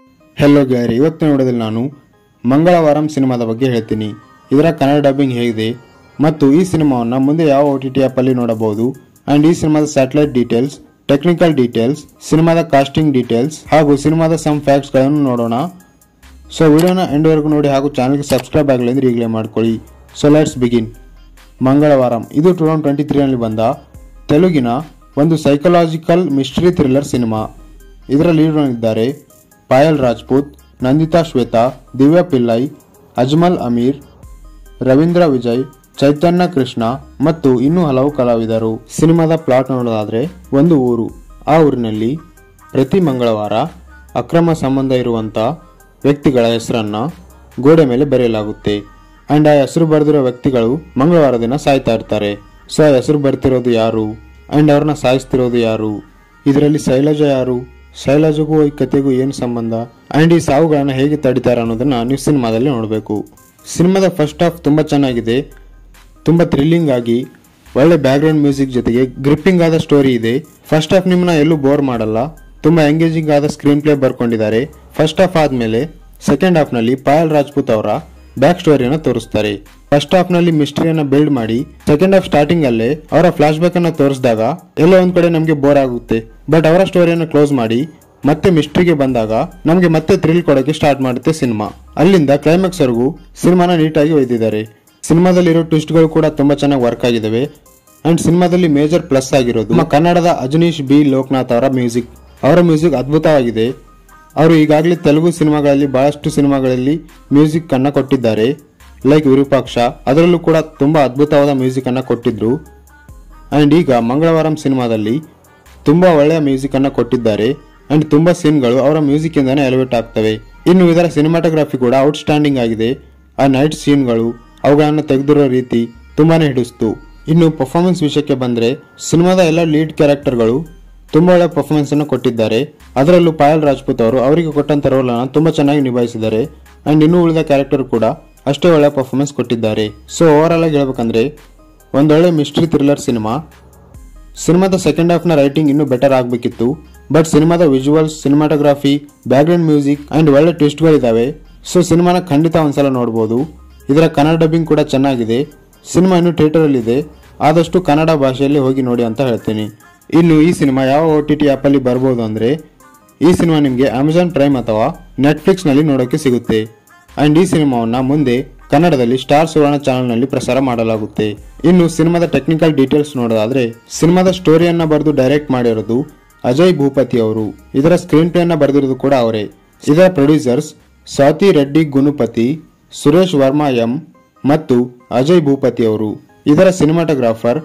hello Gary ಇವತ್ತಿನ ವಿಡಿಯೋದಲ್ಲಿ ನಾನು ಮಂಗಳವಾರಂ ಸಿನಿಮಾದ ಬಗ್ಗೆ ಹೇಳ್ತೀನಿ ಇದರ ಕನ್ನಡ ಡಬ್ಬಿಂಗ್ ಹೇಗಿದೆ ಮತ್ತು ಈ ಸಿನಿಮಾವನ್ನು ಮುಂದೆ ಯಾವ ಒ ಟಿ ಟಿ ಆ್ಯಪಲ್ಲಿ ನೋಡಬಹುದು ಆ್ಯಂಡ್ ಈ ಸಿನಿಮಾದ ಸ್ಯಾಟಲೈಟ್ ಡೀಟೇಲ್ಸ್ ಟೆಕ್ನಿಕಲ್ ಡೀಟೇಲ್ಸ್ ಸಿನಿಮಾದ ಕಾಸ್ಟಿಂಗ್ ಡೀಟೇಲ್ಸ್ ಹಾಗೂ ಸಿನಿಮಾದ ಸಮ್ ಫ್ಯಾಕ್ಟ್ಸ್ಗಳನ್ನು ನೋಡೋಣ ಸೊ ವಿಡಿಯೋನ ಎಂಡ್ವರೆಗೂ ನೋಡಿ ಹಾಗೂ ಚಾನಲ್ಗೆ ಸಬ್ಸ್ಕ್ರೈಬ್ ಆಗಲಿ ಅಂದರೆ ಈಗಲೇ ಮಾಡ್ಕೊಳ್ಳಿ ಸೊ ಲೆಟ್ಸ್ ಬಿಗಿನ್ ಮಂಗಳವಾರಂ ಇದು ಟೂ ತೌಸಂಡ್ ಟ್ವೆಂಟಿ ತ್ರೀನಲ್ಲಿ ಬಂದ ತೆಲುಗಿನ ಒಂದು ಸೈಕಲಾಜಿಕಲ್ ಮಿಸ್ಟ್ರಿ ಥ್ರಿಲ್ಲರ್ ಸಿನಿಮಾ ಇದರ ಲೀಡರ್ನಿದ್ದಾರೆ ಪಾಯಲ್ ರಾಜ್ಪೂತ್ ನಂದಿತಾ ಶ್ವೇತಾ ದಿವ್ಯಾ ಪಿಲ್ಲೈ ಅಜ್ಮಲ್ ಅಮೀರ್ ರವೀಂದ್ರ ವಿಜಯ್ ಚೈತನ್ಯ ಕೃಷ್ಣ ಮತ್ತು ಇನ್ನೂ ಹಲವು ಕಲಾವಿದರು ಸಿನಿಮಾದ ಪ್ಲಾಟ್ ನೋಡೋದಾದ್ರೆ ಒಂದು ಊರು ಆ ಊರಿನಲ್ಲಿ ಪ್ರತಿ ಮಂಗಳವಾರ ಅಕ್ರಮ ಸಂಬಂಧ ಇರುವಂತ ವ್ಯಕ್ತಿಗಳ ಹೆಸರನ್ನ ಗೋಡೆ ಮೇಲೆ ಬರೆಯಲಾಗುತ್ತೆ ಅಂಡ್ ಆ ಹೆಸರು ಬರೆದಿರೋ ವ್ಯಕ್ತಿಗಳು ಮಂಗಳವಾರ ದಿನ ಸಾಯ್ತಾ ಇರ್ತಾರೆ ಸೊ ಆ ಹೆಸರು ಬರ್ತಿರೋದು ಯಾರು ಅಂಡ್ ಅವ್ರನ್ನ ಸಾಯಿಸ್ತಿರೋದು ಯಾರು ಇದರಲ್ಲಿ ಶೈಲಜ ಯಾರು ಶೈಲಜಗೂ ಈ ಕತೆಗೂ ಏನು ಸಂಬಂಧ ಅಂಡ್ ಈ ಸಾವುಗಳನ್ನ ಹೇಗೆ ತಡಿತಾರೆ ಅನ್ನೋದನ್ನ ನೀವು ಸಿನಿಮಾದಲ್ಲಿ ನೋಡಬೇಕು ಸಿನಿಮಾದ ಫಸ್ಟ್ ಹಾಫ್ ತುಂಬಾ ಚೆನ್ನಾಗಿದೆ ತುಂಬಾ ಥ್ರಿಲ್ಲಿಂಗ್ ಆಗಿ ಒಳ್ಳೆ ಬ್ಯಾಕ್ಗ್ರೌಂಡ್ ಮ್ಯೂಸಿಕ್ ಜೊತೆಗೆ ಗ್ರಿಪ್ಪಿಂಗ್ ಆದ ಸ್ಟೋರಿ ಇದೆ ಫಸ್ಟ್ ಹಾಫ್ ನಿಮ್ಮನ್ನ ಎಲ್ಲೂ ಬೋರ್ ಮಾಡಲ್ಲ ತುಂಬಾ ಎಂಗೇಜಿಂಗ್ ಆದ ಸ್ಕ್ರೀನ್ ಪ್ಲೇ ಬರ್ಕೊಂಡಿದ್ದಾರೆ ಫಸ್ಟ್ ಹಾಫ್ ಆದ್ಮೇಲೆ ಸೆಕೆಂಡ್ ಹಾಫ್ ನಲ್ಲಿ ಪಾಯಲ್ ರಾಜ್ಪೂತ್ ಅವರ ಬ್ಯಾಕ್ ಸ್ಟೋರಿಯನ್ನ ತೋರಿಸ್ತಾರೆ ಫಸ್ಟ್ ಹಾಫ್ ನಲ್ಲಿ ಮಿಸ್ಟ್ರಿಯನ್ನ ಬಿಲ್ಡ್ ಮಾಡಿ ಸೆಕೆಂಡ್ ಹಾಫ್ ಸ್ಟಾರ್ಟಿಂಗ್ ಅಲ್ಲೇ ಅವರ ಫ್ಲಾಶ್ ಬ್ಯಾಕ್ ಅನ್ನ ತೋರಿಸಿದಾಗ ಎಲ್ಲೋ ಒಂದ್ ಕಡೆ ನಮಗೆ ಬೋರ್ ಆಗುತ್ತೆ ಬಟ್ ಅವರ ಸ್ಟೋರಿಯನ್ನ ಕ್ಲೋಸ್ ಮಾಡಿ ಮತ್ತೆ ಮಿಸ್ಟ್ರಿಗೆ ಬಂದಾಗ ನಮಗೆ ಮತ್ತೆ ಥ್ರಿಲ್ ಕೊಡೋಕೆ ಸ್ಟಾರ್ಟ್ ಮಾಡುತ್ತೆ ಸಿನಿಮಾ ಅಲ್ಲಿಂದ ಕ್ಲೈಮ್ಯಾಕ್ಸ್ ವರೆಗೂ ಸಿನಿಮಾನ ನೀಟಾಗಿ ಒಯ್ದಿದ್ದಾರೆ ಸಿನಿಮಾದಲ್ಲಿರೋ ಟ್ವಿಸ್ಟ್ಗಳು ಕೂಡ ತುಂಬಾ ಚೆನ್ನಾಗಿ ವರ್ಕ್ ಆಗಿದಾವೆ ಅಂಡ್ ಸಿನಿಮಾದಲ್ಲಿ ಮೇಜರ್ ಪ್ಲಸ್ ಆಗಿರೋದು ನಮ್ಮ ಕನ್ನಡದ ಅಜನೀಶ್ ಬಿ ಲೋಕನಾಥ್ ಅವರ ಮ್ಯೂಸಿಕ್ ಅವರ ಮ್ಯೂಸಿಕ್ ಅದ್ಭುತವಾಗಿದೆ ಅವರು ಈಗಾಗಲೇ ತೆಲುಗು ಸಿನಿಮಾಗಳಲ್ಲಿ ಬಹಳಷ್ಟು ಸಿನಿಮಾಗಳಲ್ಲಿ ಮ್ಯೂಸಿಕ್ ಅನ್ನ ಕೊಟ್ಟಿದ್ದಾರೆ ಲೈಕ್ ವಿರೂಪಾಕ್ಷ ಅದರಲ್ಲೂ ಕೂಡ ತುಂಬಾ ಅದ್ಭುತವಾದ ಮ್ಯೂಸಿಕ್ ಅನ್ನ ಕೊಟ್ಟಿದ್ರು ಅಂಡ್ ಈಗ ಮಂಗಳವಾರಂ ಸಿನಿಮಾದಲ್ಲಿ ತುಂಬಾ ಒಳ್ಳೆಯ ಮ್ಯೂಸಿಕ್ ಅನ್ನ ಕೊಟ್ಟಿದ್ದಾರೆ ಅಂಡ್ ತುಂಬಾ ಸೀನ್ಗಳು ಅವರ ಮ್ಯೂಸಿಕ್ ಇಂದಾನೆ ಎಲಿವೇಟ್ ಆಗ್ತವೆ ಇನ್ನು ಇದರ ಸಿನಿಮಾಟೋಗ್ರಫಿ ಕೂಡ ಔಟ್ಸ್ಟ್ಯಾಂಡಿಂಗ್ ಆಗಿದೆ ಆ ನೈಟ್ ಸೀನ್ಗಳು ಅವುಗಳನ್ನು ತೆಗೆದಿರೋ ರೀತಿ ತುಂಬಾನೇ ಹಿಡಿಸ್ತು ಇನ್ನು ಪರ್ಫಾರ್ಮೆನ್ಸ್ ವಿಷಯಕ್ಕೆ ಬಂದ್ರೆ ಸಿನಿಮಾದ ಎಲ್ಲ ಲೀಡ್ ಕ್ಯಾರೆಕ್ಟರ್ಗಳು ತುಂಬಾ ಒಳ್ಳೆ ಪರ್ಫಾರ್ಮೆನ್ಸ್ ಅನ್ನು ಕೊಟ್ಟಿದ್ದಾರೆ ಅದರಲ್ಲೂ ಪಾಯಲ್ ರಾಜ್ಪೂತ್ ಅವರು ಅವರಿಗೆ ಕೊಟ್ಟಂತ ರೋಲ್ ಅನ್ನು ತುಂಬಾ ಚೆನ್ನಾಗಿ ನಿಭಾಯಿಸಿದ್ದಾರೆ ಅಂಡ್ ಇನ್ನು ಉಳಿದ ಕ್ಯಾರೆಕ್ಟರ್ ಕೂಡ ಅಷ್ಟೇ ಒಳ್ಳೆ ಪರ್ಫಾರ್ಮೆನ್ಸ್ ಕೊಟ್ಟಿದ್ದಾರೆ ಸೊ ಓವರ್ ಆಲ್ ಆಗಿ ಹೇಳ್ಬೇಕಂದ್ರೆ ಒಂದೊಳ್ಳೆ ಮಿಸ್ಟ್ರಿ ಥ್ರಿಲ್ಲರ್ ಸಿನಿಮಾ ಸಿನಿಮಾದ ಸೆಕೆಂಡ್ ಹಾಫ್ನ ರೈಟಿಂಗ್ ಇನ್ನೂ ಬೆಟರ್ ಆಗಬೇಕಿತ್ತು ಬಟ್ ಸಿನಿಮಾದ visuals cinematography background music and ಒಳ್ಳೆ ಟ್ವಿಸ್ಟ್ಗಳಿದ್ದಾವೆ ಸೊ ಸಿನಿಮಾನ ಖಂಡಿತ ಒಂದ್ಸಲ ನೋಡ್ಬೋದು ಇದರ ಕನ್ನಡ ಡಬ್ಬಿಂಗ್ ಕೂಡ ಚೆನ್ನಾಗಿದೆ ಸಿನಿಮಾ ಇನ್ನು ಥಿಯೇಟರಲ್ಲಿದೆ ಆದಷ್ಟು ಕನ್ನಡ ಭಾಷೆಯಲ್ಲಿ ಹೋಗಿ ನೋಡಿ ಅಂತ ಹೇಳ್ತೀನಿ ಇನ್ನು ಈ ಸಿನಿಮಾ ಯಾವ ಒ ಟಿ ಟಿ ಆ್ಯಪಲ್ಲಿ ಬರ್ಬೋದು ಅಂದರೆ ಈ ಸಿನಿಮಾ ನಿಮಗೆ ಅಮೆಜಾನ್ ಪ್ರೈಮ್ ಅಥವಾ ನೆಟ್ಫ್ಲಿಕ್ಸ್ನಲ್ಲಿ ನೋಡೋಕ್ಕೆ ಸಿಗುತ್ತೆ ಅಂಡ್ ಈ ಸಿನಿಮಾವನ್ನ ಮುಂದೆ ಕನ್ನಡದಲ್ಲಿ ಸ್ಟಾರ್ ಸುವರ್ಣ ಚಾನೆಲ್ನಲ್ಲಿ ಪ್ರಸಾರ ಮಾಡಲಾಗುತ್ತೆ ಇನ್ನು ಸಿನಿಮಾದ ಟೆಕ್ನಿಕಲ್ ಡೀಟೇಲ್ಸ್ ನೋಡೋದಾದ್ರೆ ಸಿನಿಮಾದ ಸ್ಟೋರಿಯನ್ನ ಬರೆದು ಡೈರೆಕ್ಟ್ ಮಾಡಿರೋದು ಅಜಯ್ ಭೂಪತಿ ಅವರು ಇದರ ಸ್ಕ್ರೀನ್ ಪ್ಲೇ ಅನ್ನ ಬರೆದಿರೋದು ಕೂಡ ಅವರೇ ಇದರ ಪ್ರೊಡ್ಯೂಸರ್ಸ್ ಸ್ವಾತಿ ರೆಡ್ಡಿ ಗುನುಪತಿ ಸುರೇಶ್ ವರ್ಮಾ ಎಂ ಮತ್ತು ಅಜಯ್ ಭೂಪತಿ ಅವರು ಇದರ ಸಿನಿಮಾಟೋಗ್ರಾಫರ್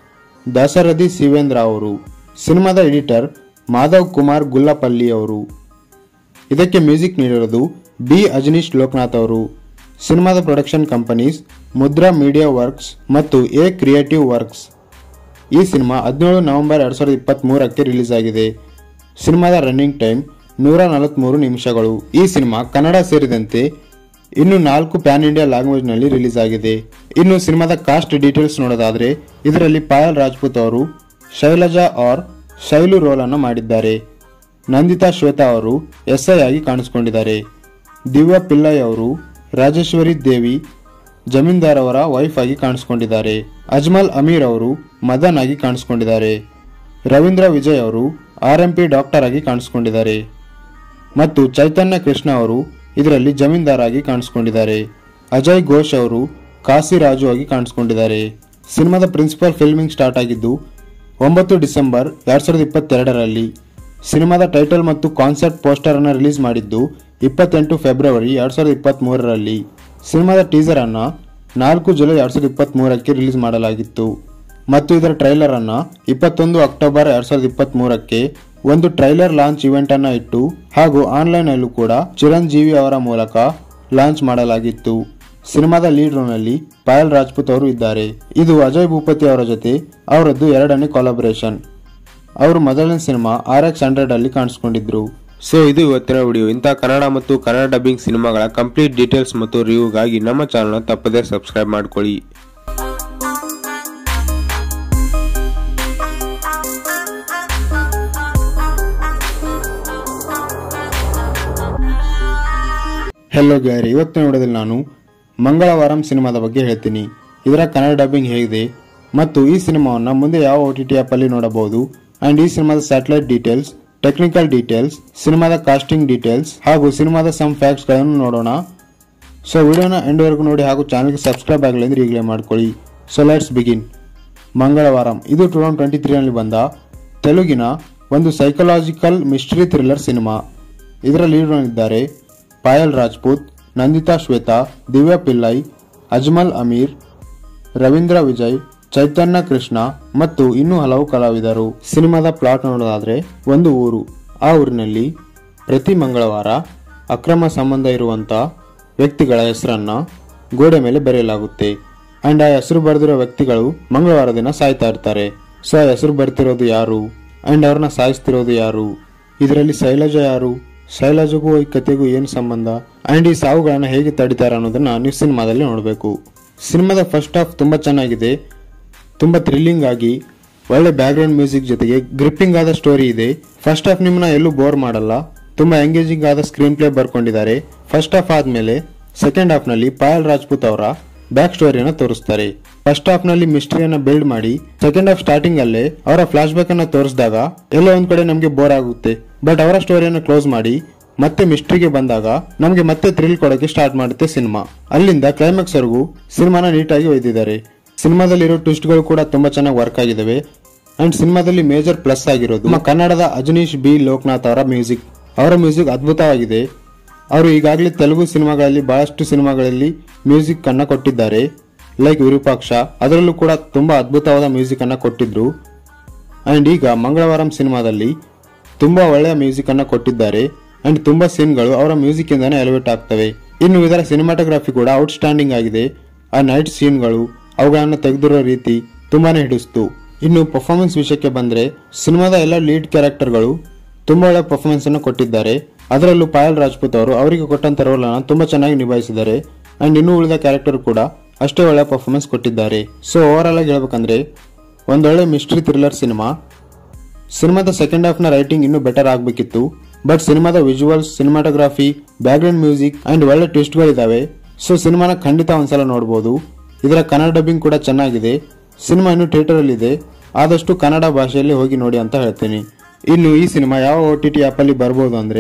ದಾಸರಥಿ ಶಿವೇಂದ್ರ ಅವರು ಸಿನಿಮಾದ ಎಡಿಟರ್ ಮಾಧವ್ ಕುಮಾರ್ ಗುಲ್ಲಪಲ್ಲಿ ಅವರು ಇದಕ್ಕೆ ಮ್ಯೂಸಿಕ್ ನೀಡಿರೋದು ಬಿ ಅಜನೀಶ್ ಲೋಕನಾಥ್ ಅವರು ಸಿನಿಮಾದ production companies Mudra media works ಮತ್ತು ಎ ಕ್ರಿಯೇಟಿವ್ ವರ್ಕ್ಸ್ ಈ ಸಿನಿಮಾ ಹದಿನೇಳು ನವೆಂಬರ್ ಎರಡ್ ಸಾವಿರದ ಇಪ್ಪತ್ತ್ ಮೂರಕ್ಕೆ ರಿಲೀಸ್ ಆಗಿದೆ ಸಿನಿಮಾದ ರನ್ನಿಂಗ್ ಟೈಮ್ ನೂರ ನಲವತ್ಮೂರು ನಿಮಿಷಗಳು ಈ ಸಿನಿಮಾ ಕನ್ನಡ ಸೇರಿದಂತೆ ಇನ್ನು ನಾಲ್ಕು ಪ್ಯಾನ್ ಇಂಡಿಯಾ ಲ್ಯಾಂಗ್ವೇಜ್ ನಲ್ಲಿ ರಿಲೀಸ್ ಆಗಿದೆ ಇನ್ನು ಸಿನಿಮಾದ ಕಾಸ್ಟ್ ಡೀಟೇಲ್ಸ್ ನೋಡೋದಾದ್ರೆ ಇದರಲ್ಲಿ ಪಾಯಲ್ ರಾಜ್ಪೂತ್ ಅವರು ಶೈಲಜಾ ಆರ್ ಶೈಲು ರೋಲ್ ಅನ್ನು ಮಾಡಿದ್ದಾರೆ ನಂದಿತಾ ಶ್ವೇತಾ ಅವರು ಎಸ್ ಐ ಆಗಿ ಕಾಣಿಸಿಕೊಂಡಿದ್ದಾರೆ ದಿವ್ಯಾ ಪಿಲ್ಲೈ ಅವರು ರಾಜೇಶ್ವರಿ ದೇವಿ ಜಮೀನ್ದಾರ್ ಅವರ ವೈಫ್ ಆಗಿ ಕಾಣಿಸಿಕೊಂಡಿದ್ದಾರೆ ಅಜ್ಮಲ್ ಅಮೀರ್ ಅವರು ಮದನ್ ಆಗಿ ಕಾಣಿಸಿಕೊಂಡಿದ್ದಾರೆ ರವೀಂದ್ರ ವಿಜಯ್ ಅವರು ಆರ್ ಎಂ ಪಿ ಡಾಕ್ಟರ್ ಆಗಿ ಕಾಣಿಸಿಕೊಂಡಿದ್ದಾರೆ ಮತ್ತು ಚೈತನ್ಯ ಕೃಷ್ಣ ಅವರು ಇದರಲ್ಲಿ ಜಮೀನ್ದಾರ್ ಆಗಿ ಕಾಣಿಸಿಕೊಂಡಿದ್ದಾರೆ ಅಜಯ್ ಘೋಷ್ ಅವರು ಕಾಸಿರಾಜು ಆಗಿ ಕಾಣಿಸಿಕೊಂಡಿದ್ದಾರೆ ಸಿನಿಮಾದ ಪ್ರಿನ್ಸಿಪಲ್ ಫಿಲ್ಮಿಂಗ್ ಸ್ಟಾರ್ಟ್ ಆಗಿದ್ದು ಒಂಬತ್ತು ಡಿಸೆಂಬರ್ ಎರಡ್ ಸಾವಿರದ ಇಪ್ಪತ್ತೆರಡರಲ್ಲಿ ಸಿನಿಮಾದ ಟೈಟಲ್ ಮತ್ತು ಕಾನ್ಸೆಪ್ಟ್ ಪೋಸ್ಟರ್ ಅನ್ನು ರಿಲೀಸ್ ಮಾಡಿದ್ದು ಇಪ್ಪತ್ತೆಂಟು ಫೆಬ್ರವರಿ ಎರಡ್ ಸಾವಿರದ ಇಪ್ಪತ್ತ್ ಮೂರರಲ್ಲಿ ಸಿನಿಮಾದ ಟೀಸರ್ ಅನ್ನ ನಾಲ್ಕು ಜುಲೈ ಎರಡ್ ಸಾವಿರದ ಇಪ್ಪತ್ತ್ ಮೂರಕ್ಕೆ ರಿಲೀಸ್ ಮಾಡಲಾಗಿತ್ತು ಮತ್ತು ಇದರ ಟ್ರೈಲರ್ ಅನ್ನ ಇಪ್ಪತ್ತೊಂದು ಅಕ್ಟೋಬರ್ ಎರಡ್ ಸಾವಿರದ ಇಪ್ಪತ್ತ್ ಮೂರಕ್ಕೆ ಒಂದು ಟ್ರೈಲರ್ ಲಾಂಚ್ ಇವೆಂಟ್ ಅನ್ನ ಇಟ್ಟು ಹಾಗೂ ಆನ್ಲೈನ್ ಅಲ್ಲೂ ಕೂಡ ಚಿರಂಜೀವಿ ಅವರ ಮೂಲಕ ಲಾಂಚ್ ಮಾಡಲಾಗಿತ್ತು ಸಿನಿಮಾದ ಲೀಡ್ ರೋಲ್ನಲ್ಲಿ ಪಾಯಲ್ ರಾಜ್ಪೂತ್ ಅವರು ಇದ್ದಾರೆ ಇದು ಅಜಯ್ ಭೂಪತಿ ಅವರ ಜೊತೆ ಅವರದ್ದು ಎರಡನೇ ಕೊಲಾಬರೇಷನ್ ಅವರು ಮೊದಲನೇ ಸಿನಿಮಾ ಆರ್ ಎಕ್ಸ್ ಹಂಡ್ರೆಡ್ ಅಲ್ಲಿ ಕಾಣಿಸ್ಕೊಂಡಿದ್ರು ಸೊ ಇದು ಇವತ್ತಿನ ವಿಡಿಯೋ ಇಂಥ ಕನ್ನಡ ಮತ್ತು ಕನ್ನಡ ಡಬ್ಬಿಂಗ್ ಸಿನಿಮಾಗಳ ಕಂಪ್ಲೀಟ್ ಡೀಟೇಲ್ಸ್ ಮತ್ತು ರಿವ್ಯೂಗಾಗಿ ನಮ್ಮ ಚಾನಲ್ನ ತಪ್ಪದೇ ಸಬ್ಸ್ಕ್ರೈಬ್ ಮಾಡ್ಕೊಳ್ಳಿ ಹೆಲೋ ಗ್ಯಾರಿ ಇವತ್ತಿನ ವಿಡಿಯೋದಲ್ಲಿ ನಾನು ಮಂಗಳವಾರಂ ಸಿನಿಮಾದ ಬಗ್ಗೆ ಹೇಳ್ತೀನಿ ಇದರ ಕನ್ನಡ ಡಬ್ಬಿಂಗ್ ಹೇಗಿದೆ ಮತ್ತು ಈ ಸಿನಿಮಾವನ್ನು ಮುಂದೆ ಯಾವ ಒ ಟಿ ಟಿ ಆ್ಯಪಲ್ಲಿ ನೋಡಬಹುದು ಆ್ಯಂಡ್ ಈ ಸಿನಿಮಾದ ಸ್ಯಾಟಲೈಟ್ ಡೀಟೇಲ್ಸ್ ಟೆಕ್ನಿಕಲ್ ಡೀಟೇಲ್ಸ್ ಸಿನಿಮಾದ ಕಾಸ್ಟಿಂಗ್ ಡೀಟೇಲ್ಸ್ ಹಾಗೂ ಸಿನಿಮಾದ ಸಮ್ ಫ್ಯಾಕ್ಟ್ಸ್ಗಳನ್ನು ನೋಡೋಣ ಸೊ ವಿಡಿಯೋನ ಎಂಡ್ವರೆಗೂ ನೋಡಿ ಹಾಗೂ ಚಾನಲ್ಗೆ ಸಬ್ಸ್ಕ್ರೈಬ್ ಆಗಲಿ ಅಂದ್ರೆ ಈಗಲೇ ಮಾಡ್ಕೊಳ್ಳಿ ಸೊ ಲೆಟ್ಸ್ ಬಿಗಿನ್ ಮಂಗಳವಾರಂ ಇದು ಟೂ ತೌಸಂಡ್ ಟ್ವೆಂಟಿ ತ್ರೀನಲ್ಲಿ ಬಂದ ತೆಲುಗಿನ ಒಂದು ಸೈಕಲಾಜಿಕಲ್ ಮಿಸ್ಟ್ರಿ ಥ್ರಿಲ್ಲರ್ ಸಿನಿಮಾ ಇದರ ಲೀಡ್ನಲ್ಲಿದ್ದಾರೆ ಪಾಯಲ್ ರಾಜ್ಪೂತ್ ನಂದಿತಾ ಶ್ವೇತಾ ದಿವ್ಯಾ ಪಿಲ್ಲೈ ಅಜ್ಮಲ್ ಅಮೀರ್ ರವೀಂದ್ರ ವಿಜಯ್ ಚೈತನ್ಯ ಕೃಷ್ಣ ಮತ್ತು ಇನ್ನೂ ಹಲವು ಕಲಾವಿದರು ಸಿನಿಮಾದ ಪ್ಲಾಟ್ ನೋಡೋದಾದ್ರೆ ಒಂದು ಊರು ಆ ಊರಿನಲ್ಲಿ ಪ್ರತಿ ಮಂಗಳವಾರ ಅಕ್ರಮ ಸಂಬಂಧ ಇರುವಂತ ವ್ಯಕ್ತಿಗಳ ಹೆಸರನ್ನ ಗೋಡೆ ಮೇಲೆ ಬರೆಯಲಾಗುತ್ತೆ ಅಂಡ್ ಆ ಹೆಸರು ಬರೆದಿರೋ ವ್ಯಕ್ತಿಗಳು ಮಂಗಳವಾರ ದಿನ ಸಾಯ್ತಾ ಇರ್ತಾರೆ ಸೊ ಆ ಹೆಸರು ಬರ್ತಿರೋದು ಯಾರು ಅಂಡ್ ಅವ್ರನ್ನ ಸಾಯಿಸ್ತಿರೋದು ಯಾರು ಇದರಲ್ಲಿ ಶೈಲಜಾ ಯಾರು ಶೈಲಜಗೂ ಈ ಕತೆಗೂ ಏನು ಸಂಬಂಧ ಅಂಡ್ ಈ ಸಾವುಗಳನ್ನ ಹೇಗೆ ತಡಿತಾರೆ ಅನ್ನೋದನ್ನ ನೀವು ಸಿನಿಮಾದಲ್ಲಿ ನೋಡಬೇಕು ಸಿನಿಮಾದ ಫಸ್ಟ್ ಹಾಫ್ ತುಂಬಾ ಚೆನ್ನಾಗಿದೆ ತುಂಬಾ ಥ್ರಿಲ್ಲಿಂಗ್ ಆಗಿ ಒಳ್ಳೆ ಬ್ಯಾಕ್ಗ್ರೌಂಡ್ ಮ್ಯೂಸಿಕ್ ಜೊತೆಗೆ ಗ್ರಿಪ್ಪಿಂಗ್ ಆದ ಸ್ಟೋರಿ ಇದೆ ಫಸ್ಟ್ ಹಾಫ್ ನಿಮ್ಮನ್ನ ಎಲ್ಲೂ ಬೋರ್ ಮಾಡಲ್ಲ ತುಂಬಾ ಎಂಗೇಜಿಂಗ್ ಆದ ಸ್ಕ್ರೀನ್ ಪ್ಲೇ ಬರ್ಕೊಂಡಿದ್ದಾರೆ ಫಸ್ಟ್ ಹಾಫ್ ಆದ್ಮೇಲೆ ಸೆಕೆಂಡ್ ಹಾಫ್ ನಲ್ಲಿ ಪಾಯಲ್ ರಾಜ್ಪೂತ್ ಅವರ ಬ್ಯಾಕ್ ಸ್ಟೋರಿಯನ್ನ ತೋರಿಸ್ತಾರೆ ಫಸ್ಟ್ ಹಾಫ್ ನಲ್ಲಿ ಮಿಸ್ಟ್ರಿಯನ್ನ ಬಿಲ್ಡ್ ಮಾಡಿ ಸೆಕೆಂಡ್ ಹಾಫ್ ಸ್ಟಾರ್ಟಿಂಗ್ ಅಲ್ಲೇ ಅವರ ಫ್ಲಾಶ್ ಬ್ಯಾಕ್ ಅನ್ನ ತೋರಿಸಿದಾಗ ಎಲ್ಲೋ ಒಂದ್ ಕಡೆ ನಮಗೆ ಬೋರ್ ಆಗುತ್ತೆ ಬಟ್ ಅವರ ಸ್ಟೋರಿಯನ್ನ ಕ್ಲೋಸ್ ಮಾಡಿ ಮತ್ತೆ ಮಿಸ್ಟ್ರಿಗೆ ಬಂದಾಗ ನಮಗೆ ಮತ್ತೆ ಥ್ರಿಲ್ ಕೊಡೋಕೆ ಸ್ಟಾರ್ಟ್ ಮಾಡುತ್ತೆ ಸಿನಿಮಾ ಅಲ್ಲಿಂದ ಕ್ಲೈಮ್ಯಾಕ್ಸ್ ವರೆಗೂ ಸಿನಿಮಾನ ನೀಟಾಗಿ ಒಯ್ದಿದ್ದಾರೆ ಸಿನಿಮಾದಲ್ಲಿರೋ ಟ್ವಿಸ್ಟ್ಗಳು ಕೂಡ ತುಂಬಾ ಚೆನ್ನಾಗಿ ವರ್ಕ್ ಆಗಿದಾವೆ ಅಂಡ್ ಸಿನಿಮಾದಲ್ಲಿ ಮೇಜರ್ ಪ್ಲಸ್ ಆಗಿರೋದು ನಮ್ಮ ಕನ್ನಡದ ಅಜನೀಶ್ ಬಿ ಲೋಕನಾಥ್ ಅವರ ಮ್ಯೂಸಿಕ್ ಅವರ ಮ್ಯೂಸಿಕ್ ಅದ್ಭುತವಾಗಿದೆ ಅವರು ಈಗಾಗಲೇ ತೆಲುಗು ಸಿನಿಮಾಗಳಲ್ಲಿ ಬಹಳಷ್ಟು ಸಿನಿಮಾಗಳಲ್ಲಿ ಮ್ಯೂಸಿಕ್ ಅನ್ನ ಕೊಟ್ಟಿದ್ದಾರೆ ಲೈಕ್ ವಿರೂಪಾಕ್ಷ ಅದರಲ್ಲೂ ಕೂಡ ತುಂಬಾ ಅದ್ಭುತವಾದ ಮ್ಯೂಸಿಕ್ ಅನ್ನ ಕೊಟ್ಟಿದ್ರು ಅಂಡ್ ಈಗ ಮಂಗಳವಾರಂ ಸಿನಿಮಾದಲ್ಲಿ ತುಂಬಾ ಒಳ್ಳೆಯ ಮ್ಯೂಸಿಕ್ ಅನ್ನ ಕೊಟ್ಟಿದ್ದಾರೆ ಅಂಡ್ ತುಂಬಾ ಸೀನ್ಗಳು ಅವರ ಮ್ಯೂಸಿಕ್ ಇಂದಾನೆ ಎಲಿವೇಟ್ ಆಗ್ತವೆ ಇನ್ನು ಇದರ ಸಿನಿಮಾಟೋಗ್ರಫಿ ಕೂಡ ಔಟ್ ಸ್ಟ್ಯಾಂಡಿಂಗ್ ಆಗಿದೆ ಆ ನೈಟ್ ಸೀನ್ಗಳು ಅವುಗಳನ್ನು ತೆಗೆದಿರೋ ರೀತಿ ತುಂಬಾನೇ ಹಿಡಿಸ್ತು ಇನ್ನು ಪರ್ಫಾರ್ಮೆನ್ಸ್ ವಿಷಯಕ್ಕೆ ಬಂದ್ರೆ ಸಿನಿಮಾದ ಎಲ್ಲ ಲೀಡ್ ಕ್ಯಾರೆಕ್ಟರ್ಗಳು ತುಂಬಾ ಒಳ್ಳೆ ಪರ್ಫಾರ್ಮೆನ್ಸ್ ಅನ್ನು ಕೊಟ್ಟಿದ್ದಾರೆ ಅದರಲ್ಲೂ ಪಾಯಲ್ ರಾಜ್ಪೂತ್ ಅವರು ಅವರಿಗೆ ಕೊಟ್ಟಂತ ರೋಲ್ ಅನ್ನು ತುಂಬಾ ಚೆನ್ನಾಗಿ ನಿಭಾಯಿಸಿದ್ದಾರೆ ಅಂಡ್ ಇನ್ನು ಉಳಿದ ಕ್ಯಾರೆಕ್ಟರ್ ಕೂಡ ಅಷ್ಟೇ ಒಳ್ಳೆ ಪರ್ಫಾರ್ಮೆನ್ಸ್ ಕೊಟ್ಟಿದ್ದಾರೆ ಸೊ ಓವರ್ ಆಲ್ ಆಗಿ ಹೇಳ್ಬೇಕಂದ್ರೆ ಒಂದೊಳ್ಳೆ ಮಿಸ್ಟ್ರಿ ಥ್ರಿಲ್ಲರ್ ಸಿನಿಮಾ ಸಿನಿಮಾದ ಸೆಕೆಂಡ್ ಹಾಫ್ ನ ರೈಟಿಂಗ್ ಇನ್ನೂ ಬೆಟರ್ ಆಗಬೇಕಿತ್ತು ಬಟ್ ಸಿನಿಮಾದ visuals cinematography background music and ಒಳ್ಳೆ ಟ್ವಿಸ್ಟ್ಗಳಿದಾವೆ ಸೊ ಸಿನಿಮಾನ ಖಂಡಿತ ಒಂದ್ಸಲ ನೋಡಬಹುದು ಇದರ ಕನ್ನಡ ಡಬ್ಬಿಂಗ್ ಕೂಡ ಚೆನ್ನಾಗಿದೆ ಸಿನಿಮಾ ಇನ್ನು ಥಿಯೇಟರ್ ಅಲ್ಲಿ ಇದೆ ಆದಷ್ಟು ಕನ್ನಡ ಭಾಷೆಯಲ್ಲಿ ಹೋಗಿ ನೋಡಿ ಅಂತ ಹೇಳ್ತೀನಿ ಇನ್ನು ಈ ಸಿನಿಮಾ ಯಾವ ಓ ಟಿ ಟಿ ಆ್ಯಪಲ್ಲಿ ಬರ್ಬೋದು ಅಂದ್ರೆ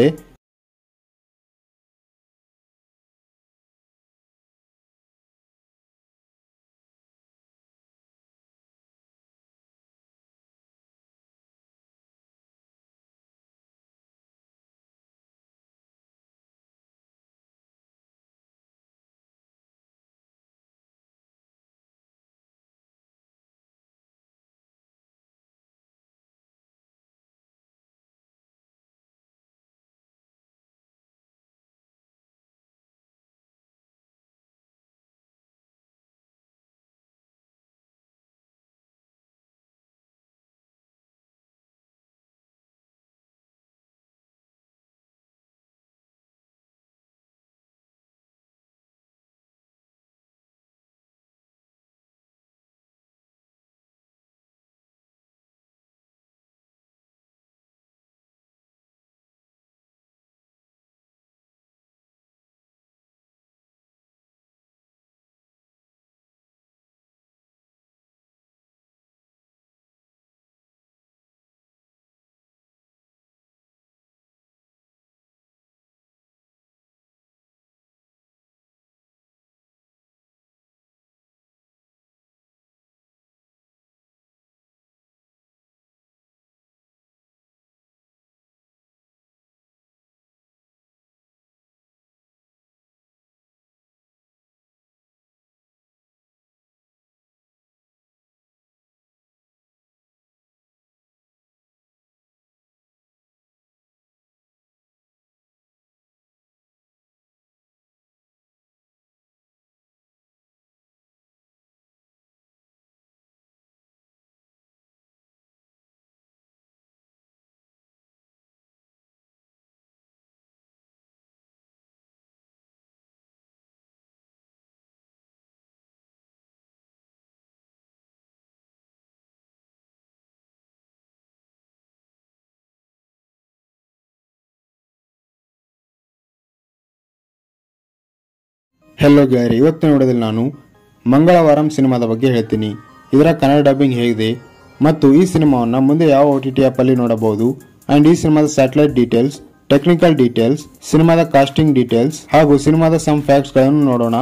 ಹೆಲೋ ಗೆಳೆಯರಿ ಇವತ್ತಿನ ವಿಡಿಯೋದಲ್ಲಿ ನಾನು ಮಂಗಳವಾರಂ ಸಿನಿಮಾದ ಬಗ್ಗೆ ಹೇಳ್ತೀನಿ ಇದರ ಕನ್ನಡ ಡಬ್ಬಿಂಗ್ ಹೇಗಿದೆ ಮತ್ತು ಈ ಸಿನಿಮಾವನ್ನು ಮುಂದೆ ಯಾವ ಒ ಟಿ ಟಿ ಆ್ಯಪಲ್ಲಿ ನೋಡಬಹುದು ಆ್ಯಂಡ್ ಈ ಸಿನಿಮಾದ ಸ್ಯಾಟಲೈಟ್ ಡೀಟೇಲ್ಸ್ ಟೆಕ್ನಿಕಲ್ ಡೀಟೇಲ್ಸ್ ಸಿನಿಮಾದ ಕಾಸ್ಟಿಂಗ್ ಡೀಟೇಲ್ಸ್ ಹಾಗೂ ಸಿನಿಮಾದ ಸಮ್ ಫ್ಯಾಕ್ಟ್ಸ್ಗಳನ್ನು ನೋಡೋಣ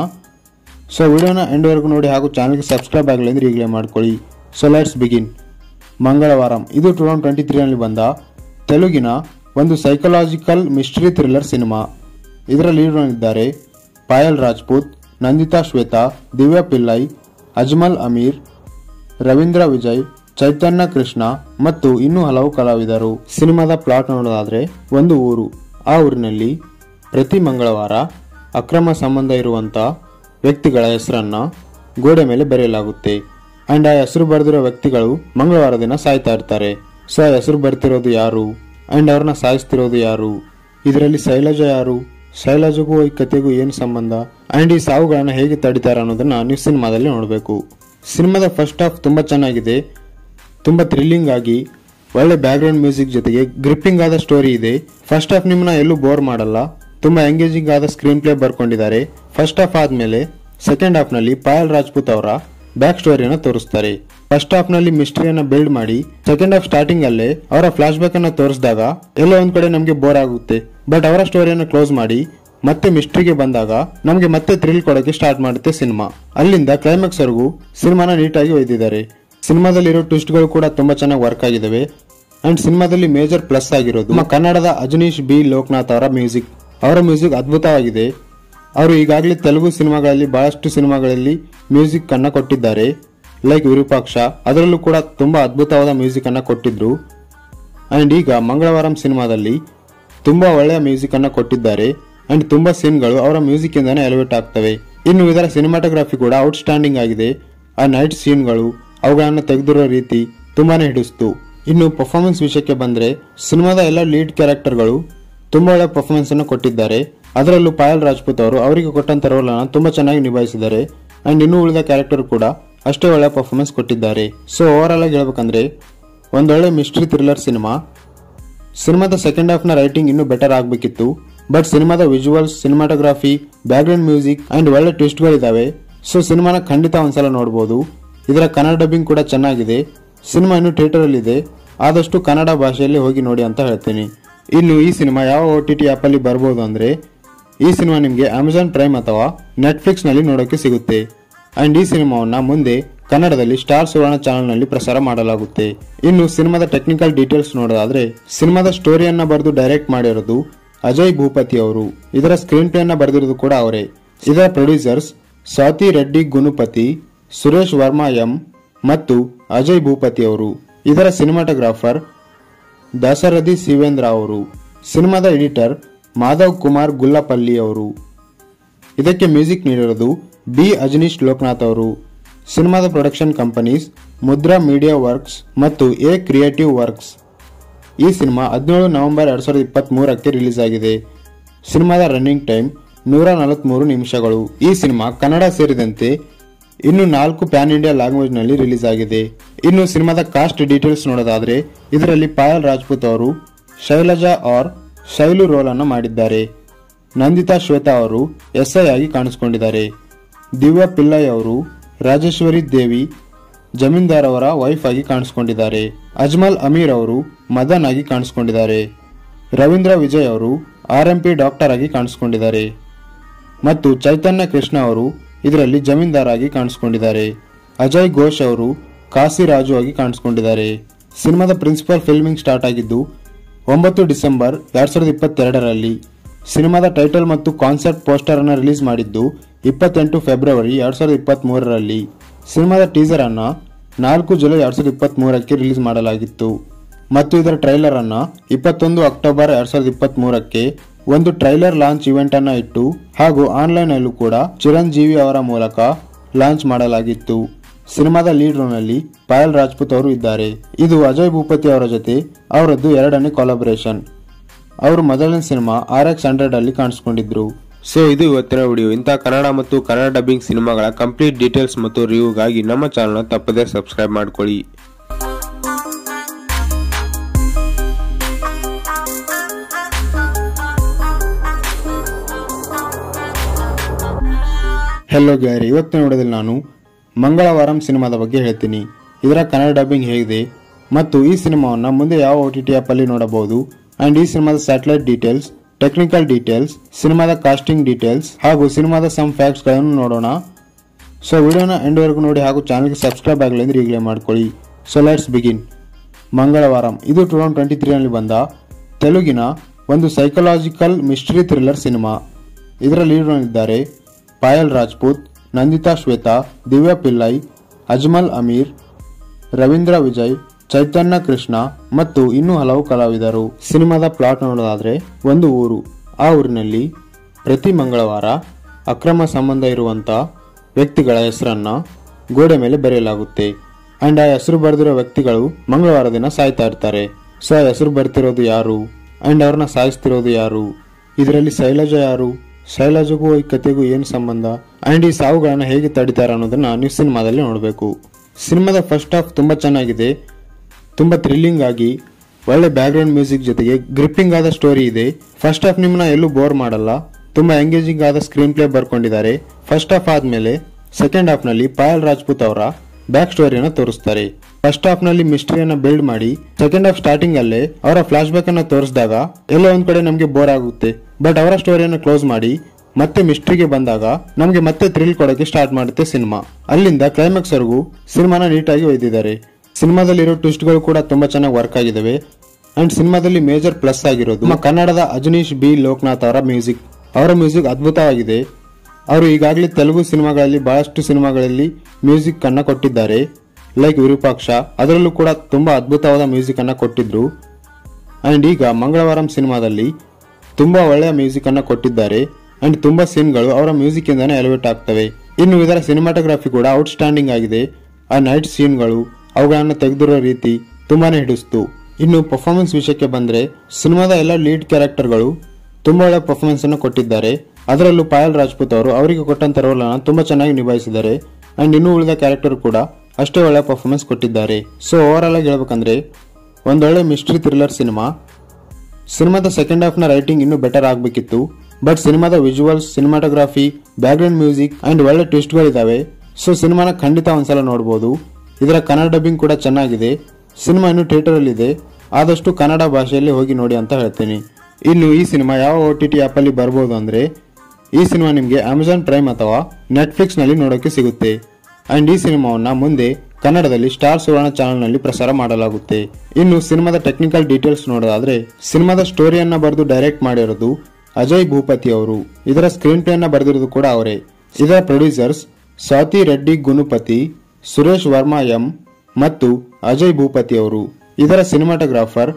ಸೊ ವಿಡಿಯೋನ ಎಂಡ್ವರೆಗೂ ನೋಡಿ ಹಾಗೂ ಚಾನಲ್ಗೆ ಸಬ್ಸ್ಕ್ರೈಬ್ ಆಗಲಿ ಅಂದರೆ ಈಗಲೇ ಮಾಡ್ಕೊಳ್ಳಿ ಸೊ ಲೆಟ್ಸ್ ಬಿಗಿನ್ ಮಂಗಳವಾರಂ ಇದು ಟೂ ತೌಸಂಡ್ ಟ್ವೆಂಟಿ ತ್ರೀನಲ್ಲಿ ಬಂದ ತೆಲುಗಿನ ಒಂದು ಸೈಕಲಾಜಿಕಲ್ ಮಿಸ್ಟ್ರಿ ಥ್ರಿಲ್ಲರ್ ಸಿನಿಮಾ ಇದರ ಲೀಡ್ಗಳಿದ್ದಾರೆ ಪಾಯಲ್ ರಾಜ್ಪೂತ್ ನಂದಿತಾ ಶ್ವೇತಾ ದಿವ್ಯಾ ಪಿಲ್ಲೈ ಅಜ್ಮಲ್ ಅಮೀರ್ ರವೀಂದ್ರ ವಿಜಯ್ ಚೈತನ್ಯ ಕೃಷ್ಣ ಮತ್ತು ಇನ್ನೂ ಹಲವು ಕಲಾವಿದರು ಸಿನಿಮಾದ ಪ್ಲಾಟ್ ನೋಡೋದಾದ್ರೆ ಒಂದು ಊರು ಆ ಊರಿನಲ್ಲಿ ಪ್ರತಿ ಮಂಗಳವಾರ ಅಕ್ರಮ ಸಂಬಂಧ ಇರುವಂತ ವ್ಯಕ್ತಿಗಳ ಹೆಸರನ್ನ ಗೋಡೆ ಮೇಲೆ ಬರೆಯಲಾಗುತ್ತೆ ಅಂಡ್ ಆ ಹೆಸರು ಬರೆದಿರೋ ವ್ಯಕ್ತಿಗಳು ಮಂಗಳವಾರ ದಿನ ಸಾಯ್ತಾ ಇರ್ತಾರೆ ಸೊ ಆ ಹೆಸರು ಬರ್ತಿರೋದು ಯಾರು ಅಂಡ್ ಅವ್ರನ್ನ ಸಾಯಿಸ್ತಿರೋದು ಯಾರು ಇದರಲ್ಲಿ ಶೈಲಜ ಯಾರು ಶೈಲಜಗೂ ಈ ಕಥೆಗೂ ಏನು ಸಂಬಂಧ ಅಂಡ್ ಈ ಸಾವುಗಳನ್ನ ಹೇಗೆ ತಡಿತಾರೆ ಅನ್ನೋದನ್ನ ನೀವು ಸಿನಿಮಾದಲ್ಲಿ ನೋಡಬೇಕು ಸಿನಿಮಾದ ಫಸ್ಟ್ ಹಾಫ್ ತುಂಬಾ ಚೆನ್ನಾಗಿದೆ ತುಂಬಾ ಥ್ರಿಲ್ಲಿಂಗ್ ಆಗಿ ಒಳ್ಳೆ ಬ್ಯಾಕ್ಗ್ರೌಂಡ್ ಮ್ಯೂಸಿಕ್ ಜೊತೆಗೆ ಗ್ರಿಪ್ಪಿಂಗ್ ಆದ ಸ್ಟೋರಿ ಇದೆ ಫಸ್ಟ್ ಹಾಫ್ ನಿಮ್ಮನ್ನ ಎಲ್ಲೂ ಬೋರ್ ಮಾಡಲ್ಲ ತುಂಬಾ ಎಂಗೇಜಿಂಗ್ ಆದ ಸ್ಕ್ರೀನ್ ಪ್ಲೇ ಬರ್ಕೊಂಡಿದ್ದಾರೆ ಫಸ್ಟ್ ಹಾಫ್ ಆದ್ಮೇಲೆ ಸೆಕೆಂಡ್ ಹಾಫ್ ನಲ್ಲಿ ಪಾಯಲ್ ರಾಜ್ಪೂತ್ ಅವರ ಬ್ಯಾಕ್ ಸ್ಟೋರಿಯನ್ನ ತೋರಿಸ್ತಾರೆ ಫಸ್ಟ್ ಹಾಫ್ ನಲ್ಲಿ ಮಿಸ್ಟ್ರಿಯನ್ನ ಬಿಲ್ಡ್ ಮಾಡಿ ಸೆಕೆಂಡ್ ಹಾಫ್ ಸ್ಟಾರ್ಟಿಂಗ್ ಅಲ್ಲೇ ಅವರ ಫ್ಲಾಶ್ ಬ್ಯಾಕ್ ಅನ್ನ ತೋರಿಸಿದಾಗ ಎಲ್ಲೋ ಒಂದ್ ಕಡೆ ನಮಗೆ ಬೋರ್ ಆಗುತ್ತೆ ಬಟ್ ಅವರ ಸ್ಟೋರಿಯನ್ನ ಕ್ಲೋಸ್ ಮಾಡಿ ಮತ್ತೆ ಮಿಸ್ಟ್ರಿಗೆ ಬಂದಾಗ ನಮಗೆ ಮತ್ತೆ ಥ್ರಿಲ್ ಕೊಡೋಕೆ ಸ್ಟಾರ್ಟ್ ಮಾಡುತ್ತೆ ಸಿನಿಮಾ ಅಲ್ಲಿಂದ ಕ್ಲೈಮ್ಯಾಕ್ಸ್ ವರೆಗೂ ಸಿನಿಮಾನ ನೀಟಾಗಿ ಒಯ್ದಿದ್ದಾರೆ ಸಿನಿಮಾದಲ್ಲಿರೋ ಟ್ವಿಸ್ಟ್ಗಳು ಕೂಡ ತುಂಬಾ ಚೆನ್ನಾಗಿ ವರ್ಕ್ ಆಗಿದಾವೆ ಅಂಡ್ ಸಿನಿಮಾದಲ್ಲಿ ಮೇಜರ್ ಪ್ಲಸ್ ಆಗಿರೋದು ನಮ್ಮ ಕನ್ನಡದ ಅಜನೀಶ್ ಬಿ ಲೋಕನಾಥ್ ಅವರ ಮ್ಯೂಸಿಕ್ ಅವರ ಮ್ಯೂಸಿಕ್ ಅದ್ಭುತವಾಗಿದೆ ಅವರು ಈಗಾಗಲೇ ತೆಲುಗು ಸಿನಿಮಾಗಳಲ್ಲಿ ಬಹಳಷ್ಟು ಸಿನಿಮಾಗಳಲ್ಲಿ ಮ್ಯೂಸಿಕ್ ಅನ್ನ ಕೊಟ್ಟಿದ್ದಾರೆ ಲೈಕ್ ವಿರೂಪಾಕ್ಷ ಅದರಲ್ಲೂ ಕೂಡ ತುಂಬಾ ಅದ್ಭುತವಾದ ಮ್ಯೂಸಿಕ್ ಅನ್ನ ಕೊಟ್ಟಿದ್ರು ಅಂಡ್ ಈಗ ಮಂಗಳವಾರಂ ಸಿನಿಮಾದಲ್ಲಿ ತುಂಬಾ ಒಳ್ಳೆಯ ಮ್ಯೂಸಿಕ್ ಅನ್ನ ಕೊಟ್ಟಿದ್ದಾರೆ ಅಂಡ್ ತುಂಬಾ ಸೀನ್ಗಳು ಅವರ ಮ್ಯೂಸಿಕ್ ಇಂದಾನೆ ಎಲಿವೇಟ್ ಆಗ್ತವೆ ಇನ್ನು ಇದರ ಸಿನಿಮಾಟೋಗ್ರಫಿ ಕೂಡ ಔಟ್ಸ್ಟ್ಯಾಂಡಿಂಗ್ ಆಗಿದೆ ಆ ನೈಟ್ ಸೀನ್ಗಳು ಅವುಗಳನ್ನು ತೆಗೆದಿರೋ ರೀತಿ ತುಂಬಾನೇ ಹಿಡಿಸ್ತು ಇನ್ನು ಪರ್ಫಾರ್ಮೆನ್ಸ್ ವಿಷಯಕ್ಕೆ ಬಂದ್ರೆ ಸಿನಿಮಾದ ಎಲ್ಲ ಲೀಡ್ ಕ್ಯಾರೆಕ್ಟರ್ಗಳು ತುಂಬಾ ಒಳ್ಳೆ ಪರ್ಫಾರ್ಮೆನ್ಸ್ ಅನ್ನು ಕೊಟ್ಟಿದ್ದಾರೆ ಅದರಲ್ಲೂ ಪಾಯಲ್ ರಾಜ್ಪೂತ್ ಅವರು ಅವರಿಗೆ ಕೊಟ್ಟಂತ ರೋಲ್ ಅನ್ನು ತುಂಬಾ ಚೆನ್ನಾಗಿ ನಿಭಾಯಿಸಿದ್ದಾರೆ ಅಂಡ್ ಇನ್ನು ಉಳಿದ ಕ್ಯಾರೆಕ್ಟರ್ ಕೂಡ ಅಷ್ಟೇ ಒಳ್ಳೆ ಪರ್ಫಾರ್ಮೆನ್ಸ್ ಕೊಟ್ಟಿದ್ದಾರೆ ಸೊ ಓವರ್ ಆಲ್ ಆಗಿ ಹೇಳ್ಬೇಕಂದ್ರೆ ಒಂದೊಳ್ಳೆ ಮಿಸ್ಟ್ರಿ ಥ್ರಿಲ್ಲರ್ ಸಿನಿಮಾ ಸಿನಿಮಾದ ಸೆಕೆಂಡ್ ಹಾಫ್ ನ ರೈಟಿಂಗ್ ಇನ್ನೂ ಬೆಟರ್ ಆಗಬೇಕಿತ್ತು ಬಟ್ ಸಿನಿಮಾದ visuals cinematography background music and ಒಳ್ಳೆ ಟ್ವಿಸ್ಟ್ಗಳಿದಾವೆ ಸೊ ಸಿನಿಮಾನ ಖಂಡಿತ ಒಂದ್ಸಲ ನೋಡಬಹುದು ಇದರ ಕನ್ನಡ ಡಬ್ಬಿಂಗ್ ಕೂಡ ಚೆನ್ನಾಗಿದೆ ಸಿನಿಮಾ ಇನ್ನು ಥಿಯೇಟರ್ ಅಲ್ಲಿ ಇದೆ ಆದಷ್ಟು ಕನ್ನಡ ಭಾಷೆಯಲ್ಲಿ ಹೋಗಿ ನೋಡಿ ಅಂತ ಹೇಳ್ತೀನಿ ಇನ್ನು ಈ ಸಿನಿಮಾ ಯಾವ ಒ ಟಿ ಟಿ ಆ್ಯಪಲ್ಲಿ ಬರ್ಬೋದು ಅಂದ್ರೆ ಈ ಸಿನಿಮಾ ನಿಮಗೆ ಅಮೆಜಾನ್ ಪ್ರೈಮ್ ಅಥವಾ ನೆಟ್ಫ್ಲಿಕ್ಸ್ ನಲ್ಲಿ ನೋಡೋಕೆ ಸಿಗುತ್ತೆ ಅಂಡ್ ಈ ಸಿನಿಮಾವನ್ನ ಮುಂದೆ ಕನ್ನಡದಲ್ಲಿ ಸ್ಟಾರ್ ಸುವರ್ಣ ಚಾನೆಲ್ ನಲ್ಲಿ ಪ್ರಸಾರ ಮಾಡಲಾಗುತ್ತೆ ಇನ್ನು ಸಿನಿಮಾದ ಟೆಕ್ನಿಕಲ್ ಡೀಟೇಲ್ಸ್ ನೋಡೋದಾದ್ರೆ ಸಿನಿಮಾದ ಸ್ಟೋರಿಯನ್ನ ಬರೆದು ಡೈರೆಕ್ಟ್ ಮಾಡಿರೋದು ಅಜಯ್ ಭೂಪತಿ ಅವರು ಇದರ ಸ್ಕ್ರೀನ್ ಪ್ಲೇ ಅನ್ನ ಬರೆದಿರೋದು ಕೂಡ ಅವರೇ ಇದರ ಪ್ರೊಡ್ಯೂಸರ್ಸ್ ಸ್ವಾತಿ ರೆಡ್ಡಿ ಗುನುಪತಿ ಸುರೇಶ್ ವರ್ಮಾ ಎಂ ಮತ್ತು ಅಜಯ್ ಭೂಪತಿ ಅವರು ಇದರ ಸಿನಿಮಾಟೋಗ್ರಾಫರ್ ದಾಸರಥಿ ಶಿವೇಂದ್ರ ಅವರು ಸಿನಿಮಾದ ಎಡಿಟರ್ ಮಾಧವ್ ಕುಮಾರ್ ಗುಲ್ಲಪಲ್ಲಿ ಅವರು ಇದಕ್ಕೆ ಮ್ಯೂಸಿಕ್ ನೀಡಿರೋದು ಬಿ ಅಜನೀಶ್ ಲೋಕನಾಥ್ ಅವರು ಸಿನಿಮಾದ production companies Mudra media works ಮತ್ತು ಎ ಕ್ರಿಯೇಟಿವ್ ವರ್ಕ್ಸ್ ಈ ಸಿನಿಮಾ ಹದಿನೇಳು ನವೆಂಬರ್ ಎರಡ್ ಸಾವಿರದ ಇಪ್ಪತ್ತ್ ಮೂರಕ್ಕೆ ರಿಲೀಸ್ ಆಗಿದೆ ಸಿನಿಮಾದ ರನ್ನಿಂಗ್ ಟೈಮ್ ನೂರ ನಲವತ್ಮೂರು ನಿಮಿಷಗಳು ಈ ಸಿನಿಮಾ ಕನ್ನಡ ಸೇರಿದಂತೆ ಇನ್ನು ನಾಲ್ಕು ಪ್ಯಾನ್ ಇಂಡಿಯಾ ಲ್ಯಾಂಗ್ವೇಜ್ ನಲ್ಲಿ ರಿಲೀಸ್ ಆಗಿದೆ ಇನ್ನು ಸಿನಿಮಾದ ಕಾಸ್ಟ್ ಡೀಟೇಲ್ಸ್ ನೋಡೋದಾದ್ರೆ ಇದರಲ್ಲಿ ಪಾಯಲ್ ರಾಜ್ಪೂತ್ ಅವರು ಶೈಲಜಾ ಆರ್ ಶೈಲು ರೋಲ್ ಅನ್ನು ಮಾಡಿದ್ದಾರೆ ನಂದಿತಾ ಶ್ವೇತಾ ಅವರು ಎಸ್ ಐ ಆಗಿ ಕಾಣಿಸಿಕೊಂಡಿದ್ದಾರೆ ದಿವ್ಯಾ ಪಿಲ್ಲೈ ಅವರು ರಾಜೇಶ್ವರಿ ದೇವಿ ಜಮೀನ್ದಾರ್ ಅವರ ವೈಫ್ ಆಗಿ ಕಾಣಿಸಿಕೊಂಡಿದ್ದಾರೆ ಅಜ್ಮಲ್ ಅಮೀರ್ ಅವರು ಮದನ್ ಆಗಿ ಕಾಣಿಸಿಕೊಂಡಿದ್ದಾರೆ ರವೀಂದ್ರ ವಿಜಯ್ ಅವರು ಆರ್ ಎಂ ಪಿ ಡಾಕ್ಟರ್ ಆಗಿ ಕಾಣಿಸಿಕೊಂಡಿದ್ದಾರೆ ಮತ್ತು ಚೈತನ್ಯ ಕೃಷ್ಣ ಅವರು ಇದರಲ್ಲಿ ಜಮೀನ್ದಾರ್ ಆಗಿ ಕಾಣಿಸಿಕೊಂಡಿದ್ದಾರೆ ಅಜಯ್ ಘೋಷ್ ಅವರು ಕಾಸಿರಾಜು ಆಗಿ ಕಾಣಿಸಿಕೊಂಡಿದ್ದಾರೆ ಸಿನಿಮಾದ ಪ್ರಿನ್ಸಿಪಲ್ ಫಿಲ್ಮಿಂಗ್ ಸ್ಟಾರ್ಟ್ ಆಗಿದ್ದು ಒಂಬತ್ತು ಡಿಸೆಂಬರ್ ಎರಡ್ ಸಾವಿರದ ಇಪ್ಪತ್ತೆರಡರಲ್ಲಿ ಸಿನಿಮಾದ ಟೈಟಲ್ ಮತ್ತು ಕಾನ್ಸೆಪ್ಟ್ ಪೋಸ್ಟರ್ ಅನ್ನು ರಿಲೀಸ್ ಮಾಡಿದ್ದು ಇಪ್ಪತ್ತೆಂಟು ಫೆಬ್ರವರಿ ಎರಡ್ ಸಾವಿರದ ಇಪ್ಪತ್ತ್ ಮೂರರಲ್ಲಿ ಸಿನಿಮಾದ ಟೀಸರ್ ಅನ್ನ ನಾಲ್ಕು ಜುಲೈ ಎರಡ್ ಸಾವಿರದ ಇಪ್ಪತ್ತ್ ಮೂರಕ್ಕೆ ರಿಲೀಸ್ ಮಾಡಲಾಗಿತ್ತು ಮತ್ತು ಇದರ ಟ್ರೈಲರ್ ಅನ್ನ ಇಪ್ಪತ್ತೊಂದು ಅಕ್ಟೋಬರ್ ಎರಡ್ ಸಾವಿರದ ಇಪ್ಪತ್ತ್ ಮೂರಕ್ಕೆ ಒಂದು ಟ್ರೈಲರ್ ಲಾಂಚ್ ಇವೆಂಟ್ ಅನ್ನ ಇಟ್ಟು ಹಾಗೂ ಆನ್ಲೈನ್ ಅಲ್ಲೂ ಕೂಡ ಚಿರಂಜೀವಿ ಅವರ ಮೂಲಕ ಲಾಂಚ್ ಮಾಡಲಾಗಿತ್ತು ಸಿನಿಮಾದ ಲೀಡ್ ರೋಲ್ ನಲ್ಲಿ ಪಾಯಲ್ ರಾಜ್ಪೂತ್ ಅವರು ಇದ್ದಾರೆ ಇದು ಅಜಯ್ ಭೂಪತಿ ಅವರ ಜೊತೆ ಅವರದ್ದು ಎರಡನೇ ಕೊಲಾಬರೇಷನ್ ಅವರು ಮೊದಲನೇ ಸಿನಿಮಾ ಆರ್ ಎಕ್ಸ್ ಹಂಡ್ರೆಡ್ ಅಲ್ಲಿ ಕಾಣಿಸ್ಕೊಂಡಿದ್ರು ಸೊ ಇದು ಇವತ್ತಿನ ವಿಡಿಯೋ ಇಂಥ ಕನ್ನಡ ಮತ್ತು ಕನ್ನಡ ಡಬ್ಬಿಂಗ್ ಸಿನಿಮಾಗಳ ಕಂಪ್ಲೀಟ್ ಡೀಟೇಲ್ಸ್ ಮತ್ತು ರಿವ್ಯೂಗಾಗಿ ನಮ್ಮ ಚಾನಲ್ನ ತಪ್ಪದೇ ಸಬ್ಸ್ಕ್ರೈಬ್ ಮಾಡ್ಕೊಳ್ಳಿ ಹೆಲೋ ಗೆಳೆಯರಿ ಇವತ್ತಿನ ವಿಡಿಯೋದಲ್ಲಿ ನಾನು ಮಂಗಳವಾರಂ ಸಿನಿಮಾದ ಬಗ್ಗೆ ಹೇಳ್ತೀನಿ ಇದರ ಕನ್ನಡ ಡಬ್ಬಿಂಗ್ ಹೇಗಿದೆ ಮತ್ತು ಈ ಸಿನಿಮಾವನ್ನು ಮುಂದೆ ಯಾವ ಒ ಟಿ ಟಿ ಆ್ಯಪಲ್ಲಿ ನೋಡಬಹುದು ಆ್ಯಂಡ್ ಈ ಸಿನಿಮಾದ ಸ್ಯಾಟಲೈಟ್ ಡೀಟೇಲ್ಸ್ ಟೆಕ್ನಿಕಲ್ ಡೀಟೇಲ್ಸ್ ಸಿನಿಮಾದ ಕಾಸ್ಟಿಂಗ್ ಡೀಟೇಲ್ಸ್ ಹಾಗೂ ಸಿನಿಮಾದ ಸಮ್ ಫ್ಯಾಕ್ಟ್ಸ್ಗಳನ್ನು ನೋಡೋಣ ಸೊ ವಿಡಿಯೋನ ಎಂಡ್ವರೆಗೂ ನೋಡಿ ಹಾಗೂ ಚಾನಲ್ಗೆ ಸಬ್ಸ್ಕ್ರೈಬ್ ಆಗಲಿ ಅಂದ್ರೆ ಈಗಲೇ ಮಾಡ್ಕೊಳ್ಳಿ ಸೊ ಲೆಟ್ಸ್ ಬಿಗಿನ್ ಮಂಗಳವಾರಂ ಇದು ಟೂ ತೌಸಂಡ್ ಟ್ವೆಂಟಿ ತ್ರೀನಲ್ಲಿ ಬಂದ ತೆಲುಗಿನ ಒಂದು ಸೈಕಲಾಜಿಕಲ್ ಮಿಸ್ಟ್ರಿ ಥ್ರಿಲ್ಲರ್ ಸಿನಿಮಾ ಇದರ ಲೀಡ್ನಲ್ಲಿದ್ದಾರೆ ಪಾಯಲ್ ರಾಜ್ಪೂತ್ ನಂದಿತಾ ಶ್ವೇತಾ ದಿವ್ಯಾ ಪಿಲ್ಲೈ ಅಜ್ಮಲ್ ಅಮೀರ್ ರವೀಂದ್ರ ವಿಜಯ್ ಚೈತನ್ಯ ಕೃಷ್ಣ ಮತ್ತು ಇನ್ನೂ ಹಲವು ಕಲಾವಿದರು ಸಿನಿಮಾದ ಪ್ಲಾಟ್ ನೋಡೋದಾದ್ರೆ ಒಂದು ಊರು ಆ ಊರಿನಲ್ಲಿ ಪ್ರತಿ ಮಂಗಳವಾರ ಅಕ್ರಮ ಸಂಬಂಧ ಇರುವಂತ ವ್ಯಕ್ತಿಗಳ ಹೆಸರನ್ನ ಗೋಡೆ ಮೇಲೆ ಬರೆಯಲಾಗುತ್ತೆ ಅಂಡ್ ಆ ಹೆಸರು ಬರೆದಿರೋ ವ್ಯಕ್ತಿಗಳು ಮಂಗಳವಾರ ದಿನ ಸಾಯ್ತಾ ಇರ್ತಾರೆ ಸೊ ಆ ಹೆಸರು ಬರ್ತಿರೋದು ಯಾರು ಅಂಡ್ ಅವ್ರನ್ನ ಸಾಯಿಸ್ತಿರೋದು ಯಾರು ಇದರಲ್ಲಿ ಶೈಲಜ ಯಾರು ಶೈಲಜಗೂ ಈ ಕತೆಗೂ ಏನು ಸಂಬಂಧ ಅಂಡ್ ಈ ಸಾವುಗಳನ್ನ ಹೇಗೆ ತಡಿತಾರೆ ಅನ್ನೋದನ್ನ ನೀವು ಸಿನಿಮಾದಲ್ಲಿ ನೋಡಬೇಕು ಸಿನಿಮಾದ ಫಸ್ಟ್ ಹಾಫ್ ತುಂಬಾ ಚೆನ್ನಾಗಿದೆ ತುಂಬಾ ಥ್ರಿಲ್ಲಿಂಗ್ ಆಗಿ ಒಳ್ಳೆ ಬ್ಯಾಕ್ಗ್ರೌಂಡ್ ಮ್ಯೂಸಿಕ್ ಜೊತೆಗೆ ಗ್ರಿಪ್ಪಿಂಗ್ ಆದ ಸ್ಟೋರಿ ಇದೆ ಫಸ್ಟ್ ಹಾಫ್ ನಿಮ್ಮನ್ನ ಎಲ್ಲೂ ಬೋರ್ ಮಾಡಲ್ಲ ತುಂಬಾ ಎಂಗೇಜಿಂಗ್ ಆದ ಸ್ಕ್ರೀನ್ ಪ್ಲೇ ಬರ್ಕೊಂಡಿದ್ದಾರೆ ಫಸ್ಟ್ ಹಾಫ್ ಆದ್ಮೇಲೆ ಸೆಕೆಂಡ್ ಹಾಫ್ ನಲ್ಲಿ ಪಾಯಲ್ ರಾಜ್ಪೂತ್ ಅವರ ಬ್ಯಾಕ್ ಸ್ಟೋರಿಯನ್ನ ತೋರಿಸ್ತಾರೆ ಫಸ್ಟ್ ಹಾಫ್ ನಲ್ಲಿ ಮಿಸ್ಟ್ರಿಯನ್ನ ಬಿಲ್ಡ್ ಮಾಡಿ ಸೆಕೆಂಡ್ ಹಾಫ್ ಸ್ಟಾರ್ಟಿಂಗ್ ಅಲ್ಲೇ ಅವರ ಫ್ಲಾಶ್ ಬ್ಯಾಕ್ ಅನ್ನ ತೋರಿಸಿದಾಗ ಎಲ್ಲೋ ಒಂದ್ ಕಡೆ ನಮಗೆ ಬೋರ್ ಆಗುತ್ತೆ ಬಟ್ ಅವರ ಸ್ಟೋರಿಯನ್ನ ಕ್ಲೋಸ್ ಮಾಡಿ ಮತ್ತೆ ಮಿಸ್ಟ್ರಿಗೆ ಬಂದಾಗ ನಮಗೆ ಮತ್ತೆ ಥ್ರಿಲ್ ಕೊಡೋಕೆ ಸ್ಟಾರ್ಟ್ ಮಾಡುತ್ತೆ ಸಿನಿಮಾ ಅಲ್ಲಿಂದ ಕ್ಲೈಮ್ಯಾಕ್ಸ್ ವರೆಗೂ ಸಿನಿಮಾನ ನೀಟಾಗಿ ಒಯ್ದಿದ್ದಾರೆ ಸಿನಿಮಾದಲ್ಲಿರೋ ಟ್ವಿಸ್ಟ್ಗಳು ಕೂಡ ತುಂಬಾ ಚೆನ್ನಾಗಿ ವರ್ಕ್ ಆಗಿದಾವೆ ಅಂಡ್ ಸಿನಿಮಾದಲ್ಲಿ ಮೇಜರ್ ಪ್ಲಸ್ ಆಗಿರೋದು ನಮ್ಮ ಕನ್ನಡದ ಅಜನೀಶ್ ಬಿ ಲೋಕನಾಥ್ ಅವರ ಮ್ಯೂಸಿಕ್ ಅವರ ಮ್ಯೂಸಿಕ್ ಅದ್ಭುತವಾಗಿದೆ ಅವರು ಈಗಾಗಲೇ ತೆಲುಗು ಸಿನಿಮಾಗಳಲ್ಲಿ ಬಹಳಷ್ಟು ಸಿನಿಮಾಗಳಲ್ಲಿ ಮ್ಯೂಸಿಕ್ ಅನ್ನ ಕೊಟ್ಟಿದ್ದಾರೆ ಲೈಕ್ ವಿರೂಪಾಕ್ಷ ಅದರಲ್ಲೂ ಕೂಡ ತುಂಬಾ ಅದ್ಭುತವಾದ ಮ್ಯೂಸಿಕ್ ಅನ್ನ ಕೊಟ್ಟಿದ್ರು ಅಂಡ್ ಈಗ ಮಂಗಳವಾರಂ ಸಿನಿಮಾದಲ್ಲಿ ತುಂಬಾ ಒಳ್ಳೆಯ ಮ್ಯೂಸಿಕ್ ಅನ್ನ ಕೊಟ್ಟಿದ್ದಾರೆ ಅಂಡ್ ತುಂಬಾ ಸೀನ್ಗಳು ಅವರ ಮ್ಯೂಸಿಕ್ ಇಂದಾನೆ ಎಲಿವೇಟ್ ಆಗ್ತವೆ ಇನ್ನು ಇದರ ಸಿನಿಮಾಟೋಗ್ರಫಿ ಕೂಡ ಔಟ್ಸ್ಟ್ಯಾಂಡಿಂಗ್ ಆಗಿದೆ ಆ ನೈಟ್ ಸೀನ್ಗಳು ಅವುಗಳನ್ನು ತೆಗೆದಿರೋ ರೀತಿ ತುಂಬಾನೇ ಹಿಡಿಸ್ತು ಇನ್ನು ಪರ್ಫಾರ್ಮೆನ್ಸ್ ವಿಷಯಕ್ಕೆ ಬಂದ್ರೆ ಸಿನಿಮಾದ ಎಲ್ಲ ಲೀಡ್ ಕ್ಯಾರೆಕ್ಟರ್ಗಳು ತುಂಬಾ ಒಳ್ಳೆ ಪರ್ಫಾರ್ಮೆನ್ಸ್ ಅನ್ನು ಕೊಟ್ಟಿದ್ದಾರೆ ಅದರಲ್ಲೂ ಪಾಯಲ್ ರಾಜ್ಪೂತ್ ಅವರು ಅವರಿಗೆ ಕೊಟ್ಟಂತ ರೋಲ್ ಅನ್ನು ತುಂಬಾ ಚೆನ್ನಾಗಿ ನಿಭಾಯಿಸಿದ್ದಾರೆ ಅಂಡ್ ಇನ್ನು ಉಳಿದ ಕ್ಯಾರೆಕ್ಟರ್ ಕೂಡ ಅಷ್ಟೇ ಒಳ್ಳೆ ಪರ್ಫಾರ್ಮೆನ್ಸ್ ಕೊಟ್ಟಿದ್ದಾರೆ ಸೊ ಓವರ್ ಆಲ್ ಆಗಿ ಹೇಳ್ಬೇಕಂದ್ರೆ ಒಂದೊಳ್ಳೆ ಮಿಸ್ಟ್ರಿ ಥ್ರಿಲ್ಲರ್ ಸಿನಿಮಾ ಸಿನಿಮಾದ ಸೆಕೆಂಡ್ ಹಾಫ್ ನ ರೈಟಿಂಗ್ ಇನ್ನೂ ಬೆಟರ್ ಆಗಬೇಕಿತ್ತು ಬಟ್ ಸಿನಿಮಾದ visuals cinematography background music and ಒಳ್ಳೆ ಟ್ವಿಸ್ಟ್ಗಳಿದಾವೆ ಸೊ ಸಿನಿಮಾನ ಖಂಡಿತ ಒಂದ್ಸಲ ನೋಡಬಹುದು ಇದರ ಕನ್ನಡ ಡಬ್ಬಿಂಗ್ ಕೂಡ ಚೆನ್ನಾಗಿದೆ ಸಿನಿಮಾ ಇನ್ನು ಥಿಯೇಟರ್ ಅಲ್ಲಿ ಇದೆ ಆದಷ್ಟು ಕನ್ನಡ ಭಾಷೆಯಲ್ಲಿ ಹೋಗಿ ನೋಡಿ ಅಂತ ಹೇಳ್ತೀನಿ ಇನ್ನು ಈ ಸಿನಿಮಾ ಯಾವ ಒ ಟಿ ಟಿ ಆ್ಯಪಲ್ಲಿ ಬರ್ಬೋದು ಅಂದ್ರೆ ಈ ಸಿನಿಮಾ ನಿಮಗೆ ಅಮೆಜಾನ್ ಪ್ರೈಮ್ ಅಥವಾ ನೆಟ್ಫ್ಲಿಕ್ಸ್ ನಲ್ಲಿ ನೋಡೋಕೆ ಸಿಗುತ್ತೆ ಅಂಡ್ ಈ ಸಿನಿಮಾವನ್ನ ಮುಂದೆ ಕನ್ನಡದಲ್ಲಿ ಸ್ಟಾರ್ ಸುವರ್ಣ ಚಾನೆಲ್ ನಲ್ಲಿ ಪ್ರಸಾರ ಮಾಡಲಾಗುತ್ತೆ ಇನ್ನು ಸಿನಿಮಾದ ಟೆಕ್ನಿಕಲ್ ಡೀಟೇಲ್ಸ್ ನೋಡೋದಾದ್ರೆ ಸಿನಿಮಾದ ಸ್ಟೋರಿಯನ್ನ ಬರೆದು ಡೈರೆಕ್ಟ್ ಮಾಡಿರೋದು ಅಜಯ್ ಭೂಪತಿ ಅವರು ಇದರ ಸ್ಕ್ರೀನ್ ಪ್ಲೇ ಅನ್ನ ಬರೆದಿರೋದು ಕೂಡ ಅವರೇ ಇದರ ಪ್ರೊಡ್ಯೂಸರ್ಸ್ ಸ್ವಾತಿ ರೆಡ್ಡಿ ಗುನುಪತಿ ಸುರೇಶ್ ವರ್ಮಾ ಎಂ ಮತ್ತು ಅಜಯ್ ಭೂಪತಿ ಅವರು ಇದರ ಸಿನಿಮಾಟೋಗ್ರಾಫರ್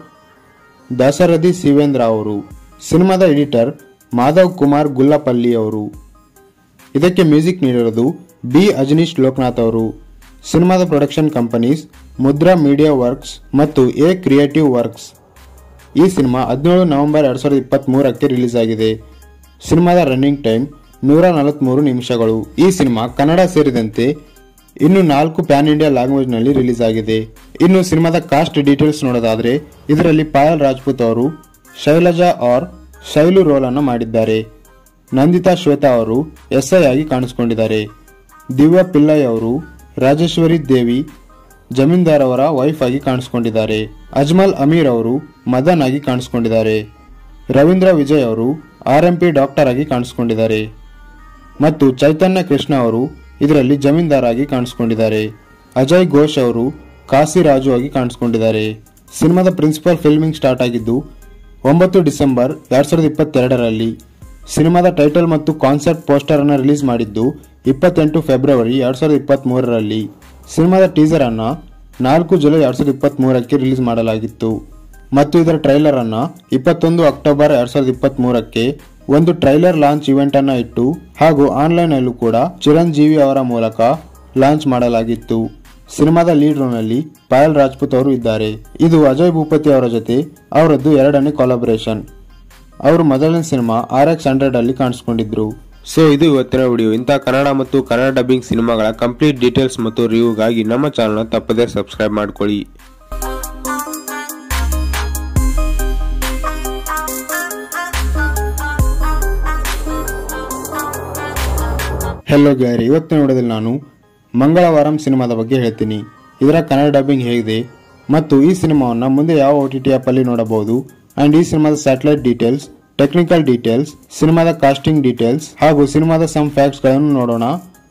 ದಾಸರಥಿ ಶಿವೇಂದ್ರ ಅವರು ಸಿನಿಮಾದ ಎಡಿಟರ್ ಮಾಧವ್ ಕುಮಾರ್ ಗುಲ್ಲಪಲ್ಲಿ ಅವರು ಇದಕ್ಕೆ ಮ್ಯೂಸಿಕ್ ನೀಡಿರೋದು ಬಿ ಅಜನೀಶ್ ಲೋಕನಾಥ್ ಅವರು ಸಿನಿಮಾದ production companies Mudra media works ಮತ್ತು ಎ ಕ್ರಿಯೇಟಿವ್ ವರ್ಕ್ಸ್ ಈ ಸಿನಿಮಾ ಹದಿನೇಳು ನವೆಂಬರ್ ಎರಡ್ ಸಾವಿರದ ಇಪ್ಪತ್ತ್ ಮೂರಕ್ಕೆ ರಿಲೀಸ್ ಆಗಿದೆ ಸಿನಿಮಾದ ರನ್ನಿಂಗ್ ಟೈಮ್ ನೂರ ನಲವತ್ಮೂರು ನಿಮಿಷಗಳು ಈ ಸಿನಿಮಾ ಕನ್ನಡ ಸೇರಿದಂತೆ ಇನ್ನು ನಾಲ್ಕು ಪ್ಯಾನ್ ಇಂಡಿಯಾ ಲ್ಯಾಂಗ್ವೇಜ್ ನಲ್ಲಿ ರಿಲೀಸ್ ಆಗಿದೆ ಇನ್ನು ಸಿನಿಮಾದ ಕಾಸ್ಟ್ ಡೀಟೇಲ್ಸ್ ನೋಡೋದಾದ್ರೆ ಇದರಲ್ಲಿ ಪಾಯಲ್ ರಾಜ್ಪೂತ್ ಅವರು ಶೈಲಜಾ ಆರ್ ಶೈಲು ರೋಲ್ ಅನ್ನು ಮಾಡಿದ್ದಾರೆ ನಂದಿತಾ ಶ್ವೇತಾ ಅವರು ಎಸ್ಐ ಆಗಿ ಕಾಣಿಸಿಕೊಂಡಿದ್ದಾರೆ ದಿವ್ಯಾ ಪಿಲ್ಲೈ ಅವರು ರಾಜೇಶ್ವರಿ ದೇವಿ ಜಮೀನ್ದಾರ್ ಅವರ ವೈಫ್ ಆಗಿ ಕಾಣಿಸಿಕೊಂಡಿದ್ದಾರೆ ಅಜ್ಮಲ್ ಅಮೀರ್ ಅವರು ಮದನ್ ಆಗಿ ಕಾಣಿಸಿಕೊಂಡಿದ್ದಾರೆ ರವೀಂದ್ರ ವಿಜಯ್ ಅವರು ಆರ್ ಎಂ ಪಿ ಡಾಕ್ಟರ್ ಆಗಿ ಕಾಣಿಸಿಕೊಂಡಿದ್ದಾರೆ ಮತ್ತು ಚೈತನ್ಯ ಕೃಷ್ಣ ಅವರು ಇದರಲ್ಲಿ ಜಮೀನ್ದಾರ್ ಆಗಿ ಕಾಣಿಸಿಕೊಂಡಿದ್ದಾರೆ ಅಜಯ್ ಘೋಷ್ ಅವರು ಕಾಸಿರಾಜು ಆಗಿ ಕಾಣಿಸಿಕೊಂಡಿದ್ದಾರೆ ಸಿನಿಮಾದ ಪ್ರಿನ್ಸಿಪಲ್ ಫಿಲ್ಮಿಂಗ್ ಸ್ಟಾರ್ಟ್ ಆಗಿದ್ದು ಒಂಬತ್ತು ಡಿಸೆಂಬರ್ ಎರಡ್ ಸಾವಿರದ ಇಪ್ಪತ್ತೆರಡರಲ್ಲಿ ಸಿನಿಮಾದ ಟೈಟಲ್ ಮತ್ತು ಕಾನ್ಸೆಪ್ಟ್ ಪೋಸ್ಟರ್ ಅನ್ನು ರಿಲೀಸ್ ಮಾಡಿದ್ದು ಇಪ್ಪತ್ತೆಂಟು ಫೆಬ್ರವರಿ ಎರಡ್ ಸಾವಿರದ ಇಪ್ಪತ್ತ್ ಮೂರರಲ್ಲಿ ಸಿನಿಮಾದ ಟೀಸರ್ ಅನ್ನ ನಾಲ್ಕು ಜುಲೈ ಎರಡ್ ಸಾವಿರದ ಇಪ್ಪತ್ತ್ ಮೂರಕ್ಕೆ ರಿಲೀಸ್ ಮಾಡಲಾಗಿತ್ತು ಮತ್ತು ಇದರ ಟ್ರೈಲರ್ ಅನ್ನ ಇಪ್ಪತ್ತೊಂದು ಅಕ್ಟೋಬರ್ ಎರಡ್ ಸಾವಿರದ ಇಪ್ಪತ್ತ್ ಮೂರಕ್ಕೆ ಒಂದು ಟ್ರೈಲರ್ ಲಾಂಚ್ ಇವೆಂಟ್ ಅನ್ನ ಇಟ್ಟು ಹಾಗೂ ಆನ್ಲೈನ್ ಅಲ್ಲೂ ಕೂಡ ಚಿರಂಜೀವಿ ಅವರ ಮೂಲಕ ಲಾಂಚ್ ಮಾಡಲಾಗಿತ್ತು ಸಿನಿಮಾದ ಲೀಡ್ ರೋಲ್ ನಲ್ಲಿ ಪಾಯಲ್ ರಾಜ್ಪೂತ್ ಅವರು ಇದ್ದಾರೆ ಇದು ಅಜಯ್ ಭೂಪತಿ ಅವರ ಜೊತೆ ಅವರದ್ದು ಎರಡನೇ ಕೊಲಾಬರೇಷನ್ ಅವರು ಮೊದಲನೇ ಸಿನಿಮಾ ಆರ್ ಎಕ್ಸ್ ಹಂಡ್ರೆಡ್ ಅಲ್ಲಿ ಕಾಣಿಸ್ಕೊಂಡಿದ್ರು ಸೊ ಇದು ಇವತ್ತಿನ ವಿಡಿಯೋ ಇಂಥ ಕನ್ನಡ ಮತ್ತು ಕನ್ನಡ ಡಬ್ಬಿಂಗ್ ಸಿನಿಮಾಗಳ ಕಂಪ್ಲೀಟ್ ಡೀಟೇಲ್ಸ್ ಮತ್ತು ರಿವ್ಯೂಗಾಗಿ ನಮ್ಮ ಚಾನಲ್ನ ತಪ್ಪದೇ ಸಬ್ಸ್ಕ್ರೈಬ್ ಮಾಡ್ಕೊಳ್ಳಿ ಹೆಲೋ ಗ್ಯಾರಿ ಇವತ್ತಿನ ನೋಡೋದಲ್ಲಿ ನಾನು ಮಂಗಳವಾರಂ ಸಿನಿಮಾದ ಬಗ್ಗೆ ಹೇಳ್ತೀನಿ ಇದರ ಕನ್ನಡ ಡಬ್ಬಿಂಗ್ ಹೇಗಿದೆ ಮತ್ತು ಈ ಸಿನಿಮಾವನ್ನು ಮುಂದೆ ಯಾವ ಒ ಟಿ ಟಿ ಆ್ಯಪಲ್ಲಿ ನೋಡಬಹುದು ಆ್ಯಂಡ್ ಈ ಸಿನಿಮಾದ ಸ್ಯಾಟಲೈಟ್ ಡೀಟೇಲ್ಸ್ ಟೆಕ್ನಿಕಲ್ ಡೀಟೇಲ್ಸ್ ಸಿನಿಮಾದ ಕಾಸ್ಟಿಂಗ್ ಡೀಟೇಲ್ಸ್ ಹಾಗೂ ಸಿನಿಮಾದ ಸಮ್ ಫ್ಯಾಕ್ಟ್ಸ್ಗಳನ್ನು ನೋಡೋಣ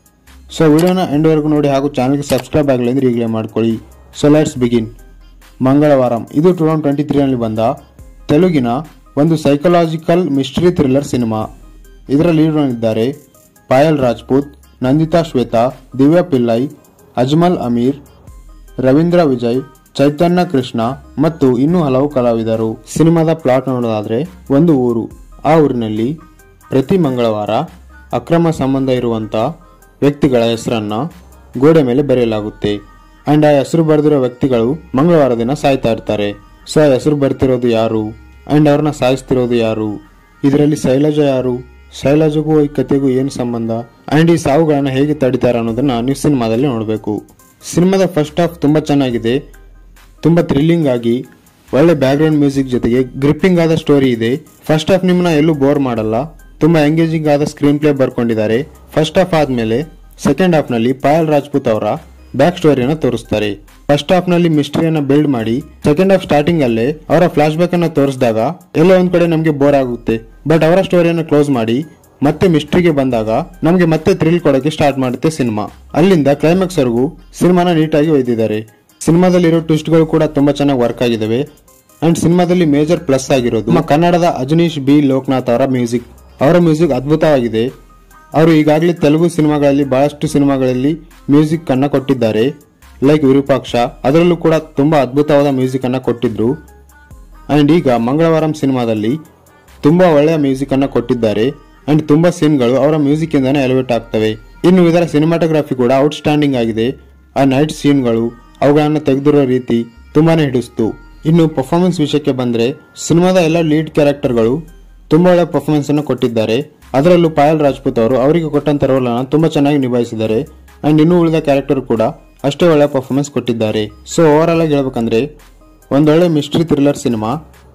ಸೊ ವಿಡಿಯೋನ ಎಂಡ್ವರೆಗೂ ನೋಡಿ ಹಾಗೂ ಚಾನಲ್ಗೆ ಸಬ್ಸ್ಕ್ರೈಬ್ ಆಗಲಿ ಅಂದರೆ ಈಗಲೇ ಮಾಡ್ಕೊಳ್ಳಿ ಸೊ ಲೆಟ್ಸ್ ಬಿಗಿನ್ ಮಂಗಳವಾರಂ ಇದು ಟೂ ತೌಸಂಡ್ ಟ್ವೆಂಟಿ ತ್ರೀನಲ್ಲಿ ಬಂದ ತೆಲುಗಿನ ಒಂದು ಸೈಕಲಾಜಿಕಲ್ ಮಿಸ್ಟ್ರಿ ಥ್ರಿಲ್ಲರ್ ಸಿನಿಮಾ ಇದರ ಲೀಡ್ನಲ್ಲಿದ್ದಾರೆ ಪಾಯಲ್ ರಾಜ್ಪೂತ್ ನಂದಿತಾ ಶ್ವೇತಾ ದಿವ್ಯಾ ಪಿಲ್ಲೈ ಅಜ್ಮಲ್ ಅಮೀರ್ ರವೀಂದ್ರ ವಿಜಯ್ ಚೈತನ್ಯ ಕೃಷ್ಣ ಮತ್ತು ಇನ್ನೂ ಹಲವು ಕಲಾವಿದರು ಸಿನಿಮಾದ ಪ್ಲಾಟ್ ನೋಡೋದಾದ್ರೆ ಒಂದು ಊರು ಆ ಊರಿನಲ್ಲಿ ಪ್ರತಿ ಮಂಗಳವಾರ ಅಕ್ರಮ ಸಂಬಂಧ ಇರುವಂತ ವ್ಯಕ್ತಿಗಳ ಹೆಸರನ್ನ ಗೋಡೆ ಮೇಲೆ ಬರೆಯಲಾಗುತ್ತೆ ಅಂಡ್ ಆ ಹೆಸರು ಬರೆದಿರೋ ವ್ಯಕ್ತಿಗಳು ಮಂಗಳವಾರ ದಿನ ಸಾಯ್ತಾ ಇರ್ತಾರೆ ಸೊ ಆ ಹೆಸರು ಬರ್ತಿರೋದು ಯಾರು ಅಂಡ್ ಅವ್ರನ್ನ ಸಾಯಿಸ್ತಿರೋದು ಯಾರು ಇದರಲ್ಲಿ ಶೈಲಜಾ ಯಾರು ಶೈಲಜಗೂ ಈ ಕತೆಗೂ ಏನು ಸಂಬಂಧ ಅಂಡ್ ಈ ಸಾವುಗಳನ್ನ ಹೇಗೆ ತಡಿತಾರೆ ಅನ್ನೋದನ್ನ ನೀವು ಸಿನಿಮಾದಲ್ಲಿ ನೋಡಬೇಕು ಸಿನಿಮಾದ ಫಸ್ಟ್ ಹಾಫ್ ತುಂಬಾ ಚೆನ್ನಾಗಿದೆ ತುಂಬಾ ಥ್ರಿಲ್ಲಿಂಗ್ ಆಗಿ ಒಳ್ಳೆ ಬ್ಯಾಕ್ಗ್ರೌಂಡ್ ಮ್ಯೂಸಿಕ್ ಜೊತೆಗೆ ಗ್ರಿಪ್ಪಿಂಗ್ ಆದ ಸ್ಟೋರಿ ಇದೆ ಫಸ್ಟ್ ಹಾಫ್ ನಿಮ್ಮನ್ನ ಎಲ್ಲೂ ಬೋರ್ ಮಾಡಲ್ಲ ತುಂಬಾ ಎಂಗೇಜಿಂಗ್ ಆದ ಸ್ಕ್ರೀನ್ ಪ್ಲೇ ಬರ್ಕೊಂಡಿದ್ದಾರೆ ಫಸ್ಟ್ ಹಾಫ್ ಆದ್ಮೇಲೆ ಸೆಕೆಂಡ್ ಹಾಫ್ ನಲ್ಲಿ ಪಾಯಲ್ ರಾಜ್ಪೂತ್ ಅವರ ಬ್ಯಾಕ್ ಸ್ಟೋರಿಯನ್ನ ತೋರಿಸ್ತಾರೆ ಫಸ್ಟ್ ಹಾಫ್ ನಲ್ಲಿ ಮಿಸ್ಟ್ರಿಯನ್ನ ಬಿಲ್ಡ್ ಮಾಡಿ ಸೆಕೆಂಡ್ ಹಾಫ್ ಸ್ಟಾರ್ಟಿಂಗ್ ಅಲ್ಲೇ ಅವರ ಫ್ಲಾಶ್ ಬ್ಯಾಕ್ ಅನ್ನ ತೋರಿಸಿದಾಗ ಎಲ್ಲೋ ಒಂದ್ ಕಡೆ ನಮಗೆ ಬೋರ್ ಆಗುತ್ತೆ ಬಟ್ ಅವರ ಸ್ಟೋರಿಯನ್ನ ಕ್ಲೋಸ್ ಮಾಡಿ ಮತ್ತೆ ಮಿಸ್ಟ್ರಿಗೆ ಬಂದಾಗ ನಮಗೆ ಮತ್ತೆ ಥ್ರಿಲ್ ಕೊಡೋಕೆ ಸ್ಟಾರ್ಟ್ ಮಾಡುತ್ತೆ ಸಿನಿಮಾ ಅಲ್ಲಿಂದ ಕ್ಲೈಮ್ಯಾಕ್ಸ್ ವರೆಗೂ ಸಿನಿಮಾನ ನೀಟಾಗಿ ಒಯ್ದಿದ್ದಾರೆ ಸಿನಿಮಾದಲ್ಲಿರೋ ಟ್ವಿಸ್ಟ್ಗಳು ಕೂಡ ತುಂಬಾ ಚೆನ್ನಾಗಿ ವರ್ಕ್ ಆಗಿದಾವೆ ಅಂಡ್ ಸಿನಿಮಾದಲ್ಲಿ ಮೇಜರ್ ಪ್ಲಸ್ ಆಗಿರೋದು ನಮ್ಮ ಕನ್ನಡದ ಅಜನೀಶ್ ಬಿ ಲೋಕನಾಥ್ ಅವರ ಮ್ಯೂಸಿಕ್ ಅವರ ಮ್ಯೂಸಿಕ್ ಅದ್ಭುತವಾಗಿದೆ ಅವರು ಈಗಾಗಲೇ ತೆಲುಗು ಸಿನಿಮಾಗಳಲ್ಲಿ ಬಹಳಷ್ಟು ಸಿನಿಮಾಗಳಲ್ಲಿ ಮ್ಯೂಸಿಕ್ ಅನ್ನ ಕೊಟ್ಟಿದ್ದಾರೆ ಲೈಕ್ ವಿರೂಪಾಕ್ಷ ಅದರಲ್ಲೂ ಕೂಡ ತುಂಬಾ ಅದ್ಭುತವಾದ ಮ್ಯೂಸಿಕ್ ಅನ್ನ ಕೊಟ್ಟಿದ್ರು ಅಂಡ್ ಈಗ ಮಂಗಳವಾರಂ ಸಿನಿಮಾದಲ್ಲಿ ತುಂಬಾ ಒಳ್ಳೆಯ ಮ್ಯೂಸಿಕ್ ಅನ್ನ ಕೊಟ್ಟಿದ್ದಾರೆ ಅಂಡ್ ತುಂಬಾ ಸೀನ್ಗಳು ಅವರ ಮ್ಯೂಸಿಕ್ ಇಂದಾನೆ ಎಲಿವೇಟ್ ಆಗ್ತವೆ ಇನ್ನು ಇದರ ಸಿನಿಮಾಟೋಗ್ರಫಿ ಕೂಡ ಔಟ್ ಸ್ಟ್ಯಾಂಡಿಂಗ್ ಆಗಿದೆ ಆ ನೈಟ್ ಸೀನ್ಗಳು ಅವುಗಳನ್ನು ತೆಗೆದಿರೋ ರೀತಿ ತುಂಬಾನೇ ಹಿಡಿಸ್ತು ಇನ್ನು ಪರ್ಫಾರ್ಮೆನ್ಸ್ ವಿಷಯಕ್ಕೆ ಬಂದ್ರೆ ಸಿನಿಮಾದ ಎಲ್ಲ ಲೀಡ್ ಕ್ಯಾರೆಕ್ಟರ್ಗಳು ತುಂಬಾ ಒಳ್ಳೆ ಪರ್ಫಾರ್ಮೆನ್ಸ್ ಅನ್ನು ಕೊಟ್ಟಿದ್ದಾರೆ ಅದರಲ್ಲೂ ಪಾಯಲ್ ರಾಜ್ಪೂತ್ ಅವರು ಅವರಿಗೆ ಕೊಟ್ಟಂತ ರೋಲ್ ಅನ್ನು ತುಂಬಾ ಚೆನ್ನಾಗಿ ನಿಭಾಯಿಸಿದ್ದಾರೆ ಅಂಡ್ ಇನ್ನು ಉಳಿದ ಕ್ಯಾರೆಕ್ಟರ್ ಕೂಡ ಅಷ್ಟೇ ಒಳ್ಳೆ ಪರ್ಫಾರ್ಮೆನ್ಸ್ ಕೊಟ್ಟಿದ್ದಾರೆ ಸೊ ಓವರ್ ಆಲ್ ಆಗಿ ಹೇಳ್ಬೇಕಂದ್ರೆ ಒಂದೊಳ್ಳೆ ಮಿಸ್ಟ್ರಿ ಥ್ರಿಲ್ಲರ್ ಸಿನಿಮಾ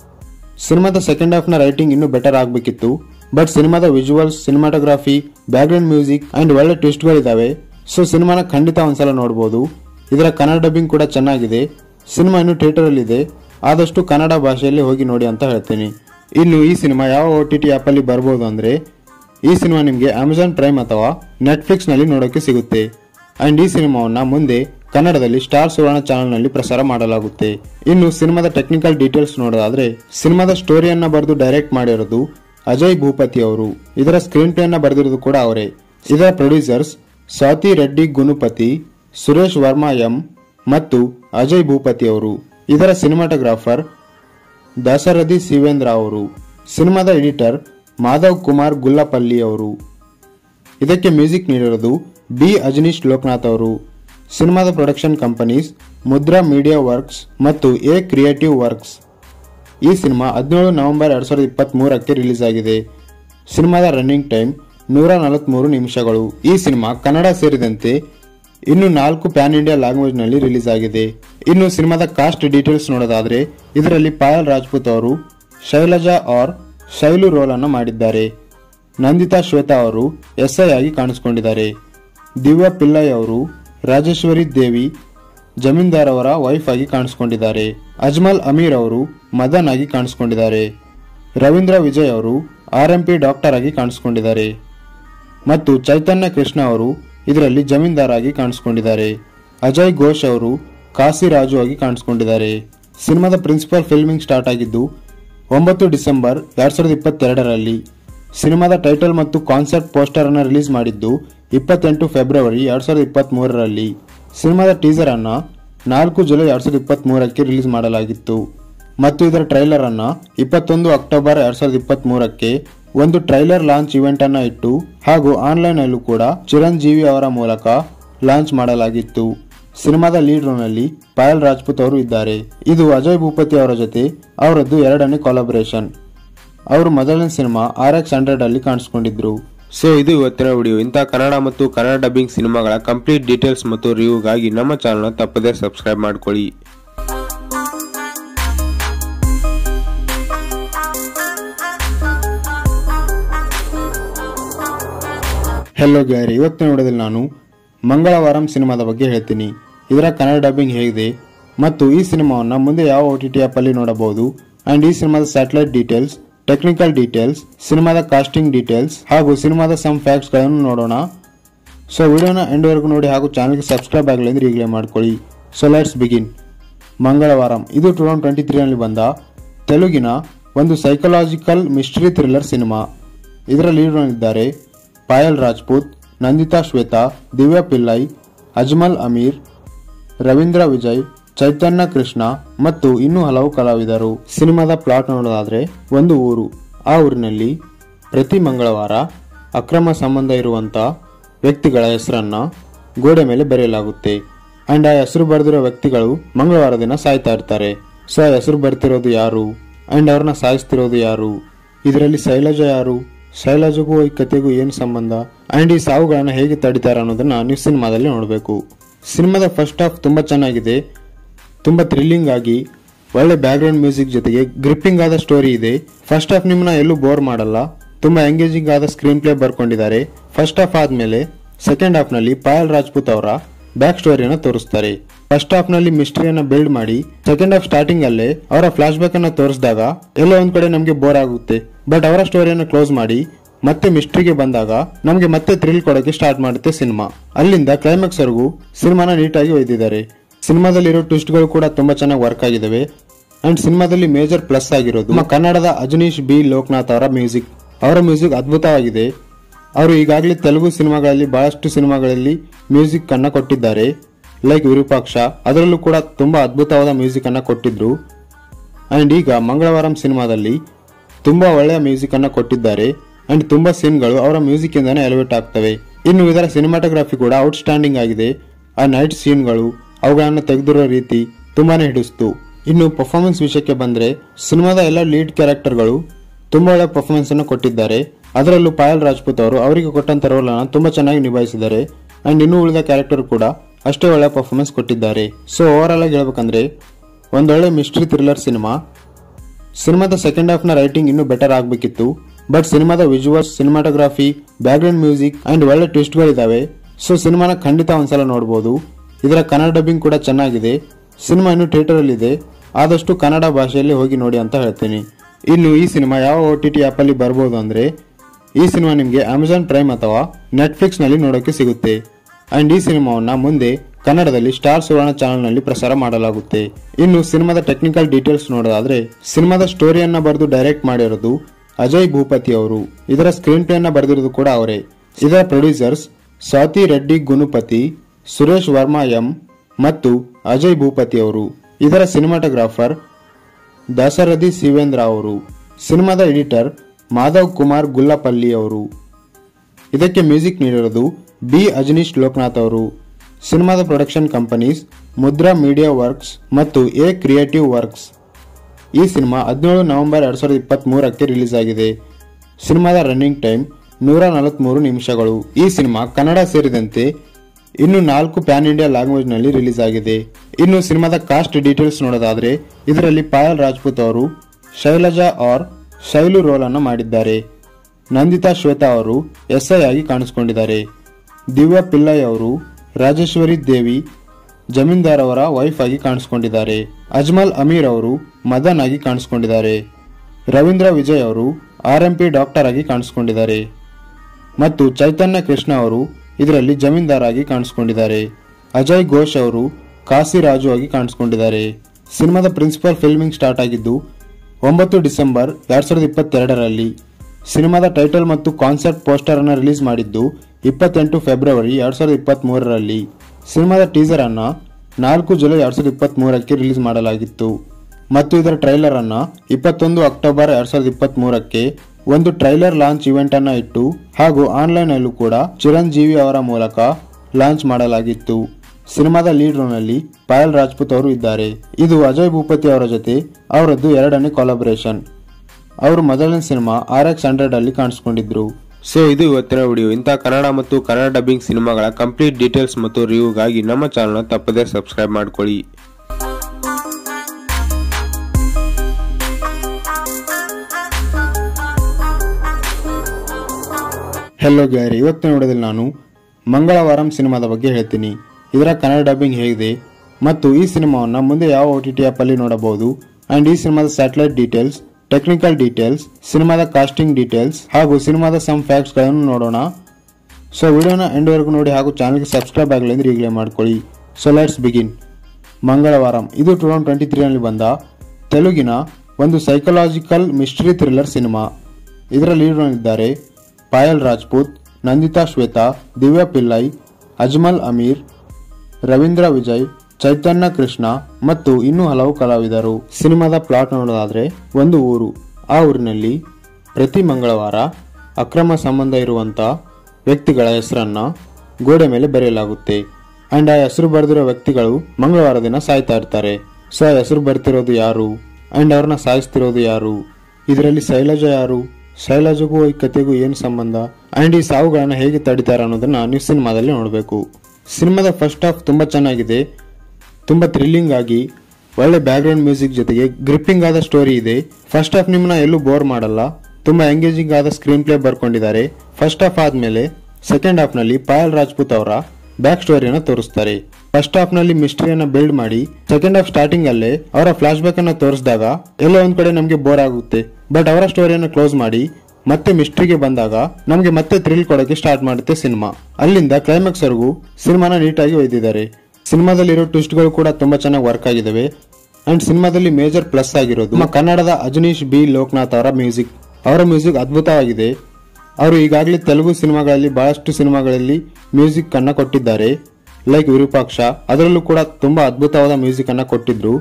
ಸಿನಿಮಾದ ಸೆಕೆಂಡ್ ಹಾಫ್ ನ ರೈಟಿಂಗ್ ಇನ್ನೂ ಬೆಟರ್ ಆಗಬೇಕಿತ್ತು ಬಟ್ ಸಿನಿಮಾದ visuals cinematography background music and ಒಳ್ಳೆ ಟ್ವಿಸ್ಟ್ಗಳಿದಾವೆ ಸೊ ಸಿನಿಮಾನ ಖಂಡಿತ ಒಂದ್ಸಲ ನೋಡಬಹುದು ಇದರ ಕನ್ನಡ ಡಬ್ಬಿಂಗ್ ಕೂಡ ಚೆನ್ನಾಗಿದೆ ಸಿನಿಮಾ ಇನ್ನು ಥಿಯೇಟರ್ ಅಲ್ಲಿ ಇದೆ ಆದಷ್ಟು ಕನ್ನಡ ಭಾಷೆಯಲ್ಲಿ ಹೋಗಿ ನೋಡಿ ಅಂತ ಹೇಳ್ತೀನಿ ಇನ್ನು ಈ ಸಿನಿಮಾ ಯಾವ ಒ ಟಿ ಟಿ ಆ್ಯಪಲ್ಲಿ ಬರ್ಬೋದು ಅಂದ್ರೆ ಈ ಸಿನಿಮಾ ನಿಮಗೆ ಅಮೆಜಾನ್ ಪ್ರೈಮ್ ಅಥವಾ ನೆಟ್ಫ್ಲಿಕ್ಸ್ ನಲ್ಲಿ ನೋಡೋಕೆ ಸಿಗುತ್ತೆ ಅಂಡ್ ಈ ಸಿನಿಮಾವನ್ನ ಮುಂದೆ ಕನ್ನಡದಲ್ಲಿ ಸ್ಟಾರ್ ಸುವರ್ಣ ಚಾನೆಲ್ ನಲ್ಲಿ ಪ್ರಸಾರ ಮಾಡಲಾಗುತ್ತೆ ಇನ್ನು ಸಿನಿಮಾದ ಟೆಕ್ನಿಕಲ್ ಡೀಟೇಲ್ಸ್ ನೋಡೋದಾದ್ರೆ ಸಿನಿಮಾದ ಸ್ಟೋರಿಯನ್ನ ಬರೆದು ಡೈರೆಕ್ಟ್ ಮಾಡಿರೋದು ಅಜಯ್ ಭೂಪತಿ ಅವರು ಇದರ ಸ್ಕ್ರೀನ್ ಪ್ಲೇ ಅನ್ನ ಬರೆದಿರೋದು ಕೂಡ ಅವರೇ ಇದರ ಪ್ರೊಡ್ಯೂಸರ್ಸ್ ಸ್ವಾತಿ ರೆಡ್ಡಿ ಗುನುಪತಿ ಸುರೇಶ್ ವರ್ಮಾ ಎಂ ಮತ್ತು ಅಜಯ್ ಭೂಪತಿ ಅವರು ಇದರ ಸಿನಿಮಾಟೋಗ್ರಾಫರ್ ದಾಸರಥಿ ಶಿವೇಂದ್ರ ಅವರು ಸಿನಿಮಾದ ಎಡಿಟರ್ ಮಾಧವ್ ಕುಮಾರ್ ಗುಲ್ಲಪಲ್ಲಿ ಅವರು ಇದಕ್ಕೆ ಮ್ಯೂಸಿಕ್ ನೀಡಿರೋದು ಬಿ ಅಜನೀಶ್ ಲೋಕನಾಥ್ ಅವರು ಸಿನಿಮಾದ production companies Mudra media works ಮತ್ತು ಎ ಕ್ರಿಯೇಟಿವ್ ವರ್ಕ್ಸ್ ಈ ಸಿನಿಮಾ ಹದಿನೇಳು ನವೆಂಬರ್ ಎರಡ್ ಸಾವಿರದ ಇಪ್ಪತ್ತ್ ಮೂರಕ್ಕೆ ರಿಲೀಸ್ ಆಗಿದೆ ಸಿನಿಮಾದ ರನ್ನಿಂಗ್ ಟೈಮ್ ನೂರ ನಲವತ್ಮೂರು ನಿಮಿಷಗಳು ಈ ಸಿನಿಮಾ ಕನ್ನಡ ಸೇರಿದಂತೆ ಇನ್ನು ನಾಲ್ಕು ಪ್ಯಾನ್ ಇಂಡಿಯಾ ಲ್ಯಾಂಗ್ವೇಜ್ ನಲ್ಲಿ ರಿಲೀಸ್ ಆಗಿದೆ ಇನ್ನು ಸಿನಿಮಾದ ಕಾಸ್ಟ್ ಡೀಟೇಲ್ಸ್ ನೋಡೋದಾದ್ರೆ ಇದರಲ್ಲಿ ಪಾಯಲ್ ರಾಜ್ಪೂತ್ ಅವರು ಶೈಲಜಾ ಆರ್ ಶೈಲು ರೋಲ್ ಅನ್ನು ಮಾಡಿದ್ದಾರೆ ನಂದಿತಾ ಶ್ವೇತಾ ಅವರು ಎಸ್ಐ ಆಗಿ ಕಾಣಿಸಿಕೊಂಡಿದ್ದಾರೆ ದಿವ್ಯಾ ಪಿಲ್ಲೈ ಅವರು ರಾಜೇಶ್ವರಿ ದೇವಿ ಜಮೀನ್ದಾರ್ ಅವರ ವೈಫ್ ಆಗಿ ಕಾಣಿಸಿಕೊಂಡಿದ್ದಾರೆ ಅಜ್ಮಲ್ ಅಮೀರ್ ಅವರು ಮದನ್ ಆಗಿ ಕಾಣಿಸಿಕೊಂಡಿದ್ದಾರೆ ರವೀಂದ್ರ ವಿಜಯ್ ಅವರು ಆರ್ ಎಂ ಪಿ ಡಾಕ್ಟರ್ ಆಗಿ ಕಾಣಿಸಿಕೊಂಡಿದ್ದಾರೆ ಮತ್ತು ಚೈತನ್ಯ ಕೃಷ್ಣ ಅವರು ಇದರಲ್ಲಿ ಜಮೀನ್ದಾರ್ ಆಗಿ ಕಾಣಿಸಿಕೊಂಡಿದ್ದಾರೆ ಅಜಯ್ ಘೋಷ್ ಅವರು ಕಾಸಿರಾಜು ಆಗಿ ಕಾಣಿಸಿಕೊಂಡಿದ್ದಾರೆ ಸಿನಿಮಾದ ಪ್ರಿನ್ಸಿಪಲ್ ಫಿಲ್ಮಿಂಗ್ ಸ್ಟಾರ್ಟ್ ಆಗಿದ್ದು ಒಂಬತ್ತು ಡಿಸೆಂಬರ್ ಎರಡ್ ಸಾವಿರದ ಇಪ್ಪತ್ತೆರಡರಲ್ಲಿ ಸಿನಿಮಾದ ಟೈಟಲ್ ಮತ್ತು ಕಾನ್ಸೆಪ್ಟ್ ಪೋಸ್ಟರ್ ಅನ್ನು ರಿಲೀಸ್ ಮಾಡಿದ್ದು ಇಪ್ಪತ್ತೆಂಟು ಫೆಬ್ರವರಿ ಎರಡ್ ಸಾವಿರದ ಇಪ್ಪತ್ತ್ ಮೂರರಲ್ಲಿ ಸಿನಿಮಾದ ಟೀಸರ್ ಅನ್ನ ನಾಲ್ಕು ಜುಲೈ ಎರಡ್ ಸಾವಿರದ ಇಪ್ಪತ್ತ್ ಮೂರಕ್ಕೆ ರಿಲೀಸ್ ಮಾಡಲಾಗಿತ್ತು ಮತ್ತು ಇದರ ಟ್ರೈಲರ್ ಅನ್ನ ಇಪ್ಪತ್ತೊಂದು ಅಕ್ಟೋಬರ್ ಎರಡ್ ಸಾವಿರದ ಇಪ್ಪತ್ತ್ ಮೂರಕ್ಕೆ ಒಂದು ಟ್ರೈಲರ್ ಲಾಂಚ್ ಇವೆಂಟ್ ಅನ್ನ ಇಟ್ಟು ಹಾಗೂ ಆನ್ಲೈನ್ ಅಲ್ಲೂ ಕೂಡ ಚಿರಂಜೀವಿ ಅವರ ಮೂಲಕ ಲಾಂಚ್ ಮಾಡಲಾಗಿತ್ತು ಸಿನಿಮಾದ ಲೀಡ್ ರೋಲ್ ನಲ್ಲಿ ಪಾಯಲ್ ರಾಜ್ಪೂತ್ ಅವರು ಇದ್ದಾರೆ ಇದು ಅಜಯ್ ಭೂಪತಿ ಅವರ ಜೊತೆ ಅವರದ್ದು ಎರಡನೇ ಕೊಲಾಬರೇಷನ್ ಅವರು ಮೊದಲನೇ ಸಿನಿಮಾ ಆರ್ ಎಕ್ಸ್ ಹಂಡ್ರೆಡ್ ಅಲ್ಲಿ ಕಾಣಿಸ್ಕೊಂಡಿದ್ರು ಸೊ ಇದು ಇವತ್ತಿನ ವಿಡಿಯೋ ಇಂಥ ಕನ್ನಡ ಮತ್ತು ಕನ್ನಡ ಡಬ್ಬಿಂಗ್ ಸಿನಿಮಾಗಳ ಕಂಪ್ಲೀಟ್ ಡೀಟೇಲ್ಸ್ ಮತ್ತು ರಿವ್ಯೂಗಾಗಿ ನಮ್ಮ ಚಾನಲ್ನ ತಪ್ಪದೇ ಸಬ್ಸ್ಕ್ರೈಬ್ ಮಾಡ್ಕೊಳ್ಳಿ ಹೆಲೋ ಗೆಳೆಯರಿ ಇವತ್ತಿನ ವಿಡಿಯೋದಲ್ಲಿ ನಾನು ಮಂಗಳವಾರಂ ಸಿನಿಮಾದ ಬಗ್ಗೆ ಹೇಳ್ತೀನಿ ಇದರ ಕನ್ನಡ ಡಬ್ಬಿಂಗ್ ಹೇಗಿದೆ ಮತ್ತು ಈ ಸಿನಿಮಾವನ್ನು ಮುಂದೆ ಯಾವ ಒ ಟಿ ಟಿ ಆ್ಯಪಲ್ಲಿ ನೋಡಬಹುದು ಆ್ಯಂಡ್ ಈ ಸಿನಿಮಾದ ಸ್ಯಾಟಲೈಟ್ ಡೀಟೇಲ್ಸ್ ಟೆಕ್ನಿಕಲ್ ಡೀಟೇಲ್ಸ್ ಸಿನಿಮಾದ ಕಾಸ್ಟಿಂಗ್ ಡೀಟೇಲ್ಸ್ ಹಾಗೂ ಸಿನಿಮಾದ ಸಮ್ ಫ್ಯಾಕ್ಟ್ಸ್ಗಳನ್ನು ನೋಡೋಣ ಸೊ ವಿಡಿಯೋನ ಎಂಡ್ವರೆಗೂ ನೋಡಿ ಹಾಗೂ ಚಾನಲ್ಗೆ ಸಬ್ಸ್ಕ್ರೈಬ್ ಆಗಲಿ ಅಂದರೆ ಈಗಲೇ ಮಾಡ್ಕೊಳ್ಳಿ ಸೊ ಲೆಟ್ಸ್ ಬಿಗಿನ್ ಮಂಗಳವಾರಂ ಇದು ಟೂ ತೌಸಂಡ್ ಟ್ವೆಂಟಿ ತ್ರೀನಲ್ಲಿ ಬಂದ ತೆಲುಗಿನ ಒಂದು ಸೈಕಲಾಜಿಕಲ್ ಮಿಸ್ಟ್ರಿ ಥ್ರಿಲ್ಲರ್ ಸಿನಿಮಾ ಇದರ ಲೀಡ್ನಲ್ಲಿದ್ದಾರೆ ಪಾಯಲ್ ರಾಜ್ಪೂತ್ ನಂದಿತಾ ಶ್ವೇತಾ ದಿವ್ಯಾ ಪಿಲ್ಲೈ ಅಜ್ಮಲ್ ಅಮೀರ್ ರವೀಂದ್ರ ವಿಜಯ್ ಚೈತನ್ಯ ಕೃಷ್ಣ ಮತ್ತು ಇನ್ನೂ ಹಲವು ಕಲಾವಿದರು ಸಿನಿಮಾದ ಪ್ಲಾಟ್ ನೋಡೋದಾದ್ರೆ ಒಂದು ಊರು ಆ ಊರಿನಲ್ಲಿ ಪ್ರತಿ ಮಂಗಳವಾರ ಅಕ್ರಮ ಸಂಬಂಧ ಇರುವಂತ ವ್ಯಕ್ತಿಗಳ ಹೆಸರನ್ನ ಗೋಡೆ ಮೇಲೆ ಬರೆಯಲಾಗುತ್ತೆ ಅಂಡ್ ಆ ಹೆಸರು ಬರೆದಿರೋ ವ್ಯಕ್ತಿಗಳು ಮಂಗಳವಾರ ದಿನ ಸಾಯ್ತಾ ಇರ್ತಾರೆ ಸೊ ಆ ಹೆಸರು ಬರ್ತಿರೋದು ಯಾರು ಅಂಡ್ ಅವ್ರನ್ನ ಸಾಯಿಸ್ತಿರೋದು ಯಾರು ಇದರಲ್ಲಿ ಶೈಲಜ ಯಾರು ಶೈಲಜಗೂ ಈ ಕತೆಗೂ ಏನು ಸಂಬಂಧ ಅಂಡ್ ಈ ಸಾವುಗಳನ್ನ ಹೇಗೆ ತಡಿತಾರೆ ಅನ್ನೋದನ್ನ ನೀವು ಸಿನಿಮಾದಲ್ಲಿ ನೋಡಬೇಕು ಸಿನಿಮಾದ ಫಸ್ಟ್ ಹಾಫ್ ತುಂಬಾ ಚೆನ್ನಾಗಿದೆ ತುಂಬಾ ಥ್ರಿಲ್ಲಿಂಗ್ ಆಗಿ ಒಳ್ಳೆ ಬ್ಯಾಕ್ಗ್ರೌಂಡ್ ಮ್ಯೂಸಿಕ್ ಜೊತೆಗೆ ಗ್ರಿಪ್ಪಿಂಗ್ ಆದ ಸ್ಟೋರಿ ಇದೆ ಫಸ್ಟ್ ಹಾಫ್ ನಿಮ್ಮನ್ನ ಎಲ್ಲೂ ಬೋರ್ ಮಾಡಲ್ಲ ತುಂಬಾ ಎಂಗೇಜಿಂಗ್ ಆದ ಸ್ಕ್ರೀನ್ ಪ್ಲೇ ಬರ್ಕೊಂಡಿದ್ದಾರೆ ಫಸ್ಟ್ ಹಾಫ್ ಆದ್ಮೇಲೆ ಸೆಕೆಂಡ್ ಹಾಫ್ ನಲ್ಲಿ ಪಾಯಲ್ ರಾಜ್ಪೂತ್ ಅವರ ಬ್ಯಾಕ್ ಸ್ಟೋರಿಯನ್ನ ತೋರಿಸ್ತಾರೆ ಫಸ್ಟ್ ಹಾಫ್ ನಲ್ಲಿ ಮಿಸ್ಟ್ರಿಯನ್ನ ಬಿಲ್ಡ್ ಮಾಡಿ ಸೆಕೆಂಡ್ ಹಾಫ್ ಸ್ಟಾರ್ಟಿಂಗ್ ಅಲ್ಲೇ ಅವರ ಫ್ಲಾಶ್ ಬ್ಯಾಕ್ ಅನ್ನ ತೋರಿಸಿದಾಗ ಎಲ್ಲೋ ಒಂದ್ ಕಡೆ ನಮಗೆ ಬೋರ್ ಆಗುತ್ತೆ ಬಟ್ ಅವರ ಸ್ಟೋರಿಯನ್ನ ಕ್ಲೋಸ್ ಮಾಡಿ ಮತ್ತೆ ಮಿಸ್ಟ್ರಿಗೆ ಬಂದಾಗ ನಮಗೆ ಮತ್ತೆ ಥ್ರಿಲ್ ಕೊಡೋಕೆ ಸ್ಟಾರ್ಟ್ ಮಾಡುತ್ತೆ ಸಿನಿಮಾ ಅಲ್ಲಿಂದ ಕ್ಲೈಮ್ಯಾಕ್ಸ್ ವರೆಗೂ ಸಿನಿಮಾನ ನೀಟಾಗಿ ಒಯ್ದಿದ್ದಾರೆ ಸಿನಿಮಾದಲ್ಲಿರೋ ಟ್ವಿಸ್ಟ್ಗಳು ಕೂಡ ತುಂಬಾ ಚೆನ್ನಾಗಿ ವರ್ಕ್ ಆಗಿದಾವೆ ಅಂಡ್ ಸಿನಿಮಾದಲ್ಲಿ ಮೇಜರ್ ಪ್ಲಸ್ ಆಗಿರೋದು ನಮ್ಮ ಕನ್ನಡದ ಅಜನೀಶ್ ಬಿ ಲೋಕನಾಥ್ ಅವರ ಮ್ಯೂಸಿಕ್ ಅವರ ಮ್ಯೂಸಿಕ್ ಅದ್ಭುತವಾಗಿದೆ ಅವರು ಈಗಾಗಲೇ ತೆಲುಗು ಸಿನಿಮಾಗಳಲ್ಲಿ ಬಹಳಷ್ಟು ಸಿನಿಮಾಗಳಲ್ಲಿ ಮ್ಯೂಸಿಕ್ ಅನ್ನ ಕೊಟ್ಟಿದ್ದಾರೆ ಲೈಕ್ ವಿರೂಪಾಕ್ಷ ಅದರಲ್ಲೂ ಕೂಡ ತುಂಬಾ ಅದ್ಭುತವಾದ ಮ್ಯೂಸಿಕ್ ಅನ್ನ ಕೊಟ್ಟಿದ್ರು ಅಂಡ್ ಈಗ ಮಂಗಳವಾರಂ ಸಿನಿಮಾದಲ್ಲಿ ತುಂಬಾ ಒಳ್ಳೆಯ ಮ್ಯೂಸಿಕ್ ಅನ್ನ ಕೊಟ್ಟಿದ್ದಾರೆ ಅಂಡ್ ತುಂಬಾ ಸೀನ್ಗಳು ಅವರ ಮ್ಯೂಸಿಕ್ ಇಂದಾನೆ ಎಲಿವೇಟ್ ಆಗ್ತವೆ ಇನ್ನು ಇದರ ಸಿನಿಮಾಟೋಗ್ರಫಿ ಕೂಡ ಔಟ್ಸ್ಟ್ಯಾಂಡಿಂಗ್ ಆಗಿದೆ ಆ ನೈಟ್ ಸೀನ್ಗಳು ಅವುಗಳನ್ನು ತೆಗೆದಿರೋ ರೀತಿ ತುಂಬಾನೇ ಹಿಡಿಸ್ತು ಇನ್ನು ಪರ್ಫಾರ್ಮೆನ್ಸ್ ವಿಷಯಕ್ಕೆ ಬಂದ್ರೆ ಸಿನಿಮಾದ ಎಲ್ಲ ಲೀಡ್ ಕ್ಯಾರೆಕ್ಟರ್ಗಳು ತುಂಬಾ ಒಳ್ಳೆ ಪರ್ಫಾರ್ಮೆನ್ಸ್ ಅನ್ನು ಕೊಟ್ಟಿದ್ದಾರೆ ಅದರಲ್ಲೂ ಪಾಯಲ್ ರಾಜ್ಪೂತ್ ಅವರು ಅವರಿಗೆ ಕೊಟ್ಟಂತ ರೋಲ್ ಅನ್ನು ತುಂಬಾ ಚೆನ್ನಾಗಿ ನಿಭಾಯಿಸಿದ್ದಾರೆ ಅಂಡ್ ಇನ್ನು ಉಳಿದ ಕ್ಯಾರೆಕ್ಟರ್ ಕೂಡ ಅಷ್ಟೇ ಒಳ್ಳೆ ಪರ್ಫಾರ್ಮೆನ್ಸ್ ಕೊಟ್ಟಿದ್ದಾರೆ ಸೊ ಓವರ್ ಆಲ್ ಆಗಿ ಹೇಳ್ಬೇಕಂದ್ರೆ ಒಂದೊಳ್ಳೆ ಮಿಸ್ಟ್ರಿ ಥ್ರಿಲ್ಲರ್ ಸಿನಿಮಾ ಸಿನಿಮಾದ ಸೆಕೆಂಡ್ ಹಾಫ್ ನ ರೈಟಿಂಗ್ ಇನ್ನೂ ಬೆಟರ್ ಆಗಬೇಕಿತ್ತು ಬಟ್ ಸಿನಿಮಾದ visuals cinematography background music and ಒಳ್ಳೆ ಟ್ವಿಸ್ಟ್ಗಳು ಇದಾವೆ ಸೊ ಸಿನಿಮಾನ ಖಂಡಿತ ಒಂದ್ಸಲ ನೋಡಬಹುದು ಇದರ ಕನ್ನಡ ಡಬ್ಬಿಂಗ್ ಕೂಡ ಚೆನ್ನಾಗಿದೆ ಸಿನಿಮಾ ಇನ್ನು ಥಿಯೇಟರ್ ಅಲ್ಲಿ ಇದೆ ಆದಷ್ಟು ಕನ್ನಡ ಭಾಷೆಯಲ್ಲಿ ಹೋಗಿ ನೋಡಿ ಅಂತ ಹೇಳ್ತೀನಿ ಇನ್ನು ಈ ಸಿನಿಮಾ ಯಾವ ಒ ಟಿ ಟಿ ಆ್ಯಪಲ್ಲಿ ಬರ್ಬೋದು ಅಂದ್ರೆ ಈ ಸಿನಿಮಾ ನಿಮಗೆ ಅಮೆಜಾನ್ ಪ್ರೈಮ್ ಅಥವಾ ನೆಟ್ಫ್ಲಿಕ್ಸ್ ನಲ್ಲಿ ನೋಡೋಕೆ ಸಿಗುತ್ತೆ ಅಂಡ್ ಈ ಸಿನಿಮಾವನ್ನ ಮುಂದೆ ಕನ್ನಡದಲ್ಲಿ ಸ್ಟಾರ್ ಸುವರ್ಣ ಚಾನೆಲ್ನಲ್ಲಿ ಪ್ರಸಾರ ಮಾಡಲಾಗುತ್ತೆ ಇನ್ನು ಸಿನಿಮಾದ ಟೆಕ್ನಿಕಲ್ ಡೀಟೇಲ್ಸ್ ನೋಡೋದಾದ್ರೆ ಸಿನಿಮಾದ ಸ್ಟೋರಿಯನ್ನ ಬರೆದು ಡೈರೆಕ್ಟ್ ಮಾಡಿರೋದು ಅಜಯ್ ಭೂಪತಿ ಅವರು ಇದರ ಸ್ಕ್ರೀನ್ ಪ್ಲೇ ಅನ್ನ ಬರೆದಿರೋದು ಕೂಡ ಅವರೇ ಇದರ ಪ್ರೊಡ್ಯೂಸರ್ಸ್ ಸ್ವಾತಿ ರೆಡ್ಡಿ ಗುನುಪತಿ ಸುರೇಶ್ ವರ್ಮಾ ಎಂ ಮತ್ತು ಅಜಯ್ ಭೂಪತಿ ಅವರು ಇದರ ಸಿನಿಮಾಟೋಗ್ರಾಫರ್ ದಾಸರಥಿ ಶಿವೇಂದ್ರ ಅವರು ಸಿನಿಮಾದ ಎಡಿಟರ್ ಮಾಧವ್ ಕುಮಾರ್ ಗುಲ್ಲಪಲ್ಲಿ ಅವರು ಇದಕ್ಕೆ ಮ್ಯೂಸಿಕ್ ನೀಡಿರೋದು ಬಿ ಅಜನೀಶ್ ಲೋಕನಾಥ್ ಅವರು ಸಿನಿಮಾದ production companies Mudra media works ಮತ್ತು ಎ ಕ್ರಿಯೇಟಿವ್ ವರ್ಕ್ಸ್ ಈ ಸಿನಿಮಾ ಹದಿನೇಳು ನವೆಂಬರ್ ಎರಡ್ ಸಾವಿರದ ಇಪ್ಪತ್ತ್ ಮೂರಕ್ಕೆ ರಿಲೀಸ್ ಆಗಿದೆ ಸಿನಿಮಾದ ರನ್ನಿಂಗ್ ಟೈಮ್ ನೂರ ನಲವತ್ಮೂರು ನಿಮಿಷಗಳು ಈ ಸಿನಿಮಾ ಕನ್ನಡ ಸೇರಿದಂತೆ ಇನ್ನು ನಾಲ್ಕು ಪ್ಯಾನ್ ಇಂಡಿಯಾ ಲ್ಯಾಂಗ್ವೇಜ್ ನಲ್ಲಿ ರಿಲೀಸ್ ಆಗಿದೆ ಇನ್ನು ಸಿನಿಮಾದ ಕಾಸ್ಟ್ ಡೀಟೇಲ್ಸ್ ನೋಡೋದಾದ್ರೆ ಇದರಲ್ಲಿ ಪಾಯಲ್ ರಾಜ್ಪೂತ್ ಅವರು ಶೈಲಜಾ ಆರ್ ಶೈಲು ರೋಲ್ ಅನ್ನು ಮಾಡಿದ್ದಾರೆ ನಂದಿತಾ ಶ್ವೇತಾ ಅವರು ಎಸ್ಐ ಆಗಿ ಕಾಣಿಸಿಕೊಂಡಿದ್ದಾರೆ ದಿವ್ಯಾ ಪಿಲ್ಲೈ ಅವರು ರಾಜೇಶ್ವರಿ ದೇವಿ ಜಮೀನ್ದಾರ್ ಅವರ ವೈಫ್ ಆಗಿ ಕಾಣಿಸಿಕೊಂಡಿದ್ದಾರೆ ಅಜ್ಮಲ್ ಅಮೀರ್ ಅವರು ಮದನ್ ಆಗಿ ಕಾಣಿಸಿಕೊಂಡಿದ್ದಾರೆ ರವೀಂದ್ರ ವಿಜಯ್ ಅವರು ಆರ್ ಎಂ ಪಿ ಡಾಕ್ಟರ್ ಆಗಿ ಕಾಣಿಸಿಕೊಂಡಿದ್ದಾರೆ ಮತ್ತು ಚೈತನ್ಯ ಕೃಷ್ಣ ಅವರು ಇದರಲ್ಲಿ ಜಮೀನ್ದಾರ್ ಆಗಿ ಕಾಣಿಸಿಕೊಂಡಿದ್ದಾರೆ ಅಜಯ್ ಘೋಷ್ ಅವರು ಕಾಸಿರಾಜು ಆಗಿ ಕಾಣಿಸಿಕೊಂಡಿದ್ದಾರೆ ಸಿನಿಮಾದ ಪ್ರಿನ್ಸಿಪಲ್ ಫಿಲ್ಮಿಂಗ್ ಸ್ಟಾರ್ಟ್ ಆಗಿದ್ದು ಒಂಬತ್ತು ಡಿಸೆಂಬರ್ ಎರಡ್ ಸಾವಿರದ ಇಪ್ಪತ್ತೆರಡರಲ್ಲಿ ಸಿನಿಮಾದ ಟೈಟಲ್ ಮತ್ತು ಕಾನ್ಸೆಪ್ಟ್ ಪೋಸ್ಟರ್ ಅನ್ನು ರಿಲೀಸ್ ಮಾಡಿದ್ದು ಇಪ್ಪತ್ತೆಂಟು ಫೆಬ್ರವರಿ ಎರಡ್ ಸಾವಿರದ ಇಪ್ಪತ್ತ್ ಮೂರರಲ್ಲಿ ಸಿನಿಮಾದ ಟೀಸರ್ ಅನ್ನ ನಾಲ್ಕು ಜುಲೈ ಎರಡ್ ಸಾವಿರದ ಇಪ್ಪತ್ತ್ ಮೂರಕ್ಕೆ ರಿಲೀಸ್ ಮಾಡಲಾಗಿತ್ತು ಮತ್ತು ಇದರ ಟ್ರೈಲರ್ ಅನ್ನ ಇಪ್ಪತ್ತೊಂದು ಅಕ್ಟೋಬರ್ ಎರಡ್ ಸಾವಿರದ ಇಪ್ಪತ್ತ್ ಮೂರಕ್ಕೆ ಒಂದು ಟ್ರೈಲರ್ ಲಾಂಚ್ ಇವೆಂಟ್ ಅನ್ನ ಇಟ್ಟು ಹಾಗೂ ಆನ್ಲೈನ್ ಅಲ್ಲೂ ಕೂಡ ಚಿರಂಜೀವಿ ಅವರ ಮೂಲಕ ಲಾಂಚ್ ಮಾಡಲಾಗಿತ್ತು ಸಿನಿಮಾದ ಲೀಡ್ ರೋಲ್ ನಲ್ಲಿ ಪಾಯಲ್ ರಾಜ್ಪೂತ್ ಅವರು ಇದ್ದಾರೆ ಇದು ಅಜಯ್ ಭೂಪತಿ ಅವರ ಜೊತೆ ಅವರದ್ದು ಎರಡನೇ ಕೊಲಾಬರೇಷನ್ ಅವರು ಮೊದಲನೇ ಸಿನಿಮಾ ಆರ್ ಎಕ್ಸ್ ಹಂಡ್ರೆಡ್ ಅಲ್ಲಿ ಕಾಣಿಸ್ಕೊಂಡಿದ್ರು ಸೊ ಇದು ಇವತ್ತಿನ ವಿಡಿಯೋ ಇಂತಹ ಕನ್ನಡ ಮತ್ತು ಕನ್ನಡ ಡಬ್ಬಿಂಗ್ ಸಿನಿಮಾಗಳ ಕಂಪ್ಲೀಟ್ ಡೀಟೇಲ್ಸ್ ಮತ್ತು ರಿವ್ಯೂಗಾಗಿ ನಮ್ಮ ಚಾನಲ್ನ ತಪ್ಪದೇ ಸಬ್ಸ್ಕ್ರೈಬ್ ಮಾಡ್ಕೊಳ್ಳಿ ಹೆಲೋ ಗ್ಯಾರಿ ಇವತ್ತಿನ ವಿಡಿಯೋದಲ್ಲಿ ನಾನು ಮಂಗಳವಾರಂ ಸಿನಿಮಾದ ಬಗ್ಗೆ ಹೇಳ್ತೀನಿ ಇದರ ಕನ್ನಡ ಡಬ್ಬಿಂಗ್ ಹೇಗಿದೆ ಮತ್ತು ಈ ಸಿನಿಮಾವನ್ನು ಮುಂದೆ ಯಾವ ಒ ಟಿ ಟಿ ಆ್ಯಪಲ್ಲಿ ನೋಡಬಹುದು ಆ್ಯಂಡ್ ಈ ಸಿನಿಮಾದ ಸ್ಯಾಟಲೈಟ್ ಡೀಟೇಲ್ಸ್ ಟೆಕ್ನಿಕಲ್ ಡೀಟೇಲ್ಸ್ ಸಿನಿಮಾದ ಕಾಸ್ಟಿಂಗ್ ಡೀಟೇಲ್ಸ್ ಹಾಗೂ ಸಿನಿಮಾದ ಸಮ್ ಫ್ಯಾಕ್ಟ್ಸ್ಗಳನ್ನು ನೋಡೋಣ ಸೊ ವಿಡಿಯೋನ ಎಂಡ್ವರೆಗೂ ನೋಡಿ ಹಾಗೂ ಚಾನಲ್ಗೆ ಸಬ್ಸ್ಕ್ರೈಬ್ ಆಗಲಿ ಅಂದ್ರೆ ಈಗಲೇ ಮಾಡ್ಕೊಳ್ಳಿ ಸೊ ಲೆಟ್ಸ್ ಬಿಗಿನ್ ಮಂಗಳವಾರಂ ಇದು ಟೂ ತೌಸಂಡ್ ಟ್ವೆಂಟಿ ತ್ರೀನಲ್ಲಿ ಬಂದ ತೆಲುಗಿನ ಒಂದು ಸೈಕಲಾಜಿಕಲ್ ಮಿಸ್ಟ್ರಿ ಥ್ರಿಲ್ಲರ್ ಸಿನಿಮಾ ಇದರ ಲೀಡ್ನಲ್ಲಿದ್ದಾರೆ ಪಾಯಲ್ ರಾಜ್ಪೂತ್ ನಂದಿತಾ ಶ್ವೇತಾ ದಿವ್ಯಾ ಪಿಲ್ಲೈ ಅಜ್ಮಲ್ ಅಮೀರ್ ರವೀಂದ್ರ ವಿಜಯ್ ಚೈತನ್ಯ ಕೃಷ್ಣ ಮತ್ತು ಇನ್ನೂ ಹಲವು ಕಲಾವಿದರು ಸಿನಿಮಾದ ಪ್ಲಾಟ್ ನೋಡೋದಾದ್ರೆ ಒಂದು ಊರು ಆ ಊರಿನಲ್ಲಿ ಪ್ರತಿ ಮಂಗಳವಾರ ಅಕ್ರಮ ಸಂಬಂಧ ಇರುವಂತ ವ್ಯಕ್ತಿಗಳ ಹೆಸರನ್ನ ಗೋಡೆ ಮೇಲೆ ಬರೆಯಲಾಗುತ್ತೆ ಅಂಡ್ ಆ ಹೆಸರು ಬರೆದಿರೋ ವ್ಯಕ್ತಿಗಳು ಮಂಗಳವಾರ ದಿನ ಸಾಯ್ತಾ ಇರ್ತಾರೆ ಸೊ ಆ ಹೆಸರು ಬರ್ತಿರೋದು ಯಾರು ಅಂಡ್ ಅವ್ರನ್ನ ಸಾಯಿಸ್ತಿರೋದು ಯಾರು ಇದರಲ್ಲಿ ಶೈಲಜಾ ಯಾರು ಶೈಲಜಗೂ ಈ ಕತೆಗೂ ಏನು ಸಂಬಂಧ ಅಂಡ್ ಈ ಸಾವುಗಳನ್ನ ಹೇಗೆ ತಡಿತಾರೆ ಅನ್ನೋದನ್ನ ನೀವು ಸಿನಿಮಾದಲ್ಲಿ ನೋಡಬೇಕು ಸಿನಿಮಾದ ಫಸ್ಟ್ ಹಾಫ್ ತುಂಬಾ ಚೆನ್ನಾಗಿದೆ ತುಂಬಾ ಥ್ರಿಲ್ಲಿಂಗ್ ಆಗಿ ಒಳ್ಳೆ ಬ್ಯಾಕ್ಗ್ರೌಂಡ್ ಮ್ಯೂಸಿಕ್ ಜೊತೆಗೆ ಗ್ರಿಪ್ಪಿಂಗ್ ಆದ ಸ್ಟೋರಿ ಇದೆ ಫಸ್ಟ್ ಹಾಫ್ ನಿಮ್ಮನ್ನ ಎಲ್ಲೂ ಬೋರ್ ಮಾಡಲ್ಲ ತುಂಬಾ ಎಂಗೇಜಿಂಗ್ ಆದ ಸ್ಕ್ರೀನ್ ಪ್ಲೇ ಬರ್ಕೊಂಡಿದ್ದಾರೆ ಫಸ್ಟ್ ಹಾಫ್ ಆದ್ಮೇಲೆ ಸೆಕೆಂಡ್ ಹಾಫ್ ನಲ್ಲಿ ಪಾಯಲ್ ರಾಜ್ಪೂತ್ ಅವರ ಬ್ಯಾಕ್ ಸ್ಟೋರಿಯನ್ನ ತೋರಿಸ್ತಾರೆ ಫಸ್ಟ್ ಹಾಫ್ ನಲ್ಲಿ ಮಿಸ್ಟ್ರಿಯನ್ನ ಬಿಲ್ಡ್ ಮಾಡಿ ಸೆಕೆಂಡ್ ಹಾಫ್ ಸ್ಟಾರ್ಟಿಂಗ್ ಅಲ್ಲೇ ಅವರ ಫ್ಲಾಶ್ ಬ್ಯಾಕ್ ಅನ್ನ ತೋರಿಸಿದಾಗ ಎಲ್ಲೋ ಒಂದ್ ಕಡೆ ನಮಗೆ ಬೋರ್ ಆಗುತ್ತೆ ಬಟ್ ಅವರ ಸ್ಟೋರಿಯನ್ನ ಕ್ಲೋಸ್ ಮಾಡಿ ಮತ್ತೆ ಮಿಸ್ಟ್ರಿಗೆ ಬಂದಾಗ ನಮಗೆ ಮತ್ತೆ ಥ್ರಿಲ್ ಕೊಡೋಕೆ ಸ್ಟಾರ್ಟ್ ಮಾಡುತ್ತೆ ಸಿನಿಮಾ ಅಲ್ಲಿಂದ ಕ್ಲೈಮ್ಯಾಕ್ಸ್ ವರೆಗೂ ಸಿನಿಮಾನ ನೀಟಾಗಿ ಒಯ್ದಿದ್ದಾರೆ ಸಿನಿಮಾದಲ್ಲಿರೋ ಟ್ವಿಸ್ಟ್ಗಳು ಕೂಡ ತುಂಬಾ ಚೆನ್ನಾಗಿ ವರ್ಕ್ ಆಗಿದಾವೆ ಅಂಡ್ ಸಿನಿಮಾದಲ್ಲಿ ಮೇಜರ್ ಪ್ಲಸ್ ಆಗಿರೋದು ನಮ್ಮ ಕನ್ನಡದ ಅಜನೀಶ್ ಬಿ ಲೋಕನಾಥ್ ಅವರ ಮ್ಯೂಸಿಕ್ ಅವರ ಮ್ಯೂಸಿಕ್ ಅದ್ಭುತವಾಗಿದೆ ಅವರು ಈಗಾಗಲೇ ತೆಲುಗು ಸಿನಿಮಾಗಳಲ್ಲಿ ಬಹಳಷ್ಟು ಸಿನಿಮಾಗಳಲ್ಲಿ ಮ್ಯೂಸಿಕ್ ಅನ್ನ ಕೊಟ್ಟಿದ್ದಾರೆ ಲೈಕ್ ವಿರೂಪಾಕ್ಷ ಅದರಲ್ಲೂ ಕೂಡ ತುಂಬಾ ಅದ್ಭುತವಾದ ಮ್ಯೂಸಿಕ್ ಅನ್ನ ಕೊಟ್ಟಿದ್ರು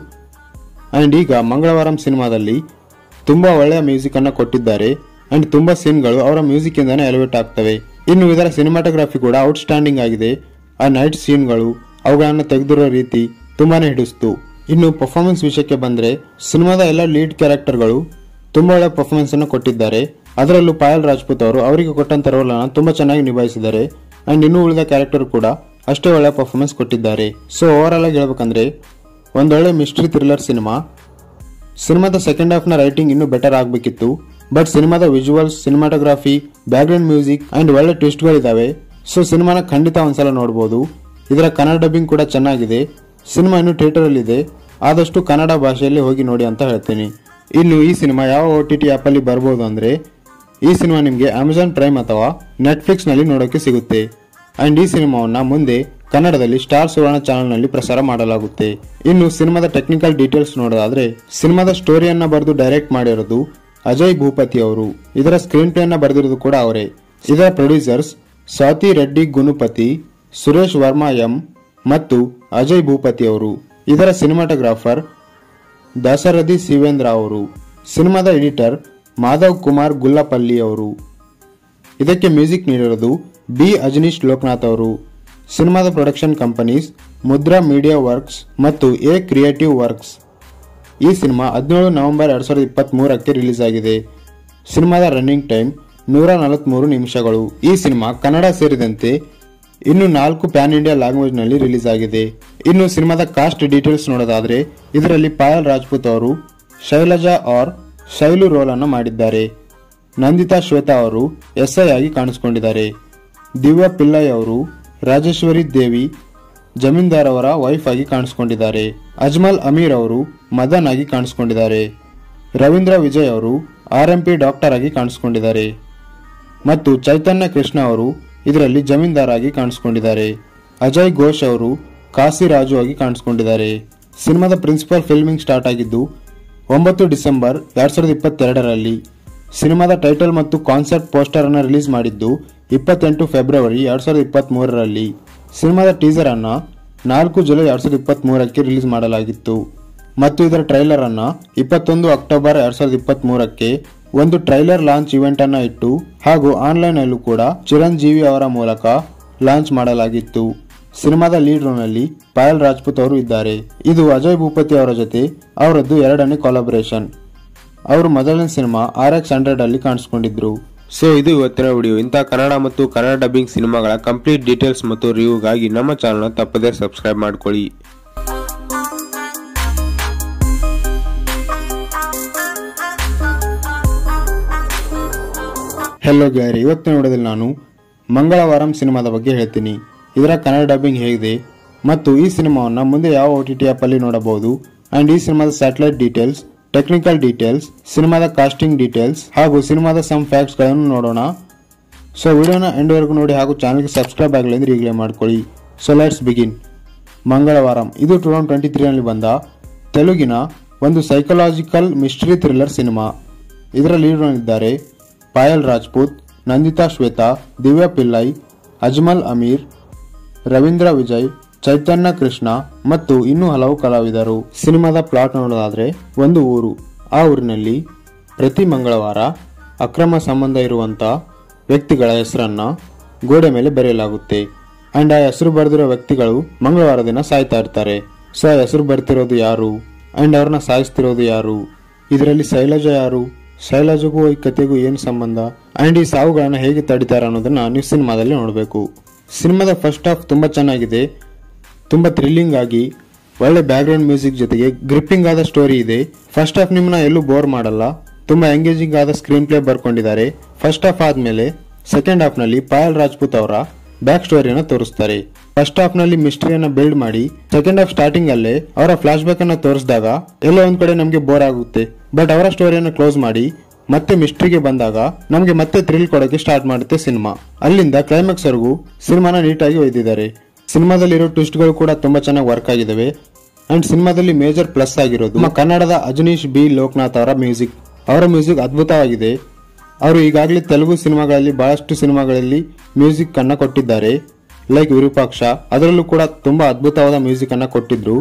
ಅಂಡ್ ಈಗ ಮಂಗಳವಾರಂ ಸಿನಿಮಾದಲ್ಲಿ ತುಂಬಾ ಒಳ್ಳೆಯ ಮ್ಯೂಸಿಕ್ ಅನ್ನ ಕೊಟ್ಟಿದ್ದಾರೆ ಅಂಡ್ ತುಂಬಾ ಸೀನ್ಗಳು ಅವರ ಮ್ಯೂಸಿಕ್ ಇಂದಾನೆ ಎಲಿವೇಟ್ ಆಗ್ತವೆ ಇನ್ನು ಇದರ ಸಿನಿಮಾಟೋಗ್ರಫಿ ಕೂಡ ಔಟ್ ಸ್ಟ್ಯಾಂಡಿಂಗ್ ಆಗಿದೆ ಆ ನೈಟ್ ಸೀನ್ಗಳು ಅವುಗಳನ್ನು ತೆಗೆದಿರೋ ರೀತಿ ತುಂಬಾನೇ ಹಿಡಿಸ್ತು ಇನ್ನು ಪರ್ಫಾರ್ಮೆನ್ಸ್ ವಿಷಯಕ್ಕೆ ಬಂದ್ರೆ ಸಿನಿಮಾದ ಎಲ್ಲ ಲೀಡ್ ಕ್ಯಾರೆಕ್ಟರ್ಗಳು ತುಂಬಾ ಒಳ್ಳೆ ಪರ್ಫಾರ್ಮೆನ್ಸ್ ಅನ್ನು ಕೊಟ್ಟಿದ್ದಾರೆ ಅದರಲ್ಲೂ ಪಾಯಲ್ ರಾಜ್ಪೂತ್ ಅವರು ಅವರಿಗೆ ಕೊಟ್ಟಂತ ರೋಲ್ ಅನ್ನು ತುಂಬಾ ಚೆನ್ನಾಗಿ ನಿಭಾಯಿಸಿದ್ದಾರೆ ಅಂಡ್ ಇನ್ನು ಉಳಿದ ಕ್ಯಾರೆಕ್ಟರ್ ಕೂಡ ಅಷ್ಟೇ ಒಳ್ಳೆ ಪರ್ಫಾರ್ಮೆನ್ಸ್ ಕೊಟ್ಟಿದ್ದಾರೆ ಸೊ ಓವರ್ ಆಲ್ ಆಗಿ ಹೇಳ್ಬೇಕಂದ್ರೆ ಒಂದೊಳ್ಳೆ ಮಿಸ್ಟ್ರಿ ಥ್ರಿಲ್ಲರ್ ಸಿನಿಮಾ ಸಿನಿಮಾದ ಸೆಕೆಂಡ್ ಹಾಫ್ ನ ರೈಟಿಂಗ್ ಇನ್ನೂ ಬೆಟರ್ ಆಗಬೇಕಿತ್ತು ಬಟ್ ಸಿನಿಮಾದ visuals cinematography background music and ಒಳ್ಳೆ ಟ್ವಿಸ್ಟ್ಗಳಿದಾವೆ ಸೊ ಸಿನಿಮಾನ ಖಂಡಿತ ಒಂದ್ಸಲ ನೋಡಬಹುದು ಇದರ ಕನ್ನಡ ಡಬ್ಬಿಂಗ್ ಕೂಡ ಚೆನ್ನಾಗಿದೆ ಸಿನಿಮಾ ಇನ್ನು ಥಿಯೇಟರ್ ಅಲ್ಲಿ ಇದೆ ಆದಷ್ಟು ಕನ್ನಡ ಭಾಷೆಯಲ್ಲಿ ಹೋಗಿ ನೋಡಿ ಅಂತ ಹೇಳ್ತೀನಿ ಇನ್ನು ಈ ಸಿನಿಮಾ ಯಾವ ಒ ಟಿ ಟಿ ಆ್ಯಪಲ್ಲಿ ಬರ್ಬೋದು ಅಂದ್ರೆ ಈ ಸಿನಿಮಾ ನಿಮಗೆ ಅಮೆಜಾನ್ ಪ್ರೈಮ್ ಅಥವಾ ನೆಟ್ಫ್ಲಿಕ್ಸ್ ನಲ್ಲಿ ನೋಡೋಕೆ ಸಿಗುತ್ತೆ ಅಂಡ್ ಈ ಸಿನಿಮಾವನ್ನ ಮುಂದೆ ಕನ್ನಡದಲ್ಲಿ ಸ್ಟಾರ್ ಸುವರ್ಣ ಚಾನೆಲ್ ನಲ್ಲಿ ಪ್ರಸಾರ ಮಾಡಲಾಗುತ್ತೆ ಇನ್ನು ಸಿನಿಮಾದ ಟೆಕ್ನಿಕಲ್ ಡೀಟೇಲ್ಸ್ ನೋಡೋದಾದ್ರೆ ಸಿನಿಮಾದ ಸ್ಟೋರಿಯನ್ನ ಬರೆದು ಡೈರೆಕ್ಟ್ ಮಾಡಿರೋದು ಅಜಯ್ ಭೂಪತಿ ಅವರು ಇದರ ಸ್ಕ್ರೀನ್ ಪ್ಲೇ ಅನ್ನ ಬರೆದಿರೋದು ಕೂಡ ಅವರೇ ಇದರ ಪ್ರೊಡ್ಯೂಸರ್ಸ್ ಸ್ವಾತಿ ರೆಡ್ಡಿ ಗುನುಪತಿ ಸುರೇಶ್ ವರ್ಮಾ ಎಂ ಮತ್ತು ಅಜಯ್ ಭೂಪತಿ ಅವರು ಇದರ ಸಿನಿಮಾಟೋಗ್ರಾಫರ್ ದಾಸರಥಿ ಶಿವೇಂದ್ರ ಅವರು ಸಿನಿಮಾದ ಎಡಿಟರ್ ಮಾಧವ್ ಕುಮಾರ್ ಗುಲ್ಲಪಲ್ಲಿ ಅವರು ಇದಕ್ಕೆ ಮ್ಯೂಸಿಕ್ ನೀಡಿರೋದು ಬಿ ಅಜನೀಶ್ ಲೋಕನಾಥ್ ಅವರು ಸಿನಿಮಾದ production companies Mudra media works ಮತ್ತು ಎ ಕ್ರಿಯೇಟಿವ್ ವರ್ಕ್ಸ್ ಈ ಸಿನಿಮಾ ಹದಿನೇಳು ನವೆಂಬರ್ ಎರಡ್ ಸಾವಿರದ ಇಪ್ಪತ್ತ್ ಮೂರಕ್ಕೆ ರಿಲೀಸ್ ಆಗಿದೆ ಸಿನಿಮಾದ ರನ್ನಿಂಗ್ ಟೈಮ್ ನೂರ ನಲವತ್ಮೂರು ನಿಮಿಷಗಳು ಈ ಸಿನಿಮಾ ಕನ್ನಡ ಸೇರಿದಂತೆ ಇನ್ನು ನಾಲ್ಕು ಪ್ಯಾನ್ ಇಂಡಿಯಾ ಲ್ಯಾಂಗ್ವೇಜ್ ನಲ್ಲಿ ರಿಲೀಸ್ ಆಗಿದೆ ಇನ್ನು ಸಿನಿಮಾದ ಕಾಸ್ಟ್ ಡೀಟೇಲ್ಸ್ ನೋಡೋದಾದ್ರೆ ಇದರಲ್ಲಿ ಪಾಯಲ್ ರಾಜ್ಪೂತ್ ಅವರು ಶೈಲಜಾ ಆರ್ ಶೈಲು ರೋಲ್ ಅನ್ನು ಮಾಡಿದ್ದಾರೆ ನಂದಿತಾ ಶ್ವೇತಾ ಅವರು ಎಸ್ಐ ಆಗಿ ಕಾಣಿಸಿಕೊಂಡಿದ್ದಾರೆ ದಿವ್ಯಾ ಪಿಲ್ಲೈ ಅವರು ರಾಜೇಶ್ವರಿ ದೇವಿ ಜಮೀನ್ದಾರ್ ಅವರ ವೈಫ್ ಆಗಿ ಕಾಣಿಸಿಕೊಂಡಿದ್ದಾರೆ ಅಜ್ಮಲ್ ಅಮೀರ್ ಅವರು ಮದನ್ ಆಗಿ ಕಾಣಿಸಿಕೊಂಡಿದ್ದಾರೆ ರವೀಂದ್ರ ವಿಜಯ್ ಅವರು ಆರ್ ಎಂ ಪಿ ಡಾಕ್ಟರ್ ಆಗಿ ಕಾಣಿಸಿಕೊಂಡಿದ್ದಾರೆ ಮತ್ತು ಚೈತನ್ಯ ಕೃಷ್ಣ ಅವರು ಇದರಲ್ಲಿ ಜಮೀನ್ದಾರ್ ಆಗಿ ಕಾಣಿಸಿಕೊಂಡಿದ್ದಾರೆ ಅಜಯ್ ಘೋಷ್ ಅವರು ಕಾಸಿರಾಜು ಆಗಿ ಕಾಣಿಸಿಕೊಂಡಿದ್ದಾರೆ ಸಿನಿಮಾದ ಪ್ರಿನ್ಸಿಪಲ್ ಫಿಲ್ಮಿಂಗ್ ಸ್ಟಾರ್ಟ್ ಆಗಿದ್ದು ಒಂಬತ್ತು ಡಿಸೆಂಬರ್ ಎರಡ್ ಸಾವಿರದ ಇಪ್ಪತ್ತೆರಡರಲ್ಲಿ ಸಿನಿಮಾದ ಟೈಟಲ್ ಮತ್ತು ಕಾನ್ಸೆಪ್ಟ್ ಪೋಸ್ಟರ್ ಅನ್ನು ರಿಲೀಸ್ ಮಾಡಿದ್ದು ಇಪ್ಪತ್ತೆಂಟು ಫೆಬ್ರವರಿ ಎರಡ್ ಸಾವಿರದ ಇಪ್ಪತ್ತ್ ಮೂರರಲ್ಲಿ ಸಿನಿಮಾದ ಟೀಸರ್ ಅನ್ನ ನಾಲ್ಕು ಜುಲೈ ಎರಡ್ ಸಾವಿರದ ಇಪ್ಪತ್ತ್ ಮೂರಕ್ಕೆ ರಿಲೀಸ್ ಮಾಡಲಾಗಿತ್ತು ಮತ್ತು ಇದರ ಟ್ರೈಲರ್ ಅನ್ನ ಇಪ್ಪತ್ತೊಂದು ಅಕ್ಟೋಬರ್ ಎರಡ್ ಸಾವಿರದ ಇಪ್ಪತ್ತ್ ಮೂರಕ್ಕೆ ಒಂದು ಟ್ರೈಲರ್ ಲಾಂಚ್ ಇವೆಂಟ್ ಅನ್ನ ಇಟ್ಟು ಹಾಗೂ ಆನ್ಲೈನ್ ಅಲ್ಲೂ ಕೂಡ ಚಿರಂಜೀವಿ ಅವರ ಮೂಲಕ ಲಾಂಚ್ ಮಾಡಲಾಗಿತ್ತು ಸಿನಿಮಾದ ಲೀಡ್ ರೋಲ್ ನಲ್ಲಿ ಪಾಯಲ್ ರಾಜ್ಪೂತ್ ಅವರು ಇದ್ದಾರೆ ಇದು ಅಜಯ್ ಭೂಪತಿ ಅವರ ಜೊತೆ ಅವರದ್ದು ಎರಡನೇ ಕೊಲಾಬರೇಷನ್ ಅವರು ಮೊದಲನೇ ಸಿನಿಮಾ ಆರ್ ಎಕ್ಸ್ ಹಂಡ್ರೆಡ್ ಅಲ್ಲಿ ಕಾಣಿಸ್ಕೊಂಡಿದ್ರು ಸೊ ಇದು ಇವತ್ತಿನ ವಿಡಿಯೋ ಇಂಥ ಕನ್ನಡ ಮತ್ತು ಕನ್ನಡ ಡಬ್ಬಿಂಗ್ ಸಿನಿಮಾಗಳ ಕಂಪ್ಲೀಟ್ ಡೀಟೇಲ್ಸ್ ಮತ್ತು ರಿವ್ಯೂಗಾಗಿ ನಮ್ಮ ಚಾನಲ್ನ ತಪ್ಪದೇ ಸಬ್ಸ್ಕ್ರೈಬ್ ಮಾಡ್ಕೊಳ್ಳಿ ಹೆಲೋ ಗ್ಯಾರಿ ಇವತ್ತಿನ ವಿಡಿಯೋದಲ್ಲಿ ನಾನು ಮಂಗಳವಾರಂ ಸಿನಿಮಾದ ಬಗ್ಗೆ ಹೇಳ್ತೀನಿ ಇದರ ಕನ್ನಡ ಡಬ್ಬಿಂಗ್ ಹೇಗಿದೆ ಮತ್ತು ಈ ಸಿನಿಮಾವನ್ನು ಮುಂದೆ ಯಾವ ಒ ಟಿ ಟಿ ಆ್ಯಪಲ್ಲಿ ನೋಡಬಹುದು ಆ್ಯಂಡ್ ಈ ಸಿನಿಮಾದ ಸ್ಯಾಟಲೈಟ್ ಡೀಟೇಲ್ಸ್ ಟೆಕ್ನಿಕಲ್ ಡೀಟೇಲ್ಸ್ ಸಿನಿಮಾದ ಕಾಸ್ಟಿಂಗ್ ಡೀಟೇಲ್ಸ್ ಹಾಗೂ ಸಿನಿಮಾದ ಸಮ್ ಫ್ಯಾಕ್ಟ್ಸ್ಗಳನ್ನು ನೋಡೋಣ ಸೊ ವಿಡಿಯೋನ ಎಂಡ್ವರೆಗೂ ನೋಡಿ ಹಾಗೂ ಚಾನಲ್ಗೆ ಸಬ್ಸ್ಕ್ರೈಬ್ ಆಗಲಿ ಅಂದರೆ ಈಗಲೇ ಮಾಡ್ಕೊಳ್ಳಿ ಸೊ ಲೆಟ್ಸ್ ಬಿಗಿನ್ ಮಂಗಳವಾರಂ ಇದು ಟೂ ತೌಸಂಡ್ ಟ್ವೆಂಟಿ ತ್ರೀನಲ್ಲಿ ಬಂದ ತೆಲುಗಿನ ಒಂದು ಸೈಕಲಾಜಿಕಲ್ ಮಿಸ್ಟ್ರಿ ಥ್ರಿಲ್ಲರ್ ಸಿನಿಮಾ ಇದರ ಲೀಡ್ನಲ್ಲಿದ್ದಾರೆ ಪಾಯಲ್ ರಾಜ್ಪೂತ್ ನಂದಿತಾ ಶ್ವೇತಾ ದಿವ್ಯಾ ಪಿಲ್ಲೈ ಅಜ್ಮಲ್ ಅಮೀರ್ ರವೀಂದ್ರ ವಿಜಯ್ ಚೈತನ್ಯ ಕೃಷ್ಣ ಮತ್ತು ಇನ್ನೂ ಹಲವು ಕಲಾವಿದರು ಸಿನಿಮಾದ ಪ್ಲಾಟ್ ನೋಡೋದಾದ್ರೆ ಒಂದು ಊರು ಆ ಊರಿನಲ್ಲಿ ಪ್ರತಿ ಮಂಗಳವಾರ ಅಕ್ರಮ ಸಂಬಂಧ ಇರುವಂತ ವ್ಯಕ್ತಿಗಳ ಹೆಸರನ್ನ ಗೋಡೆ ಮೇಲೆ ಬರೆಯಲಾಗುತ್ತೆ ಅಂಡ್ ಆ ಹೆಸರು ಬರೆದಿರೋ ವ್ಯಕ್ತಿಗಳು ಮಂಗಳವಾರ ದಿನ ಸಾಯ್ತಾ ಇರ್ತಾರೆ ಸೊ ಆ ಹೆಸರು ಬರ್ತಿರೋದು ಯಾರು ಅಂಡ್ ಅವ್ರನ್ನ ಸಾಯಿಸ್ತಿರೋದು ಯಾರು ಇದರಲ್ಲಿ ಶೈಲಜಾ ಯಾರು ಶೈಲಜಗೂ ಈ ಕತೆಗೂ ಏನು ಸಂಬಂಧ ಅಂಡ್ ಈ ಸಾವುಗಳನ್ನ ಹೇಗೆ ತಡಿತಾರೆ ಅನ್ನೋದನ್ನ ನೀವು ಸಿನಿಮಾದಲ್ಲಿ ನೋಡಬೇಕು ಸಿನಿಮಾದ ಫಸ್ಟ್ ಹಾಫ್ ತುಂಬಾ ಚೆನ್ನಾಗಿದೆ ತುಂಬಾ ಥ್ರಿಲ್ಲಿಂಗ್ ಆಗಿ ಒಳ್ಳೆ ಬ್ಯಾಕ್ಗ್ರೌಂಡ್ ಮ್ಯೂಸಿಕ್ ಜೊತೆಗೆ ಗ್ರಿಪ್ಪಿಂಗ್ ಆದ ಸ್ಟೋರಿ ಇದೆ ಫಸ್ಟ್ ಹಾಫ್ ನಿಮ್ಮನ್ನ ಎಲ್ಲೂ ಬೋರ್ ಮಾಡಲ್ಲ ತುಂಬಾ ಎಂಗೇಜಿಂಗ್ ಆದ ಸ್ಕ್ರೀನ್ ಪ್ಲೇ ಬರ್ಕೊಂಡಿದ್ದಾರೆ ಫಸ್ಟ್ ಹಾಫ್ ಆದ್ಮೇಲೆ ಸೆಕೆಂಡ್ ಹಾಫ್ ನಲ್ಲಿ ಪಾಯಲ್ ರಾಜ್ಪೂತ್ ಅವರ ಬ್ಯಾಕ್ ಸ್ಟೋರಿಯನ್ನ ತೋರಿಸ್ತಾರೆ ಫಸ್ಟ್ ಹಾಫ್ ನಲ್ಲಿ ಮಿಸ್ಟ್ರಿಯನ್ನ ಬಿಲ್ಡ್ ಮಾಡಿ ಸೆಕೆಂಡ್ ಹಾಫ್ ಸ್ಟಾರ್ಟಿಂಗ್ ಅಲ್ಲೇ ಅವರ ಫ್ಲಾಶ್ ಬ್ಯಾಕ್ ಅನ್ನ ತೋರಿಸಿದಾಗ ಎಲ್ಲೋ ಒಂದ್ ಕಡೆ ನಮಗೆ ಬೋರ್ ಆಗುತ್ತೆ ಬಟ್ ಅವರ ಸ್ಟೋರಿಯನ್ನ ಕ್ಲೋಸ್ ಮಾಡಿ ಮತ್ತೆ ಮಿಸ್ಟ್ರಿಗೆ ಬಂದಾಗ ನಮಗೆ ಮತ್ತೆ ಥ್ರಿಲ್ ಕೊಡೋಕೆ ಸ್ಟಾರ್ಟ್ ಮಾಡುತ್ತೆ ಸಿನಿಮಾ ಅಲ್ಲಿಂದ ಕ್ಲೈಮ್ಯಾಕ್ಸ್ ವರೆಗೂ ಸಿನಿಮಾನ ನೀಟಾಗಿ ಒಯ್ದಿದ್ದಾರೆ ಸಿನಿಮಾದಲ್ಲಿರೋ ಟ್ವಿಸ್ಟ್ಗಳು ಕೂಡ ತುಂಬಾ ಚೆನ್ನಾಗಿ ವರ್ಕ್ ಆಗಿದಾವೆ ಅಂಡ್ ಸಿನಿಮಾದಲ್ಲಿ ಮೇಜರ್ ಪ್ಲಸ್ ಆಗಿರೋದು ನಮ್ಮ ಕನ್ನಡದ ಅಜನೀಶ್ ಬಿ ಲೋಕನಾಥ್ ಅವರ ಮ್ಯೂಸಿಕ್ ಅವರ ಮ್ಯೂಸಿಕ್ ಅದ್ಭುತವಾಗಿದೆ ಅವರು ಈಗಾಗಲೇ ತೆಲುಗು ಸಿನಿಮಾಗಳಲ್ಲಿ ಬಹಳಷ್ಟು ಸಿನಿಮಾಗಳಲ್ಲಿ ಮ್ಯೂಸಿಕ್ ಅನ್ನ ಕೊಟ್ಟಿದ್ದಾರೆ ಲೈಕ್ ವಿರೂಪಾಕ್ಷ ಅದರಲ್ಲೂ ಕೂಡ ತುಂಬಾ ಅದ್ಭುತವಾದ ಮ್ಯೂಸಿಕ್ ಅನ್ನ ಕೊಟ್ಟಿದ್ರು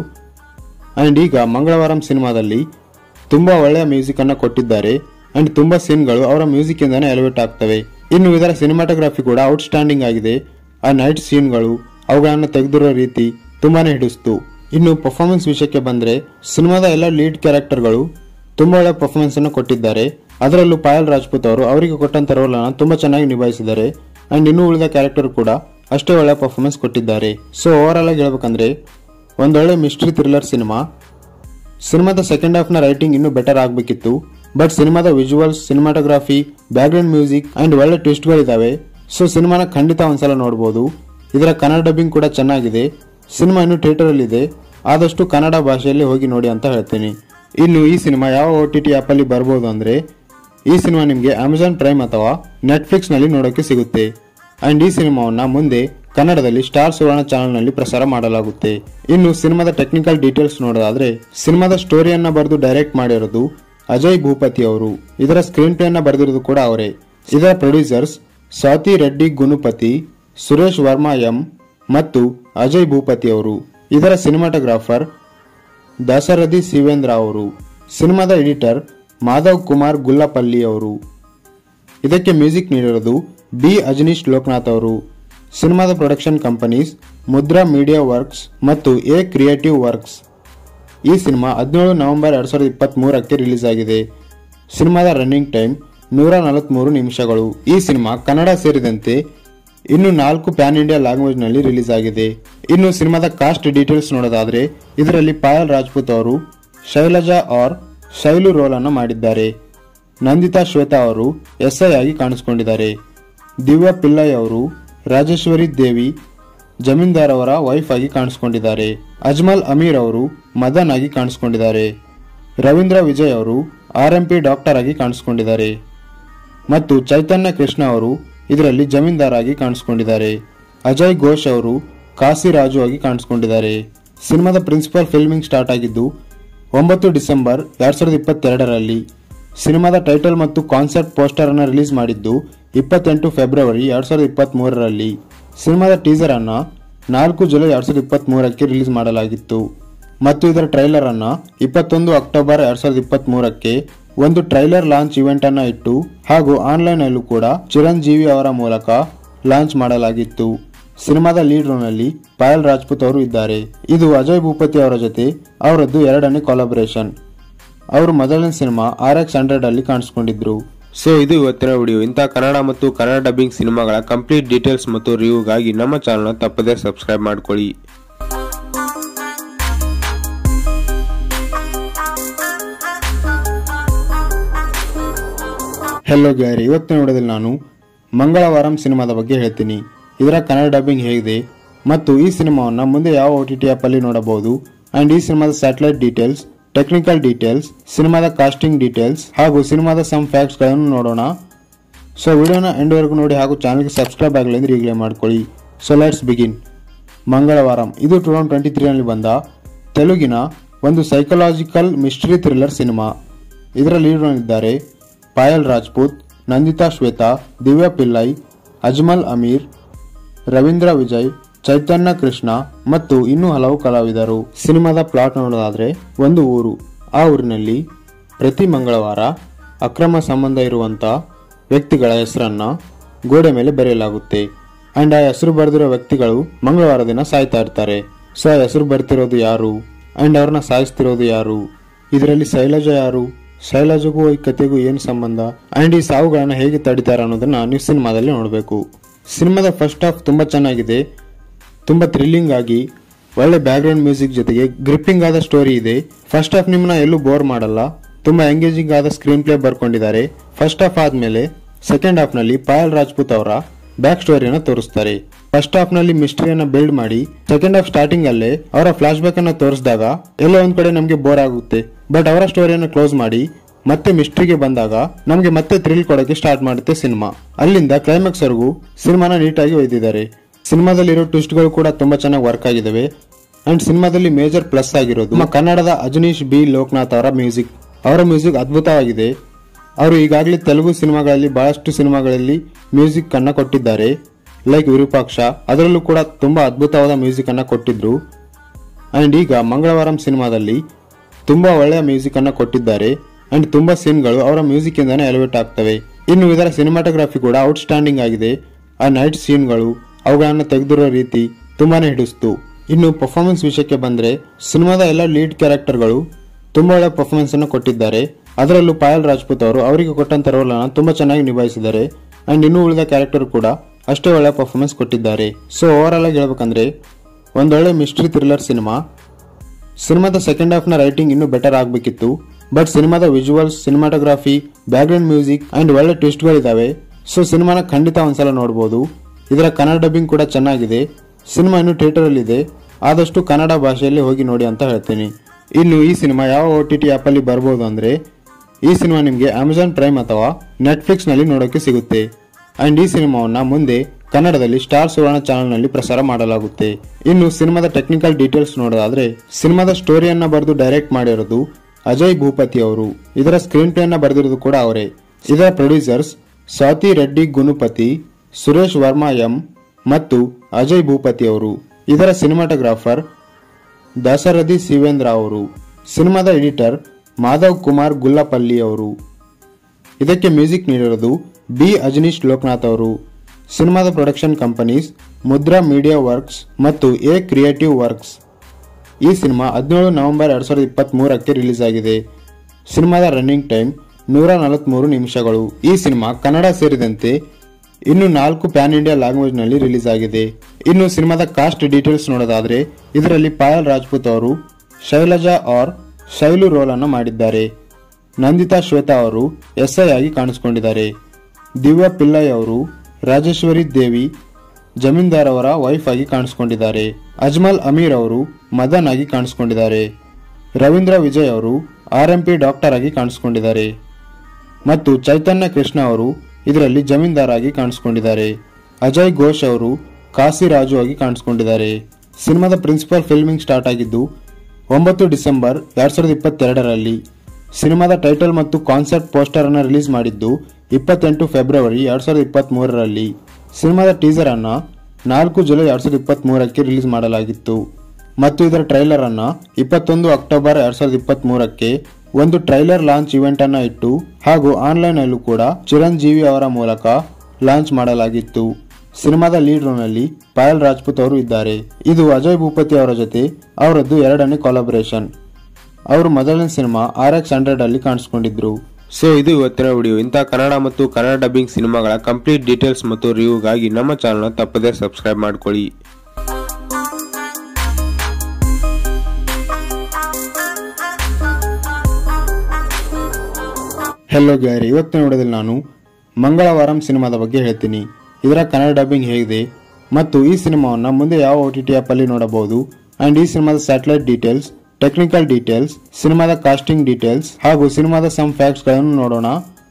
ಅಂಡ್ ಈಗ ಮಂಗಳವಾರಂ ಸಿನಿಮಾದಲ್ಲಿ ತುಂಬಾ ಒಳ್ಳೆಯ ಮ್ಯೂಸಿಕ್ ಅನ್ನ ಕೊಟ್ಟಿದ್ದಾರೆ ಅಂಡ್ ತುಂಬಾ ಸೀನ್ಗಳು ಅವರ ಮ್ಯೂಸಿಕ್ ಇಂದಾನೆ ಎಲಿವೇಟ್ ಆಗ್ತವೆ ಇನ್ನು ಇದರ ಸಿನಿಮಾಟೋಗ್ರಫಿ ಕೂಡ ಔಟ್ಸ್ಟ್ಯಾಂಡಿಂಗ್ ಆಗಿದೆ ಆ ನೈಟ್ ಸೀನ್ಗಳು ಅವುಗಳನ್ನು ತೆಗೆದಿರೋ ರೀತಿ ತುಂಬಾನೇ ಹಿಡಿಸ್ತು ಇನ್ನು ಪರ್ಫಾರ್ಮೆನ್ಸ್ ವಿಷಯಕ್ಕೆ ಬಂದ್ರೆ ಸಿನಿಮಾದ ಎಲ್ಲ ಲೀಡ್ ಕ್ಯಾರೆಕ್ಟರ್ಗಳು ತುಂಬಾ ಒಳ್ಳೆ ಪರ್ಫಾರ್ಮೆನ್ಸ್ ಅನ್ನು ಕೊಟ್ಟಿದ್ದಾರೆ ಅದರಲ್ಲೂ ಪಾಯಲ್ ರಾಜ್ಪೂತ್ ಅವರು ಅವರಿಗೆ ಕೊಟ್ಟಂತ ರೋಲ್ ಅನ್ನು ತುಂಬಾ ಚೆನ್ನಾಗಿ ನಿಭಾಯಿಸಿದ್ದಾರೆ ಅಂಡ್ ಇನ್ನು ಉಳಿದ ಕ್ಯಾರೆಕ್ಟರ್ ಕೂಡ ಅಷ್ಟೇ ಒಳ್ಳೆ ಪರ್ಫಾರ್ಮೆನ್ಸ್ ಕೊಟ್ಟಿದ್ದಾರೆ ಸೊ ಓವರ್ ಆಲ್ ಆಗಿ ಹೇಳ್ಬೇಕಂದ್ರೆ ಒಂದೊಳ್ಳೆ ಮಿಸ್ಟ್ರಿ ಥ್ರಿಲ್ಲರ್ ಸಿನಿಮಾ ಸಿನಿಮಾದ ಸೆಕೆಂಡ್ ಹಾಫ್ ನ ರೈಟಿಂಗ್ ಇನ್ನೂ ಬೆಟರ್ ಆಗಬೇಕಿತ್ತು ಬಟ್ ಸಿನಿಮಾದ visuals cinematography background music and ಒಳ್ಳೆ ಟ್ವಿಸ್ಟ್ಗಳಿದಾವೆ ಸೊ ಸಿನಿಮಾನ ಖಂಡಿತ ಒಂದ್ಸಲ ನೋಡಬಹುದು ಇದರ ಕನ್ನಡ ಡಬ್ಬಿಂಗ್ ಕೂಡ ಚೆನ್ನಾಗಿದೆ ಸಿನಿಮಾ ಇನ್ನು ಥಿಯೇಟರ್ ಅಲ್ಲಿ ಇದೆ ಆದಷ್ಟು ಕನ್ನಡ ಭಾಷೆಯಲ್ಲಿ ಹೋಗಿ ನೋಡಿ ಅಂತ ಹೇಳ್ತೀನಿ ಇನ್ನು ಈ ಸಿನಿಮಾ ಯಾವ ಒ ಟಿ ಟಿ ಆ್ಯಪಲ್ಲಿ ಬರ್ಬೋದು ಅಂದ್ರೆ ಈ ಸಿನಿಮಾ ನಿಮಗೆ ಅಮೆಜಾನ್ ಪ್ರೈಮ್ ಅಥವಾ ನೆಟ್ಫ್ಲಿಕ್ಸ್ ನಲ್ಲಿ ನೋಡೋಕೆ ಸಿಗುತ್ತೆ ಅಂಡ್ ಈ ಸಿನಿಮಾವನ್ನ ಮುಂದೆ ಕನ್ನಡದಲ್ಲಿ ಸ್ಟಾರ್ ಸುವರ್ಣ ಚಾನೆಲ್ ನಲ್ಲಿ ಪ್ರಸಾರ ಮಾಡಲಾಗುತ್ತೆ ಇನ್ನು ಸಿನಿಮಾದ ಟೆಕ್ನಿಕಲ್ ಡೀಟೇಲ್ಸ್ ನೋಡೋದಾದ್ರೆ ಸಿನಿಮಾದ ಸ್ಟೋರಿಯನ್ನ ಬರೆದು ಡೈರೆಕ್ಟ್ ಮಾಡಿರೋದು ಅಜಯ್ ಭೂಪತಿ ಅವರು ಇದರ ಸ್ಕ್ರೀನ್ ಪ್ಲೇ ಅನ್ನ ಬರೆದಿರೋದು ಕೂಡ ಅವರೇ ಇದರ ಪ್ರೊಡ್ಯೂಸರ್ಸ್ ಸ್ವಾತಿ ರೆಡ್ಡಿ ಗುನುಪತಿ ಸುರೇಶ್ ವರ್ಮಾ ಎಂ ಮತ್ತು ಅಜಯ್ ಭೂಪತಿ ಅವರು ಇದರ ಸಿನಿಮಾಟೋಗ್ರಾಫರ್ ದಾಸರಥಿ ಶಿವೇಂದ್ರ ಅವರು ಸಿನಿಮಾದ ಎಡಿಟರ್ ಮಾಧವ್ ಕುಮಾರ್ ಗುಲ್ಲಪಲ್ಲಿ ಅವರು ಇದಕ್ಕೆ ಮ್ಯೂಸಿಕ್ ನೀಡಿರೋದು ಬಿ ಅಜನೀಶ್ ಲೋಕನಾಥ್ ಅವರು ಸಿನಿಮಾದ production companies Mudra media works ಮತ್ತು ಎ ಕ್ರಿಯೇಟಿವ್ ವರ್ಕ್ಸ್ ಈ ಸಿನಿಮಾ ಹದಿನೇಳು ನವೆಂಬರ್ ಎರಡ್ ಸಾವಿರದ ಇಪ್ಪತ್ತ್ ಮೂರಕ್ಕೆ ರಿಲೀಸ್ ಆಗಿದೆ ಸಿನಿಮಾದ ರನ್ನಿಂಗ್ ಟೈಮ್ ನೂರ ನಲವತ್ಮೂರು ನಿಮಿಷಗಳು ಈ ಸಿನಿಮಾ ಕನ್ನಡ ಸೇರಿದಂತೆ ಇನ್ನು ನಾಲ್ಕು ಪ್ಯಾನ್ ಇಂಡಿಯಾ ಲ್ಯಾಂಗ್ವೇಜ್ ನಲ್ಲಿ ರಿಲೀಸ್ ಆಗಿದೆ ಇನ್ನು ಸಿನಿಮಾದ ಕಾಸ್ಟ್ ಡೀಟೇಲ್ಸ್ ನೋಡೋದಾದ್ರೆ ಇದರಲ್ಲಿ ಪಾಯಲ್ ರಾಜ್ಪೂತ್ ಅವರು ಶೈಲಜಾ ಆರ್ ಶೈಲು ರೋಲ್ ಅನ್ನು ಮಾಡಿದ್ದಾರೆ ನಂದಿತಾ ಶ್ವೇತಾ ಅವರು ಎಸ್ಐ ಆಗಿ ಕಾಣಿಸಿಕೊಂಡಿದ್ದಾರೆ ದಿವ್ಯಾ ಪಿಲ್ಲೈ ಅವರು ರಾಜೇಶ್ವರಿ ದೇವಿ ಜಮೀನ್ದಾರ್ ಅವರ ವೈಫ್ ಆಗಿ ಕಾಣಿಸಿಕೊಂಡಿದ್ದಾರೆ ಅಜ್ಮಲ್ ಅಮೀರ್ ಅವರು ಮದನ್ ಆಗಿ ಕಾಣಿಸಿಕೊಂಡಿದ್ದಾರೆ ರವೀಂದ್ರ ವಿಜಯ್ ಅವರು ಆರ್ ಎಂ ಪಿ ಡಾಕ್ಟರ್ ಆಗಿ ಕಾಣಿಸಿಕೊಂಡಿದ್ದಾರೆ ಮತ್ತು ಚೈತನ್ಯ ಕೃಷ್ಣ ಅವರು ಇದರಲ್ಲಿ ಜಮೀನ್ದಾರ್ ಆಗಿ ಕಾಣಿಸಿಕೊಂಡಿದ್ದಾರೆ ಅಜಯ್ ಘೋಷ್ ಅವರು ಕಾಸಿರಾಜು ಆಗಿ ಕಾಣಿಸಿಕೊಂಡಿದ್ದಾರೆ ಸಿನಿಮಾದ ಪ್ರಿನ್ಸಿಪಲ್ ಫಿಲ್ಮಿಂಗ್ ಸ್ಟಾರ್ಟ್ ಆಗಿದ್ದು ಒಂಬತ್ತು ಡಿಸೆಂಬರ್ ಎರಡ್ ಸಾವಿರದ ಇಪ್ಪತ್ತೆರಡರಲ್ಲಿ ಸಿನಿಮಾದ ಟೈಟಲ್ ಮತ್ತು ಕಾನ್ಸೆಪ್ಟ್ ಪೋಸ್ಟರ್ ಅನ್ನು ರಿಲೀಸ್ ಮಾಡಿದ್ದು ಇಪ್ಪತ್ತೆಂಟು ಫೆಬ್ರವರಿ ಎರಡ್ ಸಾವಿರದ ಇಪ್ಪತ್ತ್ ಮೂರರಲ್ಲಿ ಸಿನಿಮಾದ ಟೀಸರ್ ಅನ್ನ ನಾಲ್ಕು ಜುಲೈ ಎರಡ್ ಸಾವಿರದ ಇಪ್ಪತ್ತ್ ಮೂರಕ್ಕೆ ರಿಲೀಸ್ ಮಾಡಲಾಗಿತ್ತು ಮತ್ತು ಇದರ ಟ್ರೈಲರ್ ಅನ್ನ ಇಪ್ಪತ್ತೊಂದು ಅಕ್ಟೋಬರ್ ಎರಡ್ ಸಾವಿರದ ಇಪ್ಪತ್ತ್ ಮೂರಕ್ಕೆ ಒಂದು ಟ್ರೈಲರ್ ಲಾಂಚ್ ಇವೆಂಟ್ ಅನ್ನ ಇಟ್ಟು ಹಾಗೂ ಆನ್ಲೈನ್ ಅಲ್ಲೂ ಕೂಡ ಚಿರಂಜೀವಿ ಅವರ ಮೂಲಕ ಲಾಂಚ್ ಮಾಡಲಾಗಿತ್ತು ಸಿನಿಮಾದ ಲೀಡ್ ರೋಲ್ ನಲ್ಲಿ ಪಾಯಲ್ ರಾಜ್ಪೂತ್ ಅವರು ಇದ್ದಾರೆ ಇದು ಅಜಯ್ ಭೂಪತಿ ಅವರ ಜೊತೆ ಅವರದ್ದು ಎರಡನೇ ಕೊಲಾಬರೇಷನ್ ಅವರು ಮೊದಲನೇ ಸಿನಿಮಾ ಆರ್ ಎಕ್ಸ್ ಹಂಡ್ರೆಡ್ ಅಲ್ಲಿ ಕಾಣಿಸ್ಕೊಂಡಿದ್ರು ಸೊ ಇದು ಇವತ್ತಿನ ವಿಡಿಯೋ ಇಂಥ ಕನ್ನಡ ಮತ್ತು ಕನ್ನಡ ಡಬ್ಬಿಂಗ್ ಸಿನಿಮಾಗಳ ಕಂಪ್ಲೀಟ್ ಡೀಟೇಲ್ಸ್ ಮತ್ತು ರಿವ್ಯೂಗಾಗಿ ನಮ್ಮ ಚಾನಲ್ ತಪ್ಪದೇ ಸಬ್ಸ್ಕ್ರೈಬ್ ಮಾಡ್ಕೊಳ್ಳಿ ಹೆಲೋ ಗೆಳೆಯರಿ ಇವತ್ತಿನ ವಿಡಿಯೋದಲ್ಲಿ ನಾನು ಮಂಗಳವಾರಂ ಸಿನಿಮಾದ ಬಗ್ಗೆ ಹೇಳ್ತೀನಿ ಇದರ ಕನ್ನಡ ಡಬ್ಬಿಂಗ್ ಹೇಗಿದೆ ಮತ್ತು ಈ ಸಿನಿಮಾವನ್ನು ಮುಂದೆ ಯಾವ ಒ ಟಿ ಟಿ ಆ್ಯಪಲ್ಲಿ ನೋಡಬಹುದು ಆ್ಯಂಡ್ ಈ ಸಿನಿಮಾದ ಸ್ಯಾಟಲೈಟ್ ಡೀಟೇಲ್ಸ್ ಟೆಕ್ನಿಕಲ್ ಡೀಟೇಲ್ಸ್ ಸಿನಿಮಾದ ಕಾಸ್ಟಿಂಗ್ ಡೀಟೇಲ್ಸ್ ಹಾಗೂ ಸಿನಿಮಾದ ಸಮ್ ಫ್ಯಾಕ್ಟ್ಸ್ಗಳನ್ನು ನೋಡೋಣ ಸೊ ವಿಡಿಯೋನ ಎಂಡ್ವರೆಗೂ ನೋಡಿ ಹಾಗೂ ಚಾನಲ್ಗೆ ಸಬ್ಸ್ಕ್ರೈಬ್ ಆಗಲಿ ಅಂದರೆ ಈಗಲೇ ಮಾಡ್ಕೊಳ್ಳಿ ಸೊ ಲೆಟ್ಸ್ ಬಿಗಿನ್ ಮಂಗಳವಾರಂ ಇದು ಟೂ ತೌಸಂಡ್ ಟ್ವೆಂಟಿ ತ್ರೀನಲ್ಲಿ ಬಂದ ತೆಲುಗಿನ ಒಂದು ಸೈಕಲಾಜಿಕಲ್ ಮಿಸ್ಟ್ರಿ ಥ್ರಿಲ್ಲರ್ ಸಿನಿಮಾ ಇದರ ಲೀಡರ್ನಿದ್ದಾರೆ ಪಾಯಲ್ ರಾಜ್ಪೂತ್ ನಂದಿತಾ ಶ್ವೇತಾ ದಿವ್ಯಾ ಪಿಲ್ಲೈ ಅಜ್ಮಲ್ ಅಮೀರ್ ರವೀಂದ್ರ ವಿಜಯ್ ಚೈತನ್ಯ ಕೃಷ್ಣ ಮತ್ತು ಇನ್ನೂ ಹಲವು ಕಲಾವಿದರು ಸಿನಿಮಾದ ಪ್ಲಾಟ್ ನೋಡೋದಾದ್ರೆ ಒಂದು ಊರು ಆ ಊರಿನಲ್ಲಿ ಪ್ರತಿ ಮಂಗಳವಾರ ಅಕ್ರಮ ಸಂಬಂಧ ಇರುವಂತ ವ್ಯಕ್ತಿಗಳ ಹೆಸರನ್ನ ಗೋಡೆ ಮೇಲೆ ಬರೆಯಲಾಗುತ್ತೆ ಅಂಡ್ ಆ ಹೆಸರು ಬರೆದಿರೋ ವ್ಯಕ್ತಿಗಳು ಮಂಗಳವಾರ ದಿನ ಸಾಯ್ತಾ ಇರ್ತಾರೆ ಸೊ ಆ ಹೆಸರು ಬರ್ತಿರೋದು ಯಾರು ಅಂಡ್ ಅವ್ರನ್ನ ಸಾಯಿಸ್ತಿರೋದು ಯಾರು ಇದರಲ್ಲಿ ಶೈಲಜ ಯಾರು ಶೈಲಜಗೂ ಈ ಕಥೆಗೂ ಏನು ಸಂಬಂಧ ಅಂಡ್ ಈ ಸಾವುಗಳನ್ನ ಹೇಗೆ ತಡಿತಾರೆ ಅನ್ನೋದನ್ನ ನೀವು ಸಿನಿಮಾದಲ್ಲಿ ನೋಡಬೇಕು ಸಿನಿಮಾದ ಫಸ್ಟ್ ಹಾಫ್ ತುಂಬಾ ಚೆನ್ನಾಗಿದೆ ತುಂಬಾ ಥ್ರಿಲ್ಲಿಂಗ್ ಆಗಿ ಒಳ್ಳೆ ಬ್ಯಾಕ್ಗ್ರೌಂಡ್ ಮ್ಯೂಸಿಕ್ ಜೊತೆಗೆ ಗ್ರಿಪ್ಪಿಂಗ್ ಆದ ಸ್ಟೋರಿ ಇದೆ ಫಸ್ಟ್ ಹಾಫ್ ನಿಮ್ಮನ್ನ ಎಲ್ಲೂ ಬೋರ್ ಮಾಡಲ್ಲ ತುಂಬಾ ಎಂಗೇಜಿಂಗ್ ಆದ ಸ್ಕ್ರೀನ್ ಪ್ಲೇ ಬರ್ಕೊಂಡಿದ್ದಾರೆ ಫಸ್ಟ್ ಹಾಫ್ ಆದ್ಮೇಲೆ ಸೆಕೆಂಡ್ ಹಾಫ್ ನಲ್ಲಿ ಪಾಯಲ್ ರಾಜ್ಪೂತ್ ಅವರ ಬ್ಯಾಕ್ ಸ್ಟೋರಿಯನ್ನ ತೋರಿಸ್ತಾರೆ ಫಸ್ಟ್ ಹಾಫ್ ನಲ್ಲಿ ಮಿಸ್ಟ್ರಿಯನ್ನ ಬಿಲ್ಡ್ ಮಾಡಿ ಸೆಕೆಂಡ್ ಹಾಫ್ ಸ್ಟಾರ್ಟಿಂಗ್ ಅಲ್ಲೇ ಅವರ ಫ್ಲಾಶ್ ಬ್ಯಾಕ್ ಅನ್ನ ತೋರಿಸಿದಾಗ ಎಲ್ಲೋ ಒಂದ್ ಕಡೆ ನಮಗೆ ಬೋರ್ ಆಗುತ್ತೆ ಬಟ್ ಅವರ ಸ್ಟೋರಿಯನ್ನ ಕ್ಲೋಸ್ ಮಾಡಿ ಮತ್ತೆ ಮಿಸ್ಟ್ರಿಗೆ ಬಂದಾಗ ನಮಗೆ ಮತ್ತೆ ಥ್ರಿಲ್ ಕೊಡೋಕೆ ಸ್ಟಾರ್ಟ್ ಮಾಡುತ್ತೆ ಸಿನಿಮಾ ಅಲ್ಲಿಂದ ಕ್ಲೈಮ್ಯಾಕ್ಸ್ ವರೆಗೂ ಸಿನಿಮಾನ ನೀಟಾಗಿ ಒಯ್ದಿದ್ದಾರೆ ಸಿನಿಮಾದಲ್ಲಿರೋ ಟ್ವಿಸ್ಟ್ಗಳು ಕೂಡ ತುಂಬಾ ಚೆನ್ನಾಗಿ ವರ್ಕ್ ಆಗಿದಾವೆ ಅಂಡ್ ಸಿನಿಮಾದಲ್ಲಿ ಮೇಜರ್ ಪ್ಲಸ್ ಆಗಿರೋದು ನಮ್ಮ ಕನ್ನಡದ ಅಜನೀಶ್ ಬಿ ಲೋಕನಾಥ್ ಅವರ ಮ್ಯೂಸಿಕ್ ಅವರ ಮ್ಯೂಸಿಕ್ ಅದ್ಭುತವಾಗಿದೆ ಅವರು ಈಗಾಗಲೇ ತೆಲುಗು ಸಿನಿಮಾಗಳಲ್ಲಿ ಬಹಳಷ್ಟು ಸಿನಿಮಾಗಳಲ್ಲಿ ಮ್ಯೂಸಿಕ್ ಅನ್ನ ಕೊಟ್ಟಿದ್ದಾರೆ ಲೈಕ್ ವಿರೂಪಾಕ್ಷ ಅದರಲ್ಲೂ ಕೂಡ ತುಂಬಾ ಅದ್ಭುತವಾದ ಮ್ಯೂಸಿಕ್ ಅನ್ನ ಕೊಟ್ಟಿದ್ರು ಅಂಡ್ ಈಗ ಮಂಗಳವಾರಂ ಸಿನಿಮಾದಲ್ಲಿ ತುಂಬಾ ಒಳ್ಳೆಯ ಮ್ಯೂಸಿಕ್ ಅನ್ನ ಕೊಟ್ಟಿದ್ದಾರೆ ಅಂಡ್ ತುಂಬಾ ಸೀನ್ಗಳು ಅವರ ಮ್ಯೂಸಿಕ್ ಇಂದಾನೆ ಎಲಿವೇಟ್ ಆಗ್ತವೆ ಇನ್ನು ಇದರ ಸಿನಿಮಾಟೋಗ್ರಫಿ ಕೂಡ ಔಟ್ ಸ್ಟ್ಯಾಂಡಿಂಗ್ ಆಗಿದೆ ಆ ನೈಟ್ ಸೀನ್ಗಳು ಅವುಗಳನ್ನು ತೆಗೆದಿರೋ ರೀತಿ ತುಂಬಾನೇ ಹಿಡಿಸ್ತು ಇನ್ನು ಪರ್ಫಾರ್ಮೆನ್ಸ್ ವಿಷಯಕ್ಕೆ ಬಂದ್ರೆ ಸಿನಿಮಾದ ಎಲ್ಲ ಲೀಡ್ ಕ್ಯಾರೆಕ್ಟರ್ಗಳು ತುಂಬಾ ಒಳ್ಳೆ ಪರ್ಫಾರ್ಮೆನ್ಸ್ ಅನ್ನು ಕೊಟ್ಟಿದ್ದಾರೆ ಅದರಲ್ಲೂ ಪಾಯಲ್ ರಾಜ್ಪೂತ್ ಅವರು ಅವರಿಗೆ ಕೊಟ್ಟಂತ ರೋಲ್ ಅನ್ನು ತುಂಬಾ ಚೆನ್ನಾಗಿ ನಿಭಾಯಿಸಿದ್ದಾರೆ ಅಂಡ್ ಇನ್ನು ಉಳಿದ ಕ್ಯಾರೆಕ್ಟರ್ ಕೂಡ ಅಷ್ಟೇ ಒಳ್ಳೆ ಪರ್ಫಾರ್ಮೆನ್ಸ್ ಕೊಟ್ಟಿದ್ದಾರೆ ಸೊ ಓವರ್ ಆಲ್ ಆಗಿ ಹೇಳ್ಬೇಕಂದ್ರೆ ಒಂದೊಳ್ಳೆ ಮಿಸ್ಟ್ರಿ ಥ್ರಿಲ್ಲರ್ ಸಿನಿಮಾ ಸಿನಿಮಾದ ಸೆಕೆಂಡ್ ಹಾಫ್ ನ ರೈಟಿಂಗ್ ಇನ್ನೂ ಬೆಟರ್ ಆಗಬೇಕಿತ್ತು ಬಟ್ ಸಿನಿಮಾದ visuals cinematography background music and ಒಳ್ಳೆ ಟ್ವಿಸ್ಟ್ಗಳಿದಾವೆ ಸೊ ಸಿನಿಮಾನ ಖಂಡಿತ ಒಂದ್ಸಲ ನೋಡಬಹುದು ಇದರ ಕನ್ನಡ ಡಬ್ಬಿಂಗ್ ಕೂಡ ಚೆನ್ನಾಗಿದೆ ಸಿನಿಮಾ ಇನ್ನು ಥಿಯೇಟರ್ ಅಲ್ಲಿ ಇದೆ ಆದಷ್ಟು ಕನ್ನಡ ಭಾಷೆಯಲ್ಲಿ ಹೋಗಿ ನೋಡಿ ಅಂತ ಹೇಳ್ತೀನಿ ಇನ್ನು ಈ ಸಿನಿಮಾ ಯಾವ ಒ ಟಿ ಟಿ ಆ್ಯಪಲ್ಲಿ ಬರ್ಬೋದು ಅಂದ್ರೆ ಈ ಸಿನಿಮಾ ನಿಮಗೆ ಅಮೆಜಾನ್ ಪ್ರೈಮ್ ಅಥವಾ ನೆಟ್ಫ್ಲಿಕ್ಸ್ ನಲ್ಲಿ ನೋಡೋಕೆ ಸಿಗುತ್ತೆ ಅಂಡ್ ಈ ಸಿನಿಮಾವನ್ನ ಮುಂದೆ ಕನ್ನಡದಲ್ಲಿ ಸ್ಟಾರ್ ಸುವರ್ಣ ಚಾನೆಲ್ ನಲ್ಲಿ ಪ್ರಸಾರ ಮಾಡಲಾಗುತ್ತೆ ಇನ್ನು ಸಿನಿಮಾದ ಟೆಕ್ನಿಕಲ್ ಡೀಟೇಲ್ಸ್ ನೋಡೋದಾದ್ರೆ ಸಿನಿಮಾದ ಸ್ಟೋರಿಯನ್ನ ಬರೆದು ಡೈರೆಕ್ಟ್ ಮಾಡಿರೋದು ಅಜಯ್ ಭೂಪತಿ ಅವರು ಇದರ ಸ್ಕ್ರೀನ್ ಪ್ಲೇ ಅನ್ನ ಬರೆದಿರೋದು ಕೂಡ ಅವರೇ ಇದರ ಪ್ರೊಡ್ಯೂಸರ್ಸ್ ಸ್ವಾತಿ ರೆಡ್ಡಿ ಗುನುಪತಿ ಸುರೇಶ್ ವರ್ಮಾ ಎಂ ಮತ್ತು ಅಜಯ್ ಭೂಪತಿ ಅವರು ಇದರ ಸಿನಿಮಾಟೋಗ್ರಾಫರ್ ದಾಸರಥಿ ಶಿವೇಂದ್ರ ಅವರು ಸಿನಿಮಾದ ಎಡಿಟರ್ ಮಾಧವ್ ಕುಮಾರ್ ಗುಲ್ಲಪಲ್ಲಿ ಅವರು ಇದಕ್ಕೆ ಮ್ಯೂಸಿಕ್ ನೀಡಿರೋದು ಬಿ ಅಜನೀಶ್ ಲೋಕನಾಥ್ ಅವರು ಸಿನಿಮಾದ production companies Mudra media works ಮತ್ತು ಎ ಕ್ರಿಯೇಟಿವ್ ವರ್ಕ್ಸ್ ಈ ಸಿನಿಮಾ ಹದಿನೇಳು ನವೆಂಬರ್ ಎರಡ್ ಸಾವಿರದ ಇಪ್ಪತ್ತ್ ಮೂರಕ್ಕೆ ರಿಲೀಸ್ ಆಗಿದೆ ಸಿನಿಮಾದ ರನ್ನಿಂಗ್ ಟೈಮ್ ನೂರ ನಲವತ್ಮೂರು ನಿಮಿಷಗಳು ಈ ಸಿನಿಮಾ ಕನ್ನಡ ಸೇರಿದಂತೆ ಇನ್ನು ನಾಲ್ಕು ಪ್ಯಾನ್ ಇಂಡಿಯಾ ಲ್ಯಾಂಗ್ವೇಜ್ ನಲ್ಲಿ ರಿಲೀಸ್ ಆಗಿದೆ ಇನ್ನು ಸಿನಿಮಾದ ಕಾಸ್ಟ್ ಡೀಟೇಲ್ಸ್ ನೋಡೋದಾದ್ರೆ ಇದರಲ್ಲಿ ಪಾಯಲ್ ರಾಜ್ಪೂತ್ ಅವರು ಶೈಲಜಾ ಆರ್ ಶೈಲು ರೋಲ್ ಅನ್ನು ಮಾಡಿದ್ದಾರೆ ನಂದಿತಾ ಶ್ವೇತಾ ಅವರು ಎಸ್ಐ ಆಗಿ ಕಾಣಿಸಿಕೊಂಡಿದ್ದಾರೆ ದಿವ್ಯಾ ಪಿಲ್ಲೈ ಅವರು ರಾಜೇಶ್ವರಿ ದೇವಿ ಜಮೀನ್ದಾರ್ ಅವರ ವೈಫ್ ಆಗಿ ಕಾಣಿಸಿಕೊಂಡಿದ್ದಾರೆ ಅಜ್ಮಲ್ ಅಮೀರ್ ಅವರು ಮದನ್ ಆಗಿ ಕಾಣಿಸಿಕೊಂಡಿದ್ದಾರೆ ರವೀಂದ್ರ ವಿಜಯ್ ಅವರು ಆರ್ ಎಂ ಪಿ ಡಾಕ್ಟರ್ ಆಗಿ ಕಾಣಿಸಿಕೊಂಡಿದ್ದಾರೆ ಮತ್ತು ಚೈತನ್ಯ ಕೃಷ್ಣ ಅವರು ಇದರಲ್ಲಿ ಜಮೀನ್ದಾರ್ ಆಗಿ ಕಾಣಿಸಿಕೊಂಡಿದ್ದಾರೆ ಅಜಯ್ ಘೋಷ್ ಅವರು ಕಾಸಿ ರಾಜು ಆಗಿ ಕಾಣಿಸಿಕೊಂಡಿದ್ದಾರೆ ಸಿನಿಮಾದ ಪ್ರಿನ್ಸಿಪಲ್ ಫಿಲ್ಮಿಂಗ್ ಸ್ಟಾರ್ಟ್ ಆಗಿದ್ದು ಒಂಬತ್ತು ಡಿಸೆಂಬರ್ ಎರಡ್ ಸಾವಿರದ ಇಪ್ಪತ್ತೆರಡರಲ್ಲಿ ಸಿನಿಮಾದ ಟೈಟಲ್ ಮತ್ತು ಕಾನ್ಸೆಪ್ಟ್ ಪೋಸ್ಟರ್ ಅನ್ನು ರಿಲೀಸ್ ಮಾಡಿದ್ದು ಇಪ್ಪತ್ತೆಂಟು ಫೆಬ್ರವರಿ ಎರಡ್ ಸಾವಿರದ ಇಪ್ಪತ್ತ್ ಮೂರರಲ್ಲಿ ಸಿನಿಮಾದ ಟೀಸರ್ ಅನ್ನ ನಾಲ್ಕು ಜುಲೈ ಎರಡ್ ಸಾವಿರದ ಇಪ್ಪತ್ತ್ ಮೂರಕ್ಕೆ ರಿಲೀಸ್ ಮಾಡಲಾಗಿತ್ತು ಮತ್ತು ಇದರ ಟ್ರೈಲರ್ ಅನ್ನ ಇಪ್ಪತ್ತೊಂದು ಅಕ್ಟೋಬರ್ ಎರಡ್ ಸಾವಿರದ ಇಪ್ಪತ್ತ್ ಮೂರಕ್ಕೆ ಒಂದು ಟ್ರೈಲರ್ ಲಾಂಚ್ ಇವೆಂಟ್ ಅನ್ನ ಇಟ್ಟು ಹಾಗೂ ಆನ್ಲೈನ್ ಅಲ್ಲೂ ಕೂಡ ಚಿರಂಜೀವಿ ಅವರ ಮೂಲಕ ಲಾಂಚ್ ಮಾಡಲಾಗಿತ್ತು ಸಿನಿಮಾದ ಲೀಡ್ ರೋಲ್ ನಲ್ಲಿ ಪಾಯಲ್ ರಾಜ್ಪೂತ್ ಅವರು ಇದ್ದಾರೆ ಇದು ಅಜಯ್ ಭೂಪತಿ ಅವರ ಜೊತೆ ಅವರದ್ದು ಎರಡನೇ ಕೊಲಾಬರೇಷನ್ ಅವರು ಮೊದಲನೇ ಸಿನಿಮಾ ಆರ್ ಎಕ್ಸ್ ಹಂಡ್ರೆಡ್ ಅಲ್ಲಿ ಕಾಣಿಸ್ಕೊಂಡಿದ್ರು ಸೊ ಇದು ಇವತ್ತಿನ ವಿಡಿಯೋ ಇಂಥ ಕನ್ನಡ ಮತ್ತು ಕನ್ನಡ ಡಬ್ಬಿಂಗ್ ಸಿನಿಮಾಗಳ ಕಂಪ್ಲೀಟ್ ಡೀಟೇಲ್ಸ್ ಮತ್ತು ರಿವ್ಯೂಗಾಗಿ ನಮ್ಮ ಚಾನಲ್ನ ತಪ್ಪದೇ ಸಬ್ಸ್ಕ್ರೈಬ್ ಮಾಡ್ಕೊಳ್ಳಿ ಹೆಲೋ ಗ್ಯಾರಿ ಇವತ್ತಿನ ವಿಡಿಯೋದಲ್ಲಿ ನಾನು ಮಂಗಳವಾರಂ ಸಿನಿಮಾದ ಬಗ್ಗೆ ಹೇಳ್ತೀನಿ ಇದರ ಕನ್ನಡ ಡಬ್ಬಿಂಗ್ ಹೇಗಿದೆ ಮತ್ತು ಈ ಸಿನಿಮಾವನ್ನು ಮುಂದೆ ಯಾವ ಒ ಟಿ ಟಿ ಆ್ಯಪಲ್ಲಿ ನೋಡಬಹುದು ಆ್ಯಂಡ್ ಈ ಸಿನಿಮಾದ ಸ್ಯಾಟಲೈಟ್ ಡೀಟೇಲ್ಸ್ ಟೆಕ್ನಿಕಲ್ ಡೀಟೇಲ್ಸ್ ಸಿನಿಮಾದ ಕಾಸ್ಟಿಂಗ್ ಡೀಟೇಲ್ಸ್ ಹಾಗೂ ಸಿನಿಮಾದ ಸಮ್ ಫ್ಯಾಕ್ಟ್ಸ್ಗಳನ್ನು ನೋಡೋಣ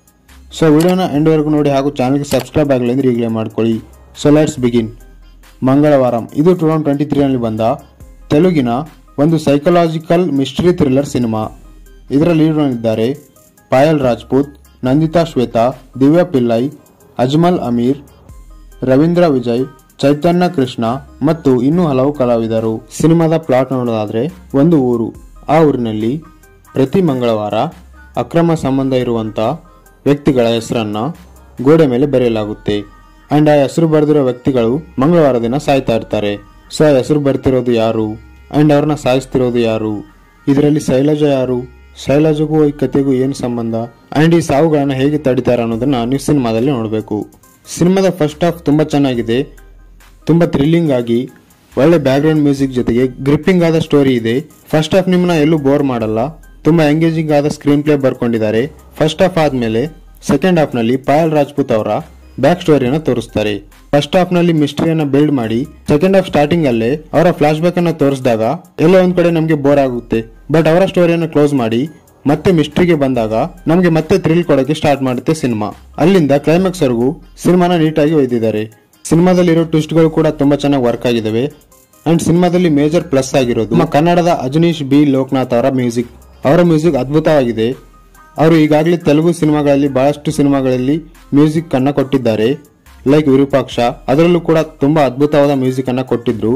ಸೊ ವಿಡಿಯೋನ ಎಂಡ್ವರೆಗೂ ನೋಡಿ ಹಾಗೂ ಚಾನಲ್ಗೆ ಸಬ್ಸ್ಕ್ರೈಬ್ ಆಗಲಿ ಅಂದರೆ ಈಗಲೇ ಮಾಡ್ಕೊಳ್ಳಿ ಸೊ ಲೆಟ್ಸ್ ಬಿಗಿನ್ ಮಂಗಳವಾರಂ ಇದು ಟೂ ತೌಸಂಡ್ ಟ್ವೆಂಟಿ ತ್ರೀನಲ್ಲಿ ಬಂದ ತೆಲುಗಿನ ಒಂದು ಸೈಕಲಾಜಿಕಲ್ ಮಿಸ್ಟ್ರಿ ಥ್ರಿಲ್ಲರ್ ಸಿನಿಮಾ ಇದರ ಲೀಡ್ನಲ್ಲಿದ್ದಾರೆ ಪಾಯಲ್ ರಾಜ್ಪೂತ್ ನಂದಿತಾ ಶ್ವೇತಾ ದಿವ್ಯಾ ಪಿಲ್ಲೈ ಅಜ್ಮಲ್ ಅಮೀರ್ ರವೀಂದ್ರ ವಿಜಯ್ ಚೈತನ್ಯ ಕೃಷ್ಣ ಮತ್ತು ಇನ್ನೂ ಹಲವು ಕಲಾವಿದರು ಸಿನಿಮಾದ ಪ್ಲಾಟ್ ನೋಡೋದಾದ್ರೆ ಒಂದು ಊರು ಆ ಊರಿನಲ್ಲಿ ಪ್ರತಿ ಮಂಗಳವಾರ ಅಕ್ರಮ ಸಂಬಂಧ ಇರುವಂತ ವ್ಯಕ್ತಿಗಳ ಹೆಸರನ್ನ ಗೋಡೆ ಮೇಲೆ ಬರೆಯಲಾಗುತ್ತೆ ಅಂಡ್ ಆ ಹೆಸರು ಬರೆದಿರೋ ವ್ಯಕ್ತಿಗಳು ಮಂಗಳವಾರ ದಿನ ಸಾಯ್ತಾ ಇರ್ತಾರೆ ಸೊ ಆ ಹೆಸರು ಬರ್ತಿರೋದು ಯಾರು ಅಂಡ್ ಅವ್ರನ್ನ ಸಾಯಿಸ್ತಿರೋದು ಯಾರು ಇದರಲ್ಲಿ ಶೈಲಜಾ ಯಾರು ಶೈಲಜಗೂ ಈ ಕಥೆಗೂ ಏನು ಸಂಬಂಧ ಅಂಡ್ ಈ ಸಾವುಗಳನ್ನ ಹೇಗೆ ತಡಿತಾರೆ ಅನ್ನೋದನ್ನ ನೀವು ಸಿನಿಮಾದಲ್ಲಿ ನೋಡಬೇಕು ಸಿನಿಮಾದ ಫಸ್ಟ್ ಹಾಫ್ ತುಂಬಾ ಚೆನ್ನಾಗಿದೆ ತುಂಬಾ ಥ್ರಿಲ್ಲಿಂಗ್ ಆಗಿ ಒಳ್ಳೆ ಬ್ಯಾಕ್ಗ್ರೌಂಡ್ ಮ್ಯೂಸಿಕ್ ಜೊತೆಗೆ ಗ್ರಿಪ್ಪಿಂಗ್ ಆದ ಸ್ಟೋರಿ ಇದೆ ಫಸ್ಟ್ ಹಾಫ್ ನಿಮ್ಮನ್ನ ಎಲ್ಲೂ ಬೋರ್ ಮಾಡಲ್ಲ ತುಂಬಾ ಎಂಗೇಜಿಂಗ್ ಆದ ಸ್ಕ್ರೀನ್ ಪ್ಲೇ ಬರ್ಕೊಂಡಿದ್ದಾರೆ ಫಸ್ಟ್ ಹಾಫ್ ಆದ್ಮೇಲೆ ಸೆಕೆಂಡ್ ಹಾಫ್ ನಲ್ಲಿ ಪಾಯಲ್ ರಾಜ್ಪೂತ್ ಅವರ ಬ್ಯಾಕ್ ಸ್ಟೋರಿಯನ್ನ ತೋರಿಸ್ತಾರೆ ಫಸ್ಟ್ ಹಾಫ್ ನಲ್ಲಿ ಮಿಸ್ಟ್ರಿಯನ್ನ ಬಿಲ್ಡ್ ಮಾಡಿ ಸೆಕೆಂಡ್ ಹಾಫ್ ಸ್ಟಾರ್ಟಿಂಗ್ ಅಲ್ಲೇ ಅವರ ಫ್ಲಾಶ್ ಬ್ಯಾಕ್ ಅನ್ನ ತೋರಿಸಿದಾಗ ಎಲ್ಲೋ ಒಂದ್ ಕಡೆ ನಮಗೆ ಬೋರ್ ಆಗುತ್ತೆ ಬಟ್ ಅವರ ಸ್ಟೋರಿಯನ್ನ ಕ್ಲೋಸ್ ಮಾಡಿ ಮತ್ತೆ ಮಿಸ್ಟ್ರಿಗೆ ಬಂದಾಗ ನಮಗೆ ಮತ್ತೆ ಥ್ರಿಲ್ ಕೊಡೋಕೆ ಸ್ಟಾರ್ಟ್ ಮಾಡುತ್ತೆ ಸಿನಿಮಾ ಅಲ್ಲಿಂದ ಕ್ಲೈಮ್ಯಾಕ್ಸ್ ವರೆಗೂ ಸಿನಿಮಾನ ನೀಟಾಗಿ ಒಯ್ದಿದ್ದಾರೆ ಸಿನಿಮಾದಲ್ಲಿರೋ ಟ್ವಿಸ್ಟ್ಗಳು ಕೂಡ ತುಂಬಾ ಚೆನ್ನಾಗಿ ವರ್ಕ್ ಆಗಿದಾವೆ ಅಂಡ್ ಸಿನಿಮಾದಲ್ಲಿ ಮೇಜರ್ ಪ್ಲಸ್ ಆಗಿರೋದು ನಮ್ಮ ಕನ್ನಡದ ಅಜನೀಶ್ ಬಿ ಲೋಕನಾಥ್ ಅವರ ಮ್ಯೂಸಿಕ್ ಅವರ ಮ್ಯೂಸಿಕ್ ಅದ್ಭುತವಾಗಿದೆ ಅವರು ಈಗಾಗಲೇ ತೆಲುಗು ಸಿನಿಮಾಗಳಲ್ಲಿ ಬಹಳಷ್ಟು ಸಿನಿಮಾಗಳಲ್ಲಿ ಮ್ಯೂಸಿಕ್ ಅನ್ನ ಕೊಟ್ಟಿದ್ದಾರೆ ಲೈಕ್ ವಿರೂಪಾಕ್ಷ ಅದರಲ್ಲೂ ಕೂಡ ತುಂಬಾ ಅದ್ಭುತವಾದ ಮ್ಯೂಸಿಕ್ ಅನ್ನ ಕೊಟ್ಟಿದ್ರು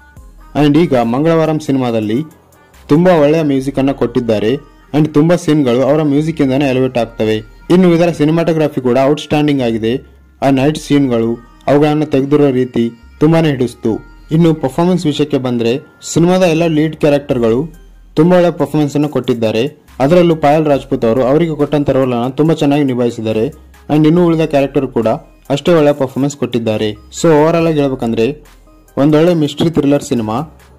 ಅಂಡ್ ಈಗ ಮಂಗಳವಾರಂ ಸಿನಿಮಾದಲ್ಲಿ ತುಂಬಾ ಒಳ್ಳೆಯ ಮ್ಯೂಸಿಕ್ ಅನ್ನ ಕೊಟ್ಟಿದ್ದಾರೆ ಅಂಡ್ ತುಂಬಾ ಸೀನ್ಗಳು ಅವರ ಮ್ಯೂಸಿಕ್ ಇಂದಾನೆ ಎಲಿವೇಟ್ ಆಗ್ತವೆ ಇನ್ನು ಇದರ ಸಿನಿಮಾಟೋಗ್ರಫಿ ಕೂಡ ಔಟ್ ಸ್ಟ್ಯಾಂಡಿಂಗ್ ಆಗಿದೆ ಆ ನೈಟ್ ಸೀನ್ಗಳು ಅವುಗಳನ್ನು ತೆಗೆದಿರೋ ರೀತಿ ತುಂಬಾನೇ ಹಿಡಿಸ್ತು ಇನ್ನು ಪರ್ಫಾರ್ಮೆನ್ಸ್ ವಿಷಯಕ್ಕೆ ಬಂದ್ರೆ ಸಿನಿಮಾದ ಎಲ್ಲ ಲೀಡ್ ಕ್ಯಾರೆಕ್ಟರ್ಗಳು ತುಂಬಾ ಒಳ್ಳೆ ಪರ್ಫಾರ್ಮೆನ್ಸ್ ಅನ್ನು ಕೊಟ್ಟಿದ್ದಾರೆ ಅದರಲ್ಲೂ ಪಾಯಲ್ ರಾಜ್ಪೂತ್ ಅವರು ಅವರಿಗೆ ಕೊಟ್ಟಂತ ರೋಲ್ ಅನ್ನು ತುಂಬಾ ಚೆನ್ನಾಗಿ ನಿಭಾಯಿಸಿದ್ದಾರೆ ಅಂಡ್ ಇನ್ನು ಉಳಿದ ಕ್ಯಾರೆಕ್ಟರ್ ಕೂಡ ಅಷ್ಟೇ ಒಳ್ಳೆ ಪರ್ಫಾರ್ಮೆನ್ಸ್ ಕೊಟ್ಟಿದ್ದಾರೆ ಸೊ ಓವರ್ ಆಲ್ ಆಗಿ ಹೇಳ್ಬೇಕಂದ್ರೆ ಒಂದೊಳ್ಳೆ ಮಿಸ್ಟ್ರಿ ಥ್ರಿಲ್ಲರ್ ಸಿನಿಮಾ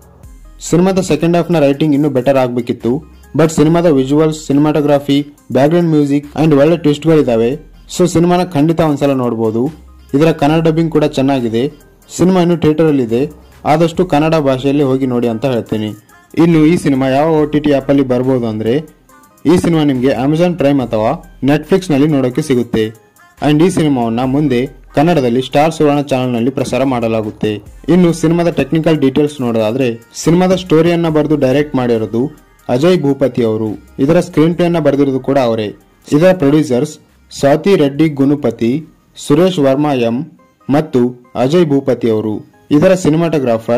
ಸಿನಿಮಾದ ಸೆಕೆಂಡ್ ಹಾಫ್ ನ ರೈಟಿಂಗ್ ಇನ್ನೂ ಬೆಟರ್ ಆಗಬೇಕಿತ್ತು ಬಟ್ ಸಿನಿಮಾದ visuals cinematography background music and ಒಳ್ಳೆ ಟ್ವಿಸ್ಟ್ಗಳಿದಾವೆ ಸೊ ಸಿನಿಮಾನ ಖಂಡಿತ ಒಂದ್ಸಲ ನೋಡಬಹುದು ಇದರ ಕನ್ನಡ ಡಬ್ಬಿಂಗ್ ಕೂಡ ಚೆನ್ನಾಗಿದೆ ಸಿನಿಮಾ ಇನ್ನು ಥಿಯೇಟರ್ ಅಲ್ಲಿ ಇದೆ ಆದಷ್ಟು ಕನ್ನಡ ಭಾಷೆಯಲ್ಲಿ ಹೋಗಿ ನೋಡಿ ಅಂತ ಹೇಳ್ತೀನಿ ಇನ್ನು ಈ ಸಿನಿಮಾ ಯಾವ ಒ ಟಿ ಟಿ ಆ್ಯಪಲ್ಲಿ ಬರ್ಬೋದು ಅಂದ್ರೆ ಈ ಸಿನಿಮಾ ನಿಮಗೆ ಅಮೆಜಾನ್ ಪ್ರೈಮ್ ಅಥವಾ ನೆಟ್ಫ್ಲಿಕ್ಸ್ ನಲ್ಲಿ ನೋಡೋಕೆ ಸಿಗುತ್ತೆ ಅಂಡ್ ಈ ಸಿನಿಮಾವನ್ನ ಮುಂದೆ ಕನ್ನಡದಲ್ಲಿ ಸ್ಟಾರ್ ಸುವರ್ಣ ಚಾನೆಲ್ನಲ್ಲಿ ಪ್ರಸಾರ ಮಾಡಲಾಗುತ್ತೆ ಇನ್ನು ಸಿನಿಮಾದ ಟೆಕ್ನಿಕಲ್ ಡೀಟೇಲ್ಸ್ ನೋಡೋದಾದ್ರೆ ಸಿನಿಮಾದ ಸ್ಟೋರಿಯನ್ನ ಬರೆದು ಡೈರೆಕ್ಟ್ ಮಾಡಿರೋದು ಅಜಯ್ ಭೂಪತಿ ಅವರು ಇದರ ಸ್ಕ್ರೀನ್ ಪ್ಲೇ ಅನ್ನ ಬರೆದಿರೋದು ಕೂಡ ಅವರೇ ಇದರ ಪ್ರೊಡ್ಯೂಸರ್ಸ್ ಸ್ವಾತಿ ರೆಡ್ಡಿ ಗುನುಪತಿ ಸುರೇಶ್ ವರ್ಮಾ ಎಂ ಮತ್ತು ಅಜಯ್ ಭೂಪತಿ ಅವರು ಇದರ ಸಿನಿಮಾಟೋಗ್ರಾಫರ್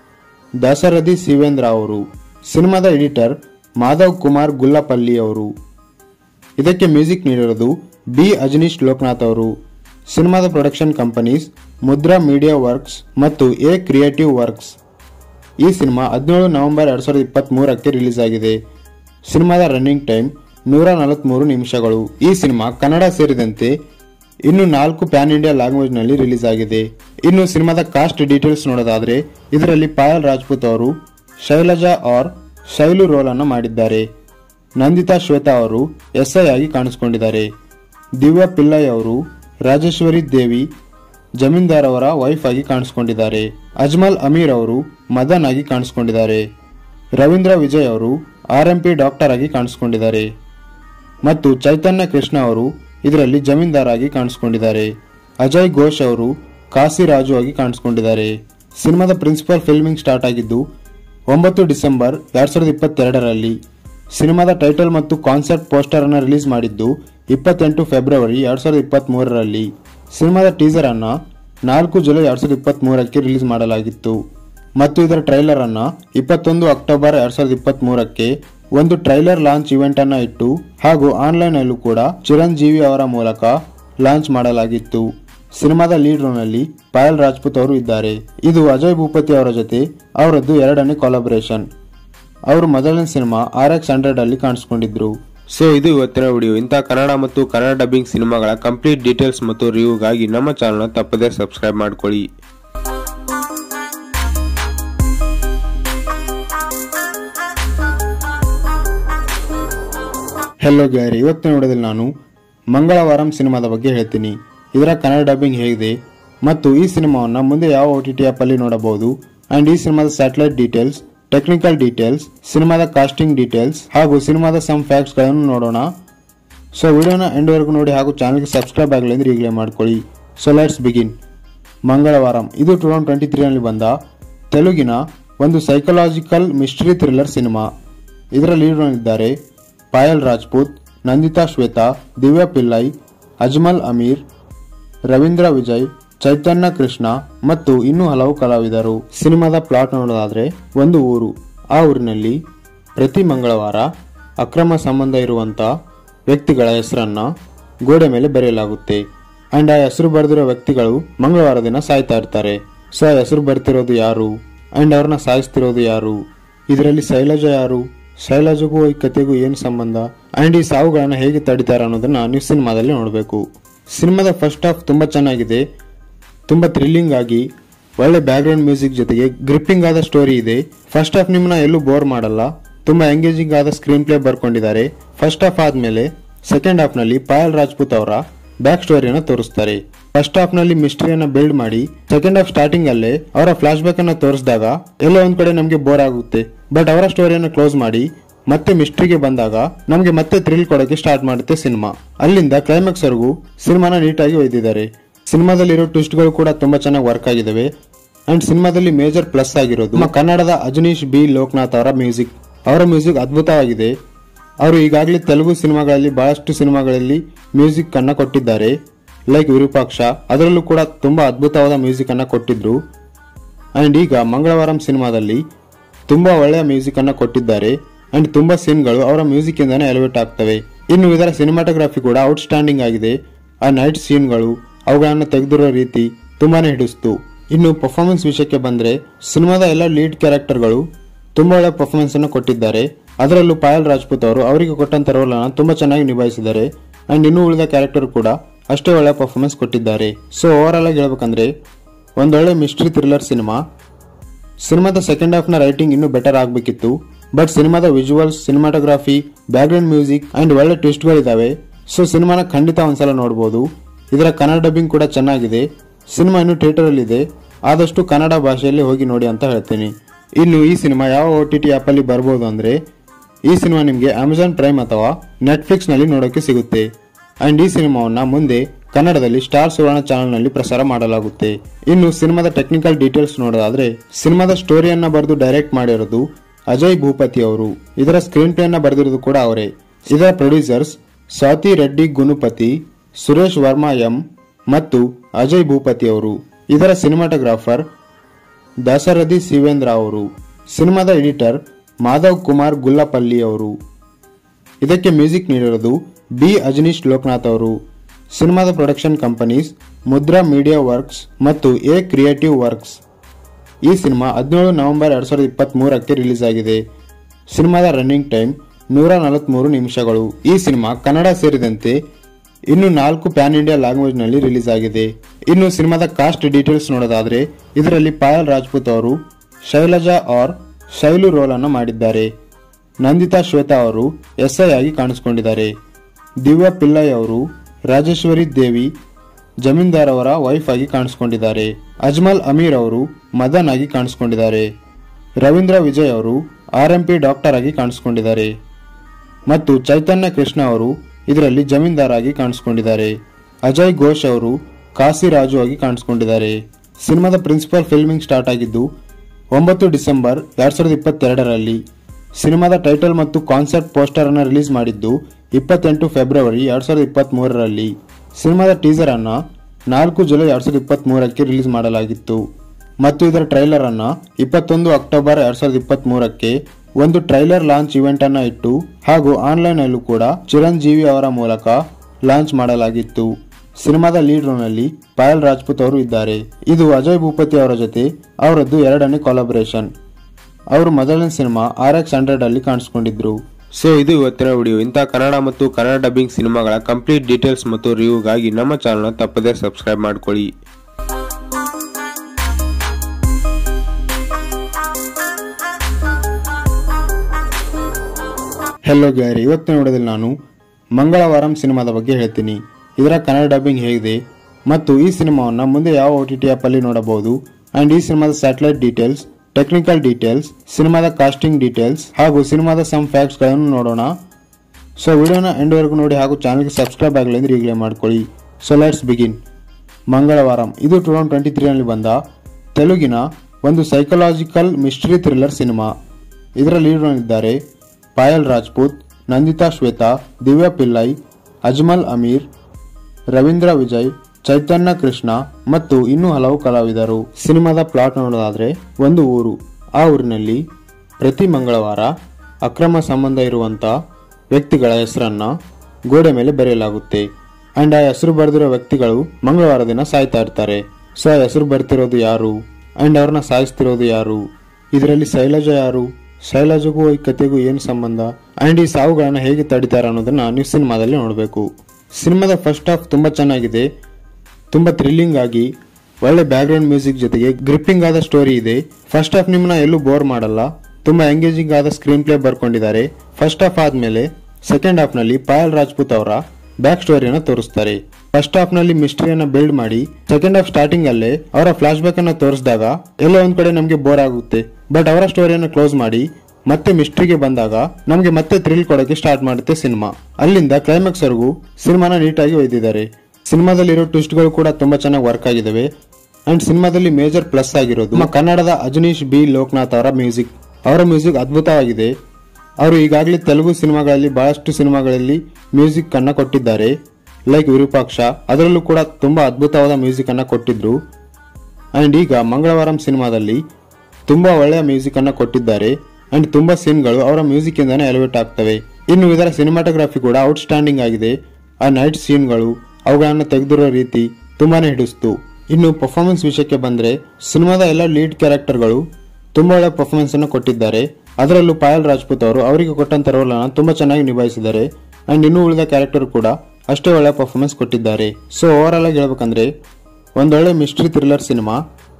ದಾಸರಥಿ ಶಿವೇಂದ್ರ ಅವರು ಸಿನಿಮಾದ ಎಡಿಟರ್ ಮಾಧವ್ ಕುಮಾರ್ ಗುಲ್ಲಪಲ್ಲಿ ಅವರು ಇದಕ್ಕೆ ಮ್ಯೂಸಿಕ್ ನೀಡಿರೋದು ಬಿ ಅಜನೀಶ್ ಲೋಕನಾಥ್ ಅವರು ಸಿನಿಮಾದ production companies Mudra media works ಮತ್ತು ಎ ಕ್ರಿಯೇಟಿವ್ ವರ್ಕ್ಸ್ ಈ ಸಿನಿಮಾ ಹದಿನೇಳು ನವೆಂಬರ್ ಎರಡ್ ಸಾವಿರದ ಇಪ್ಪತ್ತ್ ಮೂರಕ್ಕೆ ರಿಲೀಸ್ ಆಗಿದೆ ಸಿನಿಮಾದ ರನ್ನಿಂಗ್ ಟೈಮ್ ನೂರ ನಲವತ್ಮೂರು ನಿಮಿಷಗಳು ಈ ಸಿನಿಮಾ ಕನ್ನಡ ಸೇರಿದಂತೆ ಇನ್ನು ನಾಲ್ಕು ಪ್ಯಾನ್ ಇಂಡಿಯಾ ಲ್ಯಾಂಗ್ವೇಜ್ ನಲ್ಲಿ ರಿಲೀಸ್ ಆಗಿದೆ ಇನ್ನು ಸಿನಿಮಾದ ಕಾಸ್ಟ್ ಡೀಟೇಲ್ಸ್ ನೋಡೋದಾದ್ರೆ ಇದರಲ್ಲಿ ಪಾಯಲ್ ರಾಜ್ಪೂತ್ ಅವರು ಶೈಲಜಾ ಆರ್ ಶೈಲು ರೋಲ್ ಅನ್ನು ಮಾಡಿದ್ದಾರೆ ನಂದಿತಾ ಶ್ವೇತಾ ಅವರು ಎಸ್ಐ ಆಗಿ ಕಾಣಿಸಿಕೊಂಡಿದ್ದಾರೆ ದಿವ್ಯಾ ಪಿಲ್ಲೈ ಅವರು ರಾಜೇಶ್ವರಿ ದೇವಿ ಜಮೀನ್ದಾರ್ ಅವರ ವೈಫ್ ಆಗಿ ಕಾಣಿಸಿಕೊಂಡಿದ್ದಾರೆ ಅಜ್ಮಲ್ ಅಮೀರ್ ಅವರು ಮದನ್ ಆಗಿ ಕಾಣಿಸಿಕೊಂಡಿದ್ದಾರೆ ರವೀಂದ್ರ ವಿಜಯ್ ಅವರು ಆರ್ ಎಂ ಪಿ ಡಾಕ್ಟರ್ ಆಗಿ ಕಾಣಿಸಿಕೊಂಡಿದ್ದಾರೆ ಮತ್ತು ಚೈತನ್ಯ ಕೃಷ್ಣ ಅವರು ಇದರಲ್ಲಿ ಜಮೀನ್ದಾರ್ ಆಗಿ ಕಾಣಿಸಿಕೊಂಡಿದ್ದಾರೆ ಅಜಯ್ ಘೋಷ್ ಅವರು ಕಾಸಿರಾಜು ಆಗಿ ಕಾಣಿಸಿಕೊಂಡಿದ್ದಾರೆ ಸಿನಿಮಾದ ಪ್ರಿನ್ಸಿಪಲ್ ಫಿಲ್ಮಿಂಗ್ ಸ್ಟಾರ್ಟ್ ಆಗಿದ್ದು ಒಂಬತ್ತು ಡಿಸೆಂಬರ್ ಎರಡ್ ಸಾವಿರದ ಇಪ್ಪತ್ತೆರಡರಲ್ಲಿ ಸಿನಿಮಾದ ಟೈಟಲ್ ಮತ್ತು ಕಾನ್ಸೆಪ್ಟ್ ಪೋಸ್ಟರ್ ಅನ್ನು ರಿಲೀಸ್ ಮಾಡಿದ್ದು ಇಪ್ಪತ್ತೆಂಟು ಫೆಬ್ರವರಿ ಎರಡ್ ಸಾವಿರದ ಇಪ್ಪತ್ತ್ ಮೂರರಲ್ಲಿ ಸಿನಿಮಾದ ಟೀಸರ್ ಅನ್ನ ನಾಲ್ಕು ಜುಲೈ ಎರಡ್ ಸಾವಿರದ ಇಪ್ಪತ್ತ್ ಮೂರಕ್ಕೆ ರಿಲೀಸ್ ಮಾಡಲಾಗಿತ್ತು ಮತ್ತು ಇದರ ಟ್ರೈಲರ್ ಅನ್ನ ಇಪ್ಪತ್ತೊಂದು ಅಕ್ಟೋಬರ್ ಎರಡ್ ಸಾವಿರದ ಇಪ್ಪತ್ತ್ ಮೂರಕ್ಕೆ ಒಂದು ಟ್ರೈಲರ್ ಲಾಂಚ್ ಇವೆಂಟ್ ಅನ್ನ ಇಟ್ಟು ಹಾಗೂ ಆನ್ಲೈನ್ ಅಲ್ಲೂ ಕೂಡ ಚಿರಂಜೀವಿ ಅವರ ಮೂಲಕ ಲಾಂಚ್ ಮಾಡಲಾಗಿತ್ತು ಸಿನಿಮಾದ ಲೀಡ್ ರೋಲ್ ನಲ್ಲಿ ಪಾಯಲ್ ರಾಜ್ಪೂತ್ ಅವರು ಇದ್ದಾರೆ ಇದು ಅಜಯ್ ಭೂಪತಿ ಅವರ ಜೊತೆ ಅವರದ್ದು ಎರಡನೇ ಕೊಲಾಬರೇಷನ್ ಅವರು ಮೊದಲನೇ ಸಿನಿಮಾ ಆರ್ ಎಕ್ಸ್ ಹಂಡ್ರೆಡ್ ಅಲ್ಲಿ ಕಾಣಿಸ್ಕೊಂಡಿದ್ರು ಸೊ ಇದು ಇವತ್ತಿನ ವಿಡಿಯೋ ಇಂಥ ಕನ್ನಡ ಮತ್ತು ಕನ್ನಡ ಡಬ್ಬಿಂಗ್ ಸಿನಿಮಾಗಳ ಕಂಪ್ಲೀಟ್ ಡೀಟೇಲ್ಸ್ ಮತ್ತು ರಿವ್ಯೂಗಾಗಿ ನಮ್ಮ ಚಾನಲ್ನ ತಪ್ಪದೇ ಸಬ್ಸ್ಕ್ರೈಬ್ ಮಾಡ್ಕೊಳ್ಳಿ ಹೆಲೋ ಗೆಳೆಯರಿ ಇವತ್ತಿನ ವಿಡಿಯೋದಲ್ಲಿ ನಾನು ಮಂಗಳವಾರಂ ಸಿನಿಮಾದ ಬಗ್ಗೆ ಹೇಳ್ತೀನಿ ಇದರ ಕನ್ನಡ ಡಬ್ಬಿಂಗ್ ಹೇಗಿದೆ ಮತ್ತು ಈ ಸಿನಿಮಾವನ್ನು ಮುಂದೆ ಯಾವ ಒ ಟಿ ಟಿ ಆ್ಯಪಲ್ಲಿ ನೋಡಬಹುದು ಆ್ಯಂಡ್ ಈ ಸಿನಿಮಾದ ಸ್ಯಾಟಲೈಟ್ ಡೀಟೇಲ್ಸ್ ಟೆಕ್ನಿಕಲ್ ಡೀಟೇಲ್ಸ್ ಸಿನಿಮಾದ ಕಾಸ್ಟಿಂಗ್ ಡೀಟೇಲ್ಸ್ ಹಾಗೂ ಸಿನಿಮಾದ ಸಮ್ ಫ್ಯಾಕ್ಟ್ಸ್ಗಳನ್ನು ನೋಡೋಣ ಸೊ ವಿಡಿಯೋನ ಎಂಡ್ವರೆಗೂ ನೋಡಿ ಹಾಗೂ ಚಾನಲ್ಗೆ ಸಬ್ಸ್ಕ್ರೈಬ್ ಆಗಲಿ ಅಂದರೆ ಈಗಲೇ ಮಾಡ್ಕೊಳ್ಳಿ ಸೊ ಲೆಟ್ಸ್ ಬಿಗಿನ್ ಮಂಗಳವಾರಂ ಇದು ಟೂ ತೌಸಂಡ್ ಟ್ವೆಂಟಿ ತ್ರೀನಲ್ಲಿ ಬಂದ ತೆಲುಗಿನ ಒಂದು ಸೈಕಲಾಜಿಕಲ್ ಮಿಸ್ಟ್ರಿ ಥ್ರಿಲ್ಲರ್ ಸಿನಿಮಾ ಇದರ ಲೀಡರ್ನಿದ್ದಾರೆ ಪಾಯಲ್ ರಾಜ್ಪೂತ್ ನಂದಿತಾ ಶ್ವೇತಾ ದಿವ್ಯಾ ಪಿಲ್ಲೈ ಅಜ್ಮಲ್ ಅಮೀರ್ ರವೀಂದ್ರ ವಿಜಯ್ ಚೈತನ್ಯ ಕೃಷ್ಣ ಮತ್ತು ಇನ್ನೂ ಹಲವು ಕಲಾವಿದರು ಸಿನಿಮಾದ ಪ್ಲಾಟ್ ನೋಡೋದಾದ್ರೆ ಒಂದು ಊರು ಆ ಊರಿನಲ್ಲಿ ಪ್ರತಿ ಮಂಗಳವಾರ ಅಕ್ರಮ ಸಂಬಂಧ ಇರುವಂತ ವ್ಯಕ್ತಿಗಳ ಹೆಸರನ್ನ ಗೋಡೆ ಮೇಲೆ ಬರೆಯಲಾಗುತ್ತೆ ಅಂಡ್ ಆ ಹೆಸರು ಬರೆದಿರೋ ವ್ಯಕ್ತಿಗಳು ಮಂಗಳವಾರ ದಿನ ಸಾಯ್ತಾ ಇರ್ತಾರೆ ಸೊ ಆ ಹೆಸರು ಬರ್ತಿರೋದು ಯಾರು ಅಂಡ್ ಅವ್ರನ್ನ ಸಾಯಿಸ್ತಿರೋದು ಯಾರು ಇದರಲ್ಲಿ ಶೈಲಜ ಯಾರು ಶೈಲಜಗೂ ಈ ಕಥೆಗೂ ಏನು ಸಂಬಂಧ ಅಂಡ್ ಈ ಸಾವುಗಳನ್ನ ಹೇಗೆ ತಡಿತಾರೆ ಅನ್ನೋದನ್ನ ನೀವು ಸಿನಿಮಾದಲ್ಲಿ ನೋಡಬೇಕು ಸಿನಿಮಾದ ಫಸ್ಟ್ ಹಾಫ್ ತುಂಬಾ ಚೆನ್ನಾಗಿದೆ ತುಂಬಾ ಥ್ರಿಲ್ಲಿಂಗ್ ಆಗಿ ಒಳ್ಳೆ ಬ್ಯಾಕ್ಗ್ರೌಂಡ್ ಮ್ಯೂಸಿಕ್ ಜೊತೆಗೆ ಗ್ರಿಪ್ಪಿಂಗ್ ಆದ ಸ್ಟೋರಿ ಇದೆ ಫಸ್ಟ್ ಹಾಫ್ ನಿಮ್ಮನ್ನ ಎಲ್ಲೂ ಬೋರ್ ಮಾಡಲ್ಲ ತುಂಬಾ ಎಂಗೇಜಿಂಗ್ ಆದ ಸ್ಕ್ರೀನ್ ಪ್ಲೇ ಬರ್ಕೊಂಡಿದ್ದಾರೆ ಫಸ್ಟ್ ಹಾಫ್ ಆದ್ಮೇಲೆ ಸೆಕೆಂಡ್ ಹಾಫ್ ನಲ್ಲಿ ಪಾಯಲ್ ರಾಜ್ಪೂತ್ ಅವರ ಬ್ಯಾಕ್ ಸ್ಟೋರಿಯನ್ನ ತೋರಿಸ್ತಾರೆ ಫಸ್ಟ್ ಹಾಫ್ ನಲ್ಲಿ ಮಿಸ್ಟ್ರಿಯನ್ನ ಬಿಲ್ಡ್ ಮಾಡಿ ಸೆಕೆಂಡ್ ಹಾಫ್ ಸ್ಟಾರ್ಟಿಂಗ್ ಅಲ್ಲೇ ಅವರ ಫ್ಲಾಶ್ ಬ್ಯಾಕ್ ಅನ್ನ ತೋರಿಸಿದಾಗ ಎಲ್ಲೋ ಒಂದ್ ಕಡೆ ನಮಗೆ ಬೋರ್ ಆಗುತ್ತೆ ಬಟ್ ಅವರ ಸ್ಟೋರಿಯನ್ನ ಕ್ಲೋಸ್ ಮಾಡಿ ಮತ್ತೆ ಮಿಸ್ಟ್ರಿಗೆ ಬಂದಾಗ ನಮಗೆ ಮತ್ತೆ ಥ್ರಿಲ್ ಕೊಡೋಕೆ ಸ್ಟಾರ್ಟ್ ಮಾಡುತ್ತೆ ಸಿನಿಮಾ ಅಲ್ಲಿಂದ ಕ್ಲೈಮ್ಯಾಕ್ಸ್ ವರೆಗೂ ಸಿನಿಮಾನ ನೀಟಾಗಿ ಒಯ್ದಿದ್ದಾರೆ ಸಿನಿಮಾದಲ್ಲಿರೋ ಟ್ವಿಸ್ಟ್ಗಳು ಕೂಡ ತುಂಬಾ ಚೆನ್ನಾಗಿ ವರ್ಕ್ ಆಗಿದಾವೆ ಅಂಡ್ ಸಿನಿಮಾದಲ್ಲಿ ಮೇಜರ್ ಪ್ಲಸ್ ಆಗಿರೋದು ನಮ್ಮ ಕನ್ನಡದ ಅಜನೀಶ್ ಬಿ ಲೋಕನಾಥ್ ಅವರ ಮ್ಯೂಸಿಕ್ ಅವರ ಮ್ಯೂಸಿಕ್ ಅದ್ಭುತವಾಗಿದೆ ಅವರು ಈಗಾಗಲೇ ತೆಲುಗು ಸಿನಿಮಾಗಳಲ್ಲಿ ಬಹಳಷ್ಟು ಸಿನಿಮಾಗಳಲ್ಲಿ ಮ್ಯೂಸಿಕ್ ಅನ್ನ ಕೊಟ್ಟಿದ್ದಾರೆ ಲೈಕ್ ವಿರೂಪಾಕ್ಷ ಅದರಲ್ಲೂ ಕೂಡ ತುಂಬಾ ಅದ್ಭುತವಾದ ಮ್ಯೂಸಿಕ್ ಅನ್ನ ಕೊಟ್ಟಿದ್ರು ಅಂಡ್ ಈಗ ಮಂಗಳವಾರಂ ಸಿನಿಮಾದಲ್ಲಿ ತುಂಬಾ ಒಳ್ಳೆಯ ಮ್ಯೂಸಿಕ್ ಅನ್ನ ಕೊಟ್ಟಿದ್ದಾರೆ ಅಂಡ್ ತುಂಬಾ ಸೀನ್ಗಳು ಅವರ ಮ್ಯೂಸಿಕ್ ಇಂದಾನೆ ಎಲಿವೇಟ್ ಆಗ್ತವೆ ಇನ್ನು ಇದರ ಸಿನಿಮಾಟೋಗ್ರಫಿ ಕೂಡ ಔಟ್ಸ್ಟ್ಯಾಂಡಿಂಗ್ ಆಗಿದೆ ಆ ನೈಟ್ ಸೀನ್ಗಳು ಅವುಗಳನ್ನು ತೆಗೆದಿರೋ ರೀತಿ ತುಂಬಾನೇ ಹಿಡಿಸ್ತು ಇನ್ನು ಪರ್ಫಾರ್ಮೆನ್ಸ್ ವಿಷಯಕ್ಕೆ ಬಂದ್ರೆ ಸಿನಿಮಾದ ಎಲ್ಲ ಲೀಡ್ ಕ್ಯಾರೆಕ್ಟರ್ಗಳು ತುಂಬಾ ಒಳ್ಳೆ ಪರ್ಫಾರ್ಮೆನ್ಸ್ ಅನ್ನು ಕೊಟ್ಟಿದ್ದಾರೆ ಅದರಲ್ಲೂ ಪಾಯಲ್ ರಾಜ್ಪೂತ್ ಅವರು ಅವರಿಗೆ ಕೊಟ್ಟಂತ ರೋಲ್ ಅನ್ನು ತುಂಬಾ ಚೆನ್ನಾಗಿ ನಿಭಾಯಿಸಿದ್ದಾರೆ ಅಂಡ್ ಇನ್ನು ಉಳಿದ ಕ್ಯಾರೆಕ್ಟರ್ ಕೂಡ ಅಷ್ಟೇ ಒಳ್ಳೆ ಪರ್ಫಾರ್ಮೆನ್ಸ್ ಕೊಟ್ಟಿದ್ದಾರೆ ಸೊ ಓವರ್ ಆಲ್ ಆಗಿ ಹೇಳ್ಬೇಕಂದ್ರೆ ಒಂದೊಳ್ಳೆ ಮಿಸ್ಟ್ರಿ ಥ್ರಿಲ್ಲರ್ ಸಿನಿಮಾ ಸಿನಿಮಾದ ಸೆಕೆಂಡ್ ಹಾಫ್ ನ ರೈಟಿಂಗ್ ಇನ್ನೂ ಬೆಟರ್ ಆಗಬೇಕಿತ್ತು ಬಟ್ ಸಿನಿಮಾದ visuals cinematography background music and ಒಳ್ಳೆ ಟ್ವಿಸ್ಟ್ಗಳಿದಾವೆ ಸೊ ಸಿನಿಮಾನ ಖಂಡಿತ ಒಂದ್ಸಲ ನೋಡಬಹುದು ಇದರ ಕನ್ನಡ ಡಬ್ಬಿಂಗ್ ಕೂಡ ಚೆನ್ನಾಗಿದೆ ಸಿನಿಮಾ ಇನ್ನು ಥಿಯೇಟರ್ ಅಲ್ಲಿ ಇದೆ ಆದಷ್ಟು ಕನ್ನಡ ಭಾಷೆಯಲ್ಲಿ ಹೋಗಿ ನೋಡಿ ಅಂತ ಹೇಳ್ತೀನಿ ಇನ್ನು ಈ ಸಿನಿಮಾ ಯಾವ ಒ ಟಿ ಟಿ ಆ್ಯಪಲ್ಲಿ ಬರ್ಬೋದು ಅಂದ್ರೆ ಈ ಸಿನಿಮಾ ನಿಮಗೆ ಅಮೆಜಾನ್ ಪ್ರೈಮ್ ಅಥವಾ ನೆಟ್ಫ್ಲಿಕ್ಸ್ ನಲ್ಲಿ ನೋಡೋಕೆ ಸಿಗುತ್ತೆ ಅಂಡ್ ಈ ಸಿನಿಮಾವನ್ನ ಮುಂದೆ ಕನ್ನಡದಲ್ಲಿ ಸ್ಟಾರ್ ಸುವರ್ಣ ಚಾನೆಲ್ ನಲ್ಲಿ ಪ್ರಸಾರ ಮಾಡಲಾಗುತ್ತೆ ಇನ್ನು ಸಿನಿಮಾದ ಟೆಕ್ನಿಕಲ್ ಡೀಟೇಲ್ಸ್ ನೋಡೋದಾದ್ರೆ ಸಿನಿಮಾದ ಸ್ಟೋರಿಯನ್ನ ಬರೆದು ಡೈರೆಕ್ಟ್ ಮಾಡಿರೋದು ಅಜಯ್ ಭೂಪತಿ ಅವರು ಇದರ ಸ್ಕ್ರೀನ್ ಪ್ಲೇ ಅನ್ನ ಬರೆದಿರೋದು ಕೂಡ ಅವರೇ ಇದರ ಪ್ರೊಡ್ಯೂಸರ್ಸ್ ಸ್ವಾತಿ ರೆಡ್ಡಿ ಗುನುಪತಿ ಸುರೇಶ್ ವರ್ಮಾ ಎಂ ಮತ್ತು ಅಜಯ್ ಭೂಪತಿ ಅವರು ಇದರ ಸಿನಿಮಾಟೋಗ್ರಾಫರ್ ದಾಸರಥಿ ಶಿವೇಂದ್ರ ಅವರು ಸಿನಿಮಾದ ಎಡಿಟರ್ ಮಾಧವ್ ಕುಮಾರ್ ಗುಲ್ಲಪಲ್ಲಿ ಅವರು ಇದಕ್ಕೆ ಮ್ಯೂಸಿಕ್ ನೀಡಿರೋದು ಬಿ ಅಜನೀಶ್ ಲೋಕನಾಥ್ ಅವರು ಸಿನಿಮಾದ production companies Mudra media works ಮತ್ತು ಎ ಕ್ರಿಯೇಟಿವ್ ವರ್ಕ್ಸ್ ಈ ಸಿನಿಮಾ ಹದಿನೇಳು ನವೆಂಬರ್ ಎರಡ್ ಸಾವಿರದ ಇಪ್ಪತ್ತ್ ಮೂರಕ್ಕೆ ರಿಲೀಸ್ ಆಗಿದೆ ಸಿನಿಮಾದ ರನ್ನಿಂಗ್ ಟೈಮ್ ನೂರ ನಲವತ್ಮೂರು ನಿಮಿಷಗಳು ಈ ಸಿನಿಮಾ ಕನ್ನಡ ಸೇರಿದಂತೆ ಇನ್ನು ನಾಲ್ಕು ಪ್ಯಾನ್ ಇಂಡಿಯಾ ಲ್ಯಾಂಗ್ವೇಜ್ ನಲ್ಲಿ ರಿಲೀಸ್ ಆಗಿದೆ ಇನ್ನು ಸಿನಿಮಾದ ಕಾಸ್ಟ್ ಡೀಟೇಲ್ಸ್ ನೋಡೋದಾದ್ರೆ ಇದರಲ್ಲಿ ಪಾಯಲ್ ರಾಜ್ಪೂತ್ ಅವರು ಶೈಲಜಾ ಆರ್ ಶೈಲು ರೋಲ್ ಅನ್ನು ಮಾಡಿದ್ದಾರೆ ನಂದಿತಾ ಶ್ವೇತಾ ಅವರು ಎಸ್ಐ ಆಗಿ ಕಾಣಿಸಿಕೊಂಡಿದ್ದಾರೆ ದಿವ್ಯಾ ಪಿಲ್ಲೈ ಅವರು ರಾಜೇಶ್ವರಿ ದೇವಿ ಜಮೀನ್ದಾರ್ ಅವರ ವೈಫ್ ಆಗಿ ಕಾಣಿಸಿಕೊಂಡಿದ್ದಾರೆ ಅಜ್ಮಲ್ ಅಮೀರ್ ಅವರು ಮದನ್ ಆಗಿ ಕಾಣಿಸಿಕೊಂಡಿದ್ದಾರೆ ರವೀಂದ್ರ ವಿಜಯ್ ಅವರು ಆರ್ ಎಂ ಪಿ ಡಾಕ್ಟರ್ ಆಗಿ ಕಾಣಿಸಿಕೊಂಡಿದ್ದಾರೆ ಮತ್ತು ಚೈತನ್ಯ ಕೃಷ್ಣ ಅವರು ಇದರಲ್ಲಿ ಜಮೀನ್ದಾರ್ ಆಗಿ ಕಾಣಿಸಿಕೊಂಡಿದ್ದಾರೆ ಅಜಯ್ ಘೋಷ್ ಅವರು ಕಾಸಿರಾಜು ಆಗಿ ಕಾಣಿಸಿಕೊಂಡಿದ್ದಾರೆ ಸಿನಿಮಾದ ಪ್ರಿನ್ಸಿಪಲ್ ಫಿಲ್ಮಿಂಗ್ ಸ್ಟಾರ್ಟ್ ಆಗಿದ್ದು ಒಂಬತ್ತು ಡಿಸೆಂಬರ್ ಎರಡ್ ಸಾವಿರದ ಇಪ್ಪತ್ತೆರಡರಲ್ಲಿ ಸಿನಿಮಾದ ಟೈಟಲ್ ಮತ್ತು ಕಾನ್ಸೆಪ್ಟ್ ಪೋಸ್ಟರ್ ಅನ್ನು ರಿಲೀಸ್ ಮಾಡಿದ್ದು ಇಪ್ಪತ್ತೆಂಟು ಫೆಬ್ರವರಿ ಎರಡ್ ಸಾವಿರದ ಇಪ್ಪತ್ತ್ ಮೂರರಲ್ಲಿ ಸಿನಿಮಾದ ಟೀಸರ್ ಅನ್ನ ನಾಲ್ಕು ಜುಲೈ ಎರಡ್ ಸಾವಿರದ ಇಪ್ಪತ್ತ್ ಮೂರಕ್ಕೆ ರಿಲೀಸ್ ಮಾಡಲಾಗಿತ್ತು ಮತ್ತು ಇದರ ಟ್ರೈಲರ್ ಅನ್ನ ಇಪ್ಪತ್ತೊಂದು ಅಕ್ಟೋಬರ್ ಎರಡ್ ಸಾವಿರದ ಇಪ್ಪತ್ತ್ ಮೂರಕ್ಕೆ ಒಂದು ಟ್ರೈಲರ್ ಲಾಂಚ್ ಇವೆಂಟ್ ಅನ್ನ ಇಟ್ಟು ಹಾಗೂ ಆನ್ಲೈನ್ ಅಲ್ಲೂ ಕೂಡ ಚಿರಂಜೀವಿ ಅವರ ಮೂಲಕ ಲಾಂಚ್ ಮಾಡಲಾಗಿತ್ತು ಸಿನಿಮಾದ ಲೀಡ್ ರೋಲ್ ನಲ್ಲಿ ಪಾಯಲ್ ರಾಜ್ಪೂತ್ ಅವರು ಇದ್ದಾರೆ ಇದು ಅಜಯ್ ಭೂಪತಿ ಅವರ ಜೊತೆ ಅವರದ್ದು ಎರಡನೇ ಕೊಲಾಬರೇಷನ್ ಅವರು ಮೊದಲನೇ ಸಿನಿಮಾ ಆರ್ ಎಕ್ಸ್ ಹಂಡ್ರೆಡ್ ಅಲ್ಲಿ ಕಾಣಿಸ್ಕೊಂಡಿದ್ರು ಸೊ ಇದು ಇವತ್ತಿನ ವಿಡಿಯೋ ಇಂತಹ ಕನ್ನಡ ಮತ್ತು ಕನ್ನಡ ಡಬ್ಬಿಂಗ್ ಸಿನಿಮಾಗಳ ಕಂಪ್ಲೀಟ್ ಡೀಟೇಲ್ಸ್ ಮತ್ತು ರಿವ್ಯೂಗಾಗಿ ನಮ್ಮ ಚಾನಲ್ ತಪ್ಪದೇ ಸಬ್ಸ್ಕ್ರೈಬ್ ಮಾಡ್ಕೊಳ್ಳಿ ಹೆಲೋ ಗ್ಯಾರಿ ಇವತ್ತಿನ ವಿಡಿಯೋದಲ್ಲಿ ನಾನು ಮಂಗಳವಾರಂ ಸಿನಿಮಾದ ಬಗ್ಗೆ ಹೇಳ್ತೀನಿ ಇದರ ಕನ್ನಡ ಡಬ್ಬಿಂಗ್ ಹೇಗಿದೆ ಮತ್ತು ಈ ಸಿನಿಮಾವನ್ನು ಮುಂದೆ ಯಾವ ಒ ಟಿ ಟಿ ಆ್ಯಪಲ್ಲಿ ನೋಡಬಹುದು ಆ್ಯಂಡ್ ಈ ಸಿನಿಮಾದ ಸ್ಯಾಟಲೈಟ್ ಡೀಟೇಲ್ಸ್ ಟೆಕ್ನಿಕಲ್ ಡೀಟೇಲ್ಸ್ ಸಿನಿಮಾದ ಕಾಸ್ಟಿಂಗ್ ಡೀಟೇಲ್ಸ್ ಹಾಗೂ ಸಿನಿಮಾದ ಸಮ್ ಫ್ಯಾಕ್ಟ್ಸ್ಗಳನ್ನು ನೋಡೋಣ ಸೊ ವಿಡಿಯೋನ ಎಂಡ್ವರೆಗೂ ನೋಡಿ ಹಾಗೂ ಚಾನಲ್ಗೆ ಸಬ್ಸ್ಕ್ರೈಬ್ ಆಗಲಿ ಅಂದ್ರೆ ಈಗಲೇ ಮಾಡ್ಕೊಳ್ಳಿ ಸೊ ಲೆಟ್ಸ್ ಬಿಗಿನ್ ಮಂಗಳವಾರಂ ಇದು ಟೂ ತೌಸಂಡ್ ಟ್ವೆಂಟಿ ತ್ರೀನಲ್ಲಿ ಬಂದ ತೆಲುಗಿನ ಒಂದು ಸೈಕಲಾಜಿಕಲ್ ಮಿಸ್ಟ್ರಿ ಥ್ರಿಲ್ಲರ್ ಸಿನಿಮಾ ಇದರ ಲೀಡ್ನಲ್ಲಿದ್ದಾರೆ ಪಾಯಲ್ ರಾಜ್ಪೂತ್ ನಂದಿತಾ ಶ್ವೇತಾ ದಿವ್ಯಾ ಪಿಲ್ಲೈ ಅಜ್ಮಲ್ ಅಮೀರ್ ರವೀಂದ್ರ ವಿಜಯ್ ಚೈತನ್ಯ ಕೃಷ್ಣ ಮತ್ತು ಇನ್ನೂ ಹಲವು ಕಲಾವಿದರು ಸಿನಿಮಾದ ಪ್ಲಾಟ್ ನೋಡೋದಾದ್ರೆ ಒಂದು ಊರು ಆ ಊರಿನಲ್ಲಿ ಪ್ರತಿ ಮಂಗಳವಾರ ಅಕ್ರಮ ಸಂಬಂಧ ಇರುವಂತ ವ್ಯಕ್ತಿಗಳ ಹೆಸರನ್ನ ಗೋಡೆ ಮೇಲೆ ಬರೆಯಲಾಗುತ್ತೆ ಅಂಡ್ ಆ ಹೆಸರು ಬರೆದಿರೋ ವ್ಯಕ್ತಿಗಳು ಮಂಗಳವಾರ ದಿನ ಸಾಯ್ತಾ ಇರ್ತಾರೆ ಸೊ ಆ ಹೆಸರು ಬರ್ತಿರೋದು ಯಾರು ಅಂಡ್ ಅವ್ರನ್ನ ಸಾಯಿಸ್ತಿರೋದು ಯಾರು ಇದರಲ್ಲಿ ಶೈಲಜ ಯಾರು ಶೈಲಜಗೂ ಈ ಕತೆಗೂ ಏನು ಸಂಬಂಧ ಅಂಡ್ ಈ ಸಾವುಗಳನ್ನ ಹೇಗೆ ತಡಿತಾರೆ ಅನ್ನೋದನ್ನ ನೀವು ಸಿನಿಮಾದಲ್ಲಿ ನೋಡಬೇಕು ಸಿನಿಮಾದ ಫಸ್ಟ್ ಹಾಫ್ ತುಂಬಾ ಚೆನ್ನಾಗಿದೆ ತುಂಬಾ ಥ್ರಿಲ್ಲಿಂಗ್ ಆಗಿ ಒಳ್ಳೆ ಬ್ಯಾಕ್ಗ್ರೌಂಡ್ ಮ್ಯೂಸಿಕ್ ಜೊತೆಗೆ ಗ್ರಿಪ್ಪಿಂಗ್ ಆದ ಸ್ಟೋರಿ ಇದೆ ಫಸ್ಟ್ ಹಾಫ್ ನಿಮ್ಮನ್ನ ಎಲ್ಲೂ ಬೋರ್ ಮಾಡಲ್ಲ ತುಂಬಾ ಎಂಗೇಜಿಂಗ್ ಆದ ಸ್ಕ್ರೀನ್ ಪ್ಲೇ ಬರ್ಕೊಂಡಿದ್ದಾರೆ ಫಸ್ಟ್ ಹಾಫ್ ಆದ್ಮೇಲೆ ಸೆಕೆಂಡ್ ಹಾಫ್ ನಲ್ಲಿ ಪಾಯಲ್ ರಾಜ್ಪೂತ್ ಅವರ ಬ್ಯಾಕ್ ಸ್ಟೋರಿಯನ್ನ ತೋರಿಸ್ತಾರೆ ಫಸ್ಟ್ ಹಾಫ್ ನಲ್ಲಿ ಮಿಸ್ಟ್ರಿಯನ್ನ ಬಿಲ್ಡ್ ಮಾಡಿ ಸೆಕೆಂಡ್ ಹಾಫ್ ಸ್ಟಾರ್ಟಿಂಗ್ ಅಲ್ಲೇ ಅವರ ಫ್ಲಾಶ್ ಬ್ಯಾಕ್ ಅನ್ನ ತೋರಿಸಿದಾಗ ಎಲ್ಲೋ ಒಂದ್ ಕಡೆ ನಮಗೆ ಬೋರ್ ಆಗುತ್ತೆ ಬಟ್ ಅವರ ಸ್ಟೋರಿಯನ್ನ ಕ್ಲೋಸ್ ಮಾಡಿ ಮತ್ತೆ ಮಿಸ್ಟ್ರಿಗೆ ಬಂದಾಗ ನಮಗೆ ಮತ್ತೆ ಥ್ರಿಲ್ ಕೊಡೋಕೆ ಸ್ಟಾರ್ಟ್ ಮಾಡುತ್ತೆ ಸಿನಿಮಾ ಅಲ್ಲಿಂದ ಕ್ಲೈಮ್ಯಾಕ್ಸ್ ವರೆಗೂ ಸಿನಿಮಾನ ನೀಟಾಗಿ ಒಯ್ದಿದ್ದಾರೆ ಸಿನಿಮಾದಲ್ಲಿರೋ ಟ್ವಿಸ್ಟ್ಗಳು ಕೂಡ ತುಂಬಾ ಚೆನ್ನಾಗಿ ವರ್ಕ್ ಆಗಿದಾವೆ ಅಂಡ್ ಸಿನಿಮಾದಲ್ಲಿ ಮೇಜರ್ ಪ್ಲಸ್ ಆಗಿರೋದು ನಮ್ಮ ಕನ್ನಡದ ಅಜನೀಶ್ ಬಿ ಲೋಕನಾಥ್ ಅವರ ಮ್ಯೂಸಿಕ್ ಅವರ ಮ್ಯೂಸಿಕ್ ಅದ್ಭುತವಾಗಿದೆ ಅವರು ಈಗಾಗಲೇ ತೆಲುಗು ಸಿನಿಮಾಗಳಲ್ಲಿ ಬಹಳಷ್ಟು ಸಿನಿಮಾಗಳಲ್ಲಿ ಮ್ಯೂಸಿಕ್ ಅನ್ನ ಕೊಟ್ಟಿದ್ದಾರೆ ಲೈಕ್ ವಿರೂಪಾಕ್ಷ ಅದರಲ್ಲೂ ಕೂಡ ತುಂಬಾ ಅದ್ಭುತವಾದ ಮ್ಯೂಸಿಕ್ ಅನ್ನ ಕೊಟ್ಟಿದ್ರು ಅಂಡ್ ಈಗ ಮಂಗಳವಾರಂ ಸಿನಿಮಾದಲ್ಲಿ ತುಂಬಾ ಒಳ್ಳೆಯ ಮ್ಯೂಸಿಕ್ ಅನ್ನ ಕೊಟ್ಟಿದ್ದಾರೆ ಅಂಡ್ ತುಂಬಾ ಸೀನ್ಗಳು ಅವರ ಮ್ಯೂಸಿಕ್ ಇಂದಾನೆ ಎಲಿವೇಟ್ ಆಗ್ತವೆ ಇನ್ನು ಇದರ ಸಿನಿಮಾಟೋಗ್ರಫಿ ಕೂಡ ಔಟ್ಸ್ಟ್ಯಾಂಡಿಂಗ್ ಆಗಿದೆ ಆ ನೈಟ್ ಸೀನ್ಗಳು ಅವುಗಳನ್ನು ತೆಗೆದಿರೋ ರೀತಿ ತುಂಬಾನೇ ಹಿಡಿಸ್ತು ಇನ್ನು ಪರ್ಫಾರ್ಮೆನ್ಸ್ ವಿಷಯಕ್ಕೆ ಬಂದ್ರೆ ಸಿನಿಮಾದ ಎಲ್ಲ ಲೀಡ್ ಕ್ಯಾರೆಕ್ಟರ್ಗಳು ತುಂಬಾ ಒಳ್ಳೆ ಪರ್ಫಾರ್ಮೆನ್ಸ್ ಅನ್ನು ಕೊಟ್ಟಿದ್ದಾರೆ ಅದರಲ್ಲೂ ಪಾಯಲ್ ರಾಜ್ಪೂತ್ ಅವರು ಅವರಿಗೆ ಕೊಟ್ಟಂತ ರೋಲ್ ಅನ್ನು ತುಂಬಾ ಚೆನ್ನಾಗಿ ನಿಭಾಯಿಸಿದ್ದಾರೆ ಅಂಡ್ ಇನ್ನು ಉಳಿದ ಕ್ಯಾರೆಕ್ಟರ್ ಕೂಡ ಅಷ್ಟೇ ಒಳ್ಳೆ ಪರ್ಫಾರ್ಮೆನ್ಸ್ ಕೊಟ್ಟಿದ್ದಾರೆ ಸೊ ಓವರ್ ಆಲ್ ಆಗಿ ಹೇಳ್ಬೇಕಂದ್ರೆ ಒಂದೊಳ್ಳೆ ಮಿಸ್ಟ್ರಿ ಥ್ರಿಲ್ಲರ್ ಸಿನಿಮಾ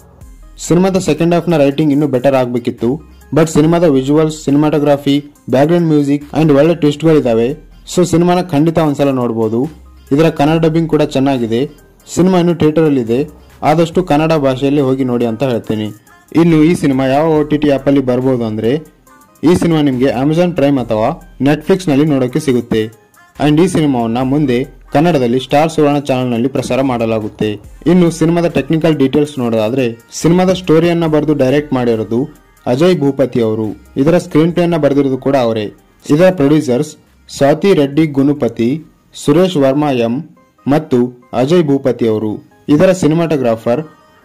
ಸಿನಿಮಾದ ಸೆಕೆಂಡ್ ಹಾಫ್ ನ ರೈಟಿಂಗ್ ಇನ್ನೂ ಬೆಟರ್ ಆಗಬೇಕಿತ್ತು ಬಟ್ ಸಿನಿಮಾದ visuals cinematography background music and ಒಳ್ಳೆ ಟ್ವಿಸ್ಟ್ಗಳಿದಾವೆ ಸೊ ಸಿನಿಮಾನ ಖಂಡಿತ ಒಂದ್ಸಲ ನೋಡಬಹುದು ಇದರ ಕನ್ನಡ ಡಬ್ಬಿಂಗ್ ಕೂಡ ಚೆನ್ನಾಗಿದೆ ಸಿನಿಮಾ ಇನ್ನು ಥಿಯೇಟರ್ ಅಲ್ಲಿ ಇದೆ ಆದಷ್ಟು ಕನ್ನಡ ಭಾಷೆಯಲ್ಲಿ ಹೋಗಿ ನೋಡಿ ಅಂತ ಹೇಳ್ತೀನಿ ಇನ್ನು ಈ ಸಿನಿಮಾ ಯಾವ ಒ ಟಿ ಟಿ ಆ್ಯಪಲ್ಲಿ ಬರ್ಬೋದು ಅಂದ್ರೆ ಈ ಸಿನಿಮಾ ನಿಮಗೆ ಅಮೆಜಾನ್ ಪ್ರೈಮ್ ಅಥವಾ ನೆಟ್ಫ್ಲಿಕ್ಸ್ ನಲ್ಲಿ ನೋಡೋಕೆ ಸಿಗುತ್ತೆ ಅಂಡ್ ಈ ಸಿನಿಮಾವನ್ನ ಮುಂದೆ ಕನ್ನಡದಲ್ಲಿ ಸ್ಟಾರ್ ಸುವರ್ಣ ಚಾನೆಲ್ ನಲ್ಲಿ ಪ್ರಸಾರ ಮಾಡಲಾಗುತ್ತೆ ಇನ್ನು ಸಿನಿಮಾದ ಟೆಕ್ನಿಕಲ್ ಡೀಟೇಲ್ಸ್ ನೋಡೋದಾದ್ರೆ ಸಿನಿಮಾದ ಸ್ಟೋರಿಯನ್ನ ಬರೆದು ಡೈರೆಕ್ಟ್ ಮಾಡಿರೋದು ಅಜಯ್ ಭೂಪತಿ ಅವರು ಇದರ ಸ್ಕ್ರೀನ್ ಪ್ಲೇ ಅನ್ನ ಬರೆದಿರೋದು ಕೂಡ ಅವರೇ ಇದರ ಪ್ರೊಡ್ಯೂಸರ್ಸ್ ಸ್ವಾತಿ ರೆಡ್ಡಿ ಗುನುಪತಿ ಸುರೇಶ್ ವರ್ಮಾ ಎಂ ಮತ್ತು ಅಜಯ್ ಭೂಪತಿ ಅವರು ಇದರ ಸಿನಿಮಾಟೋಗ್ರಾಫರ್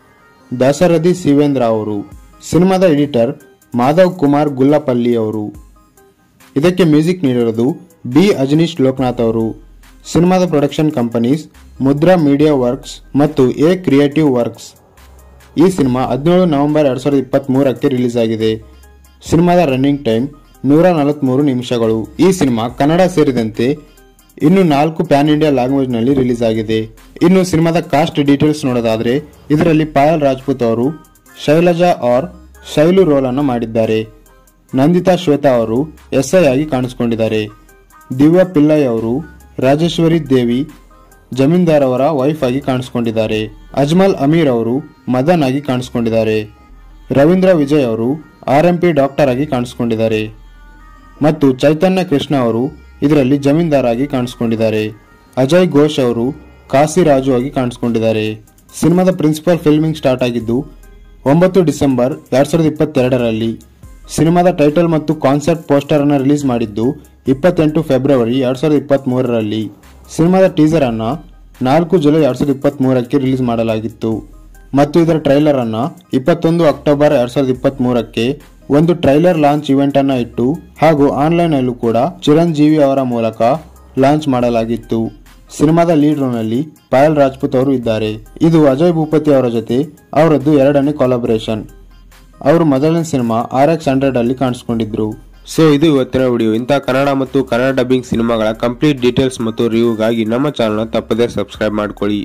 ದಾಸರಥಿ ಶಿವೇಂದ್ರ ಅವರು ಸಿನಿಮಾದ ಎಡಿಟರ್ ಮಾಧವ್ ಕುಮಾರ್ ಗುಲ್ಲಪಲ್ಲಿ ಅವರು ಇದಕ್ಕೆ ಮ್ಯೂಸಿಕ್ ನೀಡಿರೋದು ಬಿ ಅಜನೀಶ್ ಲೋಕನಾಥ್ ಅವರು ಸಿನಿಮಾದ production companies Mudra media works ಮತ್ತು ಎ ಕ್ರಿಯೇಟಿವ್ ವರ್ಕ್ಸ್ ಈ ಸಿನಿಮಾ ಹದಿನೇಳು ನವೆಂಬರ್ ಎರಡ್ ಸಾವಿರದ ಇಪ್ಪತ್ತ್ ಮೂರಕ್ಕೆ ರಿಲೀಸ್ ಆಗಿದೆ ಸಿನಿಮಾದ ರನ್ನಿಂಗ್ ಟೈಮ್ ನೂರ ನಲವತ್ಮೂರು ನಿಮಿಷಗಳು ಈ ಸಿನಿಮಾ ಕನ್ನಡ ಸೇರಿದಂತೆ ಇನ್ನು ನಾಲ್ಕು ಪ್ಯಾನ್ ಇಂಡಿಯಾ ಲ್ಯಾಂಗ್ವೇಜ್ ನಲ್ಲಿ ರಿಲೀಸ್ ಆಗಿದೆ ಇನ್ನು ಸಿನಿಮಾದ ಕಾಸ್ಟ್ ಡೀಟೇಲ್ಸ್ ನೋಡೋದಾದ್ರೆ ಇದರಲ್ಲಿ ಪಾಯಲ್ ರಾಜ್ಪೂತ್ ಅವರು ಶೈಲಜಾ ಆರ್ ಶೈಲು ರೋಲ್ ಅನ್ನು ಮಾಡಿದ್ದಾರೆ ನಂದಿತಾ ಶ್ವೇತಾ ಅವರು ಎಸ್ಐ ಆಗಿ ಕಾಣಿಸಿಕೊಂಡಿದ್ದಾರೆ ದಿವ್ಯಾ ಪಿಲ್ಲೈ ಅವರು ರಾಜೇಶ್ವರಿ ದೇವಿ ಜಮೀನ್ದಾರ್ ಅವರ ವೈಫ್ ಆಗಿ ಕಾಣಿಸಿಕೊಂಡಿದ್ದಾರೆ ಅಜ್ಮಲ್ ಅಮೀರ್ ಅವರು ಮದನ್ ಆಗಿ ಕಾಣಿಸಿಕೊಂಡಿದ್ದಾರೆ ರವೀಂದ್ರ ವಿಜಯ್ ಅವರು ಆರ್ ಎಂ ಪಿ ಡಾಕ್ಟರ್ ಆಗಿ ಕಾಣಿಸಿಕೊಂಡಿದ್ದಾರೆ ಮತ್ತು ಚೈತನ್ಯ ಕೃಷ್ಣ ಅವರು ಇದರಲ್ಲಿ ಜಮೀನ್ದಾರ್ ಆಗಿ ಕಾಣಿಸಿಕೊಂಡಿದ್ದಾರೆ ಅಜಯ್ ಘೋಷ್ ಅವರು ಕಾಸಿರಾಜು ಆಗಿ ಕಾಣಿಸಿಕೊಂಡಿದ್ದಾರೆ ಸಿನಿಮಾದ ಪ್ರಿನ್ಸಿಪಲ್ ಫಿಲ್ಮಿಂಗ್ ಸ್ಟಾರ್ಟ್ ಆಗಿದ್ದು ಒಂಬತ್ತು ಡಿಸೆಂಬರ್ ಎರಡ್ ಸಾವಿರದ ಇಪ್ಪತ್ತೆರಡರಲ್ಲಿ ಸಿನಿಮಾದ ಟೈಟಲ್ ಮತ್ತು ಕಾನ್ಸೆಪ್ಟ್ ಪೋಸ್ಟರ್ ಅನ್ನು ರಿಲೀಸ್ ಮಾಡಿದ್ದು ಇಪ್ಪತ್ತೆಂಟು ಫೆಬ್ರವರಿ ಎರಡ್ ಸಾವಿರದ ಇಪ್ಪತ್ತ್ ಮೂರರಲ್ಲಿ ಸಿನಿಮಾದ ಟೀಸರ್ ಅನ್ನ ನಾಲ್ಕು ಜುಲೈ ಎರಡ್ ಸಾವಿರದ ಇಪ್ಪತ್ತ್ ಮೂರಕ್ಕೆ ರಿಲೀಸ್ ಮಾಡಲಾಗಿತ್ತು ಮತ್ತು ಇದರ ಟ್ರೈಲರ್ ಅನ್ನ ಇಪ್ಪತ್ತೊಂದು ಅಕ್ಟೋಬರ್ ಎರಡ್ ಸಾವಿರದ ಇಪ್ಪತ್ತ್ ಮೂರಕ್ಕೆ ಒಂದು ಟ್ರೈಲರ್ ಲಾಂಚ್ ಇವೆಂಟ್ ಅನ್ನ ಇಟ್ಟು ಹಾಗೂ ಆನ್ಲೈನ್ ಅಲ್ಲೂ ಕೂಡ ಚಿರಂಜೀವಿ ಅವರ ಮೂಲಕ ಲಾಂಚ್ ಮಾಡಲಾಗಿತ್ತು ಸಿನಿಮಾದ ಲೀಡ್ ರೋಲ್ ನಲ್ಲಿ ಪಾಯಲ್ ರಾಜ್ಪೂತ್ ಅವರು ಇದ್ದಾರೆ ಇದು ಅಜಯ್ ಭೂಪತಿ ಅವರ ಜೊತೆ ಅವರದ್ದು ಎರಡನೇ ಕೊಲಾಬರೇಷನ್ ಅವರು ಮೊದಲನೇ ಸಿನಿಮಾ ಆರ್ ಎಕ್ಸ್ ಹಂಡ್ರೆಡ್ ಅಲ್ಲಿ ಕಾಣಿಸ್ಕೊಂಡಿದ್ರು ಸೊ ಇದು ಇವತ್ತಿನ ವಿಡಿಯೋ ಇಂಥ ಕನ್ನಡ ಮತ್ತು ಕನ್ನಡ ಡಬ್ಬಿಂಗ್ ಸಿನಿಮಾಗಳ ಕಂಪ್ಲೀಟ್ ಡೀಟೇಲ್ಸ್ ಮತ್ತು ರಿವ್ಯೂಗಾಗಿ ನಮ್ಮ ಚಾನಲ್ನ ತಪ್ಪದೇ ಸಬ್ಸ್ಕ್ರೈಬ್ ಮಾಡ್ಕೊಳ್ಳಿ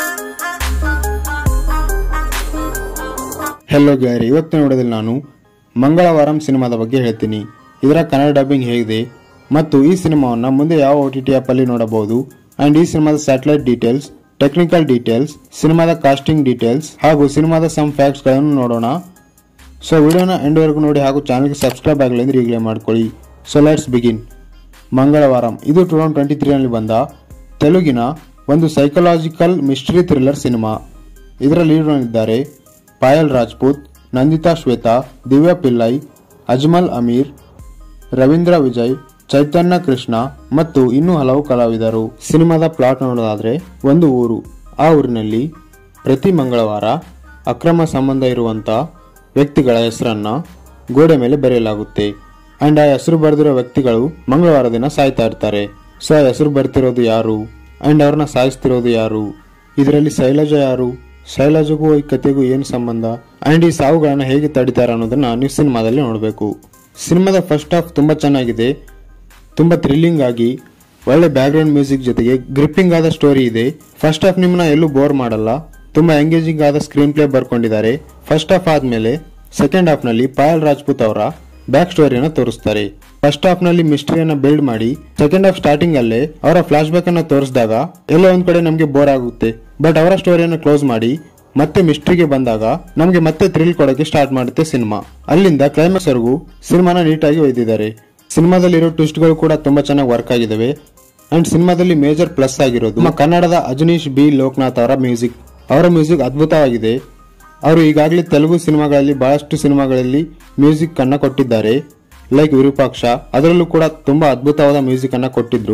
ಹೆಲೋ ಗ್ಯಾರಿ ಇವತ್ತಿನ ವಿಡಿಯೋದಲ್ಲಿ ನಾನು ಮಂಗಳವಾರಂ ಸಿನಿಮಾದ ಬಗ್ಗೆ ಹೇಳ್ತೀನಿ ಇದರ ಕನ್ನಡ ಡಬ್ಬಿಂಗ್ ಹೇಗಿದೆ ಮತ್ತು ಈ ಸಿನಿಮಾವನ್ನು ಮುಂದೆ ಯಾವ ಒ ಟಿ ಟಿ ಆ್ಯಪಲ್ಲಿ ನೋಡಬಹುದು ಆ್ಯಂಡ್ ಈ ಸಿನಿಮಾದ ಸ್ಯಾಟಲೈಟ್ ಡೀಟೇಲ್ಸ್ ಟೆಕ್ನಿಕಲ್ ಡೀಟೇಲ್ಸ್ ಸಿನಿಮಾದ ಕಾಸ್ಟಿಂಗ್ ಡೀಟೇಲ್ಸ್ ಹಾಗೂ ಸಿನಿಮಾದ ಸಮ್ ಫ್ಯಾಕ್ಟ್ಸ್ಗಳನ್ನು ನೋಡೋಣ ಸೊ ವಿಡಿಯೋನ ಎಂಡ್ವರೆಗೂ ನೋಡಿ ಹಾಗೂ ಚಾನಲ್ಗೆ ಸಬ್ಸ್ಕ್ರೈಬ್ ಆಗಲಿ ಅಂದರೆ ಈಗಲೇ ಮಾಡ್ಕೊಳ್ಳಿ ಸೊ ಲೆಟ್ಸ್ ಬಿಗಿನ್ ಮಂಗಳವಾರಂ ಇದು ಟೂ ತೌಸಂಡ್ ಟ್ವೆಂಟಿ ತ್ರೀನಲ್ಲಿ ಬಂದ ತೆಲುಗಿನ ಒಂದು ಸೈಕಲಾಜಿಕಲ್ ಮಿಸ್ಟ್ರಿ ಥ್ರಿಲ್ಲರ್ ಸಿನಿಮಾ ಇದರ ಲೀಡ್ನಲ್ಲಿದ್ದಾರೆ ಪಾಯಲ್ ರಾಜ್ಪೂತ್ ನಂದಿತಾ ಶ್ವೇತಾ ದಿವ್ಯಾ ಪಿಲ್ಲೈ ಅಜ್ಮಲ್ ಅಮೀರ್ ರವೀಂದ್ರ ವಿಜಯ್ ಚೈತನ್ಯ ಕೃಷ್ಣ ಮತ್ತು ಇನ್ನೂ ಹಲವು ಕಲಾವಿದರು ಸಿನಿಮಾದ ಪ್ಲಾಟ್ ನೋಡೋದಾದ್ರೆ ಒಂದು ಊರು ಆ ಊರಿನಲ್ಲಿ ಪ್ರತಿ ಮಂಗಳವಾರ ಅಕ್ರಮ ಸಂಬಂಧ ಇರುವಂತ ವ್ಯಕ್ತಿಗಳ ಹೆಸರನ್ನ ಗೋಡೆ ಮೇಲೆ ಬರೆಯಲಾಗುತ್ತೆ ಅಂಡ್ ಆ ಹೆಸರು ಬರೆದಿರೋ ವ್ಯಕ್ತಿಗಳು ಮಂಗಳವಾರ ದಿನ ಸಾಯ್ತಾ ಇರ್ತಾರೆ ಸೊ ಆ ಹೆಸರು ಬರ್ತಿರೋದು ಯಾರು ಅಂಡ್ ಅವ್ರನ್ನ ಸಾಯಿಸ್ತಿರೋದು ಯಾರು ಇದರಲ್ಲಿ ಶೈಲಜಾ ಯಾರು ಶೈಲಜಗೂ ಈ ಕತೆಗೂ ಏನು ಸಂಬಂಧ ಅಂಡ್ ಈ ಸಾವುಗಳನ್ನ ಹೇಗೆ ತಡಿತಾರೆ ಅನ್ನೋದನ್ನ ನೀವು ಸಿನಿಮಾದಲ್ಲಿ ನೋಡಬೇಕು ಸಿನಿಮಾದ ಫಸ್ಟ್ ಹಾಫ್ ತುಂಬಾ ಚೆನ್ನಾಗಿದೆ ತುಂಬಾ ಥ್ರಿಲ್ಲಿಂಗ್ ಆಗಿ ಒಳ್ಳೆ ಬ್ಯಾಕ್ಗ್ರೌಂಡ್ ಮ್ಯೂಸಿಕ್ ಜೊತೆಗೆ ಗ್ರಿಪ್ಪಿಂಗ್ ಆದ ಸ್ಟೋರಿ ಇದೆ ಫಸ್ಟ್ ಹಾಫ್ ನಿಮ್ಮನ್ನ ಎಲ್ಲೂ ಬೋರ್ ಮಾಡಲ್ಲ ತುಂಬಾ ಎಂಗೇಜಿಂಗ್ ಆದ ಸ್ಕ್ರೀನ್ ಪ್ಲೇ ಬರ್ಕೊಂಡಿದ್ದಾರೆ ಫಸ್ಟ್ ಹಾಫ್ ಆದ್ಮೇಲೆ ಸೆಕೆಂಡ್ ಹಾಫ್ ನಲ್ಲಿ ಪಾಯಲ್ ರಾಜ್ಪೂತ್ ಅವರ ಬ್ಯಾಕ್ ಸ್ಟೋರಿಯನ್ನ ತೋರಿಸ್ತಾರೆ ಫಸ್ಟ್ ಹಾಫ್ ನಲ್ಲಿ ಮಿಸ್ಟ್ರಿಯನ್ನ ಬಿಲ್ಡ್ ಮಾಡಿ ಸೆಕೆಂಡ್ ಹಾಫ್ ಸ್ಟಾರ್ಟಿಂಗ್ ಅಲ್ಲೇ ಅವರ ಫ್ಲಾಶ್ ಬ್ಯಾಕ್ ಅನ್ನ ತೋರಿಸಿದಾಗ ಎಲ್ಲೋ ಒಂದ್ ಕಡೆ ನಮಗೆ ಬೋರ್ ಆಗುತ್ತೆ ಬಟ್ ಅವರ ಸ್ಟೋರಿಯನ್ನ ಕ್ಲೋಸ್ ಮಾಡಿ ಮತ್ತೆ ಮಿಸ್ಟ್ರಿಗೆ ಬಂದಾಗ ನಮಗೆ ಮತ್ತೆ ಥ್ರಿಲ್ ಕೊಡೋಕೆ ಸ್ಟಾರ್ಟ್ ಮಾಡುತ್ತೆ ಸಿನಿಮಾ ಅಲ್ಲಿಂದ ಕ್ಲೈಮ್ಯಾಕ್ಸ್ ವರೆಗೂ ಸಿನಿಮಾನ ನೀಟಾಗಿ ಒಯ್ದಿದ್ದಾರೆ ಸಿನಿಮಾದಲ್ಲಿರೋ ಟ್ವಿಸ್ಟ್ಗಳು ಕೂಡ ತುಂಬಾ ಚೆನ್ನಾಗಿ ವರ್ಕ್ ಆಗಿದಾವೆ ಅಂಡ್ ಸಿನಿಮಾದಲ್ಲಿ ಮೇಜರ್ ಪ್ಲಸ್ ಆಗಿರೋದು ನಮ್ಮ ಕನ್ನಡದ ಅಜನೀಶ್ ಬಿ ಲೋಕನಾಥ್ ಅವರ ಮ್ಯೂಸಿಕ್ ಅವರ ಮ್ಯೂಸಿಕ್ ಅದ್ಭುತವಾಗಿದೆ ಅವರು ಈಗಾಗಲೇ ತೆಲುಗು ಸಿನಿಮಾಗಳಲ್ಲಿ ಬಹಳಷ್ಟು ಸಿನಿಮಾಗಳಲ್ಲಿ ಮ್ಯೂಸಿಕ್ ಅನ್ನ ಕೊಟ್ಟಿದ್ದಾರೆ ಲೈಕ್ ವಿರೂಪಾಕ್ಷ ಅದರಲ್ಲೂ ಕೂಡ ತುಂಬಾ ಅದ್ಭುತವಾದ ಮ್ಯೂಸಿಕ್ ಅನ್ನ ಕೊಟ್ಟಿದ್ರು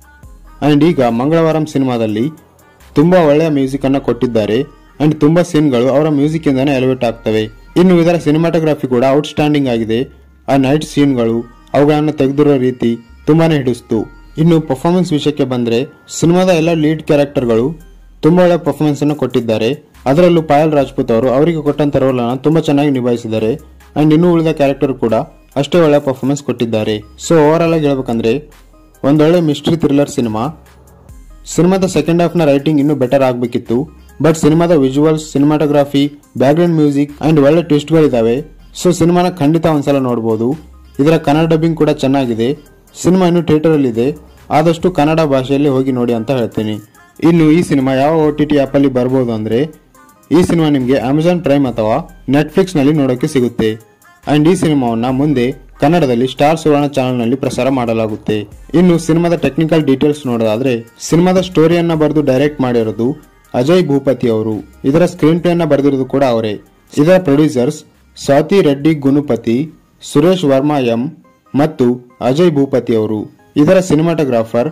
ಅಂಡ್ ಈಗ ಮಂಗಳವಾರಂ ಸಿನಿಮಾದಲ್ಲಿ ತುಂಬಾ ಒಳ್ಳೆಯ ಮ್ಯೂಸಿಕ್ ಅನ್ನ ಕೊಟ್ಟಿದ್ದಾರೆ ಅಂಡ್ ತುಂಬಾ ಸೀನ್ಗಳು ಅವರ ಮ್ಯೂಸಿಕ್ ಇಂದಾನೆ ಎಲಿವೇಟ್ ಆಗ್ತವೆ ಇನ್ನು ಇದರ ಸಿನಿಮಾಟೋಗ್ರಫಿ ಕೂಡ ಔಟ್ಸ್ಟ್ಯಾಂಡಿಂಗ್ ಆಗಿದೆ ಆ ನೈಟ್ ಸೀನ್ಗಳು ಅವುಗಳನ್ನು ತೆಗೆದಿರೋ ರೀತಿ ತುಂಬಾನೇ ಹಿಡಿಸ್ತು ಇನ್ನು ಪರ್ಫಾರ್ಮೆನ್ಸ್ ವಿಷಯಕ್ಕೆ ಬಂದ್ರೆ ಸಿನಿಮಾದ ಎಲ್ಲ ಲೀಡ್ ಕ್ಯಾರೆಕ್ಟರ್ಗಳು ತುಂಬಾ ಒಳ್ಳೆ ಪರ್ಫಾರ್ಮೆನ್ಸ್ ಅನ್ನು ಕೊಟ್ಟಿದ್ದಾರೆ ಅದರಲ್ಲೂ ಪಾಯಲ್ ರಾಜ್ಪೂತ್ ಅವರು ಅವರಿಗೆ ಕೊಟ್ಟಂತ ರೋಲ್ ಅನ್ನು ತುಂಬಾ ಚೆನ್ನಾಗಿ ನಿಭಾಯಿಸಿದ್ದಾರೆ ಅಂಡ್ ಇನ್ನು ಉಳಿದ ಕ್ಯಾರೆಕ್ಟರ್ ಕೂಡ ಅಷ್ಟೇ ಒಳ್ಳೆ ಪರ್ಫಾರ್ಮೆನ್ಸ್ ಕೊಟ್ಟಿದ್ದಾರೆ ಸೊ ಓವರ್ ಆಲ್ ಆಗಿ ಹೇಳ್ಬೇಕಂದ್ರೆ ಒಂದೊಳ್ಳೆ ಮಿಸ್ಟ್ರಿ ಥ್ರಿಲ್ಲರ್ ಸಿನಿಮಾ ಸಿನಿಮಾದ ಸೆಕೆಂಡ್ ಹಾಫ್ ನ ರೈಟಿಂಗ್ ಇನ್ನೂ ಬೆಟರ್ ಆಗಬೇಕಿತ್ತು ಬಟ್ ಸಿನಿಮಾದ visuals cinematography background music and ಒಳ್ಳೆ ಟ್ವಿಸ್ಟ್ಗಳಿದಾವೆ ಸೊ ಸಿನಿಮಾನ ಖಂಡಿತ ಒಂದ್ಸಲ ನೋಡಬಹುದು ಇದರ ಕನ್ನಡ ಡಬ್ಬಿಂಗ್ ಕೂಡ ಚೆನ್ನಾಗಿದೆ ಸಿನಿಮಾ ಇನ್ನು ಥಿಯೇಟರ್ ಅಲ್ಲಿ ಇದೆ ಆದಷ್ಟು ಕನ್ನಡ ಭಾಷೆಯಲ್ಲಿ ಹೋಗಿ ನೋಡಿ ಅಂತ ಹೇಳ್ತೀನಿ ಇನ್ನು ಈ ಸಿನಿಮಾ ಯಾವ ಒ ಟಿ ಟಿ ಆ್ಯಪಲ್ಲಿ ಬರ್ಬೋದು ಅಂದ್ರೆ ಈ ಸಿನಿಮಾ ನಿಮಗೆ ಅಮೆಜಾನ್ ಪ್ರೈಮ್ ಅಥವಾ ನೆಟ್ಫ್ಲಿಕ್ಸ್ ನಲ್ಲಿ ನೋಡೋಕೆ ಸಿಗುತ್ತೆ ಅಂಡ್ ಈ ಸಿನಿಮಾವನ್ನ ಮುಂದೆ ಕನ್ನಡದಲ್ಲಿ ಸ್ಟಾರ್ ಸುವರ್ಣ ಚಾನೆಲ್ ನಲ್ಲಿ ಪ್ರಸಾರ ಮಾಡಲಾಗುತ್ತೆ ಇನ್ನು ಸಿನಿಮಾದ ಟೆಕ್ನಿಕಲ್ ಡೀಟೇಲ್ಸ್ ನೋಡೋದಾದ್ರೆ ಸಿನಿಮಾದ ಸ್ಟೋರಿಯನ್ನ ಬರೆದು ಡೈರೆಕ್ಟ್ ಮಾಡಿರೋದು ಅಜಯ್ ಭೂಪತಿ ಅವರು ಇದರ ಸ್ಕ್ರೀನ್ ಪ್ಲೇ ಅನ್ನ ಬರೆದಿರೋದು ಕೂಡ ಅವರೇ ಇದರ ಪ್ರೊಡ್ಯೂಸರ್ಸ್ ಸ್ವಾತಿ ರೆಡ್ಡಿ ಗುನುಪತಿ ಸುರೇಶ್ ವರ್ಮಾ ಎಂ ಮತ್ತು ಅಜಯ್ ಭೂಪತಿ ಅವರು ಇದರ ಸಿನಿಮಾಟೋಗ್ರಾಫರ್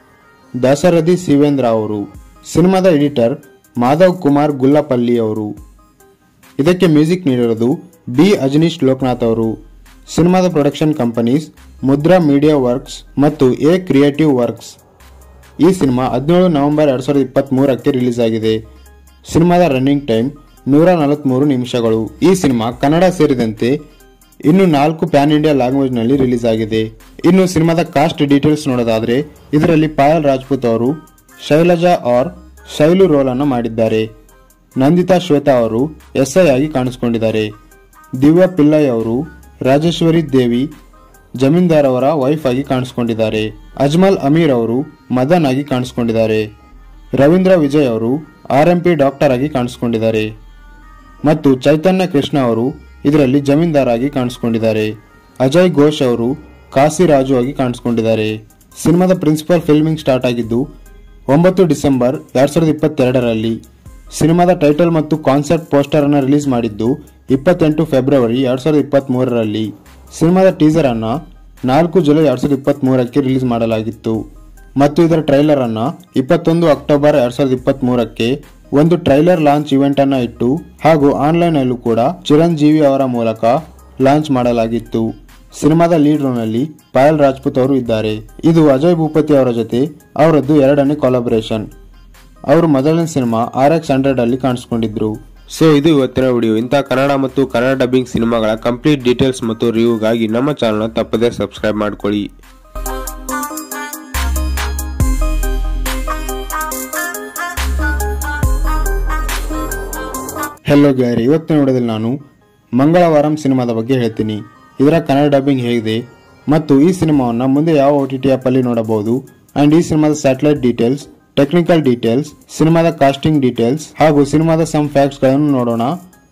ದಾಸರಥಿ ಶಿವೇಂದ್ರ ಅವರು ಸಿನಿಮಾದ ಎಡಿಟರ್ ಮಾಧವ್ ಕುಮಾರ್ ಗುಲ್ಲಪಲ್ಲಿ ಅವರು ಇದಕ್ಕೆ ಮ್ಯೂಸಿಕ್ ನೀಡಿರೋದು ಬಿ ಅಜನೀಶ್ ಲೋಕನಾಥ್ ಅವರು ಸಿನಿಮಾದ production companies Mudra media works ಮತ್ತು ಎ ಕ್ರಿಯೇಟಿವ್ ವರ್ಕ್ಸ್ ಈ ಸಿನಿಮಾ ಹದಿನೇಳು ನವೆಂಬರ್ ಎರಡ್ ಸಾವಿರದ ಇಪ್ಪತ್ತ್ ಮೂರಕ್ಕೆ ರಿಲೀಸ್ ಆಗಿದೆ ಸಿನಿಮಾದ ರನ್ನಿಂಗ್ ಟೈಮ್ ನೂರ ನಲವತ್ಮೂರು ನಿಮಿಷಗಳು ಈ ಸಿನಿಮಾ ಕನ್ನಡ ಸೇರಿದಂತೆ ಇನ್ನು ನಾಲ್ಕು ಪ್ಯಾನ್ ಇಂಡಿಯಾ ಲ್ಯಾಂಗ್ವೇಜ್ ನಲ್ಲಿ ರಿಲೀಸ್ ಆಗಿದೆ ಇನ್ನು ಸಿನಿಮಾದ ಕಾಸ್ಟ್ ಡೀಟೇಲ್ಸ್ ನೋಡೋದಾದ್ರೆ ಇದರಲ್ಲಿ ಪಾಯಲ್ ರಾಜ್ಪೂತ್ ಅವರು ಶೈಲಜಾ ಆರ್ ಶೈಲು ರೋಲ್ ಅನ್ನು ಮಾಡಿದ್ದಾರೆ ನಂದಿತಾ ಶ್ವೇತಾ ಅವರು ಎಸ್ಐ ಆಗಿ ಕಾಣಿಸಿಕೊಂಡಿದ್ದಾರೆ ದಿವ್ಯಾ ಪಿಲ್ಲೈ ಅವರು ರಾಜೇಶ್ವರಿ ದೇವಿ ಜಮೀನ್ದಾರ್ ಅವರ ವೈಫ್ ಆಗಿ ಕಾಣಿಸಿಕೊಂಡಿದ್ದಾರೆ ಅಜ್ಮಲ್ ಅಮೀರ್ ಅವರು ಮದನ್ ಆಗಿ ಕಾಣಿಸಿಕೊಂಡಿದ್ದಾರೆ ರವೀಂದ್ರ ವಿಜಯ್ ಅವರು ಆರ್ ಎಂ ಪಿ ಡಾಕ್ಟರ್ ಆಗಿ ಕಾಣಿಸಿಕೊಂಡಿದ್ದಾರೆ ಮತ್ತು ಚೈತನ್ಯ ಕೃಷ್ಣ ಅವರು ಇದರಲ್ಲಿ ಜಮೀನ್ದಾರ್ ಆಗಿ ಕಾಣಿಸಿಕೊಂಡಿದ್ದಾರೆ ಅಜಯ್ ಘೋಷ್ ಅವರು ಕಾಸಿರಾಜು ಆಗಿ ಕಾಣಿಸಿಕೊಂಡಿದ್ದಾರೆ ಸಿನಿಮಾದ ಪ್ರಿನ್ಸಿಪಲ್ ಫಿಲ್ಮಿಂಗ್ ಸ್ಟಾರ್ಟ್ ಆಗಿದ್ದು ಒಂಬತ್ತು ಡಿಸೆಂಬರ್ ಎರಡ್ ಸಾವಿರದ ಇಪ್ಪತ್ತೆರಡರಲ್ಲಿ ಸಿನಿಮಾದ ಟೈಟಲ್ ಮತ್ತು ಕಾನ್ಸೆಪ್ಟ್ ಪೋಸ್ಟರ್ ಅನ್ನು ರಿಲೀಸ್ ಮಾಡಿದ್ದು ಇಪ್ಪತ್ತೆಂಟು ಫೆಬ್ರವರಿ ಎರಡ್ ಸಾವಿರದ ಇಪ್ಪತ್ತ್ ಮೂರರಲ್ಲಿ ಸಿನಿಮಾದ ಟೀಸರ್ ಅನ್ನ ನಾಲ್ಕು ಜುಲೈ ಎರಡ್ ಸಾವಿರದ ಇಪ್ಪತ್ತ್ ಮೂರಕ್ಕೆ ರಿಲೀಸ್ ಮಾಡಲಾಗಿತ್ತು ಮತ್ತು ಇದರ ಟ್ರೈಲರ್ ಅನ್ನ ಇಪ್ಪತ್ತೊಂದು ಅಕ್ಟೋಬರ್ ಎರಡ್ ಸಾವಿರದ ಇಪ್ಪತ್ತ್ ಮೂರಕ್ಕೆ ಒಂದು ಟ್ರೈಲರ್ ಲಾಂಚ್ ಇವೆಂಟ್ ಅನ್ನ ಇಟ್ಟು ಹಾಗೂ ಆನ್ಲೈನ್ ಅಲ್ಲೂ ಕೂಡ ಚಿರಂಜೀವಿ ಅವರ ಮೂಲಕ ಲಾಂಚ್ ಮಾಡಲಾಗಿತ್ತು ಸಿನಿಮಾದ ಲೀಡ್ ರೋಲ್ ನಲ್ಲಿ ಪಾಯಲ್ ರಾಜ್ಪೂತ್ ಅವರು ಇದ್ದಾರೆ ಇದು ಅಜಯ್ ಭೂಪತಿ ಅವರ ಜೊತೆ ಅವರದ್ದು ಎರಡನೇ ಕೊಲಾಬರೇಷನ್ ಅವರು ಮೊದಲನೇ ಸಿನಿಮಾ ಆರ್ ಎಕ್ಸ್ ಹಂಡ್ರೆಡ್ ಅಲ್ಲಿ ಕಾಣಿಸ್ಕೊಂಡಿದ್ರು ಸೊ ಇದು ಇವತ್ತಿನ ವಿಡಿಯೋ ಇಂಥ ಕನ್ನಡ ಮತ್ತು ಕನ್ನಡ ಡಬ್ಬಿಂಗ್ ಸಿನಿಮಾಗಳ ಕಂಪ್ಲೀಟ್ ಡೀಟೇಲ್ಸ್ ಮತ್ತು ರಿವ್ಯೂಗಾಗಿ ನಮ್ಮ ಚಾನಲ್ನ ತಪ್ಪದೇ ಸಬ್ಸ್ಕ್ರೈಬ್ ಮಾಡ್ಕೊಳ್ಳಿ ಹೆಲೋ ಗೆಳೆಯರಿ ಇವತ್ತಿನ ವಿಡಿಯೋದಲ್ಲಿ ನಾನು ಮಂಗಳವಾರಂ ಸಿನಿಮಾದ ಬಗ್ಗೆ ಹೇಳ್ತೀನಿ ಇದರ ಕನ್ನಡ ಡಬ್ಬಿಂಗ್ ಹೇಗಿದೆ ಮತ್ತು ಈ ಸಿನಿಮಾವನ್ನು ಮುಂದೆ ಯಾವ ಒ ಟಿ ಟಿ ಆ್ಯಪಲ್ಲಿ ನೋಡಬಹುದು ಆ್ಯಂಡ್ ಈ ಸಿನಿಮಾದ ಸ್ಯಾಟಲೈಟ್ ಡೀಟೇಲ್ಸ್ ಟೆಕ್ನಿಕಲ್ ಡೀಟೇಲ್ಸ್ ಸಿನಿಮಾದ ಕಾಸ್ಟಿಂಗ್ ಡೀಟೇಲ್ಸ್ ಹಾಗೂ ಸಿನಿಮಾದ ಸಮ್ ಫ್ಯಾಕ್ಟ್ಸ್ಗಳನ್ನು ನೋಡೋಣ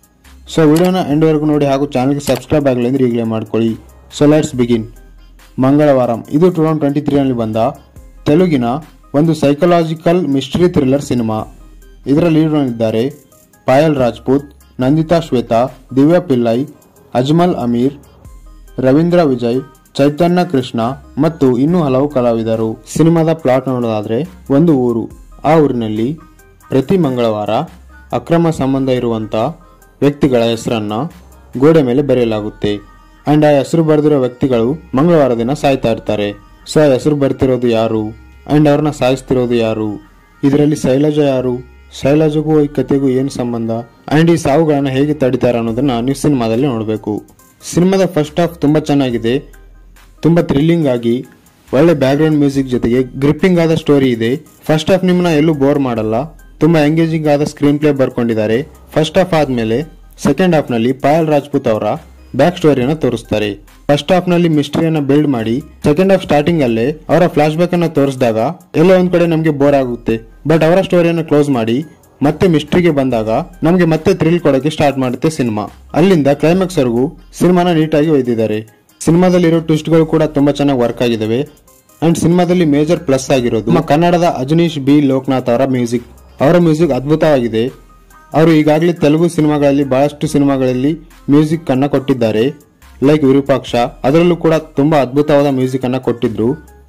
ಸೊ ವಿಡಿಯೋನ ಎಂಡ್ವರೆಗೂ ನೋಡಿ ಹಾಗೂ ಚಾನಲ್ಗೆ ಸಬ್ಸ್ಕ್ರೈಬ್ ಆಗಲಿ ಅಂದರೆ ಈಗಲೇ ಮಾಡ್ಕೊಳ್ಳಿ ಸೊ ಲೆಟ್ಸ್ ಬಿಗಿನ್ ಮಂಗಳವಾರಂ ಇದು ಟೂ ತೌಸಂಡ್ ಟ್ವೆಂಟಿ ತ್ರೀನಲ್ಲಿ ಬಂದ ತೆಲುಗಿನ ಒಂದು ಸೈಕಲಾಜಿಕಲ್ ಮಿಸ್ಟ್ರಿ ಥ್ರಿಲ್ಲರ್ ಸಿನಿಮಾ ಇದರ ಲೀಡ್ಗಳಿದ್ದಾರೆ ಪಾಯಲ್ ರಾಜ್ಪೂತ್ ನಂದಿತಾ ಶ್ವೇತಾ ದಿವ್ಯಾ ಪಿಲ್ಲೈ ಅಜ್ಮಲ್ ಅಮೀರ್ ರವೀಂದ್ರ ವಿಜಯ್ ಚೈತನ್ಯ ಕೃಷ್ಣ ಮತ್ತು ಇನ್ನೂ ಹಲವು ಕಲಾವಿದರು ಸಿನಿಮಾದ ಪ್ಲಾಟ್ ನೋಡೋದಾದ್ರೆ ಒಂದು ಊರು ಆ ಊರಿನಲ್ಲಿ ಪ್ರತಿ ಮಂಗಳವಾರ ಅಕ್ರಮ ಸಂಬಂಧ ಇರುವಂತ ವ್ಯಕ್ತಿಗಳ ಹೆಸರನ್ನ ಗೋಡೆ ಮೇಲೆ ಬರೆಯಲಾಗುತ್ತೆ ಅಂಡ್ ಆ ಹೆಸರು ಬರೆದಿರೋ ವ್ಯಕ್ತಿಗಳು ಮಂಗಳವಾರ ದಿನ ಸಾಯ್ತಾ ಇರ್ತಾರೆ ಸೊ ಆ ಹೆಸರು ಬರ್ತಿರೋದು ಯಾರು ಅಂಡ್ ಅವ್ರನ್ನ ಸಾಯಿಸ್ತಿರೋದು ಯಾರು ಇದರಲ್ಲಿ ಶೈಲಜ ಯಾರು ಶೈಲಜಗೂ ಈ ಕಥೆಗೂ ಏನು ಸಂಬಂಧ ಅಂಡ್ ಈ ಸಾವುಗಳನ್ನ ಹೇಗೆ ತಡಿತಾರೆ ಅನ್ನೋದನ್ನ ನೀವು ಸಿನಿಮಾದಲ್ಲಿ ನೋಡಬೇಕು ಸಿನಿಮಾದ ಫಸ್ಟ್ ಹಾಫ್ ತುಂಬಾ ಚೆನ್ನಾಗಿದೆ ತುಂಬಾ ಥ್ರಿಲ್ಲಿಂಗ್ ಆಗಿ ಒಳ್ಳೆ ಬ್ಯಾಕ್ಗ್ರೌಂಡ್ ಮ್ಯೂಸಿಕ್ ಜೊತೆಗೆ ಗ್ರಿಪ್ಪಿಂಗ್ ಆದ ಸ್ಟೋರಿ ಇದೆ ಫಸ್ಟ್ ಹಾಫ್ ನಿಮ್ಮನ್ನ ಎಲ್ಲೂ ಬೋರ್ ಮಾಡಲ್ಲ ತುಂಬಾ ಎಂಗೇಜಿಂಗ್ ಆದ ಸ್ಕ್ರೀನ್ ಪ್ಲೇ ಬರ್ಕೊಂಡಿದ್ದಾರೆ ಫಸ್ಟ್ ಹಾಫ್ ಆದ್ಮೇಲೆ ಸೆಕೆಂಡ್ ಹಾಫ್ ನಲ್ಲಿ ಪಾಯಲ್ ರಾಜ್ಪೂತ್ ಅವರ ಬ್ಯಾಕ್ ಸ್ಟೋರಿಯನ್ನ ತೋರಿಸ್ತಾರೆ ಫಸ್ಟ್ ಹಾಫ್ ನಲ್ಲಿ ಮಿಸ್ಟ್ರಿಯನ್ನ ಬಿಲ್ಡ್ ಮಾಡಿ ಸೆಕೆಂಡ್ ಹಾಫ್ ಸ್ಟಾರ್ಟಿಂಗ್ ಅಲ್ಲೇ ಅವರ ಫ್ಲಾಶ್ ಬ್ಯಾಕ್ ಅನ್ನ ತೋರಿಸಿದಾಗ ಎಲ್ಲೋ ಒಂದ್ ಕಡೆ ನಮಗೆ ಬೋರ್ ಆಗುತ್ತೆ ಬಟ್ ಅವರ ಸ್ಟೋರಿಯನ್ನ ಕ್ಲೋಸ್ ಮಾಡಿ ಮತ್ತೆ ಮಿಸ್ಟ್ರಿಗೆ ಬಂದಾಗ ನಮಗೆ ಮತ್ತೆ ಥ್ರಿಲ್ ಕೊಡೋಕೆ ಸ್ಟಾರ್ಟ್ ಮಾಡುತ್ತೆ ಸಿನಿಮಾ ಅಲ್ಲಿಂದ ಕ್ಲೈಮ್ಯಾಕ್ಸ್ ವರೆಗೂ ಸಿನಿಮಾನ ನೀಟಾಗಿ ಒಯ್ದಿದ್ದಾರೆ ಸಿನಿಮಾದಲ್ಲಿರೋ ಟ್ವಿಸ್ಟ್ಗಳು ಕೂಡ ತುಂಬಾ ಚೆನ್ನಾಗಿ ವರ್ಕ್ ಆಗಿದಾವೆ ಅಂಡ್ ಸಿನಿಮಾದಲ್ಲಿ ಮೇಜರ್ ಪ್ಲಸ್ ಆಗಿರೋದು ನಮ್ಮ ಕನ್ನಡದ ಅಜನೀಶ್ ಬಿ ಲೋಕನಾಥ್ ಅವರ ಮ್ಯೂಸಿಕ್ ಅವರ ಮ್ಯೂಸಿಕ್ ಅದ್ಭುತವಾಗಿದೆ ಅವರು ಈಗಾಗಲೇ ತೆಲುಗು ಸಿನಿಮಾಗಳಲ್ಲಿ ಬಹಳಷ್ಟು ಸಿನಿಮಾಗಳಲ್ಲಿ ಮ್ಯೂಸಿಕ್ ಅನ್ನ ಕೊಟ್ಟಿದ್ದಾರೆ ಲೈಕ್ ವಿರೂಪಾಕ್ಷ ಅದರಲ್ಲೂ ಕೂಡ ತುಂಬಾ ಅದ್ಭುತವಾದ ಮ್ಯೂಸಿಕ್ ಅನ್ನ ಕೊಟ್ಟಿದ್ರು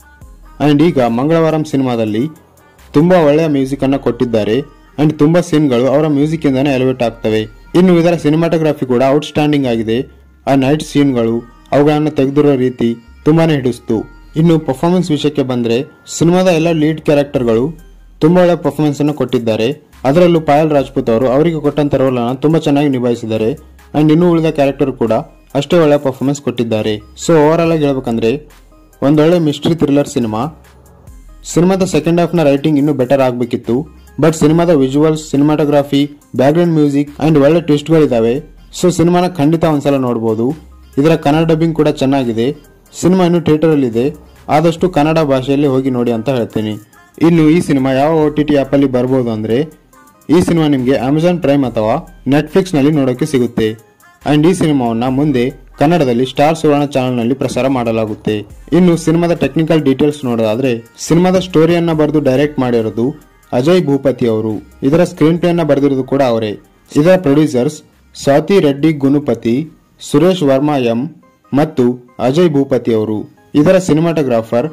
ಅಂಡ್ ಈಗ ಮಂಗಳವಾರಂ ಸಿನಿಮಾದಲ್ಲಿ ತುಂಬಾ ಒಳ್ಳೆಯ ಮ್ಯೂಸಿಕ್ ಅನ್ನ ಕೊಟ್ಟಿದ್ದಾರೆ ಅಂಡ್ ತುಂಬಾ ಸೀನ್ಗಳು ಅವರ ಮ್ಯೂಸಿಕ್ ಇಂದಾನೆ ಎಲಿವೇಟ್ ಆಗ್ತವೆ ಇನ್ನು ಇದರ ಸಿನಿಮಾಟೋಗ್ರಫಿ ಕೂಡ ಔಟ್ಸ್ಟ್ಯಾಂಡಿಂಗ್ ಆಗಿದೆ ಆ ನೈಟ್ ಸೀನ್ಗಳು ಅವುಗಳನ್ನು ತೆಗೆದಿರೋ ರೀತಿ ತುಂಬಾನೇ ಹಿಡಿಸ್ತು ಇನ್ನು ಪರ್ಫಾರ್ಮೆನ್ಸ್ ವಿಷಯಕ್ಕೆ ಬಂದ್ರೆ ಸಿನಿಮಾದ ಎಲ್ಲ ಲೀಡ್ ಕ್ಯಾರೆಕ್ಟರ್ಗಳು ತುಂಬಾ ಒಳ್ಳೆ ಪರ್ಫಾರ್ಮೆನ್ಸ್ ಅನ್ನು ಕೊಟ್ಟಿದ್ದಾರೆ ಅದರಲ್ಲೂ ಪಾಯಲ್ ರಾಜ್ಪೂತ್ ಅವರು ಅವರಿಗೆ ಕೊಟ್ಟಂತ ರೋಲ್ ಅನ್ನು ತುಂಬಾ ಚೆನ್ನಾಗಿ ನಿಭಾಯಿಸಿದ್ದಾರೆ ಅಂಡ್ ಇನ್ನು ಉಳಿದ ಕ್ಯಾರೆಕ್ಟರ್ ಕೂಡ ಅಷ್ಟೇ ಒಳ್ಳೆ ಪರ್ಫಾರ್ಮೆನ್ಸ್ ಕೊಟ್ಟಿದ್ದಾರೆ ಸೊ ಓವರ್ ಆಲ್ ಆಗಿ ಹೇಳ್ಬೇಕಂದ್ರೆ ಒಂದೊಳ್ಳೆ ಮಿಸ್ಟ್ರಿ ಥ್ರಿಲ್ಲರ್ ಸಿನಿಮಾ ಸಿನಿಮಾದ ಸೆಕೆಂಡ್ ಹಾಫ್ ನ ರೈಟಿಂಗ್ ಇನ್ನೂ ಬೆಟರ್ ಆಗಬೇಕಿತ್ತು ಬಟ್ ಸಿನಿಮಾದ visuals cinematography background music and ಒಳ್ಳೆ ಟ್ವಿಸ್ಟ್ಗಳಿದಾವೆ ಸೊ ಸಿನಿಮಾನ ಖಂಡಿತ ಒಂದ್ಸಲ ನೋಡಬಹುದು ಇದರ ಕನ್ನಡ ಡಬ್ಬಿಂಗ್ ಕೂಡ ಚೆನ್ನಾಗಿದೆ ಸಿನಿಮಾ ಇನ್ನು ಥಿಯೇಟರ್ ಅಲ್ಲಿ ಇದೆ ಆದಷ್ಟು ಕನ್ನಡ ಭಾಷೆಯಲ್ಲಿ ಹೋಗಿ ನೋಡಿ ಅಂತ ಹೇಳ್ತೀನಿ ಇನ್ನು ಈ ಸಿನಿಮಾ ಯಾವ ಒ ಟಿ ಟಿ ಆ್ಯಪಲ್ಲಿ ಬರ್ಬೋದು ಅಂದ್ರೆ ಈ ಸಿನಿಮಾ ನಿಮಗೆ ಅಮೆಜಾನ್ ಪ್ರೈಮ್ ಅಥವಾ ನೆಟ್ಫ್ಲಿಕ್ಸ್ ನಲ್ಲಿ ನೋಡೋಕೆ ಸಿಗುತ್ತೆ ಅಂಡ್ ಈ ಸಿನಿಮಾವನ್ನ ಮುಂದೆ ಕನ್ನಡದಲ್ಲಿ ಸ್ಟಾರ್ ಸುವರ್ಣ ಚಾನೆಲ್ ನಲ್ಲಿ ಪ್ರಸಾರ ಮಾಡಲಾಗುತ್ತೆ ಇನ್ನು ಸಿನಿಮಾದ ಟೆಕ್ನಿಕಲ್ ಡೀಟೇಲ್ಸ್ ನೋಡೋದಾದ್ರೆ ಸಿನಿಮಾದ ಸ್ಟೋರಿಯನ್ನ ಬರೆದು ಡೈರೆಕ್ಟ್ ಮಾಡಿರೋದು ಅಜಯ್ ಭೂಪತಿ ಅವರು ಇದರ ಸ್ಕ್ರೀನ್ ಪ್ಲೇ ಅನ್ನ ಬರೆದಿರೋದು ಕೂಡ ಅವರೇ ಇದರ ಪ್ರೊಡ್ಯೂಸರ್ಸ್ ಸ್ವಾತಿ ರೆಡ್ಡಿ ಗುನುಪತಿ ಸುರೇಶ್ ವರ್ಮಾ ಎಂ ಮತ್ತು ಅಜಯ್ ಭೂಪತಿ ಅವರು ಇದರ ಸಿನಿಮಾಟೋಗ್ರಾಫರ್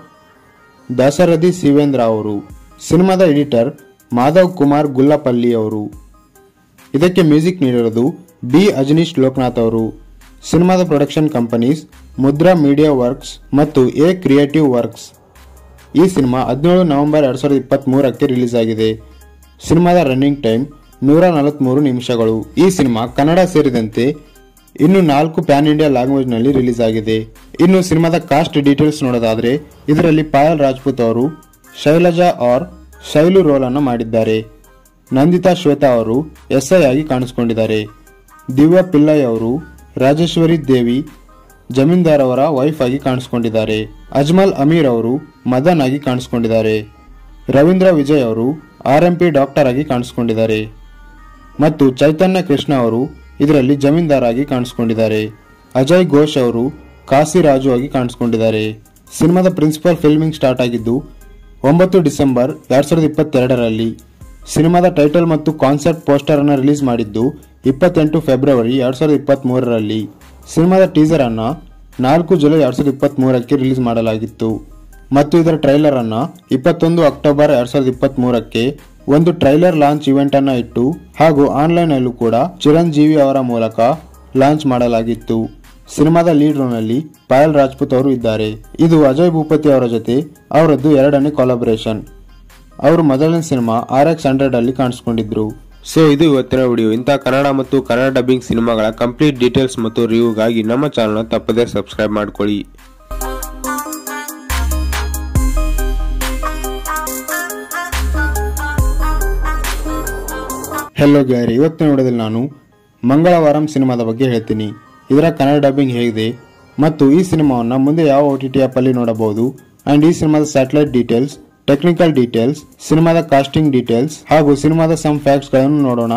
ದಾಸರಥಿ ಶಿವೇಂದ್ರ ಅವರು ಸಿನಿಮಾದ ಎಡಿಟರ್ ಮಾಧವ್ ಕುಮಾರ್ ಗುಲ್ಲಪಲ್ಲಿ ಅವರು ಇದಕ್ಕೆ ಮ್ಯೂಸಿಕ್ ನೀಡಿರೋದು ಬಿ ಅಜನೀಶ್ ಲೋಕನಾಥ್ ಅವರು ಸಿನಿಮಾದ production companies Mudra media works ಮತ್ತು ಎ ಕ್ರಿಯೇಟಿವ್ ವರ್ಕ್ಸ್ ಈ ಸಿನಿಮಾ ಹದಿನೇಳು ನವೆಂಬರ್ ಎರಡ್ ಸಾವಿರದ ಇಪ್ಪತ್ತ್ ಮೂರಕ್ಕೆ ರಿಲೀಸ್ ಆಗಿದೆ ಸಿನಿಮಾದ ರನ್ನಿಂಗ್ ಟೈಮ್ ನೂರ ನಲವತ್ಮೂರು ನಿಮಿಷಗಳು ಈ ಸಿನಿಮಾ ಕನ್ನಡ ಸೇರಿದಂತೆ ಇನ್ನು ನಾಲ್ಕು ಪ್ಯಾನ್ ಇಂಡಿಯಾ ಲ್ಯಾಂಗ್ವೇಜ್ ನಲ್ಲಿ ರಿಲೀಸ್ ಆಗಿದೆ ಇನ್ನು ಸಿನಿಮಾದ ಕಾಸ್ಟ್ ಡೀಟೇಲ್ಸ್ ನೋಡೋದಾದ್ರೆ ಇದರಲ್ಲಿ ಪಾಯಲ್ ರಾಜ್ಪೂತ್ ಅವರು ಶೈಲಜಾ ಆರ್ ಶೈಲು ರೋಲ್ ಅನ್ನು ಮಾಡಿದ್ದಾರೆ ನಂದಿತಾ ಶ್ವೇತಾ ಅವರು ಎಸ್ ಐ ಆಗಿ ಕಾಣಿಸಿಕೊಂಡಿದ್ದಾರೆ ದಿವ್ಯಾ ಪಿಲ್ಲೈ ಅವರು ರಾಜೇಶ್ವರಿ ದೇವಿ ಜಮೀನ್ದಾರ್ ಅವರ ವೈಫ್ ಆಗಿ ಕಾಣಿಸಿಕೊಂಡಿದ್ದಾರೆ ಅಜ್ಮಲ್ ಅಮೀರ್ ಅವರು ಮದನ್ ಆಗಿ ಕಾಣಿಸಿಕೊಂಡಿದ್ದಾರೆ ರವೀಂದ್ರ ವಿಜಯ್ ಅವರು ಆರ್ ಎಂ ಪಿ ಡಾಕ್ಟರ್ ಆಗಿ ಕಾಣಿಸಿಕೊಂಡಿದ್ದಾರೆ ಮತ್ತು ಚೈತನ್ಯ ಕೃಷ್ಣ ಅವರು ಇದರಲ್ಲಿ ಜಮೀನ್ದಾರ್ ಆಗಿ ಕಾಣಿಸಿಕೊಂಡಿದ್ದಾರೆ ಅಜಯ್ ಘೋಷ್ ಅವರು ಕಾಸಿರಾಜು ಆಗಿ ಕಾಣಿಸಿಕೊಂಡಿದ್ದಾರೆ ಸಿನಿಮಾದ ಪ್ರಿನ್ಸಿಪಲ್ ಫಿಲ್ಮಿಂಗ್ ಸ್ಟಾರ್ಟ್ ಆಗಿದ್ದು ಒಂಬತ್ತು ಡಿಸೆಂಬರ್ ಎರಡ್ ಸಾವಿರದ ಇಪ್ಪತ್ತೆರಡರಲ್ಲಿ ಸಿನಿಮಾದ ಟೈಟಲ್ ಮತ್ತು ಕಾನ್ಸೆಪ್ಟ್ ಪೋಸ್ಟರ್ ಅನ್ನು ರಿಲೀಸ್ ಮಾಡಿದ್ದು ಇಪ್ಪತ್ತೆಂಟು ಫೆಬ್ರವರಿ ಎರಡ್ ಸಾವಿರದ ಇಪ್ಪತ್ತ್ ಮೂರರಲ್ಲಿ ಸಿನಿಮಾದ ಟೀಸರ್ ಅನ್ನ ನಾಲ್ಕು ಜುಲೈ ಎರಡ್ ಸಾವಿರದ ಇಪ್ಪತ್ತ್ ಮೂರಕ್ಕೆ ರಿಲೀಸ್ ಮಾಡಲಾಗಿತ್ತು ಮತ್ತು ಇದರ ಟ್ರೈಲರ್ ಅನ್ನ ಇಪ್ಪತ್ತೊಂದು ಅಕ್ಟೋಬರ್ ಎರಡ್ ಸಾವಿರದ ಇಪ್ಪತ್ತ್ ಮೂರಕ್ಕೆ ಒಂದು ಟ್ರೈಲರ್ ಲಾಂಚ್ ಇವೆಂಟ್ ಅನ್ನ ಇಟ್ಟು ಹಾಗೂ ಆನ್ಲೈನ್ ಅಲ್ಲೂ ಕೂಡ ಚಿರಂಜೀವಿ ಅವರ ಮೂಲಕ ಲಾಂಚ್ ಮಾಡಲಾಗಿತ್ತು ಸಿನಿಮಾದ ಲೀಡ್ ರೋಲ್ ನಲ್ಲಿ ಪಾಯಲ್ ರಾಜ್ಪೂತ್ ಅವರು ಇದ್ದಾರೆ ಇದು ಅಜಯ್ ಭೂಪತಿ ಅವರ ಜೊತೆ ಅವರದ್ದು ಎರಡನೇ ಕೊಲಾಬರೇಷನ್ ಅವರು ಮೊದಲನೇ ಸಿನಿಮಾ ಆರ್ ಎಕ್ಸ್ ಹಂಡ್ರೆಡ್ ಅಲ್ಲಿ ಕಾಣಿಸ್ಕೊಂಡಿದ್ರು ಸೊ ಇದು ಇವತ್ತಿನ ವಿಡಿಯೋ ಇಂಥ ಕನ್ನಡ ಮತ್ತು ಕನ್ನಡ ಡಬ್ಬಿಂಗ್ ಸಿನಿಮಾಗಳ ಕಂಪ್ಲೀಟ್ ಡೀಟೇಲ್ಸ್ ಮತ್ತು ರಿವ್ಯೂಗಾಗಿ ನಮ್ಮ ಚಾನಲ್ನ ತಪ್ಪದೇ ಸಬ್ಸ್ಕ್ರೈಬ್ ಮಾಡ್ಕೊಳ್ಳಿ ಹೆಲೋ ಗ್ಯಾರಿ ಇವತ್ತಿನ ವಿಡಿಯೋದಲ್ಲಿ ನಾನು ಮಂಗಳವಾರಂ ಸಿನಿಮಾದ ಬಗ್ಗೆ ಹೇಳ್ತೀನಿ ಇದರ ಕನ್ನಡ ಡಬ್ಬಿಂಗ್ ಹೇಗಿದೆ ಮತ್ತು ಈ ಸಿನಿಮಾವನ್ನು ಮುಂದೆ ಯಾವ ಒ ಟಿ ಟಿ ಆ್ಯಪಲ್ಲಿ ನೋಡಬಹುದು ಆ್ಯಂಡ್ ಈ ಸಿನಿಮಾದ ಸ್ಯಾಟಲೈಟ್ ಡೀಟೇಲ್ಸ್ ಟೆಕ್ನಿಕಲ್ ಡೀಟೇಲ್ಸ್ ಸಿನಿಮಾದ ಕಾಸ್ಟಿಂಗ್ ಡೀಟೇಲ್ಸ್ ಹಾಗೂ ಸಿನಿಮಾದ ಸಮ್ ಫ್ಯಾಕ್ಟ್ಸ್ಗಳನ್ನು ನೋಡೋಣ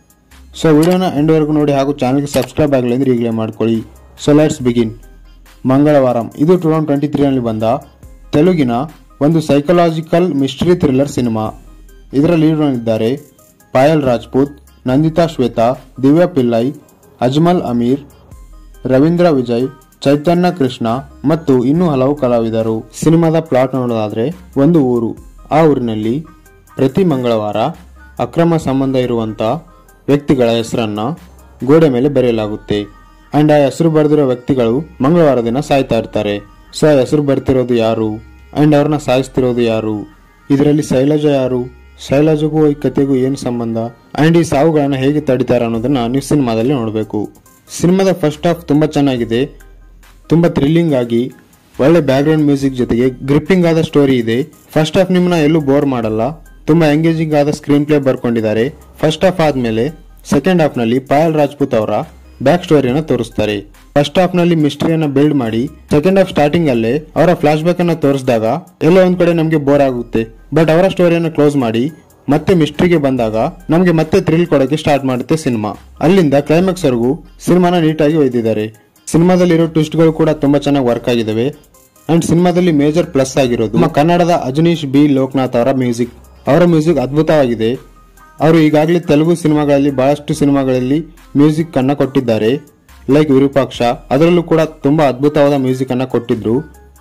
ಸೊ ವಿಡಿಯೋನ ಎಂಡ್ವರೆಗೂ ನೋಡಿ ಹಾಗೂ ಚಾನಲ್ಗೆ ಸಬ್ಸ್ಕ್ರೈಬ್ ಆಗಲಿ ಅಂದ್ರೆ ಈಗಲೇ ಮಾಡ್ಕೊಳ್ಳಿ ಸೊ ಲೆಟ್ಸ್ ಬಿಗಿನ್ ಮಂಗಳವಾರಂ ಇದು ಟೂ ತೌಸಂಡ್ ಟ್ವೆಂಟಿ ತ್ರೀನಲ್ಲಿ ಬಂದ ತೆಲುಗಿನ ಒಂದು ಸೈಕಲಾಜಿಕಲ್ ಮಿಸ್ಟ್ರಿ ಥ್ರಿಲ್ಲರ್ ಸಿನಿಮಾ ಇದರ ಲೀಡ್ನಲ್ಲಿದ್ದಾರೆ ಪಾಯಲ್ ರಾಜ್ಪೂತ್ ನಂದಿತಾ ಶ್ವೇತಾ ದಿವ್ಯಾ ಪಿಲ್ಲೈ ಅಜ್ಮಲ್ ಅಮೀರ್ ರವೀಂದ್ರ ವಿಜಯ್ ಚೈತನ್ಯ ಕೃಷ್ಣ ಮತ್ತು ಇನ್ನೂ ಹಲವು ಕಲಾವಿದರು ಸಿನಿಮಾದ ಪ್ಲಾಟ್ ನೋಡೋದಾದ್ರೆ ಒಂದು ಊರು ಆ ಊರಿನಲ್ಲಿ ಪ್ರತಿ ಮಂಗಳವಾರ ಅಕ್ರಮ ಸಂಬಂಧ ಇರುವಂತ ವ್ಯಕ್ತಿಗಳ ಹೆಸರನ್ನ ಗೋಡೆ ಮೇಲೆ ಬರೆಯಲಾಗುತ್ತೆ ಅಂಡ್ ಆ ಹೆಸರು ಬರೆದಿರೋ ವ್ಯಕ್ತಿಗಳು ಮಂಗಳವಾರ ದಿನ ಸಾಯ್ತಾ ಇರ್ತಾರೆ ಸೊ ಆ ಹೆಸರು ಬರ್ತಿರೋದು ಯಾರು ಅಂಡ್ ಅವ್ರನ್ನ ಸಾಯಿಸ್ತಿರೋದು ಯಾರು ಇದರಲ್ಲಿ ಶೈಲಜಾ ಯಾರು ಶೈಲಜಗೂ ಈ ಕತೆಗೂ ಏನು ಸಂಬಂಧ ಅಂಡ್ ಈ ಸಾವುಗಳನ್ನ ಹೇಗೆ ತಡಿತಾರೆ ಅನ್ನೋದನ್ನ ನೀವು ಸಿನಿಮಾದಲ್ಲಿ ನೋಡಬೇಕು ಸಿನಿಮಾದ ಫಸ್ಟ್ ಹಾಫ್ ತುಂಬಾ ಚೆನ್ನಾಗಿದೆ ತುಂಬಾ ಥ್ರಿಲ್ಲಿಂಗ್ ಆಗಿ ಒಳ್ಳೆ ಬ್ಯಾಕ್ಗ್ರೌಂಡ್ ಮ್ಯೂಸಿಕ್ ಜೊತೆಗೆ ಗ್ರಿಪ್ಪಿಂಗ್ ಆದ ಸ್ಟೋರಿ ಇದೆ ಫಸ್ಟ್ ಹಾಫ್ ನಿಮ್ಮನ್ನ ಎಲ್ಲೂ ಬೋರ್ ಮಾಡಲ್ಲ ತುಂಬಾ ಎಂಗೇಜಿಂಗ್ ಆದ ಸ್ಕ್ರೀನ್ ಪ್ಲೇ ಬರ್ಕೊಂಡಿದ್ದಾರೆ ಫಸ್ಟ್ ಹಾಫ್ ಆದ್ಮೇಲೆ ಸೆಕೆಂಡ್ ಹಾಫ್ ನಲ್ಲಿ ಪಾಯಲ್ ರಾಜ್ಪೂತ್ ಅವರ ಬ್ಯಾಕ್ ಸ್ಟೋರಿಯನ್ನ ತೋರಿಸ್ತಾರೆ ಫಸ್ಟ್ ಹಾಫ್ ನಲ್ಲಿ ಮಿಸ್ಟ್ರಿಯನ್ನ ಬಿಲ್ಡ್ ಮಾಡಿ ಸೆಕೆಂಡ್ ಹಾಫ್ ಸ್ಟಾರ್ಟಿಂಗ್ ಅಲ್ಲೇ ಅವರ ಫ್ಲಾಶ್ ಬ್ಯಾಕ್ ಅನ್ನ ತೋರಿಸಿದಾಗ ಎಲ್ಲೋ ಒಂದ್ ಕಡೆ ನಮಗೆ ಬೋರ್ ಆಗುತ್ತೆ ಬಟ್ ಅವರ ಸ್ಟೋರಿಯನ್ನ ಕ್ಲೋಸ್ ಮಾಡಿ ಮತ್ತೆ ಮಿಸ್ಟ್ರಿಗೆ ಬಂದಾಗ ನಮಗೆ ಮತ್ತೆ ಥ್ರಿಲ್ ಕೊಡೋಕೆ ಸ್ಟಾರ್ಟ್ ಮಾಡುತ್ತೆ ಸಿನಿಮಾ ಅಲ್ಲಿಂದ ಕ್ಲೈಮ್ಯಾಕ್ಸ್ ವರೆಗೂ ಸಿನಿಮಾನ ನೀಟಾಗಿ ಒಯ್ದಿದ್ದಾರೆ ಸಿನಿಮಾದಲ್ಲಿರೋ ಟ್ವಿಸ್ಟ್ಗಳು ಕೂಡ ತುಂಬಾ ಚೆನ್ನಾಗಿ ವರ್ಕ್ ಆಗಿದಾವೆ ಅಂಡ್ ಸಿನಿಮಾದಲ್ಲಿ ಮೇಜರ್ ಪ್ಲಸ್ ಆಗಿರೋದು ನಮ್ಮ ಕನ್ನಡದ ಅಜನೀಶ್ ಬಿ ಲೋಕನಾಥ್ ಅವರ ಮ್ಯೂಸಿಕ್ ಅವರ ಮ್ಯೂಸಿಕ್ ಅದ್ಭುತವಾಗಿದೆ ಅವರು ಈಗಾಗಲೇ ತೆಲುಗು ಸಿನಿಮಾಗಳಲ್ಲಿ ಬಹಳಷ್ಟು ಸಿನಿಮಾಗಳಲ್ಲಿ ಮ್ಯೂಸಿಕ್ ಅನ್ನ ಕೊಟ್ಟಿದ್ದಾರೆ ಲೈಕ್ ವಿರೂಪಾಕ್ಷ ಅದರಲ್ಲೂ ಕೂಡ ತುಂಬಾ ಅದ್ಭುತವಾದ ಮ್ಯೂಸಿಕ್ ಅನ್ನ ಕೊಟ್ಟಿದ್ರು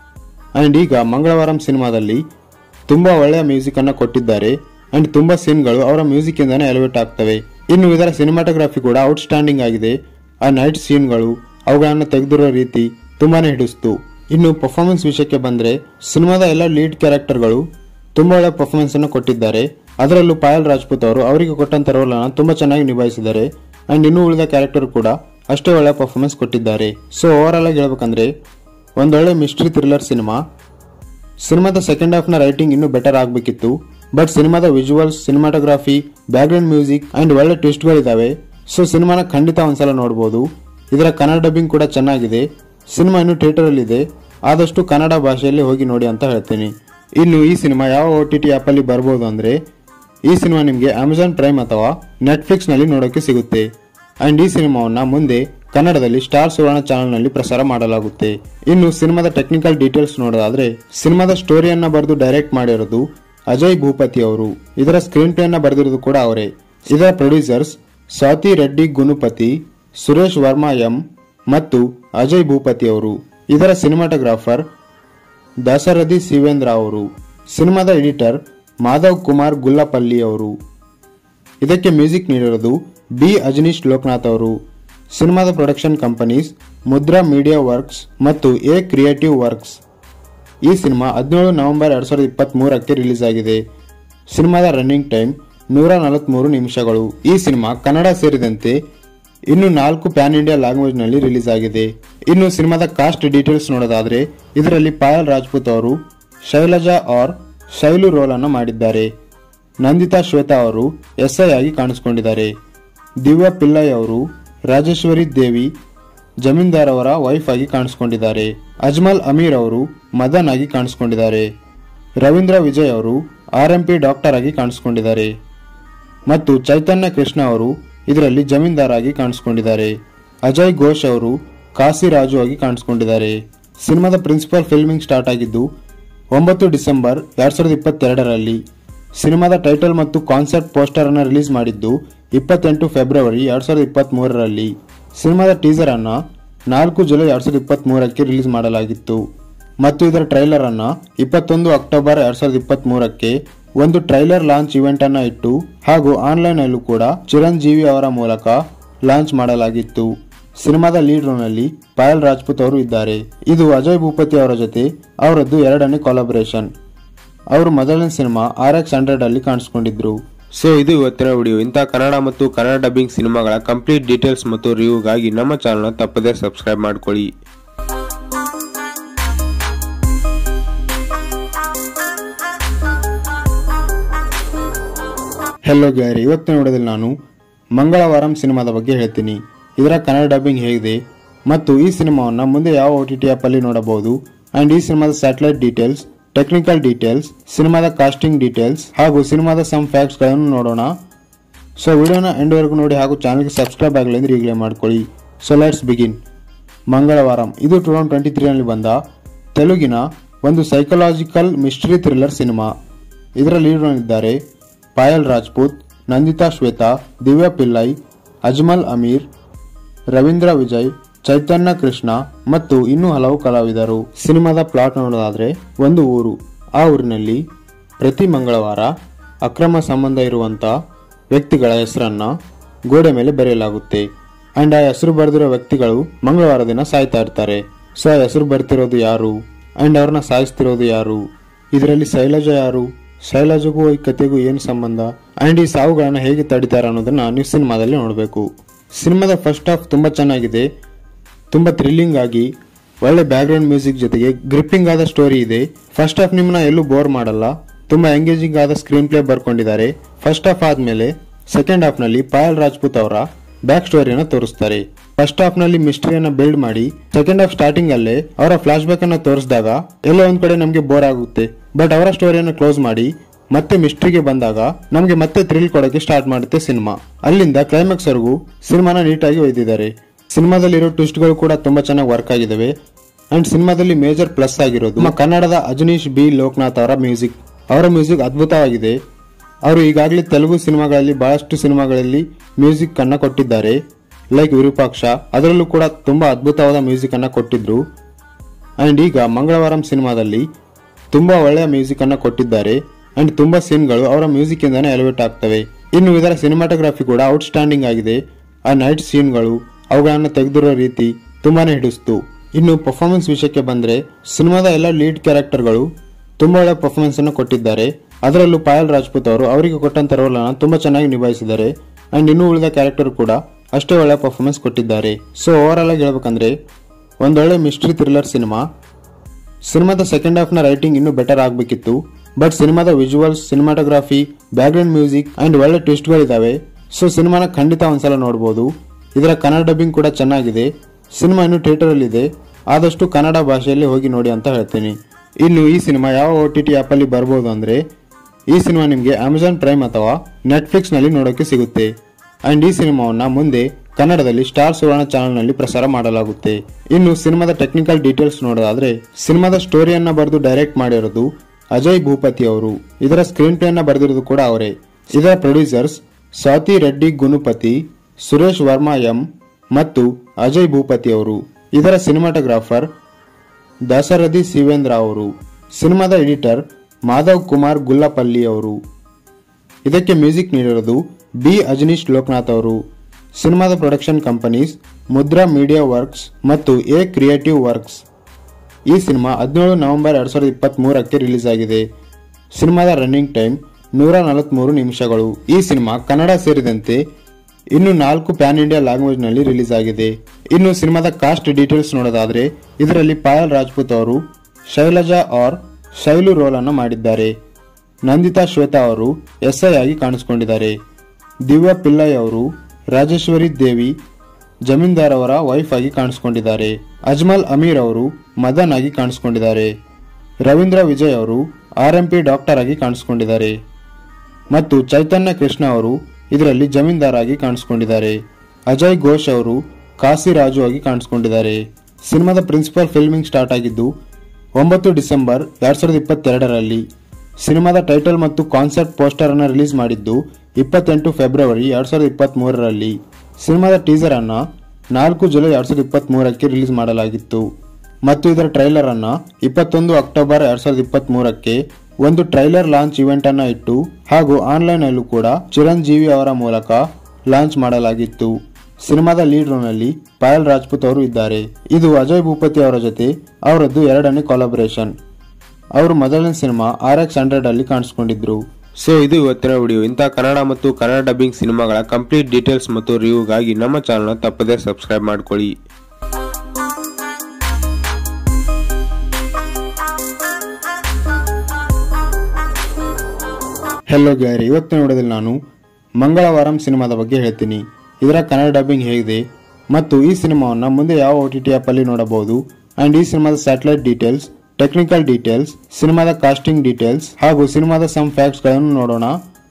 ಅಂಡ್ ಈಗ ಮಂಗಳವಾರಂ ಸಿನಿಮಾದಲ್ಲಿ ತುಂಬಾ ಒಳ್ಳೆಯ ಮ್ಯೂಸಿಕ್ ಅನ್ನ ಕೊಟ್ಟಿದ್ದಾರೆ ಅಂಡ್ ತುಂಬಾ ಸೀನ್ಗಳು ಅವರ ಮ್ಯೂಸಿಕ್ ಇಂದಾನೆ ಎಲಿವೇಟ್ ಆಗ್ತವೆ ಇನ್ನು ಇದರ ಸಿನಿಮಾಟೋಗ್ರಫಿ ಕೂಡ ಔಟ್ ಸ್ಟ್ಯಾಂಡಿಂಗ್ ಆಗಿದೆ ಆ ನೈಟ್ ಸೀನ್ಗಳು ಅವುಗಳನ್ನು ತೆಗೆದಿರೋ ರೀತಿ ತುಂಬಾನೇ ಹಿಡಿಸ್ತು ಇನ್ನು ಪರ್ಫಾರ್ಮೆನ್ಸ್ ವಿಷಯಕ್ಕೆ ಬಂದ್ರೆ ಸಿನಿಮಾದ ಎಲ್ಲ ಲೀಡ್ ಕ್ಯಾರೆಕ್ಟರ್ಗಳು ತುಂಬಾ ಒಳ್ಳೆ ಪರ್ಫಾರ್ಮೆನ್ಸ್ ಅನ್ನು ಕೊಟ್ಟಿದ್ದಾರೆ ಅದರಲ್ಲೂ ಪಾಯಲ್ ರಾಜ್ಪೂತ್ ಅವರು ಅವರಿಗೆ ಕೊಟ್ಟಂತ ರೋಲ್ ಅನ್ನು ತುಂಬಾ ಚೆನ್ನಾಗಿ ನಿಭಾಯಿಸಿದ್ದಾರೆ ಅಂಡ್ ಇನ್ನು ಉಳಿದ ಕ್ಯಾರೆಕ್ಟರ್ ಕೂಡ ಅಷ್ಟೇ ಒಳ್ಳೆ ಪರ್ಫಾರ್ಮೆನ್ಸ್ ಕೊಟ್ಟಿದ್ದಾರೆ ಸೊ ಓವರ್ ಆಲ್ ಆಗಿ ಹೇಳ್ಬೇಕಂದ್ರೆ ಒಂದೊಳ್ಳೆ ಮಿಸ್ಟ್ರಿ ಥ್ರಿಲ್ಲರ್ ಸಿನಿಮಾ ಸಿನಿಮಾದ ಸೆಕೆಂಡ್ ಹಾಫ್ ನ ರೈಟಿಂಗ್ ಇನ್ನೂ ಬೆಟರ್ ಆಗಬೇಕಿತ್ತು ಬಟ್ ಸಿನಿಮಾದ visuals cinematography background music and ಒಳ್ಳೆ ಟ್ವಿಸ್ಟ್ಗಳಿದಾವೆ ಸೊ ಸಿನಿಮಾನ ಖಂಡಿತ ಒಂದ್ಸಲ ನೋಡಬಹುದು ಇದರ ಕನ್ನಡ ಡಬ್ಬಿಂಗ್ ಕೂಡ ಚೆನ್ನಾಗಿದೆ ಸಿನಿಮಾ ಇನ್ನು ಥಿಯೇಟರ್ ಅಲ್ಲಿ ಇದೆ ಆದಷ್ಟು ಕನ್ನಡ ಭಾಷೆಯಲ್ಲಿ ಹೋಗಿ ನೋಡಿ ಅಂತ ಹೇಳ್ತೀನಿ ಇನ್ನು ಈ ಸಿನಿಮಾ ಯಾವ ಒ ಟಿ ಟಿ ಆ್ಯಪಲ್ಲಿ ಬರ್ಬೋದು ಅಂದ್ರೆ ಈ ಸಿನಿಮಾ ನಿಮಗೆ ಅಮೆಜಾನ್ ಪ್ರೈಮ್ ಅಥವಾ ನೆಟ್ಫ್ಲಿಕ್ಸ್ ನಲ್ಲಿ ನೋಡೋಕೆ ಸಿಗುತ್ತೆ ಅಂಡ್ ಈ ಸಿನಿಮಾವನ್ನ ಮುಂದೆ ಕನ್ನಡದಲ್ಲಿ ಸ್ಟಾರ್ ಸುವರ್ಣ ಚಾನೆಲ್ ನಲ್ಲಿ ಪ್ರಸಾರ ಮಾಡಲಾಗುತ್ತೆ ಇನ್ನು ಸಿನಿಮಾದ ಟೆಕ್ನಿಕಲ್ ಡೀಟೇಲ್ಸ್ ನೋಡೋದಾದ್ರೆ ಸಿನಿಮಾದ ಸ್ಟೋರಿಯನ್ನ ಬರೆದು ಡೈರೆಕ್ಟ್ ಮಾಡಿರೋದು ಅಜಯ್ ಭೂಪತಿ ಅವರು ಇದರ ಸ್ಕ್ರೀನ್ ಪ್ಲೇ ಅನ್ನ ಬರೆದಿರೋದು ಕೂಡ ಅವರೇ ಇದರ ಪ್ರೊಡ್ಯೂಸರ್ಸ್ ಸ್ವಾತಿ ರೆಡ್ಡಿ ಗುನುಪತಿ ಸುರೇಶ್ ವರ್ಮಾ ಎಂ ಮತ್ತು ಅಜಯ್ ಭೂಪತಿ ಅವರು ಇದರ ಸಿನಿಮಾಟೋಗ್ರಾಫರ್ ದಾಸರಥಿ ಶಿವೇಂದ್ರ ಅವರು ಸಿನಿಮಾದ ಎಡಿಟರ್ ಮಾಧವ್ ಕುಮಾರ್ ಗುಲ್ಲಪಲ್ಲಿ ಅವರು ಇದಕ್ಕೆ ಮ್ಯೂಸಿಕ್ ನೀಡಿರೋದು ಬಿ ಅಜನೀಶ್ ಲೋಕನಾಥ್ ಅವರು ಸಿನಿಮಾದ production companies Mudra media works ಮತ್ತು ಎ ಕ್ರಿಯೇಟಿವ್ ವರ್ಕ್ಸ್ ಈ ಸಿನಿಮಾ ಹದಿನೇಳು ನವೆಂಬರ್ ಎರಡ್ ಸಾವಿರದ ಇಪ್ಪತ್ತ್ ಮೂರಕ್ಕೆ ರಿಲೀಸ್ ಆಗಿದೆ ಸಿನಿಮಾದ ರನ್ನಿಂಗ್ ಟೈಮ್ ನೂರ ನಲವತ್ಮೂರು ನಿಮಿಷಗಳು ಈ ಸಿನಿಮಾ ಕನ್ನಡ ಸೇರಿದಂತೆ ಇನ್ನು ನಾಲ್ಕು ಪ್ಯಾನ್ ಇಂಡಿಯಾ ಲ್ಯಾಂಗ್ವೇಜ್ ನಲ್ಲಿ ರಿಲೀಸ್ ಆಗಿದೆ ಇನ್ನು ಸಿನಿಮಾದ ಕಾಸ್ಟ್ ಡೀಟೇಲ್ಸ್ ನೋಡೋದಾದ್ರೆ ಇದರಲ್ಲಿ ಪಾಯಲ್ ರಾಜ್ಪೂತ್ ಅವರು ಶೈಲಜಾ ಆರ್ ಶೈಲು ರೋಲ್ ಅನ್ನು ಮಾಡಿದ್ದಾರೆ ನಂದಿತಾ ಶ್ವೇತಾ ಅವರು ಎಸ್ಐ ಆಗಿ ಕಾಣಿಸಿಕೊಂಡಿದ್ದಾರೆ ದಿವ್ಯಾ ಪಿಲ್ಲೈ ಅವರು ರಾಜೇಶ್ವರಿ ದೇವಿ ಜಮೀನ್ದಾರ್ ಅವರ ವೈಫ್ ಆಗಿ ಕಾಣಿಸಿಕೊಂಡಿದ್ದಾರೆ ಅಜ್ಮಲ್ ಅಮೀರ್ ಅವರು ಮದನ್ ಆಗಿ ಕಾಣಿಸಿಕೊಂಡಿದ್ದಾರೆ ರವೀಂದ್ರ ವಿಜಯ್ ಅವರು ಆರ್ ಎಂ ಪಿ ಡಾಕ್ಟರ್ ಆಗಿ ಕಾಣಿಸಿಕೊಂಡಿದ್ದಾರೆ ಮತ್ತು ಚೈತನ್ಯ ಕೃಷ್ಣ ಅವರು ಇದರಲ್ಲಿ ಜಮೀನ್ದಾರ್ ಆಗಿ ಕಾಣಿಸಿಕೊಂಡಿದ್ದಾರೆ ಅಜಯ್ ಘೋಷ್ ಅವರು ಕಾಸಿರಾಜು ಆಗಿ ಕಾಣಿಸಿಕೊಂಡಿದ್ದಾರೆ ಸಿನಿಮಾದ ಪ್ರಿನ್ಸಿಪಲ್ ಫಿಲ್ಮಿಂಗ್ ಸ್ಟಾರ್ಟ್ ಆಗಿದ್ದು ಒಂಬತ್ತು ಡಿಸೆಂಬರ್ ಎರಡ್ ಸಾವಿರದ ಇಪ್ಪತ್ತೆರಡರಲ್ಲಿ ಸಿನಿಮಾದ ಟೈಟಲ್ ಮತ್ತು ಕಾನ್ಸೆಪ್ಟ್ ಪೋಸ್ಟರ್ ಅನ್ನು ರಿಲೀಸ್ ಮಾಡಿದ್ದು ಇಪ್ಪತ್ತೆಂಟು ಫೆಬ್ರವರಿ ಎರಡ್ ಸಾವಿರದ ಇಪ್ಪತ್ತ್ ಮೂರರಲ್ಲಿ ಸಿನಿಮಾದ ಟೀಸರ್ ಅನ್ನ ನಾಲ್ಕು ಜುಲೈ ಎರಡ್ ಸಾವಿರದ ಇಪ್ಪತ್ತ್ ಮೂರಕ್ಕೆ ರಿಲೀಸ್ ಮಾಡಲಾಗಿತ್ತು ಮತ್ತು ಇದರ ಟ್ರೈಲರ್ ಅನ್ನ ಇಪ್ಪತ್ತೊಂದು ಅಕ್ಟೋಬರ್ ಎರಡ್ ಸಾವಿರದ ಇಪ್ಪತ್ತ್ ಮೂರಕ್ಕೆ ಒಂದು ಟ್ರೈಲರ್ ಲಾಂಚ್ ಇವೆಂಟ್ ಅನ್ನ ಇಟ್ಟು ಹಾಗೂ ಆನ್ಲೈನ್ ಅಲ್ಲೂ ಕೂಡ ಚಿರಂಜೀವಿ ಅವರ ಮೂಲಕ ಲಾಂಚ್ ಮಾಡಲಾಗಿತ್ತು ಸಿನಿಮಾದ ಲೀಡ್ ರೋಲ್ ನಲ್ಲಿ ಪಾಯಲ್ ರಾಜ್ಪೂತ್ ಅವರು ಇದ್ದಾರೆ ಇದು ಅಜಯ್ ಭೂಪತಿ ಅವರ ಜೊತೆ ಅವರದ್ದು ಎರಡನೇ ಕೊಲಾಬರೇಷನ್ ಅವರು ಮೊದಲನೇ ಸಿನಿಮಾ ಆರ್ ಎಕ್ಸ್ ಹಂಡ್ರೆಡ್ ಅಲ್ಲಿ ಕಾಣಿಸ್ಕೊಂಡಿದ್ರು ಸೊ ಇದು ಇವತ್ತಿನ ವಿಡಿಯೋ ಇಂಥ ಕನ್ನಡ ಮತ್ತು ಕನ್ನಡ ಡಬ್ಬಿಂಗ್ ಸಿನಿಮಾಗಳ ಕಂಪ್ಲೀಟ್ ಡೀಟೇಲ್ಸ್ ಮತ್ತು ರಿವ್ಯೂಗಾಗಿ ನಮ್ಮ ಚಾನಲ್ನ ತಪ್ಪದೇ ಸಬ್ಸ್ಕ್ರೈಬ್ ಮಾಡ್ಕೊಳ್ಳಿ ಹೆಲೋ ಗ್ಯಾರಿ ಇವತ್ತಿನ ವಿಡಿಯೋದಲ್ಲಿ ನಾನು ಮಂಗಳವಾರಂ ಸಿನಿಮಾದ ಬಗ್ಗೆ ಹೇಳ್ತೀನಿ ಇದರ ಕನ್ನಡ ಡಬ್ಬಿಂಗ್ ಹೇಗಿದೆ ಮತ್ತು ಈ ಸಿನಿಮಾವನ್ನು ಮುಂದೆ ಯಾವ ಒ ಟಿ ಟಿ ಆ್ಯಪಲ್ಲಿ ನೋಡಬಹುದು ಆ್ಯಂಡ್ ಈ ಸಿನಿಮಾದ ಸ್ಯಾಟಲೈಟ್ ಡೀಟೇಲ್ಸ್ ಟೆಕ್ನಿಕಲ್ ಡೀಟೇಲ್ಸ್ ಸಿನಿಮಾದ ಕಾಸ್ಟಿಂಗ್ ಡೀಟೇಲ್ಸ್ ಹಾಗೂ ಸಿನಿಮಾದ ಸಮ್ ಫ್ಯಾಕ್ಟ್ಸ್ಗಳನ್ನು ನೋಡೋಣ ಸೊ ವಿಡಿಯೋನ ಎಂಡ್ವರೆಗೂ ನೋಡಿ ಹಾಗೂ ಚಾನಲ್ಗೆ ಸಬ್ಸ್ಕ್ರೈಬ್ ಆಗಲಿ ಅಂದರೆ ಈಗಲೇ ಮಾಡ್ಕೊಳ್ಳಿ ಸೊ ಲೆಟ್ಸ್ ಬಿಗಿನ್ ಮಂಗಳವಾರಂ ಇದು ಟೂ ತೌಸಂಡ್ ಟ್ವೆಂಟಿ ತ್ರೀನಲ್ಲಿ ಬಂದ ತೆಲುಗಿನ ಒಂದು ಸೈಕಲಾಜಿಕಲ್ ಮಿಸ್ಟ್ರಿ ಥ್ರಿಲ್ಲರ್ ಸಿನಿಮಾ ಇದರ ಲೀಡ್ನಲ್ಲಿದ್ದಾರೆ ಪಾಯಲ್ ರಾಜ್ಪೂತ್ ನಂದಿತಾ ಶ್ವೇತಾ ದಿವ್ಯಾ ಪಿಲ್ಲೈ ಅಜ್ಮಲ್ ಅಮೀರ್ ರವೀಂದ್ರ ವಿಜಯ್ ಚೈತನ್ಯ ಕೃಷ್ಣ ಮತ್ತು ಇನ್ನೂ ಹಲವು ಕಲಾವಿದರು ಸಿನಿಮಾದ ಪ್ಲಾಟ್ ನೋಡೋದಾದ್ರೆ ಒಂದು ಊರು ಆ ಊರಿನಲ್ಲಿ ಪ್ರತಿ ಮಂಗಳವಾರ ಅಕ್ರಮ ಸಂಬಂಧ ಇರುವಂತ ವ್ಯಕ್ತಿಗಳ ಹೆಸರನ್ನ ಗೋಡೆ ಮೇಲೆ ಬರೆಯಲಾಗುತ್ತೆ ಅಂಡ್ ಆ ಹೆಸರು ಬರೆದಿರೋ ವ್ಯಕ್ತಿಗಳು ಮಂಗಳವಾರ ದಿನ ಸಾಯ್ತಾ ಇರ್ತಾರೆ ಸೊ ಆ ಹೆಸರು ಬರ್ತಿರೋದು ಯಾರು ಅಂಡ್ ಅವ್ರನ್ನ ಸಾಯಿಸ್ತಿರೋದು ಯಾರು ಇದರಲ್ಲಿ ಶೈಲಜಾ ಯಾರು ಶೈಲಜಗೂ ಈ ಕತೆಗೂ ಏನು ಸಂಬಂಧ ಅಂಡ್ ಈ ಸಾವುಗಳನ್ನ ಹೇಗೆ ತಡಿತಾರೆ ಅನ್ನೋದನ್ನ ನೀವು ಸಿನಿಮಾದಲ್ಲಿ ನೋಡಬೇಕು ಸಿನಿಮಾದ ಫಸ್ಟ್ ಹಾಫ್ ತುಂಬಾ ಚೆನ್ನಾಗಿದೆ ತುಂಬಾ ಥ್ರಿಲ್ಲಿಂಗ್ ಆಗಿ ಒಳ್ಳೆ ಬ್ಯಾಕ್ಗ್ರೌಂಡ್ ಮ್ಯೂಸಿಕ್ ಜೊತೆಗೆ ಗ್ರಿಪ್ಪಿಂಗ್ ಆದ ಸ್ಟೋರಿ ಇದೆ ಫಸ್ಟ್ ಹಾಫ್ ನಿಮ್ಮನ್ನ ಎಲ್ಲೂ ಬೋರ್ ಮಾಡಲ್ಲ ತುಂಬಾ ಎಂಗೇಜಿಂಗ್ ಆದ ಸ್ಕ್ರೀನ್ ಪ್ಲೇ ಬರ್ಕೊಂಡಿದ್ದಾರೆ ಫಸ್ಟ್ ಹಾಫ್ ಆದ್ಮೇಲೆ ಸೆಕೆಂಡ್ ಹಾಫ್ ನಲ್ಲಿ ಪಾಯಲ್ ರಾಜ್ಪೂತ್ ಅವರ ಬ್ಯಾಕ್ ಸ್ಟೋರಿಯನ್ನ ತೋರಿಸ್ತಾರೆ ಫಸ್ಟ್ ಹಾಫ್ ನಲ್ಲಿ ಮಿಸ್ಟ್ರಿಯನ್ನ ಬಿಲ್ಡ್ ಮಾಡಿ ಸೆಕೆಂಡ್ ಹಾಫ್ ಸ್ಟಾರ್ಟಿಂಗ್ ಅಲ್ಲೇ ಅವರ ಫ್ಲಾಶ್ ಬ್ಯಾಕ್ ಅನ್ನ ತೋರಿಸಿದಾಗ ಎಲ್ಲೋ ಒಂದ್ ಕಡೆ ನಮಗೆ ಬೋರ್ ಆಗುತ್ತೆ ಬಟ್ ಅವರ ಸ್ಟೋರಿಯನ್ನ ಕ್ಲೋಸ್ ಮಾಡಿ ಮತ್ತೆ ಮಿಸ್ಟ್ರಿಗೆ ಬಂದಾಗ ನಮಗೆ ಮತ್ತೆ ಥ್ರಿಲ್ ಕೊಡೋಕೆ ಸ್ಟಾರ್ಟ್ ಮಾಡುತ್ತೆ ಸಿನಿಮಾ ಅಲ್ಲಿಂದ ಕ್ಲೈಮ್ಯಾಕ್ಸ್ ವರೆಗೂ ಸಿನಿಮಾನ ನೀಟಾಗಿ ಒಯ್ದಿದ್ದಾರೆ ಸಿನಿಮಾದಲ್ಲಿರೋ ಟ್ವಿಸ್ಟ್ಗಳು ಕೂಡ ತುಂಬಾ ಚೆನ್ನಾಗಿ ವರ್ಕ್ ಆಗಿದಾವೆ ಅಂಡ್ ಸಿನಿಮಾದಲ್ಲಿ ಮೇಜರ್ ಪ್ಲಸ್ ಆಗಿರೋದು ನಮ್ಮ ಕನ್ನಡದ ಅಜನೀಶ್ ಬಿ ಲೋಕನಾಥ್ ಅವರ ಮ್ಯೂಸಿಕ್ ಅವರ ಮ್ಯೂಸಿಕ್ ಅದ್ಭುತವಾಗಿದೆ ಅವರು ಈಗಾಗಲೇ ತೆಲುಗು ಸಿನಿಮಾಗಳಲ್ಲಿ ಬಹಳಷ್ಟು ಸಿನಿಮಾಗಳಲ್ಲಿ ಮ್ಯೂಸಿಕ್ ಅನ್ನ ಕೊಟ್ಟಿದ್ದಾರೆ ಲೈಕ್ ವಿರೂಪಾಕ್ಷ ಅದರಲ್ಲೂ ಕೂಡ ತುಂಬಾ ಅದ್ಭುತವಾದ ಮ್ಯೂಸಿಕ್ ಅನ್ನ ಕೊಟ್ಟಿದ್ರು ಅಂಡ್ ಈಗ ಮಂಗಳವಾರಂ ಸಿನಿಮಾದಲ್ಲಿ ತುಂಬಾ ಒಳ್ಳೆಯ ಮ್ಯೂಸಿಕ್ ಅನ್ನ ಕೊಟ್ಟಿದ್ದಾರೆ ಅಂಡ್ ತುಂಬಾ ಸೀನ್ಗಳು ಅವರ ಮ್ಯೂಸಿಕ್ ಇಂದಾನೆ ಎಲಿವೇಟ್ ಆಗ್ತವೆ ಇನ್ನು ಇದರ ಸಿನಿಮಾಟೋಗ್ರಫಿ ಕೂಡ ಔಟ್ಸ್ಟ್ಯಾಂಡಿಂಗ್ ಆಗಿದೆ ಆ ನೈಟ್ ಸೀನ್ಗಳು ಅವುಗಳನ್ನು ತೆಗೆದಿರೋ ರೀತಿ ತುಂಬಾನೇ ಹಿಡಿಸ್ತು ಇನ್ನು ಪರ್ಫಾರ್ಮೆನ್ಸ್ ವಿಷಯಕ್ಕೆ ಬಂದ್ರೆ ಸಿನಿಮಾದ ಎಲ್ಲ ಲೀಡ್ ಕ್ಯಾರೆಕ್ಟರ್ಗಳು ತುಂಬಾ ಒಳ್ಳೆ ಪರ್ಫಾರ್ಮೆನ್ಸ್ ಅನ್ನು ಕೊಟ್ಟಿದ್ದಾರೆ ಅದರಲ್ಲೂ ಪಾಯಲ್ ರಾಜ್ಪೂತ್ ಅವರು ಅವರಿಗೆ ಕೊಟ್ಟಂತ ರೋಲ್ ಅನ್ನು ತುಂಬಾ ಚೆನ್ನಾಗಿ ನಿಭಾಯಿಸಿದ್ದಾರೆ ಅಂಡ್ ಇನ್ನು ಉಳಿದ ಕ್ಯಾರೆಕ್ಟರ್ ಕೂಡ ಅಷ್ಟೇ ಒಳ್ಳೆ ಪರ್ಫಾರ್ಮೆನ್ಸ್ ಕೊಟ್ಟಿದ್ದಾರೆ ಸೊ ಓವರ್ ಆಲ್ ಆಗಿ ಹೇಳ್ಬೇಕಂದ್ರೆ ಒಂದೊಳ್ಳೆ ಮಿಸ್ಟ್ರಿ ಥ್ರಿಲ್ಲರ್ ಸಿನಿಮಾ ಸಿನಿಮಾದ ಸೆಕೆಂಡ್ ಹಾಫ್ ನ ರೈಟಿಂಗ್ ಇನ್ನೂ ಬೆಟರ್ ಆಗಬೇಕಿತ್ತು ಬಟ್ ಸಿನಿಮಾದ visuals cinematography background music and ಒಳ್ಳೆ ಟ್ವಿಸ್ಟ್ಗಳಿದಾವೆ ಸೊ ಸಿನಿಮಾನ ಖಂಡಿತ ಒಂದ್ಸಲ ನೋಡಬಹುದು ಇದರ ಕನ್ನಡ ಡಬ್ಬಿಂಗ್ ಕೂಡ ಚೆನ್ನಾಗಿದೆ ಸಿನಿಮಾ ಇನ್ನು ಥಿಯೇಟರ್ ಅಲ್ಲಿ ಇದೆ ಆದಷ್ಟು ಕನ್ನಡ ಭಾಷೆಯಲ್ಲಿ ಹೋಗಿ ನೋಡಿ ಅಂತ ಹೇಳ್ತೀನಿ ಇನ್ನು ಈ ಸಿನಿಮಾ ಯಾವ ಒ ಟಿ ಟಿ ಆ್ಯಪಲ್ಲಿ ಬರ್ಬೋದು ಅಂದ್ರೆ ಈ ಸಿನಿಮಾ ನಿಮಗೆ ಅಮೆಜಾನ್ ಪ್ರೈಮ್ ಅಥವಾ ನೆಟ್ಫ್ಲಿಕ್ಸ್ ನಲ್ಲಿ ನೋಡೋಕೆ ಸಿಗುತ್ತೆ ಅಂಡ್ ಈ ಸಿನಿಮಾವನ್ನ ಮುಂದೆ ಕನ್ನಡದಲ್ಲಿ ಸ್ಟಾರ್ ಸುವರ್ಣ ಚಾನೆಲ್ ನಲ್ಲಿ ಪ್ರಸಾರ ಮಾಡಲಾಗುತ್ತೆ ಇನ್ನು ಸಿನಿಮಾದ ಟೆಕ್ನಿಕಲ್ ಡೀಟೇಲ್ಸ್ ನೋಡೋದಾದ್ರೆ ಸಿನಿಮಾದ ಸ್ಟೋರಿಯನ್ನ ಬರೆದು ಡೈರೆಕ್ಟ್ ಮಾಡಿರೋದು ಅಜಯ್ ಭೂಪತಿ ಅವರು ಇದರ ಸ್ಕ್ರೀನ್ ಪ್ಲೇ ಅನ್ನ ಬರೆದಿರೋದು ಕೂಡ ಅವರೇ ಇದರ ಪ್ರೊಡ್ಯೂಸರ್ಸ್ ಸ್ವಾತಿ ರೆಡ್ಡಿ ಗುನುಪತಿ ಸುರೇಶ್ ವರ್ಮಾ ಎಂ ಮತ್ತು ಅಜಯ್ ಭೂಪತಿ ಅವರು ಇದರ ಸಿನಿಮಾಟೋಗ್ರಾಫರ್ ದಾಸರಥಿ ಶಿವೇಂದ್ರ ಅವರು ಸಿನಿಮಾದ ಎಡಿಟರ್ ಮಾಧವ್ ಕುಮಾರ್ ಗುಲ್ಲಪಲ್ಲಿ ಅವರು ಇದಕ್ಕೆ ಮ್ಯೂಸಿಕ್ ನೀಡಿರೋದು ಬಿ ಅಜನೀಶ್ ಲೋಕನಾಥ್ ಅವರು ಸಿನಿಮಾದ production companies Mudra media works ಮತ್ತು ಎ ಕ್ರಿಯೇಟಿವ್ ವರ್ಕ್ಸ್ ಈ ಸಿನಿಮಾ ಹದಿನೇಳು ನವೆಂಬರ್ ಎರಡ್ ಸಾವಿರದ ಇಪ್ಪತ್ತ್ ಮೂರಕ್ಕೆ ರಿಲೀಸ್ ಆಗಿದೆ ಸಿನಿಮಾದ ರನ್ನಿಂಗ್ ಟೈಮ್ ನೂರ ನಲವತ್ಮೂರು ನಿಮಿಷಗಳು ಈ ಸಿನಿಮಾ ಕನ್ನಡ ಸೇರಿದಂತೆ ಇನ್ನು ನಾಲ್ಕು ಪ್ಯಾನ್ ಇಂಡಿಯಾ ಲ್ಯಾಂಗ್ವೇಜ್ ನಲ್ಲಿ ರಿಲೀಸ್ ಆಗಿದೆ ಇನ್ನು ಸಿನಿಮಾದ ಕಾಸ್ಟ್ ಡೀಟೇಲ್ಸ್ ನೋಡೋದಾದ್ರೆ ಇದರಲ್ಲಿ ಪಾಯಲ್ ರಾಜ್ಪೂತ್ ಅವರು ಶೈಲಜಾ ಆರ್ ಶೈಲು ರೋಲ್ ಅನ್ನು ಮಾಡಿದ್ದಾರೆ ನಂದಿತಾ ಶ್ವೇತಾ ಅವರು ಎಸ್ಐ ಆಗಿ ಕಾಣಿಸಿಕೊಂಡಿದ್ದಾರೆ ದಿವ್ಯಾ ಪಿಲ್ಲೈ ಅವರು ರಾಜೇಶ್ವರಿ ದೇವಿ ಜಮೀನ್ದಾರ್ ಅವರ ವೈಫ್ ಆಗಿ ಕಾಣಿಸಿಕೊಂಡಿದ್ದಾರೆ ಅಜ್ಮಲ್ ಅಮೀರ್ ಅವರು ಮದನ್ ಆಗಿ ಕಾಣಿಸಿಕೊಂಡಿದ್ದಾರೆ ರವೀಂದ್ರ ವಿಜಯ್ ಅವರು ಆರ್ ಎಂ ಪಿ ಡಾಕ್ಟರ್ ಆಗಿ ಕಾಣಿಸಿಕೊಂಡಿದ್ದಾರೆ ಮತ್ತು ಚೈತನ್ಯ ಕೃಷ್ಣ ಅವರು ಇದರಲ್ಲಿ ಜಮೀನ್ದಾರ್ ಆಗಿ ಕಾಣಿಸಿಕೊಂಡಿದ್ದಾರೆ ಅಜಯ್ ಘೋಷ್ ಅವರು ಕಾಸಿರಾಜು ಆಗಿ ಕಾಣಿಸಿಕೊಂಡಿದ್ದಾರೆ ಸಿನಿಮಾದ ಪ್ರಿನ್ಸಿಪಲ್ ಫಿಲ್ಮಿಂಗ್ ಸ್ಟಾರ್ಟ್ ಆಗಿದ್ದು ಒಂಬತ್ತು ಡಿಸೆಂಬರ್ ಎರಡ್ ಸಾವಿರದ ಇಪ್ಪತ್ತೆರಡರಲ್ಲಿ ಸಿನಿಮಾದ ಟೈಟಲ್ ಮತ್ತು ಕಾನ್ಸೆಪ್ಟ್ ಪೋಸ್ಟರ್ ಅನ್ನು ರಿಲೀಸ್ ಮಾಡಿದ್ದು ಇಪ್ಪತ್ತೆಂಟು ಫೆಬ್ರವರಿ ಎರಡ್ ಸಾವಿರದ ಇಪ್ಪತ್ತ್ ಮೂರರಲ್ಲಿ ಸಿನಿಮಾದ ಟೀಸರ್ ಅನ್ನ ನಾಲ್ಕು ಜುಲೈ ಎರಡ್ ಸಾವಿರದ ಇಪ್ಪತ್ತ್ ಮೂರಕ್ಕೆ ರಿಲೀಸ್ ಮಾಡಲಾಗಿತ್ತು ಮತ್ತು ಇದರ ಟ್ರೈಲರ್ ಅನ್ನ ಇಪ್ಪತ್ತೊಂದು ಅಕ್ಟೋಬರ್ ಎರಡ್ ಸಾವಿರದ ಇಪ್ಪತ್ತ್ ಮೂರಕ್ಕೆ ಒಂದು ಟ್ರೈಲರ್ ಲಾಂಚ್ ಇವೆಂಟ್ ಅನ್ನ ಇಟ್ಟು ಹಾಗೂ ಆನ್ಲೈನ್ ಅಲ್ಲೂ ಕೂಡ ಚಿರಂಜೀವಿ ಅವರ ಮೂಲಕ ಲಾಂಚ್ ಮಾಡಲಾಗಿತ್ತು ಸಿನಿಮಾದ ಲೀಡ್ ರೋಲ್ ನಲ್ಲಿ ಪಾಯಲ್ ರಾಜ್ಪೂತ್ ಅವರು ಇದ್ದಾರೆ ಇದು ಅಜಯ್ ಭೂಪತಿ ಅವರ ಜೊತೆ ಅವರದ್ದು ಎರಡನೇ ಕೊಲಾಬರೇಷನ್ ಅವರು ಮೊದಲನೇ ಸಿನಿಮಾ ಆರ್ ಎಕ್ಸ್ ಹಂಡ್ರೆಡ್ ಅಲ್ಲಿ ಕಾಣಿಸ್ಕೊಂಡಿದ್ರು ಸೊ ಇದು ಇವತ್ತಿನ ವಿಡಿಯೋ ಇಂಥ ಕನ್ನಡ ಮತ್ತು ಕನ್ನಡ ಡಬ್ಬಿಂಗ್ ಸಿನಿಮಾಗಳ ಕಂಪ್ಲೀಟ್ ಡೀಟೇಲ್ಸ್ ಮತ್ತು ರಿವ್ಯೂಗಾಗಿ ನಮ್ಮ ಚಾನಲ್ ತಪ್ಪದೇ ಸಬ್ಸ್ಕ್ರೈಬ್ ಮಾಡ್ಕೊಳ್ಳಿ ಹೆಲೋ ಗೆಳೆಯರೆ ಇವತ್ತಿನ ವಿಡಿಯೋದಲ್ಲಿ ನಾನು ಮಂಗಳವಾರಂ ಸಿನಿಮಾದ ಬಗ್ಗೆ ಹೇಳ್ತೀನಿ ಇದರ ಕನ್ನಡ ಡಬ್ಬಿಂಗ್ ಹೇಗಿದೆ ಮತ್ತು ಈ ಸಿನಿಮಾವನ್ನು ಮುಂದೆ ಯಾವ ಒ ಟಿ ಟಿ ಆ್ಯಪಲ್ಲಿ ನೋಡಬಹುದು ಆ್ಯಂಡ್ ಈ ಸಿನಿಮಾದ ಸ್ಯಾಟಲೈಟ್ ಡೀಟೇಲ್ಸ್ ಟೆಕ್ನಿಕಲ್ ಡೀಟೇಲ್ಸ್ ಸಿನಿಮಾದ ಕಾಸ್ಟಿಂಗ್ ಡೀಟೇಲ್ಸ್ ಹಾಗೂ ಸಿನಿಮಾದ ಸಮ್ ಫ್ಯಾಕ್ಟ್ಸ್ಗಳನ್ನು ನೋಡೋಣ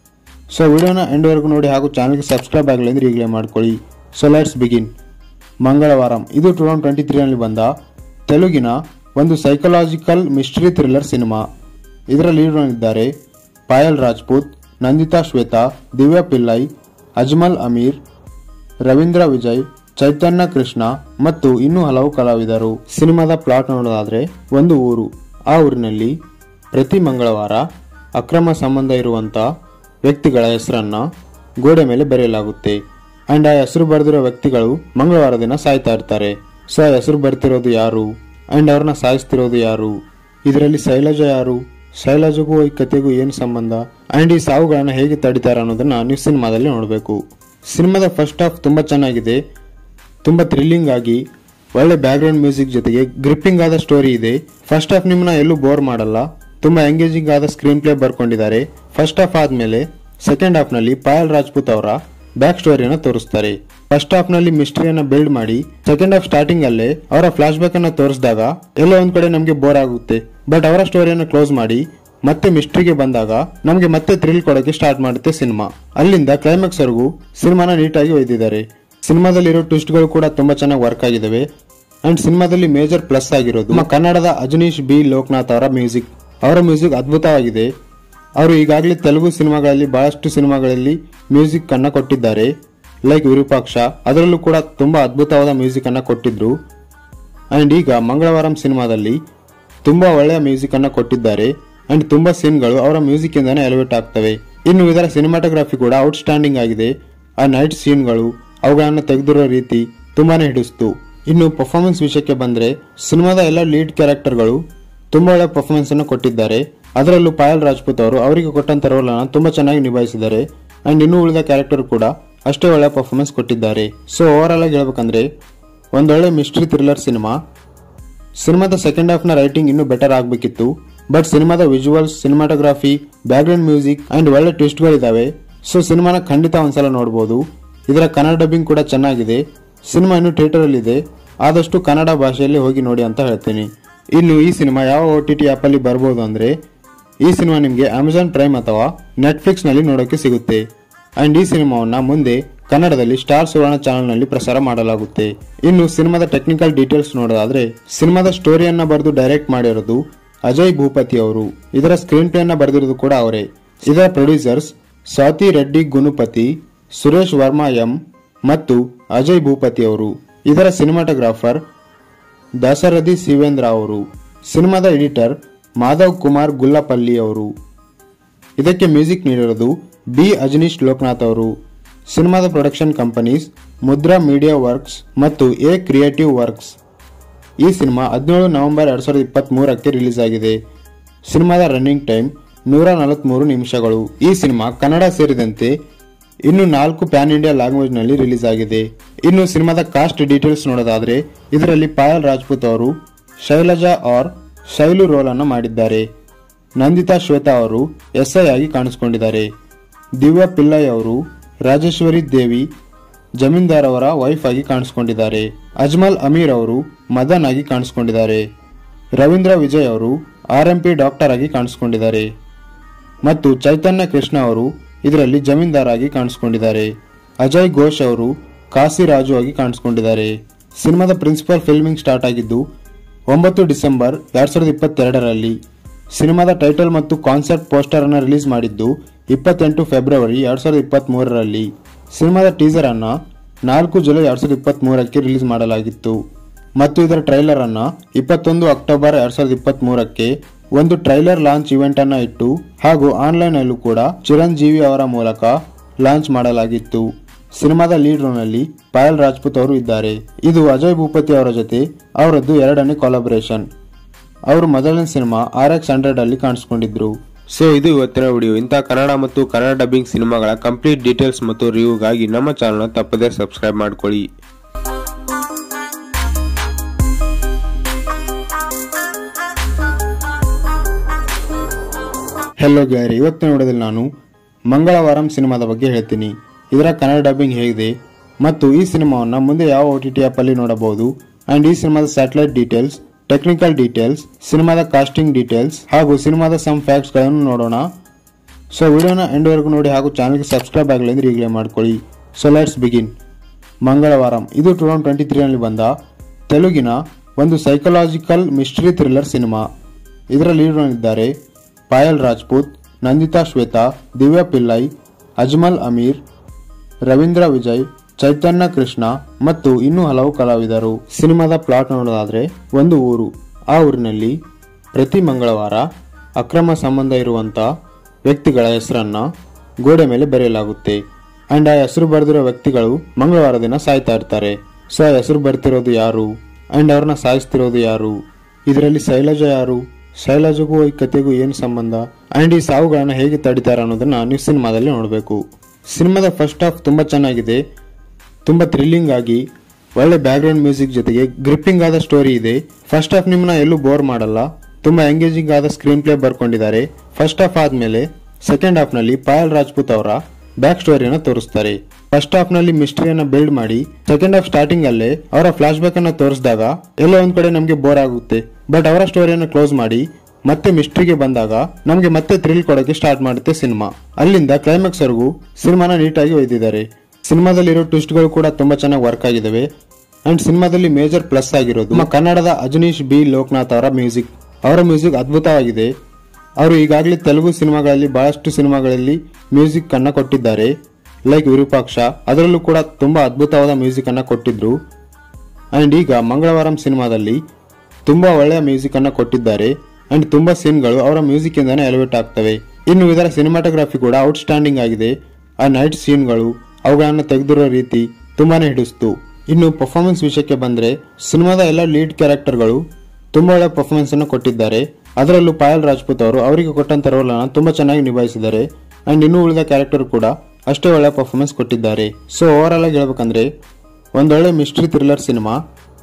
ಸೊ ವಿಡಿಯೋನ ಎಂಡ್ವರೆಗೂ ನೋಡಿ ಹಾಗೂ ಚಾನಲ್ಗೆ ಸಬ್ಸ್ಕ್ರೈಬ್ ಆಗಲಿ ಅಂದರೆ ಈಗಲೇ ಮಾಡ್ಕೊಳ್ಳಿ ಸೊ ಲೆಟ್ಸ್ ಬಿಗಿನ್ ಮಂಗಳವಾರಂ ಇದು ಟೂ ತೌಸಂಡ್ ಟ್ವೆಂಟಿ ತ್ರೀನಲ್ಲಿ ಬಂದ ತೆಲುಗಿನ ಒಂದು ಸೈಕಲಾಜಿಕಲ್ ಮಿಸ್ಟ್ರಿ ಥ್ರಿಲ್ಲರ್ ಸಿನಿಮಾ ಇದರ ಲೀಡ್ನಲ್ಲಿದ್ದಾರೆ ಪಾಯಲ್ ರಾಜ್ಪೂತ್ ನಂದಿತಾ ಶ್ವೇತಾ ದಿವ್ಯಾ ಪಿಲ್ಲೈ ಅಜ್ಮಲ್ ಅಮೀರ್ ರವೀಂದ್ರ ವಿಜಯ್ ಚೈತನ್ಯ ಕೃಷ್ಣ ಮತ್ತು ಇನ್ನೂ ಹಲವು ಕಲಾವಿದರು ಸಿನಿಮಾದ ಪ್ಲಾಟ್ ನೋಡೋದಾದ್ರೆ ಒಂದು ಊರು ಆ ಊರಿನಲ್ಲಿ ಪ್ರತಿ ಮಂಗಳವಾರ ಅಕ್ರಮ ಸಂಬಂಧ ಇರುವಂತ ವ್ಯಕ್ತಿಗಳ ಹೆಸರನ್ನ ಗೋಡೆ ಮೇಲೆ ಬರೆಯಲಾಗುತ್ತೆ ಅಂಡ್ ಆ ಹೆಸರು ಬರೆದಿರೋ ವ್ಯಕ್ತಿಗಳು ಮಂಗಳವಾರ ದಿನ ಸಾಯ್ತಾ ಇರ್ತಾರೆ ಸೊ ಆ ಹೆಸರು ಬರ್ತಿರೋದು ಯಾರು ಅಂಡ್ ಅವ್ರನ್ನ ಸಾಯಿಸ್ತಿರೋದು ಯಾರು ಇದರಲ್ಲಿ ಶೈಲಜ ಯಾರು ಶೈಲಜಗೂ ಈ ಕಥೆಗೂ ಏನು ಸಂಬಂಧ ಅಂಡ್ ಈ ಸಾವುಗಳನ್ನ ಹೇಗೆ ತಡಿತಾರೆ ಅನ್ನೋದನ್ನ ನೀವು ಸಿನಿಮಾದಲ್ಲಿ ನೋಡಬೇಕು ಸಿನಿಮಾದ ಫಸ್ಟ್ ಹಾಫ್ ತುಂಬಾ ಚೆನ್ನಾಗಿದೆ ತುಂಬಾ ಥ್ರಿಲ್ಲಿಂಗ್ ಆಗಿ ಒಳ್ಳೆ ಬ್ಯಾಕ್ಗ್ರೌಂಡ್ ಮ್ಯೂಸಿಕ್ ಜೊತೆಗೆ ಗ್ರಿಪ್ಪಿಂಗ್ ಆದ ಸ್ಟೋರಿ ಇದೆ ಫಸ್ಟ್ ಹಾಫ್ ನಿಮ್ಮನ್ನ ಎಲ್ಲೂ ಬೋರ್ ಮಾಡಲ್ಲ ತುಂಬಾ ಎಂಗೇಜಿಂಗ್ ಆದ ಸ್ಕ್ರೀನ್ ಪ್ಲೇ ಬರ್ಕೊಂಡಿದ್ದಾರೆ ಫಸ್ಟ್ ಹಾಫ್ ಆದ್ಮೇಲೆ ಸೆಕೆಂಡ್ ಹಾಫ್ ನಲ್ಲಿ ಪಾಯಲ್ ರಾಜ್ಪೂತ್ ಅವರ ಬ್ಯಾಕ್ ಸ್ಟೋರಿಯನ್ನ ತೋರಿಸ್ತಾರೆ ಫಸ್ಟ್ ಹಾಫ್ ನಲ್ಲಿ ಮಿಸ್ಟ್ರಿಯನ್ನ ಬಿಲ್ಡ್ ಮಾಡಿ ಸೆಕೆಂಡ್ ಹಾಫ್ ಸ್ಟಾರ್ಟಿಂಗ್ ಅಲ್ಲೇ ಅವರ ಫ್ಲಾಶ್ ಬ್ಯಾಕ್ ಅನ್ನ ತೋರಿಸಿದಾಗ ಎಲ್ಲೋ ಒಂದ್ ಕಡೆ ನಮಗೆ ಬೋರ್ ಆಗುತ್ತೆ ಬಟ್ ಅವರ ಸ್ಟೋರಿಯನ್ನ ಕ್ಲೋಸ್ ಮಾಡಿ ಮತ್ತೆ ಮಿಸ್ಟ್ರಿಗೆ ಬಂದಾಗ ನಮಗೆ ಮತ್ತೆ ಥ್ರಿಲ್ ಕೊಡೋಕೆ ಸ್ಟಾರ್ಟ್ ಮಾಡುತ್ತೆ ಸಿನಿಮಾ ಅಲ್ಲಿಂದ ಕ್ಲೈಮ್ಯಾಕ್ಸ್ ವರೆಗೂ ಸಿನಿಮಾನ ನೀಟಾಗಿ ಒಯ್ದಿದ್ದಾರೆ ಸಿನಿಮಾದಲ್ಲಿರೋ ಟ್ವಿಸ್ಟ್ಗಳು ಕೂಡ ತುಂಬಾ ಚೆನ್ನಾಗಿ ವರ್ಕ್ ಆಗಿದಾವೆ ಅಂಡ್ ಸಿನಿಮಾದಲ್ಲಿ ಮೇಜರ್ ಪ್ಲಸ್ ಆಗಿರೋದು ನಮ್ಮ ಕನ್ನಡದ ಅಜನೀಶ್ ಬಿ ಲೋಕನಾಥ್ ಅವರ ಮ್ಯೂಸಿಕ್ ಅವರ ಮ್ಯೂಸಿಕ್ ಅದ್ಭುತವಾಗಿದೆ ಅವರು ಈಗಾಗಲೇ ತೆಲುಗು ಸಿನಿಮಾಗಳಲ್ಲಿ ಬಹಳಷ್ಟು ಸಿನಿಮಾಗಳಲ್ಲಿ ಮ್ಯೂಸಿಕ್ ಅನ್ನ ಕೊಟ್ಟಿದ್ದಾರೆ ಲೈಕ್ ವಿರೂಪಾಕ್ಷ ಅದರಲ್ಲೂ ಕೂಡ ತುಂಬಾ ಅದ್ಭುತವಾದ ಮ್ಯೂಸಿಕ್ ಅನ್ನ ಕೊಟ್ಟಿದ್ರು ಅಂಡ್ ಈಗ ಮಂಗಳವಾರಂ ಸಿನಿಮಾದಲ್ಲಿ ತುಂಬಾ ಒಳ್ಳೆಯ ಮ್ಯೂಸಿಕ್ ಅನ್ನ ಕೊಟ್ಟಿದ್ದಾರೆ ಅಂಡ್ ತುಂಬಾ ಸೀನ್ಗಳು ಅವರ ಮ್ಯೂಸಿಕ್ ಇಂದಾನೆ ಎಲಿವೇಟ್ ಆಗ್ತವೆ ಇನ್ನು ಇದರ ಸಿನಿಮಾಟೋಗ್ರಫಿ ಕೂಡ ಔಟ್ಸ್ಟ್ಯಾಂಡಿಂಗ್ ಆಗಿದೆ ಆ ನೈಟ್ ಸೀನ್ಗಳು ಅವುಗಳನ್ನು ತೆಗೆದಿರೋ ರೀತಿ ತುಂಬಾನೇ ಹಿಡಿಸ್ತು ಇನ್ನು ಪರ್ಫಾರ್ಮೆನ್ಸ್ ವಿಷಯಕ್ಕೆ ಬಂದ್ರೆ ಸಿನಿಮಾದ ಎಲ್ಲ ಲೀಡ್ ಕ್ಯಾರೆಕ್ಟರ್ಗಳು ತುಂಬಾ ಒಳ್ಳೆ ಪರ್ಫಾರ್ಮೆನ್ಸ್ ಅನ್ನು ಕೊಟ್ಟಿದ್ದಾರೆ ಅದರಲ್ಲೂ ಪಾಯಲ್ ರಾಜ್ಪೂತ್ ಅವರು ಅವರಿಗೆ ಕೊಟ್ಟಂತ ರೋಲ್ ಅನ್ನು ತುಂಬಾ ಚೆನ್ನಾಗಿ ನಿಭಾಯಿಸಿದ್ದಾರೆ ಅಂಡ್ ಇನ್ನು ಉಳಿದ ಕ್ಯಾರೆಕ್ಟರ್ ಕೂಡ ಅಷ್ಟೇ ಒಳ್ಳೆ ಪರ್ಫಾರ್ಮೆನ್ಸ್ ಕೊಟ್ಟಿದ್ದಾರೆ ಸೊ ಓವರ್ ಆಲ್ ಆಗಿ ಹೇಳ್ಬೇಕಂದ್ರೆ ಒಂದೊಳ್ಳೆ ಮಿಸ್ಟ್ರಿ ಥ್ರಿಲ್ಲರ್ ಸಿನಿಮಾ ಸಿನಿಮಾದ ಸೆಕೆಂಡ್ ಹಾಫ್ ನ ರೈಟಿಂಗ್ ಇನ್ನೂ ಬೆಟರ್ ಆಗಬೇಕಿತ್ತು ಬಟ್ ಸಿನಿಮಾದ visuals cinematography background music and ಒಳ್ಳೆ ಟ್ವಿಸ್ಟ್ಗಳಿದಾವೆ ಸೊ ಸಿನಿಮಾನ ಖಂಡಿತ ಒಂದ್ಸಲ ನೋಡಬಹುದು ಇದರ ಕನ್ನಡ ಡಬ್ಬಿಂಗ್ ಕೂಡ ಚೆನ್ನಾಗಿದೆ ಸಿನಿಮಾ ಇನ್ನು ಥಿಯೇಟರ್ ಅಲ್ಲಿ ಇದೆ ಆದಷ್ಟು ಕನ್ನಡ ಭಾಷೆಯಲ್ಲಿ ಹೋಗಿ ನೋಡಿ ಅಂತ ಹೇಳ್ತೀನಿ ಇನ್ನು ಈ ಸಿನಿಮಾ ಯಾವ ಒ ಟಿ ಟಿ ಆ್ಯಪಲ್ಲಿ ಬರ್ಬೋದು ಅಂದ್ರೆ ಈ ಸಿನಿಮಾ ನಿಮಗೆ ಅಮೆಜಾನ್ ಪ್ರೈಮ್ ಅಥವಾ ನೆಟ್ಫ್ಲಿಕ್ಸ್ ನಲ್ಲಿ ನೋಡೋಕೆ ಸಿಗುತ್ತೆ ಅಂಡ್ ಈ ಸಿನಿಮಾವನ್ನ ಮುಂದೆ ಕನ್ನಡದಲ್ಲಿ ಸ್ಟಾರ್ ಸುವರ್ಣ ಚಾನೆಲ್ ನಲ್ಲಿ ಪ್ರಸಾರ ಮಾಡಲಾಗುತ್ತೆ ಇನ್ನು ಸಿನಿಮಾದ ಟೆಕ್ನಿಕಲ್ ಡೀಟೇಲ್ಸ್ ನೋಡೋದಾದ್ರೆ ಸಿನಿಮಾದ ಸ್ಟೋರಿಯನ್ನ ಬರೆದು ಡೈರೆಕ್ಟ್ ಮಾಡಿರೋದು ಅಜಯ್ ಭೂಪತಿ ಅವರು ಇದರ ಸ್ಕ್ರೀನ್ ಪ್ಲೇ ಅನ್ನ ಬರೆದಿರೋದು ಕೂಡ ಅವರೇ ಇದರ ಪ್ರೊಡ್ಯೂಸರ್ಸ್ ಸ್ವಾತಿ ರೆಡ್ಡಿ ಗುನುಪತಿ ಸುರೇಶ್ ವರ್ಮಾ ಎಂ ಮತ್ತು ಅಜಯ್ ಭೂಪತಿ ಅವರು ಇದರ ಸಿನಿಮಾಟೋಗ್ರಾಫರ್ ದಾಸರಥಿ ಶಿವೇಂದ್ರ ಅವರು ಸಿನಿಮಾದ ಎಡಿಟರ್ ಮಾಧವ್ ಕುಮಾರ್ ಗುಲ್ಲಪಲ್ಲಿ ಅವರು ಇದಕ್ಕೆ ಮ್ಯೂಸಿಕ್ ನೀಡಿರೋದು ಬಿ ಅಜನೀಶ್ ಲೋಕನಾಥ್ ಅವರು ಸಿನಿಮಾದ production companies Mudra media works ಮತ್ತು ಎ ಕ್ರಿಯೇಟಿವ್ ವರ್ಕ್ಸ್ ಈ ಸಿನಿಮಾ ಹದಿನೇಳು ನವೆಂಬರ್ ಎರಡ್ ಸಾವಿರದ ಇಪ್ಪತ್ತ್ ಮೂರಕ್ಕೆ ರಿಲೀಸ್ ಆಗಿದೆ ಸಿನಿಮಾದ ರನ್ನಿಂಗ್ ಟೈಮ್ ನೂರ ನಲವತ್ಮೂರು ನಿಮಿಷಗಳು ಈ ಸಿನಿಮಾ ಕನ್ನಡ ಸೇರಿದಂತೆ ಇನ್ನು ನಾಲ್ಕು ಪ್ಯಾನ್ ಇಂಡಿಯಾ ಲ್ಯಾಂಗ್ವೇಜ್ ನಲ್ಲಿ ರಿಲೀಸ್ ಆಗಿದೆ ಇನ್ನು ಸಿನಿಮಾದ ಕಾಸ್ಟ್ ಡೀಟೇಲ್ಸ್ ನೋಡೋದಾದ್ರೆ ಇದರಲ್ಲಿ ಪಾಯಲ್ ರಾಜ್ಪೂತ್ ಅವರು ಶೈಲಜಾ ಆರ್ ಶೈಲು ರೋಲ್ ಅನ್ನು ಮಾಡಿದ್ದಾರೆ ನಂದಿತಾ ಶ್ವೇತಾ ಅವರು ಎಸ್ ಐ ಆಗಿ ಕಾಣಿಸಿಕೊಂಡಿದ್ದಾರೆ ದಿವ್ಯಾ ಪಿಲ್ಲೈ ಅವರು ರಾಜೇಶ್ವರಿ ದೇವಿ ಜಮೀನ್ದಾರ್ ಅವರ ವೈಫ್ ಆಗಿ ಕಾಣಿಸಿಕೊಂಡಿದ್ದಾರೆ ಅಜ್ಮಲ್ ಅಮೀರ್ ಅವರು ಮದನ್ ಆಗಿ ಕಾಣಿಸಿಕೊಂಡಿದ್ದಾರೆ ರವೀಂದ್ರ ವಿಜಯ್ ಅವರು ಆರ್ ಎಂ ಪಿ ಡಾಕ್ಟರ್ ಆಗಿ ಕಾಣಿಸಿಕೊಂಡಿದ್ದಾರೆ ಮತ್ತು ಚೈತನ್ಯ ಕೃಷ್ಣ ಅವರು ಇದರಲ್ಲಿ ಜಮೀನ್ದಾರ್ ಆಗಿ ಕಾಣಿಸಿಕೊಂಡಿದ್ದಾರೆ ಅಜಯ್ ಘೋಷ್ ಅವರು ಕಾಸಿರಾಜು ಆಗಿ ಕಾಣಿಸಿಕೊಂಡಿದ್ದಾರೆ ಸಿನಿಮಾದ ಪ್ರಿನ್ಸಿಪಲ್ ಫಿಲ್ಮಿಂಗ್ ಸ್ಟಾರ್ಟ್ ಆಗಿದ್ದು ಒಂಬತ್ತು ಡಿಸೆಂಬರ್ ಎರಡ್ ಸಾವಿರದ ಇಪ್ಪತ್ತೆರಡರಲ್ಲಿ ಸಿನಿಮಾದ ಟೈಟಲ್ ಮತ್ತು ಕಾನ್ಸೆಪ್ಟ್ ಪೋಸ್ಟರ್ ಅನ್ನು ರಿಲೀಸ್ ಮಾಡಿದ್ದು ಇಪ್ಪತ್ತೆಂಟು ಫೆಬ್ರವರಿ ಎರಡ್ ಸಾವಿರದ ಇಪ್ಪತ್ತ್ ಮೂರರಲ್ಲಿ ಸಿನಿಮಾದ ಟೀಸರ್ ಅನ್ನ ನಾಲ್ಕು ಜುಲೈ ಎರಡ್ ಸಾವಿರದ ಇಪ್ಪತ್ತ್ ಮೂರಕ್ಕೆ ರಿಲೀಸ್ ಮಾಡಲಾಗಿತ್ತು ಮತ್ತು ಇದರ ಟ್ರೈಲರ್ ಅನ್ನ ಇಪ್ಪತ್ತೊಂದು ಅಕ್ಟೋಬರ್ ಎರಡ್ ಸಾವಿರದ ಇಪ್ಪತ್ತ್ ಮೂರಕ್ಕೆ ಒಂದು ಟ್ರೈಲರ್ ಲಾಂಚ್ ಇವೆಂಟ್ ಅನ್ನ ಇಟ್ಟು ಹಾಗೂ ಆನ್ಲೈನ್ ಅಲ್ಲೂ ಕೂಡ ಚಿರಂಜೀವಿ ಅವರ ಮೂಲಕ ಲಾಂಚ್ ಮಾಡಲಾಗಿತ್ತು ಸಿನಿಮಾದ ಲೀಡ್ ರೋಲ್ ನಲ್ಲಿ ಪಾಯಲ್ ರಾಜ್ಪೂತ್ ಅವರು ಇದ್ದಾರೆ ಇದು ಅಜಯ್ ಭೂಪತಿ ಅವರ ಜೊತೆ ಅವರದ್ದು ಎರಡನೇ ಕೊಲಾಬರೇಷನ್ ಅವರು ಮೊದಲನೇ ಸಿನಿಮಾ ಆರ್ ಎಕ್ಸ್ ಹಂಡ್ರೆಡ್ ಅಲ್ಲಿ ಕಾಣಿಸ್ಕೊಂಡಿದ್ರು ಸೊ ಇದು ಇವತ್ತಿನ ವಿಡಿಯೋ ಇಂಥ ಕನ್ನಡ ಮತ್ತು ಕನ್ನಡ ಡಬ್ಬಿಂಗ್ ಸಿನಿಮಾಗಳ ಕಂಪ್ಲೀಟ್ ಡೀಟೇಲ್ಸ್ ಮತ್ತು ರಿವ್ಯೂಗಾಗಿ ನಮ್ಮ ಚಾನಲ್ನ ತಪ್ಪದೇ ಸಬ್ಸ್ಕ್ರೈಬ್ ಮಾಡ್ಕೊಳ್ಳಿ ಹೆಲೋ ಗ್ಯಾರಿ ಇವತ್ತಿನ ವಿಡಿಯೋದಲ್ಲಿ ನಾನು ಮಂಗಳವಾರಂ ಸಿನಿಮಾದ ಬಗ್ಗೆ ಹೇಳ್ತೀನಿ ಇದರ ಕನ್ನಡ ಡಬ್ಬಿಂಗ್ ಹೇಗಿದೆ ಮತ್ತು ಈ ಸಿನಿಮಾವನ್ನು ಮುಂದೆ ಯಾವ ಒ ಟಿ ಟಿ ಆ್ಯಪಲ್ಲಿ ನೋಡಬಹುದು ಆ್ಯಂಡ್ ಈ ಸಿನಿಮಾದ ಸ್ಯಾಟಲೈಟ್ ಡೀಟೇಲ್ಸ್ ಟೆಕ್ನಿಕಲ್ ಡೀಟೇಲ್ಸ್ ಸಿನಿಮಾದ ಕಾಸ್ಟಿಂಗ್ ಡೀಟೇಲ್ಸ್ ಹಾಗೂ ಸಿನಿಮಾದ ಸಮ್ ಫ್ಯಾಕ್ಟ್ಸ್ಗಳನ್ನು ನೋಡೋಣ ಸೊ ವಿಡಿಯೋನ ಎಂಡ್ವರೆಗೂ ನೋಡಿ ಹಾಗೂ ಚಾನಲ್ಗೆ ಸಬ್ಸ್ಕ್ರೈಬ್ ಆಗಲಿ ಅಂದ್ರೆ ಈಗಲೇ ಮಾಡ್ಕೊಳ್ಳಿ ಸೊ ಲೆಟ್ಸ್ ಬಿಗಿನ್ ಮಂಗಳವಾರಂ ಇದು ಟೂ ತೌಸಂಡ್ ಟ್ವೆಂಟಿ ತ್ರೀನಲ್ಲಿ ಬಂದ ತೆಲುಗಿನ ಒಂದು ಸೈಕಲಾಜಿಕಲ್ ಮಿಸ್ಟ್ರಿ ಥ್ರಿಲ್ಲರ್ ಸಿನಿಮಾ ಇದರ ಲೀಡ್ನಲ್ಲಿದ್ದಾರೆ ಪಾಯಲ್ ರಾಜ್ಪೂತ್ ನಂದಿತಾ ಶ್ವೇತಾ ದಿವ್ಯಾ ಪಿಲ್ಲೈ ಅಜ್ಮಲ್ ಅಮೀರ್ ರವೀಂದ್ರ ವಿಜಯ್ ಚೈತನ್ಯ ಕೃಷ್ಣ ಮತ್ತು ಇನ್ನೂ ಹಲವು ಕಲಾವಿದರು ಸಿನಿಮಾದ ಪ್ಲಾಟ್ ನೋಡೋದಾದ್ರೆ ಒಂದು ಊರು ಆ ಊರಿನಲ್ಲಿ ಪ್ರತಿ ಮಂಗಳವಾರ ಅಕ್ರಮ ಸಂಬಂಧ ಇರುವಂತ ವ್ಯಕ್ತಿಗಳ ಹೆಸರನ್ನ ಗೋಡೆ ಮೇಲೆ ಬರೆಯಲಾಗುತ್ತೆ ಅಂಡ್ ಆ ಹೆಸರು ಬರೆದಿರೋ ವ್ಯಕ್ತಿಗಳು ಮಂಗಳವಾರ ದಿನ ಸಾಯ್ತಾ ಇರ್ತಾರೆ ಸೊ ಆ ಹೆಸರು ಬರ್ತಿರೋದು ಯಾರು ಅಂಡ್ ಅವ್ರನ್ನ ಸಾಯಿಸ್ತಿರೋದು ಯಾರು ಇದರಲ್ಲಿ ಶೈಲಜ ಯಾರು ಶೈಲಜಗೂ ಈ ಕತೆಗೂ ಏನು ಸಂಬಂಧ ಅಂಡ್ ಈ ಸಾವುಗಳನ್ನ ಹೇಗೆ ತಡಿತಾರೆ ಅನ್ನೋದನ್ನ ನೀವು ಸಿನಿಮಾದಲ್ಲಿ ನೋಡಬೇಕು ಸಿನಿಮಾದ ಫಸ್ಟ್ ಹಾಫ್ ತುಂಬಾ ಚೆನ್ನಾಗಿದೆ ತುಂಬಾ ಥ್ರಿಲ್ಲಿಂಗ್ ಆಗಿ ಒಳ್ಳೆ ಬ್ಯಾಕ್ಗ್ರೌಂಡ್ ಮ್ಯೂಸಿಕ್ ಜೊತೆಗೆ ಗ್ರಿಪ್ಪಿಂಗ್ ಆದ ಸ್ಟೋರಿ ಇದೆ ಫಸ್ಟ್ ಹಾಫ್ ನಿಮ್ಮನ್ನ ಎಲ್ಲೂ ಬೋರ್ ಮಾಡಲ್ಲ ತುಂಬಾ ಎಂಗೇಜಿಂಗ್ ಆದ ಸ್ಕ್ರೀನ್ ಪ್ಲೇ ಬರ್ಕೊಂಡಿದ್ದಾರೆ ಫಸ್ಟ್ ಹಾಫ್ ಆದ್ಮೇಲೆ ಸೆಕೆಂಡ್ ಹಾಫ್ ನಲ್ಲಿ ಪಾಯಲ್ ರಾಜ್ಪೂತ್ ಅವರ ಬ್ಯಾಕ್ ಸ್ಟೋರಿಯನ್ನ ತೋರಿಸ್ತಾರೆ ಫಸ್ಟ್ ಹಾಫ್ ನಲ್ಲಿ ಮಿಸ್ಟ್ರಿಯನ್ನ ಬಿಲ್ಡ್ ಮಾಡಿ ಸೆಕೆಂಡ್ ಹಾಫ್ ಸ್ಟಾರ್ಟಿಂಗ್ ಅಲ್ಲೇ ಅವರ ಫ್ಲಾಶ್ ಬ್ಯಾಕ್ ಅನ್ನ ತೋರಿಸಿದಾಗ ಎಲ್ಲೋ ಒಂದ್ ಕಡೆ ನಮಗೆ ಬೋರ್ ಆಗುತ್ತೆ ಬಟ್ ಅವರ ಸ್ಟೋರಿಯನ್ನ ಕ್ಲೋಸ್ ಮಾಡಿ ಮತ್ತೆ ಮಿಸ್ಟ್ರಿಗೆ ಬಂದಾಗ ನಮಗೆ ಮತ್ತೆ ಥ್ರಿಲ್ ಕೊಡೋಕೆ ಸ್ಟಾರ್ಟ್ ಮಾಡುತ್ತೆ ಸಿನಿಮಾ ಅಲ್ಲಿಂದ ಕ್ಲೈಮ್ಯಾಕ್ಸ್ ವರೆಗೂ ಸಿನಿಮಾನ ನೀಟಾಗಿ ಒಯ್ದಿದ್ದಾರೆ ಸಿನಿಮಾದಲ್ಲಿರೋ ಟ್ವಿಸ್ಟ್ಗಳು ಕೂಡ ತುಂಬಾ ಚೆನ್ನಾಗಿ ವರ್ಕ್ ಆಗಿದಾವೆ ಅಂಡ್ ಸಿನಿಮಾದಲ್ಲಿ ಮೇಜರ್ ಪ್ಲಸ್ ಆಗಿರೋದು ನಮ್ಮ ಕನ್ನಡದ ಅಜನೀಶ್ ಬಿ ಲೋಕನಾಥ್ ಅವರ ಮ್ಯೂಸಿಕ್ ಅವರ ಮ್ಯೂಸಿಕ್ ಅದ್ಭುತವಾಗಿದೆ ಅವರು ಈಗಾಗಲೇ ತೆಲುಗು ಸಿನಿಮಾಗಳಲ್ಲಿ ಬಹಳಷ್ಟು ಸಿನಿಮಾಗಳಲ್ಲಿ ಮ್ಯೂಸಿಕ್ ಅನ್ನ ಕೊಟ್ಟಿದ್ದಾರೆ ಲೈಕ್ ವಿರೂಪಾಕ್ಷ ಅದರಲ್ಲೂ ಕೂಡ ತುಂಬಾ ಅದ್ಭುತವಾದ ಮ್ಯೂಸಿಕ್ ಅನ್ನ ಕೊಟ್ಟಿದ್ರು ಅಂಡ್ ಈಗ ಮಂಗಳವಾರಂ ಸಿನಿಮಾದಲ್ಲಿ ತುಂಬಾ ಒಳ್ಳೆಯ ಮ್ಯೂಸಿಕ್ ಅನ್ನ ಕೊಟ್ಟಿದ್ದಾರೆ ಅಂಡ್ ತುಂಬಾ ಸೀನ್ಗಳು ಅವರ ಮ್ಯೂಸಿಕ್ ಇಂದಾನೆ ಎಲಿವೇಟ್ ಆಗ್ತವೆ ಇನ್ನು ಇದರ ಸಿನಿಮಾಟೋಗ್ರಫಿ ಕೂಡ ಔಟ್ಸ್ಟ್ಯಾಂಡಿಂಗ್ ಆಗಿದೆ ಆ ನೈಟ್ ಸೀನ್ಗಳು ಅವುಗಳನ್ನು ತೆಗೆದಿರೋ ರೀತಿ ತುಂಬಾನೇ ಹಿಡಿಸ್ತು ಇನ್ನು ಪರ್ಫಾರ್ಮೆನ್ಸ್ ವಿಷಯಕ್ಕೆ ಬಂದ್ರೆ ಸಿನಿಮಾದ ಎಲ್ಲ ಲೀಡ್ ಕ್ಯಾರೆಕ್ಟರ್ಗಳು ತುಂಬಾ ಒಳ್ಳೆ ಪರ್ಫಾರ್ಮೆನ್ಸ್ ಅನ್ನು ಕೊಟ್ಟಿದ್ದಾರೆ ಅದರಲ್ಲೂ ಪಾಯಲ್ ರಾಜ್ಪೂತ್ ಅವರು ಅವರಿಗೆ ಕೊಟ್ಟಂತ ರೋಲ್ ಅನ್ನು ತುಂಬಾ ಚೆನ್ನಾಗಿ ನಿಭಾಯಿಸಿದ್ದಾರೆ ಅಂಡ್ ಇನ್ನು ಉಳಿದ ಕ್ಯಾರೆಕ್ಟರ್ ಕೂಡ ಅಷ್ಟೇ ಒಳ್ಳೆ ಪರ್ಫಾರ್ಮೆನ್ಸ್ ಕೊಟ್ಟಿದ್ದಾರೆ ಸೊ ಓವರ್ ಆಲ್ ಆಗಿ ಹೇಳ್ಬೇಕಂದ್ರೆ ಒಂದೊಳ್ಳೆ ಮಿಸ್ಟ್ರಿ ಥ್ರಿಲ್ಲರ್ ಸಿನಿಮಾ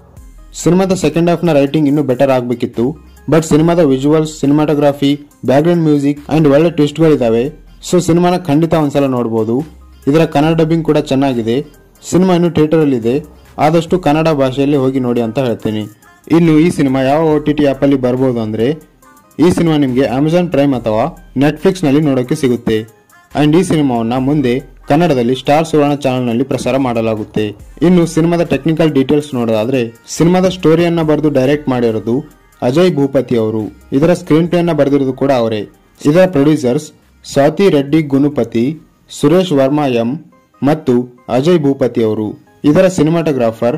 ಸಿನಿಮಾದ ಸೆಕೆಂಡ್ ಹಾಫ್ ನ ರೈಟಿಂಗ್ ಇನ್ನೂ ಬೆಟರ್ ಆಗಬೇಕಿತ್ತು ಬಟ್ ಸಿನಿಮಾದ visuals cinematography background music and ಒಳ್ಳೆ ಟ್ವಿಸ್ಟ್ಗಳಿದಾವೆ ಸೊ ಸಿನಿಮಾನ ಖಂಡಿತ ಒಂದ್ಸಲ ನೋಡಬಹುದು ಇದರ ಕನ್ನಡ ಡಬ್ಬಿಂಗ್ ಕೂಡ ಚೆನ್ನಾಗಿದೆ ಸಿನಿಮಾ ಇನ್ನು ಥಿಯೇಟರ್ ಅಲ್ಲಿ ಇದೆ ಆದಷ್ಟು ಕನ್ನಡ ಭಾಷೆಯಲ್ಲಿ ಹೋಗಿ ನೋಡಿ ಅಂತ ಹೇಳ್ತೀನಿ ಇನ್ನು ಈ ಸಿನಿಮಾ ಯಾವ ಒ ಟಿ ಟಿ ಆ್ಯಪಲ್ಲಿ ಬರ್ಬೋದು ಅಂದ್ರೆ ಈ ಸಿನಿಮಾ ನಿಮಗೆ ಅಮೆಜಾನ್ ಪ್ರೈಮ್ ಅಥವಾ ನೆಟ್ಫ್ಲಿಕ್ಸ್ ನಲ್ಲಿ ನೋಡೋಕೆ ಸಿಗುತ್ತೆ ಅಂಡ್ ಈ ಸಿನಿಮಾವನ್ನ ಮುಂದೆ ಕನ್ನಡದಲ್ಲಿ ಸ್ಟಾರ್ ಸುವರ್ಣ ಚಾನೆಲ್ ನಲ್ಲಿ ಪ್ರಸಾರ ಮಾಡಲಾಗುತ್ತೆ ಇನ್ನು ಸಿನಿಮಾದ ಟೆಕ್ನಿಕಲ್ ಡೀಟೇಲ್ಸ್ ನೋಡೋದಾದ್ರೆ ಸಿನಿಮಾದ ಸ್ಟೋರಿಯನ್ನ ಬರೆದು ಡೈರೆಕ್ಟ್ ಮಾಡಿರೋದು ಅಜಯ್ ಭೂಪತಿ ಅವರು ಇದರ ಸ್ಕ್ರೀನ್ ಪ್ಲೇ ಅನ್ನ ಬರೆದಿರೋದು ಕೂಡ ಅವರೇ ಇದರ ಪ್ರೊಡ್ಯೂಸರ್ಸ್ ಸ್ವಾತಿ ರೆಡ್ಡಿ ಗುನುಪತಿ ಸುರೇಶ್ ವರ್ಮಾ ಎಂ ಮತ್ತು ಅಜಯ್ ಭೂಪತಿ ಅವರು ಇದರ ಸಿನಿಮಾಟೋಗ್ರಾಫರ್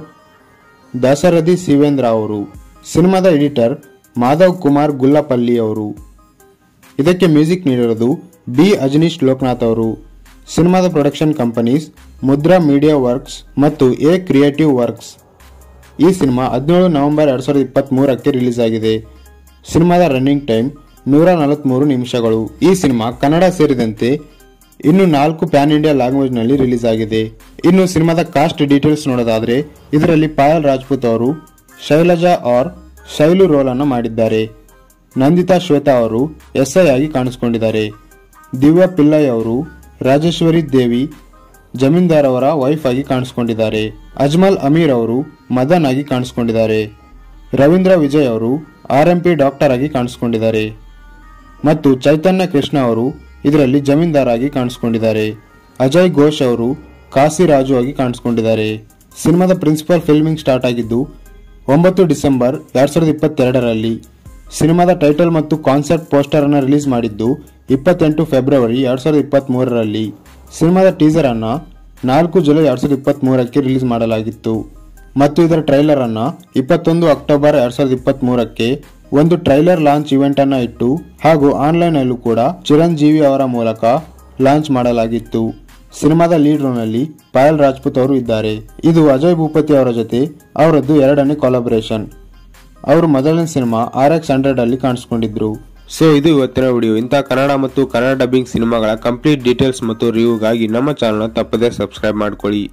ದಾಸರಥಿ ಶಿವೇಂದ್ರ ಅವರು ಸಿನಿಮಾದ ಎಡಿಟರ್ ಮಾಧವ್ ಕುಮಾರ್ ಗುಲ್ಲಪಲ್ಲಿ ಅವರು ಇದಕ್ಕೆ ಮ್ಯೂಸಿಕ್ ನೀಡಿರೋದು ಬಿ ಅಜನೀಶ್ ಲೋಕನಾಥ್ ಅವರು ಸಿನಿಮಾದ production companies Mudra media works ಮತ್ತು ಎ ಕ್ರಿಯೇಟಿವ್ ವರ್ಕ್ಸ್ ಈ ಸಿನಿಮಾ ಹದಿನೇಳು ನವೆಂಬರ್ ಎರಡ್ ಸಾವಿರದ ಇಪ್ಪತ್ತ್ ಮೂರಕ್ಕೆ ರಿಲೀಸ್ ಆಗಿದೆ ಸಿನಿಮಾದ ರನ್ನಿಂಗ್ ಟೈಮ್ ನೂರ ನಲವತ್ಮೂರು ನಿಮಿಷಗಳು ಈ ಸಿನಿಮಾ ಕನ್ನಡ ಸೇರಿದಂತೆ ಇನ್ನು ನಾಲ್ಕು ಪ್ಯಾನ್ ಇಂಡಿಯಾ ಲ್ಯಾಂಗ್ವೇಜ್ ನಲ್ಲಿ ರಿಲೀಸ್ ಆಗಿದೆ ಇನ್ನು ಸಿನಿಮಾದ ಕಾಸ್ಟ್ ಡೀಟೇಲ್ಸ್ ನೋಡೋದಾದ್ರೆ ಇದರಲ್ಲಿ ಪಾಯಲ್ ರಾಜ್ಪೂತ್ ಅವರು ಶೈಲಜಾ ಆರ್ ಶೈಲು ರೋಲ್ ಅನ್ನು ಮಾಡಿದ್ದಾರೆ ನಂದಿತಾ ಶ್ವೇತಾ ಅವರು ಎಸ್ಐ ಆಗಿ ಕಾಣಿಸಿಕೊಂಡಿದ್ದಾರೆ ದಿವ್ಯಾ ಪಿಲ್ಲೈ ಅವರು ರಾಜೇಶ್ವರಿ ದೇವಿ ಜಮೀನ್ದಾರ್ ಅವರ ವೈಫ್ ಆಗಿ ಕಾಣಿಸಿಕೊಂಡಿದ್ದಾರೆ ಅಜ್ಮಲ್ ಅಮೀರ್ ಅವರು ಮದನ್ ಆಗಿ ಕಾಣಿಸಿಕೊಂಡಿದ್ದಾರೆ ರವೀಂದ್ರ ವಿಜಯ್ ಅವರು ಆರ್ ಎಂ ಪಿ ಡಾಕ್ಟರ್ ಆಗಿ ಕಾಣಿಸಿಕೊಂಡಿದ್ದಾರೆ ಮತ್ತು ಚೈತನ್ಯ ಕೃಷ್ಣ ಅವರು ಇದರಲ್ಲಿ ಜಮೀನ್ದಾರ್ ಆಗಿ ಕಾಣಿಸಿಕೊಂಡಿದ್ದಾರೆ ಅಜಯ್ ಘೋಷ್ ಅವರು ಕಾಸಿರಾಜು ಆಗಿ ಕಾಣಿಸಿಕೊಂಡಿದ್ದಾರೆ ಸಿನಿಮಾದ ಪ್ರಿನ್ಸಿಪಲ್ ಫಿಲ್ಮಿಂಗ್ ಸ್ಟಾರ್ಟ್ ಆಗಿದ್ದು ಒಂಬತ್ತು ಡಿಸೆಂಬರ್ ಎರಡ್ ಸಾವಿರದ ಇಪ್ಪತ್ತೆರಡರಲ್ಲಿ ಸಿನಿಮಾದ ಟೈಟಲ್ ಮತ್ತು ಕಾನ್ಸೆಪ್ಟ್ ಪೋಸ್ಟರ್ ಅನ್ನು ರಿಲೀಸ್ ಮಾಡಿದ್ದು ಇಪ್ಪತ್ತೆಂಟು ಫೆಬ್ರವರಿ ಎರಡ್ ಸಾವಿರದ ಇಪ್ಪತ್ತ್ ಮೂರರಲ್ಲಿ ಸಿನಿಮಾದ ಟೀಸರ್ ಅನ್ನ ನಾಲ್ಕು ಜುಲೈ ಎರಡ್ ಸಾವಿರದ ಇಪ್ಪತ್ತ್ ಮೂರಕ್ಕೆ ರಿಲೀಸ್ ಮಾಡಲಾಗಿತ್ತು ಮತ್ತು ಇದರ ಟ್ರೈಲರ್ ಅನ್ನ ಇಪ್ಪತ್ತೊಂದು ಅಕ್ಟೋಬರ್ ಎರಡ್ ಸಾವಿರದ ಇಪ್ಪತ್ತ್ ಮೂರಕ್ಕೆ ಒಂದು ಟ್ರೈಲರ್ ಲಾಂಚ್ ಇವೆಂಟ್ ಅನ್ನ ಇಟ್ಟು ಹಾಗೂ ಆನ್ಲೈನ್ ಅಲ್ಲೂ ಕೂಡ ಚಿರಂಜೀವಿ ಅವರ ಮೂಲಕ ಲಾಂಚ್ ಮಾಡಲಾಗಿತ್ತು ಸಿನಿಮಾದ ಲೀಡ್ ರೋಲ್ ನಲ್ಲಿ ಪಾಯಲ್ ರಾಜ್ಪೂತ್ ಅವರು ಇದ್ದಾರೆ ಇದು ಅಜಯ್ ಭೂಪತಿ ಅವರ ಜೊತೆ ಅವರದ್ದು ಎರಡನೇ ಕೊಲಾಬರೇಷನ್ ಅವರು ಮೊದಲನೇ ಸಿನಿಮಾ ಆರ್ ಎಕ್ಸ್ ಹಂಡ್ರೆಡ್ ಅಲ್ಲಿ ಕಾಣಿಸ್ಕೊಂಡಿದ್ರು ಸೊ ಇದು ಇವತ್ತಿನ ವಿಡಿಯೋ ಇಂಥ ಕನ್ನಡ ಮತ್ತು ಕನ್ನಡ ಡಬ್ಬಿಂಗ್ ಸಿನಿಮಾಗಳ ಕಂಪ್ಲೀಟ್ ಡೀಟೇಲ್ಸ್ ಮತ್ತು ರಿವ್ಯೂಗಾಗಿ ನಮ್ಮ ಚಾನಲ್ನ ತಪ್ಪದೇ ಸಬ್ಸ್ಕ್ರೈಬ್ ಮಾಡ್ಕೊಳ್ಳಿ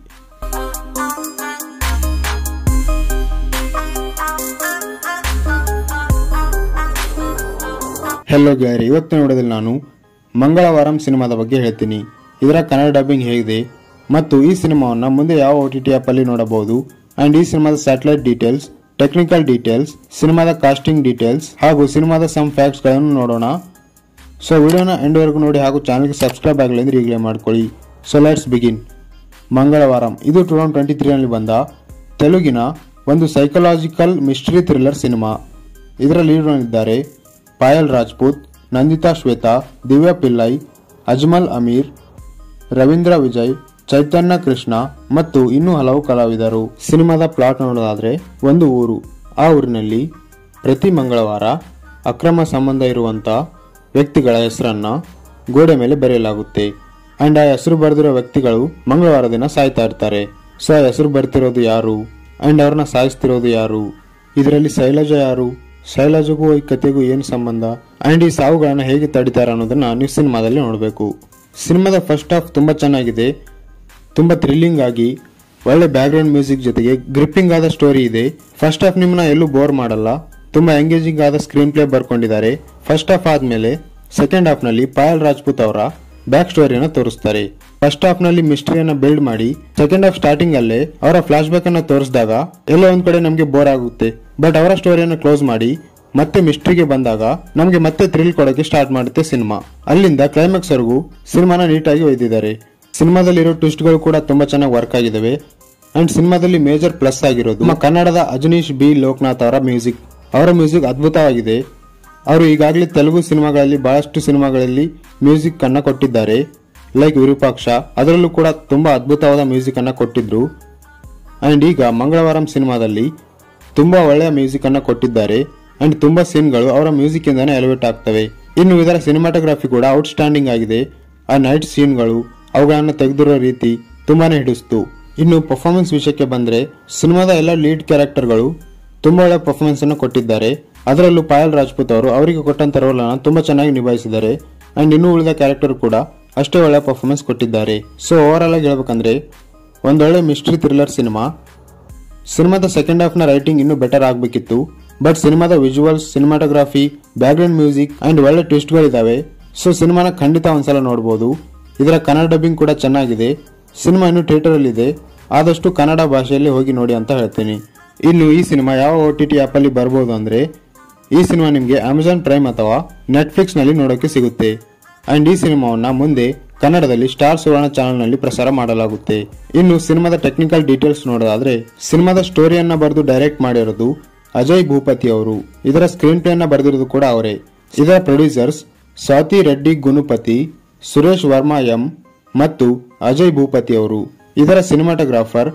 ಹೆಲೋ ಗ್ಯಾರಿ ಇವತ್ತಿನ ವಿಡಿಯೋದಲ್ಲಿ ನಾನು ಮಂಗಳವಾರಂ ಸಿನಿಮಾದ ಬಗ್ಗೆ ಹೇಳ್ತೀನಿ ಇದರ ಕನ್ನಡ ಡಬ್ಬಿಂಗ್ ಹೇಗಿದೆ ಮತ್ತು ಈ ಸಿನಿಮಾವನ್ನು ಮುಂದೆ ಯಾವ ಒ ಟಿ ಟಿ ಆ್ಯಪಲ್ಲಿ ನೋಡಬಹುದು ಆ್ಯಂಡ್ ಈ ಸಿನಿಮಾದ ಸ್ಯಾಟಲೈಟ್ ಡೀಟೇಲ್ಸ್ ಟೆಕ್ನಿಕಲ್ ಡೀಟೇಲ್ಸ್ ಸಿನಿಮಾದ ಕಾಸ್ಟಿಂಗ್ ಡೀಟೇಲ್ಸ್ ಹಾಗೂ ಸಿನಿಮಾದ ಸಮ್ ಫ್ಯಾಕ್ಟ್ಸ್ಗಳನ್ನು ನೋಡೋಣ ಸೊ ವಿಡಿಯೋನ ಎಂಡ್ವರೆಗೂ ನೋಡಿ ಹಾಗೂ ಚಾನಲ್ಗೆ ಸಬ್ಸ್ಕ್ರೈಬ್ ಆಗಲಿ ಅಂದರೆ ಈಗಲೇ ಮಾಡ್ಕೊಳ್ಳಿ ಸೊ ಲೆಟ್ಸ್ ಬಿಗಿನ್ ಮಂಗಳವಾರಂ ಇದು ಟೂ ತೌಸಂಡ್ ಟ್ವೆಂಟಿ ತ್ರೀನಲ್ಲಿ ಬಂದ ತೆಲುಗಿನ ಒಂದು ಸೈಕಲಾಜಿಕಲ್ ಮಿಸ್ಟ್ರಿ ಥ್ರಿಲ್ಲರ್ ಸಿನಿಮಾ ಇದರ ಲೀಡ್ನಲ್ಲಿದ್ದಾರೆ ಪಾಯಲ್ ರಾಜ್ಪೂತ್ ನಂದಿತಾ ಶ್ವೇತಾ ದಿವ್ಯಾ ಪಿಲ್ಲೈ ಅಜ್ಮಲ್ ಅಮೀರ್ ರವೀಂದ್ರ ವಿಜಯ್ ಚೈತನ್ಯ ಕೃಷ್ಣ ಮತ್ತು ಇನ್ನೂ ಹಲವು ಕಲಾವಿದರು ಸಿನಿಮಾದ ಪ್ಲಾಟ್ ನೋಡೋದಾದ್ರೆ ಒಂದು ಊರು ಆ ಊರಿನಲ್ಲಿ ಪ್ರತಿ ಮಂಗಳವಾರ ಅಕ್ರಮ ಸಂಬಂಧ ಇರುವಂತ ವ್ಯಕ್ತಿಗಳ ಹೆಸರನ್ನ ಗೋಡೆ ಮೇಲೆ ಬರೆಯಲಾಗುತ್ತೆ ಅಂಡ್ ಆ ಹೆಸರು ಬರೆದಿರೋ ವ್ಯಕ್ತಿಗಳು ಮಂಗಳವಾರ ದಿನ ಸಾಯ್ತಾ ಇರ್ತಾರೆ ಸೊ ಆ ಹೆಸರು ಬರ್ತಿರೋದು ಯಾರು ಅಂಡ್ ಅವ್ರನ್ನ ಸಾಯಿಸ್ತಿರೋದು ಯಾರು ಇದರಲ್ಲಿ ಶೈಲಜಾ ಯಾರು ಶೈಲಜಗೂ ಈ ಕಥೆಗೂ ಏನು ಸಂಬಂಧ ಅಂಡ್ ಈ ಸಾವುಗಳನ್ನ ಹೇಗೆ ತಡಿತಾರೆ ಅನ್ನೋದನ್ನ ನೀವು ಸಿನಿಮಾದಲ್ಲಿ ನೋಡಬೇಕು ಸಿನಿಮಾದ ಫಸ್ಟ್ ಹಾಫ್ ತುಂಬಾ ಚೆನ್ನಾಗಿದೆ ತುಂಬಾ ಥ್ರಿಲ್ಲಿಂಗ್ ಆಗಿ ಒಳ್ಳೆ ಬ್ಯಾಕ್ಗ್ರೌಂಡ್ ಮ್ಯೂಸಿಕ್ ಜೊತೆಗೆ ಗ್ರಿಪ್ಪಿಂಗ್ ಆದ ಸ್ಟೋರಿ ಇದೆ ಫಸ್ಟ್ ಹಾಫ್ ನಿಮ್ಮನ್ನ ಎಲ್ಲೂ ಬೋರ್ ಮಾಡಲ್ಲ ತುಂಬಾ ಎಂಗೇಜಿಂಗ್ ಆದ ಸ್ಕ್ರೀನ್ ಪ್ಲೇ ಬರ್ಕೊಂಡಿದ್ದಾರೆ ಫಸ್ಟ್ ಹಾಫ್ ಆದ್ಮೇಲೆ ಸೆಕೆಂಡ್ ಹಾಫ್ ನಲ್ಲಿ ಪಾಯಲ್ ರಾಜ್ಪೂತ್ ಅವರ ಬ್ಯಾಕ್ ಸ್ಟೋರಿಯನ್ನ ತೋರಿಸ್ತಾರೆ ಫಸ್ಟ್ ಹಾಫ್ ನಲ್ಲಿ ಮಿಸ್ಟ್ರಿಯನ್ನ ಬಿಲ್ಡ್ ಮಾಡಿ ಸೆಕೆಂಡ್ ಹಾಫ್ ಸ್ಟಾರ್ಟಿಂಗ್ ಅಲ್ಲೇ ಅವರ ಫ್ಲಾಶ್ ಬ್ಯಾಕ್ ಅನ್ನ ತೋರಿಸಿದಾಗ ಎಲ್ಲೋ ಒಂದ್ ಕಡೆ ನಮಗೆ ಬೋರ್ ಆಗುತ್ತೆ ಬಟ್ ಅವರ ಸ್ಟೋರಿಯನ್ನ ಕ್ಲೋಸ್ ಮಾಡಿ ಮತ್ತೆ ಮಿಸ್ಟ್ರಿಗೆ ಬಂದಾಗ ನಮಗೆ ಮತ್ತೆ ಥ್ರಿಲ್ ಕೊಡೋಕೆ ಸ್ಟಾರ್ಟ್ ಮಾಡುತ್ತೆ ಸಿನಿಮಾ ಅಲ್ಲಿಂದ ಕ್ಲೈಮ್ಯಾಕ್ಸ್ ವರೆಗೂ ಸಿನಿಮಾನ ನೀಟಾಗಿ ಒಯ್ದಿದ್ದಾರೆ ಸಿನಿಮಾದಲ್ಲಿರೋ ಟ್ವಿಸ್ಟ್ಗಳು ಕೂಡ ತುಂಬಾ ಚೆನ್ನಾಗಿ ವರ್ಕ್ ಆಗಿದಾವೆ ಅಂಡ್ ಸಿನಿಮಾದಲ್ಲಿ ಮೇಜರ್ ಪ್ಲಸ್ ಆಗಿರೋದು ನಮ್ಮ ಕನ್ನಡದ ಅಜನೀಶ್ ಬಿ ಲೋಕನಾಥ್ ಅವರ ಮ್ಯೂಸಿಕ್ ಅವರ ಮ್ಯೂಸಿಕ್ ಅದ್ಭುತವಾಗಿದೆ ಅವರು ಈಗಾಗಲೇ ತೆಲುಗು ಸಿನಿಮಾಗಳಲ್ಲಿ ಬಹಳಷ್ಟು ಸಿನಿಮಾಗಳಲ್ಲಿ ಮ್ಯೂಸಿಕ್ ಅನ್ನ ಕೊಟ್ಟಿದ್ದಾರೆ ಲೈಕ್ ವಿರೂಪಾಕ್ಷ ಅದರಲ್ಲೂ ಕೂಡ ತುಂಬಾ ಅದ್ಭುತವಾದ ಮ್ಯೂಸಿಕ್ ಅನ್ನ ಕೊಟ್ಟಿದ್ರು ಅಂಡ್ ಈಗ ಮಂಗಳವಾರಂ ಸಿನಿಮಾದಲ್ಲಿ ತುಂಬಾ ಒಳ್ಳೆಯ ಮ್ಯೂಸಿಕ್ ಅನ್ನ ಕೊಟ್ಟಿದ್ದಾರೆ ಅಂಡ್ ತುಂಬಾ ಸೀನ್ಗಳು ಅವರ ಮ್ಯೂಸಿಕ್ ಇಂದಾನೆ ಎಲಿವೇಟ್ ಆಗ್ತವೆ ಇನ್ನು ಇದರ ಸಿನಿಮಾಟೋಗ್ರಫಿ ಕೂಡ ಔಟ್ಸ್ಟ್ಯಾಂಡಿಂಗ್ ಆಗಿದೆ ಆ ನೈಟ್ ಸೀನ್ಗಳು ಅವುಗಳನ್ನು ತೆಗೆದಿರೋ ರೀತಿ ತುಂಬಾನೇ ಹಿಡಿಸ್ತು ಇನ್ನು ಪರ್ಫಾರ್ಮೆನ್ಸ್ ವಿಷಯಕ್ಕೆ ಬಂದ್ರೆ ಸಿನಿಮಾದ ಎಲ್ಲ ಲೀಡ್ ಕ್ಯಾರೆಕ್ಟರ್ಗಳು ತುಂಬಾ ಒಳ್ಳೆ ಪರ್ಫಾರ್ಮೆನ್ಸ್ ಅನ್ನು ಕೊಟ್ಟಿದ್ದಾರೆ ಅದರಲ್ಲೂ ಪಾಯಲ್ ರಾಜ್ಪೂತ್ ಅವರು ಅವರಿಗೆ ಕೊಟ್ಟಂತ ರೋಲ್ ಅನ್ನು ತುಂಬಾ ಚೆನ್ನಾಗಿ ನಿಭಾಯಿಸಿದ್ದಾರೆ ಅಂಡ್ ಇನ್ನು ಉಳಿದ ಕ್ಯಾರೆಕ್ಟರ್ ಕೂಡ ಅಷ್ಟೇ ಒಳ್ಳೆ ಪರ್ಫಾರ್ಮೆನ್ಸ್ ಕೊಟ್ಟಿದ್ದಾರೆ ಸೊ ಓವರ್ ಆಲ್ ಆಗಿ ಹೇಳ್ಬೇಕಂದ್ರೆ ಒಂದೊಳ್ಳೆ ಮಿಸ್ಟ್ರಿ ಥ್ರಿಲ್ಲರ್ ಸಿನಿಮಾ ಸಿನಿಮಾದ ಸೆಕೆಂಡ್ ಹಾಫ್ ನ ರೈಟಿಂಗ್ ಇನ್ನೂ ಬೆಟರ್ ಆಗಬೇಕಿತ್ತು ಬಟ್ ಸಿನಿಮಾದ visuals cinematography background music and ಒಳ್ಳೆ ಟ್ವಿಸ್ಟ್ಗಳಿದಾವೆ ಸೊ ಸಿನಿಮಾನ ಖಂಡಿತ ಒಂದ್ಸಲ ನೋಡಬಹುದು ಇದರ ಕನ್ನಡ ಡಬ್ಬಿಂಗ್ ಕೂಡ ಚೆನ್ನಾಗಿದೆ ಸಿನಿಮಾ ಇನ್ನು ಥಿಯೇಟರ್ ಅಲ್ಲಿ ಇದೆ ಆದಷ್ಟು ಕನ್ನಡ ಭಾಷೆಯಲ್ಲಿ ಹೋಗಿ ನೋಡಿ ಅಂತ ಹೇಳ್ತೀನಿ ಇನ್ನು ಈ ಸಿನಿಮಾ ಯಾವ ಒ ಟಿ ಟಿ ಆ್ಯಪಲ್ಲಿ ಬರ್ಬೋದು ಅಂದ್ರೆ ಈ ಸಿನಿಮಾ ನಿಮಗೆ ಅಮೆಜಾನ್ ಪ್ರೈಮ್ ಅಥವಾ ನೆಟ್ಫ್ಲಿಕ್ಸ್ ನಲ್ಲಿ ನೋಡೋಕೆ ಸಿಗುತ್ತೆ ಅಂಡ್ ಈ ಸಿನಿಮಾವನ್ನ ಮುಂದೆ ಕನ್ನಡದಲ್ಲಿ ಸ್ಟಾರ್ ಸುವರ್ಣ ಚಾನೆಲ್ನಲ್ಲಿ ಪ್ರಸಾರ ಮಾಡಲಾಗುತ್ತೆ ಇನ್ನು ಸಿನಿಮಾದ ಟೆಕ್ನಿಕಲ್ ಡೀಟೇಲ್ಸ್ ನೋಡೋದಾದ್ರೆ ಸಿನಿಮಾದ ಸ್ಟೋರಿಯನ್ನ ಬರೆದು ಡೈರೆಕ್ಟ್ ಮಾಡಿರೋದು ಅಜಯ್ ಭೂಪತಿ ಅವರು ಇದರ ಸ್ಕ್ರೀನ್ ಪ್ಲೇ ಅನ್ನ ಬರೆದಿರೋದು ಕೂಡ ಅವರೇ ಇದರ ಪ್ರೊಡ್ಯೂಸರ್ಸ್ ಸ್ವಾತಿ ರೆಡ್ಡಿ ಗುನುಪತಿ ಸುರೇಶ್ ವರ್ಮಾ ಎಂ ಮತ್ತು ಅಜಯ್ ಭೂಪತಿ ಅವರು ಇದರ ಸಿನಿಮಾಟೋಗ್ರಾಫರ್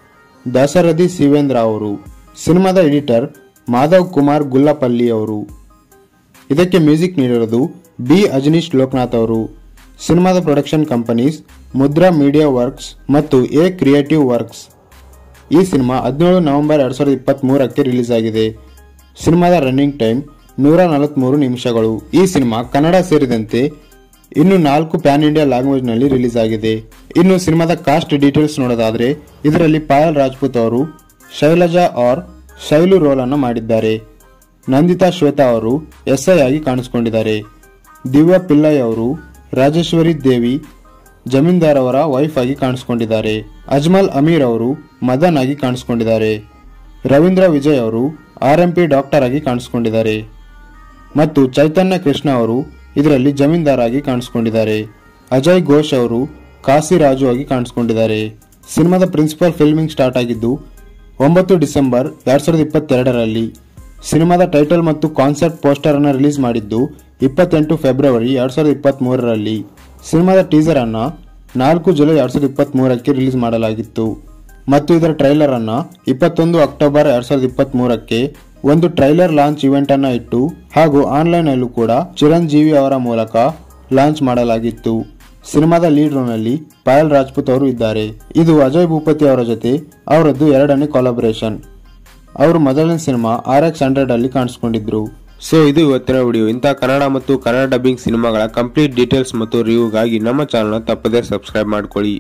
ದಾಸರಥಿ ಶಿವೇಂದ್ರ ಅವರು ಸಿನಿಮಾದ ಎಡಿಟರ್ ಮಾಧವ್ ಕುಮಾರ್ ಗುಲ್ಲಪಲ್ಲಿ ಅವರು ಇದಕ್ಕೆ ಮ್ಯೂಸಿಕ್ ನೀಡಿರೋದು ಬಿ ಅಜನೀಶ್ ಲೋಕನಾಥ್ ಅವರು ಸಿನಿಮಾದ production companies Mudra media works ಮತ್ತು ಎ ಕ್ರಿಯೇಟಿವ್ ವರ್ಕ್ಸ್ ಈ ಸಿನಿಮಾ ಹದಿನೇಳು ನವೆಂಬರ್ ಎರಡ್ ಸಾವಿರದ ಇಪ್ಪತ್ತ್ ಮೂರಕ್ಕೆ ರಿಲೀಸ್ ಆಗಿದೆ ಸಿನಿಮಾದ ರನ್ನಿಂಗ್ ಟೈಮ್ ನೂರ ನಲವತ್ಮೂರು ನಿಮಿಷಗಳು ಈ ಸಿನಿಮಾ ಕನ್ನಡ ಸೇರಿದಂತೆ ಇನ್ನು ನಾಲ್ಕು ಪ್ಯಾನ್ ಇಂಡಿಯಾ ಲ್ಯಾಂಗ್ವೇಜ್ ನಲ್ಲಿ ರಿಲೀಸ್ ಆಗಿದೆ ಇನ್ನು ಸಿನಿಮಾದ ಕಾಸ್ಟ್ ಡೀಟೇಲ್ಸ್ ನೋಡೋದಾದ್ರೆ ಇದರಲ್ಲಿ ಪಾಯಲ್ ರಾಜ್ಪೂತ್ ಅವರು ಶೈಲಜಾ ಆರ್ ಶೈಲು ರೋಲ್ ಅನ್ನು ಮಾಡಿದ್ದಾರೆ ನಂದಿತಾ ಶ್ವೇತಾ ಅವರು ಎಸ್ಐ ಆಗಿ ಕಾಣಿಸಿಕೊಂಡಿದ್ದಾರೆ ದಿವ್ಯಾ ಪಿಲ್ಲೈ ಅವರು ರಾಜೇಶ್ವರಿ ದೇವಿ ಜಮೀನ್ದಾರ್ ಅವರ ವೈಫ್ ಆಗಿ ಕಾಣಿಸಿಕೊಂಡಿದ್ದಾರೆ ಅಜ್ಮಲ್ ಅಮೀರ್ ಅವರು ಮದನ್ ಆಗಿ ಕಾಣಿಸಿಕೊಂಡಿದ್ದಾರೆ ರವೀಂದ್ರ ವಿಜಯ್ ಅವರು ಆರ್ ಎಂ ಪಿ ಡಾಕ್ಟರ್ ಆಗಿ ಕಾಣಿಸಿಕೊಂಡಿದ್ದಾರೆ ಮತ್ತು ಚೈತನ್ಯ ಕೃಷ್ಣ ಅವರು ಇದರಲ್ಲಿ ಜಮೀನ್ದಾರ್ ಆಗಿ ಕಾಣಿಸಿಕೊಂಡಿದ್ದಾರೆ ಅಜಯ್ ಘೋಷ್ ಅವರು ಕಾಸಿರಾಜು ಆಗಿ ಕಾಣಿಸಿಕೊಂಡಿದ್ದಾರೆ ಸಿನಿಮಾದ ಪ್ರಿನ್ಸಿಪಲ್ ಫಿಲ್ಮಿಂಗ್ ಸ್ಟಾರ್ಟ್ ಆಗಿದ್ದು ಒಂಬತ್ತು ಡಿಸೆಂಬರ್ ಎರಡ್ ಸಾವಿರದ ಇಪ್ಪತ್ತೆರಡರಲ್ಲಿ ಸಿನಿಮಾದ ಟೈಟಲ್ ಮತ್ತು ಕಾನ್ಸೆಪ್ಟ್ ಪೋಸ್ಟರ್ ಅನ್ನು ರಿಲೀಸ್ ಮಾಡಿದ್ದು ಇಪ್ಪತ್ತೆಂಟು ಫೆಬ್ರವರಿ ಎರಡ್ ಸಾವಿರದ ಇಪ್ಪತ್ತ್ ಮೂರರಲ್ಲಿ ಸಿನಿಮಾದ ಟೀಸರ್ ಅನ್ನ ನಾಲ್ಕು ಜುಲೈ ಎರಡ್ ಸಾವಿರದ ಇಪ್ಪತ್ತ್ ಮೂರಕ್ಕೆ ರಿಲೀಸ್ ಮಾಡಲಾಗಿತ್ತು ಮತ್ತು ಇದರ ಟ್ರೈಲರ್ ಅನ್ನ ಇಪ್ಪತ್ತೊಂದು ಅಕ್ಟೋಬರ್ ಎರಡ್ ಸಾವಿರದ ಇಪ್ಪತ್ತ್ ಮೂರಕ್ಕೆ ಒಂದು ಟ್ರೈಲರ್ ಲಾಂಚ್ ಇವೆಂಟ್ ಅನ್ನ ಇಟ್ಟು ಹಾಗೂ ಆನ್ಲೈನ್ ಅಲ್ಲೂ ಕೂಡ ಚಿರಂಜೀವಿ ಅವರ ಮೂಲಕ ಲಾಂಚ್ ಮಾಡಲಾಗಿತ್ತು ಸಿನಿಮಾದ ಲೀಡ್ ರೋಲ್ ನಲ್ಲಿ ಪಾಯಲ್ ರಾಜ್ಪೂತ್ ಅವರು ಇದ್ದಾರೆ ಇದು ಅಜಯ್ ಭೂಪತಿ ಅವರ ಜೊತೆ ಅವರದ್ದು ಎರಡನೇ ಕೊಲಾಬರೇಷನ್ ಅವರು ಮೊದಲನೇ ಸಿನಿಮಾ ಆರ್ ಎಕ್ಸ್ ಹಂಡ್ರೆಡ್ ಅಲ್ಲಿ ಕಾಣಿಸ್ಕೊಂಡಿದ್ರು ಸೊ ಇದು ಇವತ್ತಿನ ವಿಡಿಯೋ ಇಂಥ ಕನ್ನಡ ಮತ್ತು ಕನ್ನಡ ಡಬ್ಬಿಂಗ್ ಸಿನಿಮಾಗಳ ಕಂಪ್ಲೀಟ್ ಡೀಟೇಲ್ಸ್ ಮತ್ತು ರಿವ್ಯೂಗಾಗಿ ನಮ್ಮ ಚಾನಲ್ನ ತಪ್ಪದೇ ಸಬ್ಸ್ಕ್ರೈಬ್ ಮಾಡ್ಕೊಳ್ಳಿ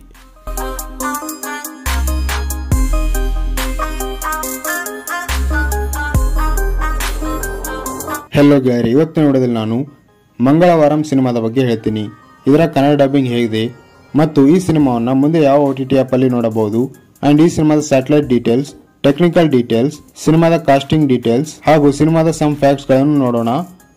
ಹೆಲೋ ಗೆಳೆಯರಿ ಇವತ್ತಿನ ವಿಡಿಯೋದಲ್ಲಿ ನಾನು ಮಂಗಳವಾರಂ ಸಿನಿಮಾದ ಬಗ್ಗೆ ಹೇಳ್ತೀನಿ ಇದರ ಕನ್ನಡ ಡಬ್ಬಿಂಗ್ ಹೇಗಿದೆ ಮತ್ತು ಈ ಸಿನಿಮಾವನ್ನು ಮುಂದೆ ಯಾವ ಒ ಟಿ ಟಿ ಆ್ಯಪಲ್ಲಿ ನೋಡಬಹುದು ಆ್ಯಂಡ್ ಈ ಸಿನಿಮಾದ ಸ್ಯಾಟಲೈಟ್ ಡೀಟೇಲ್ಸ್ ಟೆಕ್ನಿಕಲ್ ಡೀಟೇಲ್ಸ್ ಸಿನಿಮಾದ ಕಾಸ್ಟಿಂಗ್ ಡೀಟೇಲ್ಸ್ ಹಾಗೂ ಸಿನಿಮಾದ ಸಮ್ ಫ್ಯಾಕ್ಟ್ಸ್ಗಳನ್ನು ನೋಡೋಣ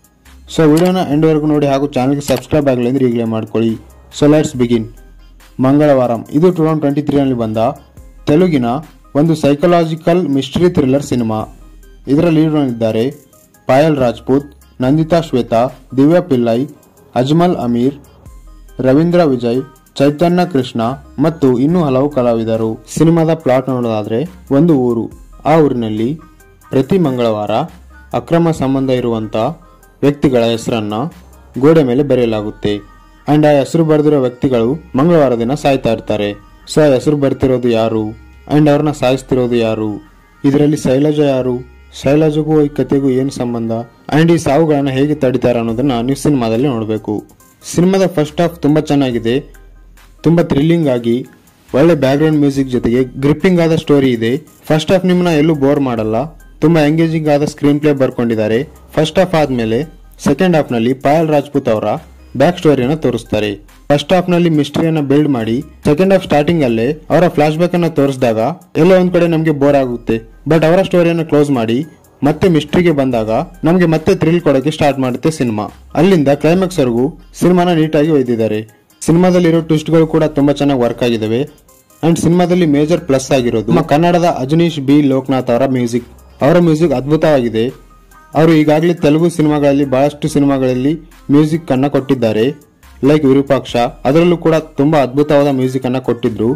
ಸೊ ವಿಡಿಯೋನ ಎಂಡ್ವರೆಗೂ ನೋಡಿ ಹಾಗೂ ಚಾನಲ್ಗೆ ಸಬ್ಸ್ಕ್ರೈಬ್ ಆಗಲಿ ಅಂದರೆ ಈಗಲೇ ಮಾಡ್ಕೊಳ್ಳಿ ಸೊ ಲೆಟ್ಸ್ ಬಿಗಿನ್ ಮಂಗಳವಾರಂ ಇದು ಟೂ ತೌಸಂಡ್ ಟ್ವೆಂಟಿ ತ್ರೀನಲ್ಲಿ ಬಂದ ತೆಲುಗಿನ ಒಂದು ಸೈಕಲಾಜಿಕಲ್ ಮಿಸ್ಟ್ರಿ ಥ್ರಿಲ್ಲರ್ ಸಿನಿಮಾ ಇದರ ಲೀಡ್ಗಳಿದ್ದಾರೆ ಪಾಯಲ್ ರಾಜ್ಪೂತ್ ನಂದಿತಾ ಶ್ವೇತಾ ದಿವ್ಯಾ ಪಿಲ್ಲೈ ಅಜ್ಮಲ್ ಅಮೀರ್ ರವೀಂದ್ರ ವಿಜಯ್ ಚೈತನ್ಯ ಕೃಷ್ಣ ಮತ್ತು ಇನ್ನೂ ಹಲವು ಕಲಾವಿದರು ಸಿನಿಮಾದ ಪ್ಲಾಟ್ ನೋಡೋದಾದ್ರೆ ಒಂದು ಊರು ಆ ಊರಿನಲ್ಲಿ ಪ್ರತಿ ಮಂಗಳವಾರ ಅಕ್ರಮ ಸಂಬಂಧ ಇರುವಂತ ವ್ಯಕ್ತಿಗಳ ಹೆಸರನ್ನ ಗೋಡೆ ಮೇಲೆ ಬರೆಯಲಾಗುತ್ತೆ ಅಂಡ್ ಆ ಹೆಸರು ಬರೆದಿರೋ ವ್ಯಕ್ತಿಗಳು ಮಂಗಳವಾರ ದಿನ ಸಾಯ್ತಾ ಇರ್ತಾರೆ ಸೊ ಆ ಹೆಸರು ಬರ್ತಿರೋದು ಯಾರು ಅಂಡ್ ಅವ್ರನ್ನ ಸಾಯಿಸ್ತಿರೋದು ಯಾರು ಇದರಲ್ಲಿ ಶೈಲಜ ಯಾರು ಶೈಲಜಗೂ ಈ ಕಥೆಗೂ ಏನು ಸಂಬಂಧ ಅಂಡ್ ಈ ಸಾವುಗಳನ್ನ ಹೇಗೆ ತಡಿತಾರೆ ಅನ್ನೋದನ್ನ ನೀವು ಸಿನಿಮಾದಲ್ಲಿ ನೋಡಬೇಕು ಸಿನಿಮಾದ ಫಸ್ಟ್ ಹಾಫ್ ತುಂಬಾ ಚೆನ್ನಾಗಿದೆ ತುಂಬಾ ಥ್ರಿಲ್ಲಿಂಗ್ ಆಗಿ ಒಳ್ಳೆ ಬ್ಯಾಕ್ಗ್ರೌಂಡ್ ಮ್ಯೂಸಿಕ್ ಜೊತೆಗೆ ಗ್ರಿಪ್ಪಿಂಗ್ ಆದ ಸ್ಟೋರಿ ಇದೆ ಫಸ್ಟ್ ಹಾಫ್ ನಿಮ್ಮನ್ನ ಎಲ್ಲೂ ಬೋರ್ ಮಾಡಲ್ಲ ತುಂಬಾ ಎಂಗೇಜಿಂಗ್ ಆದ ಸ್ಕ್ರೀನ್ ಪ್ಲೇ ಬರ್ಕೊಂಡಿದ್ದಾರೆ ಫಸ್ಟ್ ಹಾಫ್ ಆದ್ಮೇಲೆ ಸೆಕೆಂಡ್ ಹಾಫ್ ನಲ್ಲಿ ಪಾಯಲ್ ರಾಜ್ಪೂತ್ ಅವರ ಬ್ಯಾಕ್ ಸ್ಟೋರಿಯನ್ನ ತೋರಿಸ್ತಾರೆ ಫಸ್ಟ್ ಹಾಫ್ ನಲ್ಲಿ ಮಿಸ್ಟ್ರಿಯನ್ನ ಬಿಲ್ಡ್ ಮಾಡಿ ಸೆಕೆಂಡ್ ಹಾಫ್ ಸ್ಟಾರ್ಟಿಂಗ್ ಅಲ್ಲೇ ಅವರ ಫ್ಲಾಶ್ ಬ್ಯಾಕ್ ಅನ್ನ ತೋರಿಸಿದಾಗ ಎಲ್ಲೋ ಒಂದ್ ಕಡೆ ನಮಗೆ ಬೋರ್ ಆಗುತ್ತೆ ಬಟ್ ಅವರ ಸ್ಟೋರಿಯನ್ನ ಕ್ಲೋಸ್ ಮಾಡಿ ಮತ್ತೆ ಮಿಸ್ಟ್ರಿಗೆ ಬಂದಾಗ ನಮಗೆ ಮತ್ತೆ ಥ್ರಿಲ್ ಕೊಡೋಕೆ ಸ್ಟಾರ್ಟ್ ಮಾಡುತ್ತೆ ಸಿನಿಮಾ ಅಲ್ಲಿಂದ ಕ್ಲೈಮ್ಯಾಕ್ಸ್ ವರೆಗೂ ಸಿನಿಮಾನ ನೀಟಾಗಿ ಒಯ್ದಿದ್ದಾರೆ ಸಿನಿಮಾದಲ್ಲಿರೋ ಟ್ವಿಸ್ಟ್ಗಳು ಕೂಡ ತುಂಬಾ ಚೆನ್ನಾಗಿ ವರ್ಕ್ ಆಗಿದಾವೆ ಅಂಡ್ ಸಿನಿಮಾದಲ್ಲಿ ಮೇಜರ್ ಪ್ಲಸ್ ಆಗಿರೋದು ನಮ್ಮ ಕನ್ನಡದ ಅಜನೀಶ್ ಬಿ ಲೋಕನಾಥ್ ಅವರ ಮ್ಯೂಸಿಕ್ ಅವರ ಮ್ಯೂಸಿಕ್ ಅದ್ಭುತವಾಗಿದೆ ಅವರು ಈಗಾಗಲೇ ತೆಲುಗು ಸಿನಿಮಾಗಳಲ್ಲಿ ಬಹಳಷ್ಟು ಸಿನಿಮಾಗಳಲ್ಲಿ ಮ್ಯೂಸಿಕ್ ಅನ್ನ ಕೊಟ್ಟಿದ್ದಾರೆ ಲೈಕ್ ವಿರೂಪಾಕ್ಷ ಅದರಲ್ಲೂ ಕೂಡ ತುಂಬಾ ಅದ್ಭುತವಾದ ಮ್ಯೂಸಿಕ್ ಅನ್ನ ಕೊಟ್ಟಿದ್ರು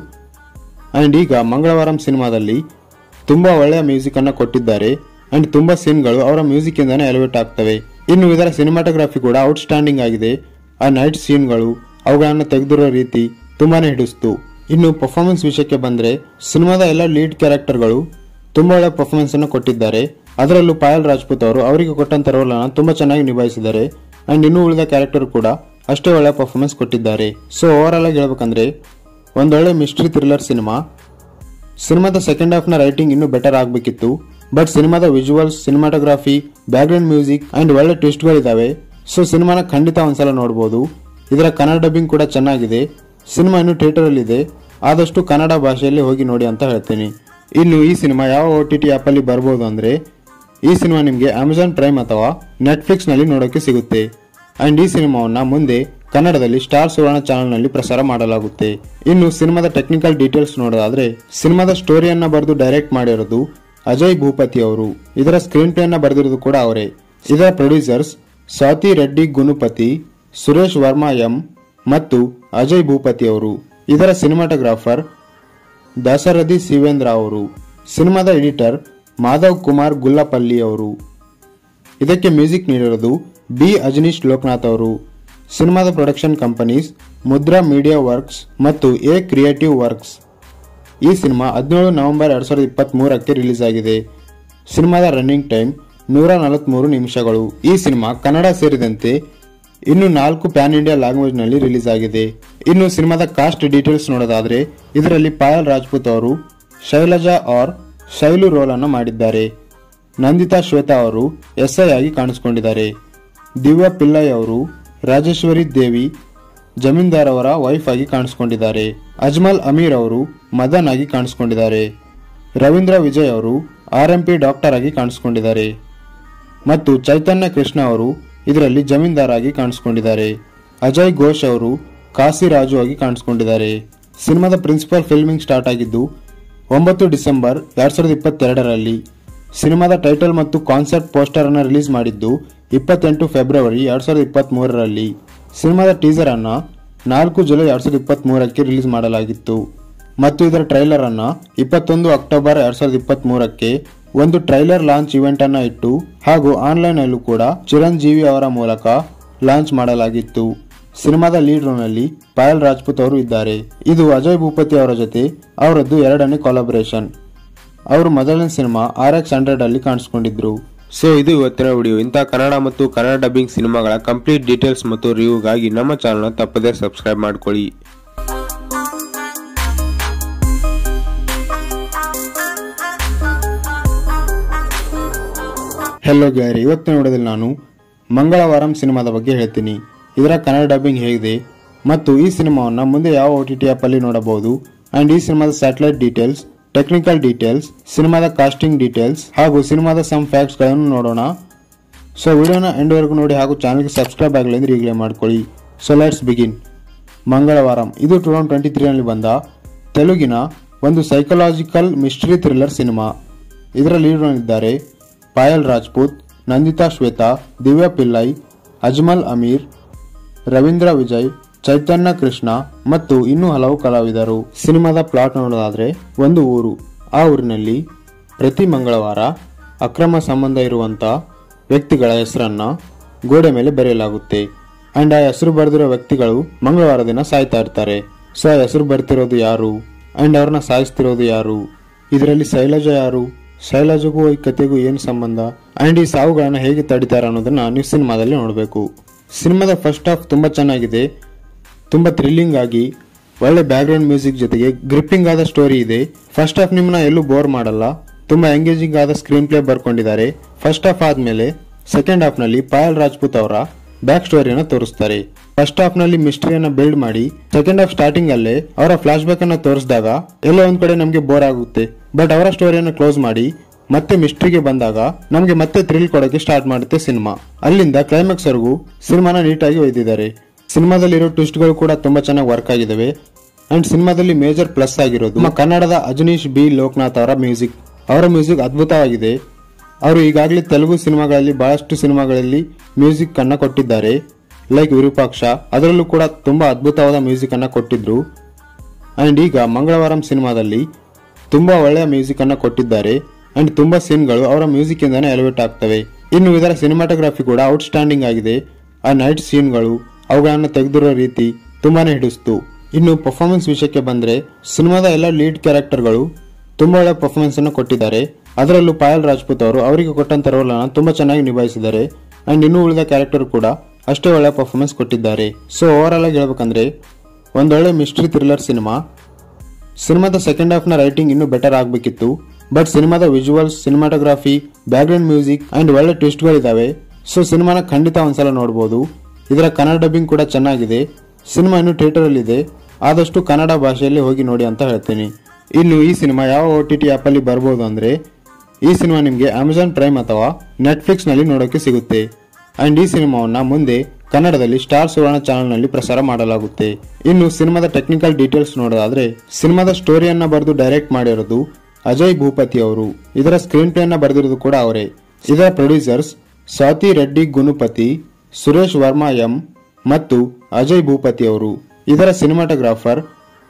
ಅಂಡ್ ಈಗ ಮಂಗಳವಾರಂ ಸಿನಿಮಾದಲ್ಲಿ ತುಂಬಾ ಒಳ್ಳೆಯ ಮ್ಯೂಸಿಕ್ ಅನ್ನ ಕೊಟ್ಟಿದ್ದಾರೆ ಅಂಡ್ ತುಂಬಾ ಸೀನ್ಗಳು ಅವರ ಮ್ಯೂಸಿಕ್ ಇಂದಾನೆ ಎಲಿವೇಟ್ ಆಗ್ತವೆ ಇನ್ನು ಇದರ ಸಿನಿಮಾಟೋಗ್ರಫಿ ಕೂಡ ಔಟ್ಸ್ಟ್ಯಾಂಡಿಂಗ್ ಆಗಿದೆ ಆ ನೈಟ್ ಸೀನ್ಗಳು ಅವುಗಳನ್ನು ತೆಗೆದಿರೋ ರೀತಿ ತುಂಬಾನೇ ಹಿಡಿಸ್ತು ಇನ್ನು ಪರ್ಫಾರ್ಮೆನ್ಸ್ ವಿಷಯಕ್ಕೆ ಬಂದ್ರೆ ಸಿನಿಮಾದ ಎಲ್ಲ ಲೀಡ್ ಕ್ಯಾರೆಕ್ಟರ್ಗಳು ತುಂಬಾ ಒಳ್ಳೆ ಪರ್ಫಾರ್ಮೆನ್ಸ್ ಅನ್ನು ಕೊಟ್ಟಿದ್ದಾರೆ ಅದರಲ್ಲೂ ಪಾಯಲ್ ರಾಜ್ಪೂತ್ ಅವರು ಅವರಿಗೆ ಕೊಟ್ಟಂತ ರೋಲ್ ಅನ್ನು ತುಂಬಾ ಚೆನ್ನಾಗಿ ನಿಭಾಯಿಸಿದ್ದಾರೆ ಅಂಡ್ ಇನ್ನು ಉಳಿದ ಕ್ಯಾರೆಕ್ಟರ್ ಕೂಡ ಅಷ್ಟೇ ಒಳ್ಳೆ ಪರ್ಫಾರ್ಮೆನ್ಸ್ ಕೊಟ್ಟಿದ್ದಾರೆ ಸೊ ಓವರ್ ಆಲ್ ಆಗಿ ಹೇಳ್ಬೇಕಂದ್ರೆ ಒಂದೊಳ್ಳೆ ಮಿಸ್ಟ್ರಿ ಥ್ರಿಲ್ಲರ್ ಸಿನಿಮಾ ಸಿನಿಮಾದ ಸೆಕೆಂಡ್ ಹಾಫ್ ನ ರೈಟಿಂಗ್ ಇನ್ನೂ ಬೆಟರ್ ಆಗಬೇಕಿತ್ತು ಬಟ್ ಸಿನಿಮಾದ visuals cinematography background music and ಒಳ್ಳೆ ಟ್ವಿಸ್ಟ್ಗಳಿದಾವೆ ಸೊ ಸಿನಿಮಾನ ಖಂಡಿತ ಒಂದ್ಸಲ ನೋಡಬಹುದು ಇದರ ಕನ್ನಡ ಡಬ್ಬಿಂಗ್ ಕೂಡ ಚೆನ್ನಾಗಿದೆ ಸಿನಿಮಾ ಇನ್ನು ಥಿಯೇಟರ್ ಅಲ್ಲಿ ಇದೆ ಆದಷ್ಟು ಕನ್ನಡ ಭಾಷೆಯಲ್ಲಿ ಹೋಗಿ ನೋಡಿ ಅಂತ ಹೇಳ್ತೀನಿ ಇನ್ನು ಈ ಸಿನಿಮಾ ಯಾವ ಒ ಟಿ ಟಿ ಆ್ಯಪಲ್ಲಿ ಬರ್ಬೋದು ಅಂದ್ರೆ ಈ ಸಿನಿಮಾ ನಿಮಗೆ ಅಮೆಜಾನ್ ಪ್ರೈಮ್ ಅಥವಾ ನೆಟ್ಫ್ಲಿಕ್ಸ್ ನಲ್ಲಿ ನೋಡೋಕೆ ಸಿಗುತ್ತೆ ಅಂಡ್ ಈ ಸಿನಿಮಾವನ್ನ ಮುಂದೆ ಕನ್ನಡದಲ್ಲಿ ಸ್ಟಾರ್ ಸುವರ್ಣ ಚಾನೆಲ್ ನಲ್ಲಿ ಪ್ರಸಾರ ಮಾಡಲಾಗುತ್ತೆ ಇನ್ನು ಸಿನಿಮಾದ ಟೆಕ್ನಿಕಲ್ ಡೀಟೇಲ್ಸ್ ನೋಡೋದಾದ್ರೆ ಸಿನಿಮಾದ ಸ್ಟೋರಿಯನ್ನ ಬರೆದು ಡೈರೆಕ್ಟ್ ಮಾಡಿರೋದು ಅಜಯ್ ಭೂಪತಿ ಅವರು ಇದರ ಸ್ಕ್ರೀನ್ ಪ್ಲೇ ಅನ್ನ ಬರೆದಿರೋದು ಕೂಡ ಅವರೇ ಇದರ ಪ್ರೊಡ್ಯೂಸರ್ಸ್ ಸ್ವಾತಿ ರೆಡ್ಡಿ ಗುನುಪತಿ ಸುರೇಶ್ ವರ್ಮಾ ಎಂ ಮತ್ತು ಅಜಯ್ ಭೂಪತಿ ಅವರು ಇದರ ಸಿನಿಮಾಟೋಗ್ರಾಫರ್ ದಾಸರಥಿ ಶಿವೇಂದ್ರ ಅವರು ಸಿನಿಮಾದ ಎಡಿಟರ್ ಮಾಧವ್ ಕುಮಾರ್ ಗುಲ್ಲಪಲ್ಲಿ ಅವರು ಇದಕ್ಕೆ ಮ್ಯೂಸಿಕ್ ನೀಡಿರೋದು ಬಿ ಅಜನೀಶ್ ಲೋಕನಾಥ್ ಅವರು ಸಿನಿಮಾದ production companies Mudra media works ಮತ್ತು ಎ ಕ್ರಿಯೇಟಿವ್ ವರ್ಕ್ಸ್ ಈ ಸಿನಿಮಾ ಹದಿನೇಳು ನವೆಂಬರ್ ಎರಡ್ ಸಾವಿರದ ಇಪ್ಪತ್ತ್ ಮೂರಕ್ಕೆ ರಿಲೀಸ್ ಆಗಿದೆ ಸಿನಿಮಾದ ರನ್ನಿಂಗ್ ಟೈಮ್ ನೂರ ನಲವತ್ಮೂರು ನಿಮಿಷಗಳು ಈ ಸಿನಿಮಾ ಕನ್ನಡ ಸೇರಿದಂತೆ ಇನ್ನು ನಾಲ್ಕು ಪ್ಯಾನ್ ಇಂಡಿಯಾ ಲ್ಯಾಂಗ್ವೇಜ್ ನಲ್ಲಿ ರಿಲೀಸ್ ಆಗಿದೆ ಇನ್ನು ಸಿನಿಮಾದ ಕಾಸ್ಟ್ ಡೀಟೇಲ್ಸ್ ನೋಡೋದಾದ್ರೆ ಇದರಲ್ಲಿ ಪಾಯಲ್ ರಾಜ್ಪೂತ್ ಅವರು ಶೈಲಜಾ ಆರ್ ಶೈಲು ರೋಲ್ ಅನ್ನು ಮಾಡಿದ್ದಾರೆ ನಂದಿತಾ ಶ್ವೇತಾ ಅವರು ಎಸ್ ಐ ಆಗಿ ಕಾಣಿಸಿಕೊಂಡಿದ್ದಾರೆ ದಿವ್ಯಾ ಪಿಲ್ಲೈ ಅವರು ರಾಜೇಶ್ವರಿ ದೇವಿ ಜಮೀನ್ದಾರ್ ಅವರ ವೈಫ್ ಆಗಿ ಕಾಣಿಸಿಕೊಂಡಿದ್ದಾರೆ ಅಜ್ಮಲ್ ಅಮೀರ್ ಅವರು ಮದನ್ ಆಗಿ ಕಾಣಿಸಿಕೊಂಡಿದ್ದಾರೆ ರವೀಂದ್ರ ವಿಜಯ್ ಅವರು ಆರ್ ಎಂ ಪಿ ಡಾಕ್ಟರ್ ಆಗಿ ಕಾಣಿಸಿಕೊಂಡಿದ್ದಾರೆ ಮತ್ತು ಚೈತನ್ಯ ಕೃಷ್ಣ ಅವರು ಇದರಲ್ಲಿ ಜಮೀನ್ದಾರ್ ಆಗಿ ಕಾಣಿಸಿಕೊಂಡಿದ್ದಾರೆ ಅಜಯ್ ಘೋಷ್ ಅವರು ಕಾಸಿರಾಜು ಆಗಿ ಕಾಣಿಸಿಕೊಂಡಿದ್ದಾರೆ ಸಿನಿಮಾದ ಪ್ರಿನ್ಸಿಪಲ್ ಫಿಲ್ಮಿಂಗ್ ಸ್ಟಾರ್ಟ್ ಆಗಿದ್ದು ಒಂಬತ್ತು ಡಿಸೆಂಬರ್ ಎರಡ್ ಸಾವಿರದ ಇಪ್ಪತ್ತೆರಡರಲ್ಲಿ ಸಿನಿಮಾದ ಟೈಟಲ್ ಮತ್ತು ಕಾನ್ಸೆಪ್ಟ್ ಪೋಸ್ಟರ್ ಅನ್ನು ರಿಲೀಸ್ ಮಾಡಿದ್ದು ಇಪ್ಪತ್ತೆಂಟು ಫೆಬ್ರವರಿ ಎರಡ್ ಸಾವಿರದ ಇಪ್ಪತ್ತ್ ಮೂರರಲ್ಲಿ ಸಿನಿಮಾದ ಟೀಸರ್ ಅನ್ನ ನಾಲ್ಕು ಜುಲೈ ಎರಡ್ ಸಾವಿರದ ಇಪ್ಪತ್ತ್ ಮೂರಕ್ಕೆ ರಿಲೀಸ್ ಮಾಡಲಾಗಿತ್ತು ಮತ್ತು ಇದರ ಟ್ರೈಲರ್ ಅನ್ನ ಇಪ್ಪತ್ತೊಂದು ಅಕ್ಟೋಬರ್ ಎರಡ್ ಸಾವಿರದ ಇಪ್ಪತ್ತ್ ಮೂರಕ್ಕೆ ಒಂದು ಟ್ರೈಲರ್ ಲಾಂಚ್ ಇವೆಂಟ್ ಅನ್ನ ಇಟ್ಟು ಹಾಗೂ ಆನ್ಲೈನ್ ಅಲ್ಲೂ ಕೂಡ ಚಿರಂಜೀವಿ ಅವರ ಮೂಲಕ ಲಾಂಚ್ ಮಾಡಲಾಗಿತ್ತು ಸಿನಿಮಾದ ಲೀಡ್ ರೋಲ್ ನಲ್ಲಿ ಪಾಯಲ್ ರಾಜ್ಪೂತ್ ಅವರು ಇದ್ದಾರೆ ಇದು ಅಜಯ್ ಭೂಪತಿ ಅವರ ಜೊತೆ ಅವರದ್ದು ಎರಡನೇ ಕೊಲಾಬರೇಷನ್ ಅವರು ಮೊದಲನೇ ಸಿನಿಮಾ ಆರ್ ಎಕ್ಸ್ ಹಂಡ್ರೆಡ್ ಅಲ್ಲಿ ಕಾಣಿಸ್ಕೊಂಡಿದ್ರು ಸೊ ಇದು ಇವತ್ತಿನ ವಿಡಿಯೋ ಇಂಥ ಕನ್ನಡ ಮತ್ತು ಕನ್ನಡ ಡಬ್ಬಿಂಗ್ ಸಿನಿಮಾಗಳ ಕಂಪ್ಲೀಟ್ ಡೀಟೇಲ್ಸ್ ಮತ್ತು ರಿವ್ಯೂಗಾಗಿ ನಮ್ಮ ಚಾನಲ್ನ ತಪ್ಪದೇ ಸಬ್ಸ್ಕ್ರೈಬ್ ಮಾಡ್ಕೊಳ್ಳಿ ಹೆಲೋ ಗ್ಯಾರಿ ಇವತ್ತಿನ ವಿಡಿಯೋದಲ್ಲಿ ನಾನು ಮಂಗಳವಾರಂ ಸಿನಿಮಾದ ಬಗ್ಗೆ ಹೇಳ್ತೀನಿ ಇದರ ಕನ್ನಡ ಡಬ್ಬಿಂಗ್ ಹೇಗಿದೆ ಮತ್ತು ಈ ಸಿನಿಮಾವನ್ನು ಮುಂದೆ ಯಾವ ಒ ಟಿ ಟಿ ಆ್ಯಪಲ್ಲಿ ನೋಡಬಹುದು ಆ್ಯಂಡ್ ಈ ಸಿನಿಮಾದ ಸ್ಯಾಟಲೈಟ್ ಡೀಟೇಲ್ಸ್ ಟೆಕ್ನಿಕಲ್ ಡೀಟೇಲ್ಸ್ ಸಿನಿಮಾದ ಕಾಸ್ಟಿಂಗ್ ಡೀಟೇಲ್ಸ್ ಹಾಗೂ ಸಿನಿಮಾದ ಸಮ್ ಫ್ಯಾಕ್ಟ್ಸ್ಗಳನ್ನು ನೋಡೋಣ ಸೊ ವಿಡಿಯೋನ ಎಂಡ್ವರೆಗೂ ನೋಡಿ ಹಾಗೂ ಚಾನಲ್ಗೆ ಸಬ್ಸ್ಕ್ರೈಬ್ ಆಗಲಿ ಅಂದ್ರೆ ಈಗಲೇ ಮಾಡ್ಕೊಳ್ಳಿ ಸೊ ಲೆಟ್ಸ್ ಬಿಗಿನ್ ಮಂಗಳವಾರಂ ಇದು ಟೂ ತೌಸಂಡ್ ಟ್ವೆಂಟಿ ತ್ರೀನಲ್ಲಿ ಬಂದ ತೆಲುಗಿನ ಒಂದು ಸೈಕಲಾಜಿಕಲ್ ಮಿಸ್ಟ್ರಿ ಥ್ರಿಲ್ಲರ್ ಸಿನಿಮಾ ಇದರ ಲೀಡ್ನಲ್ಲಿದ್ದಾರೆ ಪಾಯಲ್ ರಾಜ್ಪೂತ್ ನಂದಿತಾ ಶ್ವೇತಾ ದಿವ್ಯಾ ಪಿಲ್ಲೈ ಅಜ್ಮಲ್ ಅಮೀರ್ ರವೀಂದ್ರ ವಿಜಯ್ ಚೈತನ್ಯ ಕೃಷ್ಣ ಮತ್ತು ಇನ್ನೂ ಹಲವು ಕಲಾವಿದರು ಸಿನಿಮಾದ ಪ್ಲಾಟ್ ನೋಡೋದಾದ್ರೆ ಒಂದು ಊರು ಆ ಊರಿನಲ್ಲಿ ಪ್ರತಿ ಮಂಗಳವಾರ ಅಕ್ರಮ ಸಂಬಂಧ ಇರುವಂತ ವ್ಯಕ್ತಿಗಳ ಹೆಸರನ್ನ ಗೋಡೆ ಮೇಲೆ ಬರೆಯಲಾಗುತ್ತೆ ಅಂಡ್ ಆ ಹೆಸರು ಬರೆದಿರೋ ವ್ಯಕ್ತಿಗಳು ಮಂಗಳವಾರ ದಿನ ಸಾಯ್ತಾ ಇರ್ತಾರೆ ಸೊ ಆ ಹೆಸರು ಬರ್ತಿರೋದು ಯಾರು ಅಂಡ್ ಅವ್ರನ್ನ ಸಾಯಿಸ್ತಿರೋದು ಯಾರು ಇದರಲ್ಲಿ ಶೈಲಜಾ ಯಾರು ಶೈಲಜಗೂ ಈ ಕತೆಗೂ ಏನು ಸಂಬಂಧ ಅಂಡ್ ಈ ಸಾವುಗಳನ್ನ ಹೇಗೆ ತಡಿತಾರೆ ಅನ್ನೋದನ್ನ ನೀವು ಸಿನಿಮಾದಲ್ಲಿ ನೋಡಬೇಕು ಸಿನಿಮಾದ ಫಸ್ಟ್ ಹಾಫ್ ತುಂಬಾ ಚೆನ್ನಾಗಿದೆ ತುಂಬಾ ಥ್ರಿಲ್ಲಿಂಗ್ ಆಗಿ ಒಳ್ಳೆ ಬ್ಯಾಕ್ಗ್ರೌಂಡ್ ಮ್ಯೂಸಿಕ್ ಜೊತೆಗೆ ಗ್ರಿಪ್ಪಿಂಗ್ ಆದ ಸ್ಟೋರಿ ಇದೆ ಫಸ್ಟ್ ಹಾಫ್ ನಿಮ್ಮನ್ನ ಎಲ್ಲೂ ಬೋರ್ ಮಾಡಲ್ಲ ತುಂಬಾ ಎಂಗೇಜಿಂಗ್ ಆದ ಸ್ಕ್ರೀನ್ ಪ್ಲೇ ಬರ್ಕೊಂಡಿದ್ದಾರೆ ಫಸ್ಟ್ ಹಾಫ್ ಆದ್ಮೇಲೆ ಸೆಕೆಂಡ್ ಹಾಫ್ ನಲ್ಲಿ ಪಾಯಲ್ ರಾಜ್ಪೂತ್ ಅವರ ಬ್ಯಾಕ್ ಸ್ಟೋರಿಯನ್ನ ತೋರಿಸ್ತಾರೆ ಫಸ್ಟ್ ಹಾಫ್ ನಲ್ಲಿ ಮಿಸ್ಟ್ರಿಯನ್ನ ಬಿಲ್ಡ್ ಮಾಡಿ ಸೆಕೆಂಡ್ ಹಾಫ್ ಸ್ಟಾರ್ಟಿಂಗ್ ಅಲ್ಲೇ ಅವರ ಫ್ಲಾಶ್ ಬ್ಯಾಕ್ ಅನ್ನ ತೋರಿಸಿದಾಗ ಎಲ್ಲೋ ಒಂದ್ ಕಡೆ ನಮಗೆ ಬೋರ್ ಆಗುತ್ತೆ ಬಟ್ ಅವರ ಸ್ಟೋರಿಯನ್ನ ಕ್ಲೋಸ್ ಮಾಡಿ ಮತ್ತೆ ಮಿಸ್ಟ್ರಿಗೆ ಬಂದಾಗ ನಮಗೆ ಮತ್ತೆ ಥ್ರಿಲ್ ಕೊಡೋಕೆ ಸ್ಟಾರ್ಟ್ ಮಾಡುತ್ತೆ ಸಿನಿಮಾ ಅಲ್ಲಿಂದ ಕ್ಲೈಮ್ಯಾಕ್ಸ್ ವರೆಗೂ ಸಿನಿಮಾನ ನೀಟಾಗಿ ಒಯ್ದಿದ್ದಾರೆ ಸಿನಿಮಾದಲ್ಲಿರೋ ಟ್ವಿಸ್ಟ್ಗಳು ಕೂಡ ತುಂಬಾ ಚೆನ್ನಾಗಿ ವರ್ಕ್ ಆಗಿದಾವೆ ಅಂಡ್ ಸಿನಿಮಾದಲ್ಲಿ ಮೇಜರ್ ಪ್ಲಸ್ ಆಗಿರೋದು ನಮ್ಮ ಕನ್ನಡದ ಅಜನೀಶ್ ಬಿ ಲೋಕನಾಥ್ ಅವರ ಮ್ಯೂಸಿಕ್ ಅವರ ಮ್ಯೂಸಿಕ್ ಅದ್ಭುತವಾಗಿದೆ ಅವರು ಈಗಾಗಲೇ ತೆಲುಗು ಸಿನಿಮಾಗಳಲ್ಲಿ ಬಹಳಷ್ಟು ಸಿನಿಮಾಗಳಲ್ಲಿ ಮ್ಯೂಸಿಕ್ ಅನ್ನ ಕೊಟ್ಟಿದ್ದಾರೆ ಲೈಕ್ ವಿರೂಪಾಕ್ಷ ಅದರಲ್ಲೂ ಕೂಡ ತುಂಬಾ ಅದ್ಭುತವಾದ ಮ್ಯೂಸಿಕ್ ಅನ್ನ ಕೊಟ್ಟಿದ್ರು ಅಂಡ್ ಈಗ ಮಂಗಳವಾರಂ ಸಿನಿಮಾದಲ್ಲಿ ತುಂಬಾ ಒಳ್ಳೆಯ ಮ್ಯೂಸಿಕ್ ಅನ್ನ ಕೊಟ್ಟಿದ್ದಾರೆ ಅಂಡ್ ತುಂಬಾ ಸೀನ್ಗಳು ಅವರ ಮ್ಯೂಸಿಕ್ ಇಂದಾನೆ ಎಲಿವೇಟ್ ಆಗ್ತವೆ ಇನ್ನು ಇದರ ಸಿನಿಮಾಟೋಗ್ರಫಿ ಕೂಡ ಔಟ್ಸ್ಟ್ಯಾಂಡಿಂಗ್ ಆಗಿದೆ ಆ ನೈಟ್ ಸೀನ್ಗಳು ಅವುಗಳನ್ನು ತೆಗೆದಿರೋ ರೀತಿ ತುಂಬಾನೇ ಹಿಡಿಸ್ತು ಇನ್ನು ಪರ್ಫಾರ್ಮೆನ್ಸ್ ವಿಷಯಕ್ಕೆ ಬಂದ್ರೆ ಸಿನಿಮಾದ ಎಲ್ಲ ಲೀಡ್ ಕ್ಯಾರೆಕ್ಟರ್ಗಳು ತುಂಬಾ ಒಳ್ಳೆ ಪರ್ಫಾರ್ಮೆನ್ಸ್ ಅನ್ನು ಕೊಟ್ಟಿದ್ದಾರೆ ಅದರಲ್ಲೂ ಪಾಯಲ್ ರಾಜ್ಪೂತ್ ಅವರು ಅವರಿಗೆ ಕೊಟ್ಟಂತ ರೋಲ್ ಅನ್ನು ತುಂಬಾ ಚೆನ್ನಾಗಿ ನಿಭಾಯಿಸಿದ್ದಾರೆ ಅಂಡ್ ಇನ್ನು ಉಳಿದ ಕ್ಯಾರೆಕ್ಟರ್ ಕೂಡ ಅಷ್ಟೇ ಒಳ್ಳೆ ಪರ್ಫಾರ್ಮೆನ್ಸ್ ಕೊಟ್ಟಿದ್ದಾರೆ ಸೊ ಓವರ್ ಆಲ್ ಆಗಿ ಹೇಳ್ಬೇಕಂದ್ರೆ ಒಂದೊಳ್ಳೆ ಮಿಸ್ಟ್ರಿ ಥ್ರಿಲ್ಲರ್ ಸಿನಿಮಾ ಸಿನಿಮಾದ ಸೆಕೆಂಡ್ ಹಾಫ್ ನ ರೈಟಿಂಗ್ ಇನ್ನೂ ಬೆಟರ್ ಆಗಬೇಕಿತ್ತು ಬಟ್ ಸಿನಿಮಾದ visuals cinematography background music and ಒಳ್ಳೆ ಟ್ವಿಸ್ಟ್ಗಳಿದಾವೆ ಸೊ ಸಿನಿಮಾನ ಖಂಡಿತ ಒಂದ್ಸಲ ನೋಡಬಹುದು ಇದರ ಕನ್ನಡ ಡಬ್ಬಿಂಗ್ ಕೂಡ ಚೆನ್ನಾಗಿದೆ ಸಿನಿಮಾ ಇನ್ನು ಥಿಯೇಟರ್ ಅಲ್ಲಿ ಇದೆ ಆದಷ್ಟು ಕನ್ನಡ ಭಾಷೆಯಲ್ಲಿ ಹೋಗಿ ನೋಡಿ ಅಂತ ಹೇಳ್ತೀನಿ ಇನ್ನು ಈ ಸಿನಿಮಾ ಯಾವ ಒ ಟಿ ಟಿ ಆ್ಯಪಲ್ಲಿ ಬರ್ಬೋದು ಅಂದ್ರೆ ಈ ಸಿನಿಮಾ ನಿಮಗೆ ಅಮೆಜಾನ್ ಪ್ರೈಮ್ ಅಥವಾ ನೆಟ್ಫ್ಲಿಕ್ಸ್ ನಲ್ಲಿ ನೋಡೋಕೆ ಸಿಗುತ್ತೆ ಅಂಡ್ ಈ ಸಿನಿಮಾವನ್ನ ಮುಂದೆ ಕನ್ನಡದಲ್ಲಿ ಸ್ಟಾರ್ ಸುವರ್ಣ ಚಾನೆಲ್ ನಲ್ಲಿ ಪ್ರಸಾರ ಮಾಡಲಾಗುತ್ತೆ ಇನ್ನು ಸಿನಿಮಾದ ಟೆಕ್ನಿಕಲ್ ಡೀಟೇಲ್ಸ್ ನೋಡೋದಾದ್ರೆ ಸಿನಿಮಾದ ಸ್ಟೋರಿಯನ್ನ ಬರೆದು ಡೈರೆಕ್ಟ್ ಮಾಡಿರೋದು ಅಜಯ್ ಭೂಪತಿ ಅವರು ಇದರ ಸ್ಕ್ರೀನ್ ಪ್ಲೇ ಅನ್ನ ಬರೆದಿರೋದು ಕೂಡ ಅವರೇ ಇದರ ಪ್ರೊಡ್ಯೂಸರ್ಸ್ ಸ್ವಾತಿ ರೆಡ್ಡಿ ಗುನುಪತಿ ಸುರೇಶ್ ವರ್ಮಾ ಎಂ ಮತ್ತು ಅಜಯ್ ಭೂಪತಿ ಅವರು ಇದರ ಸಿನಿಮಾಟೋಗ್ರಾಫರ್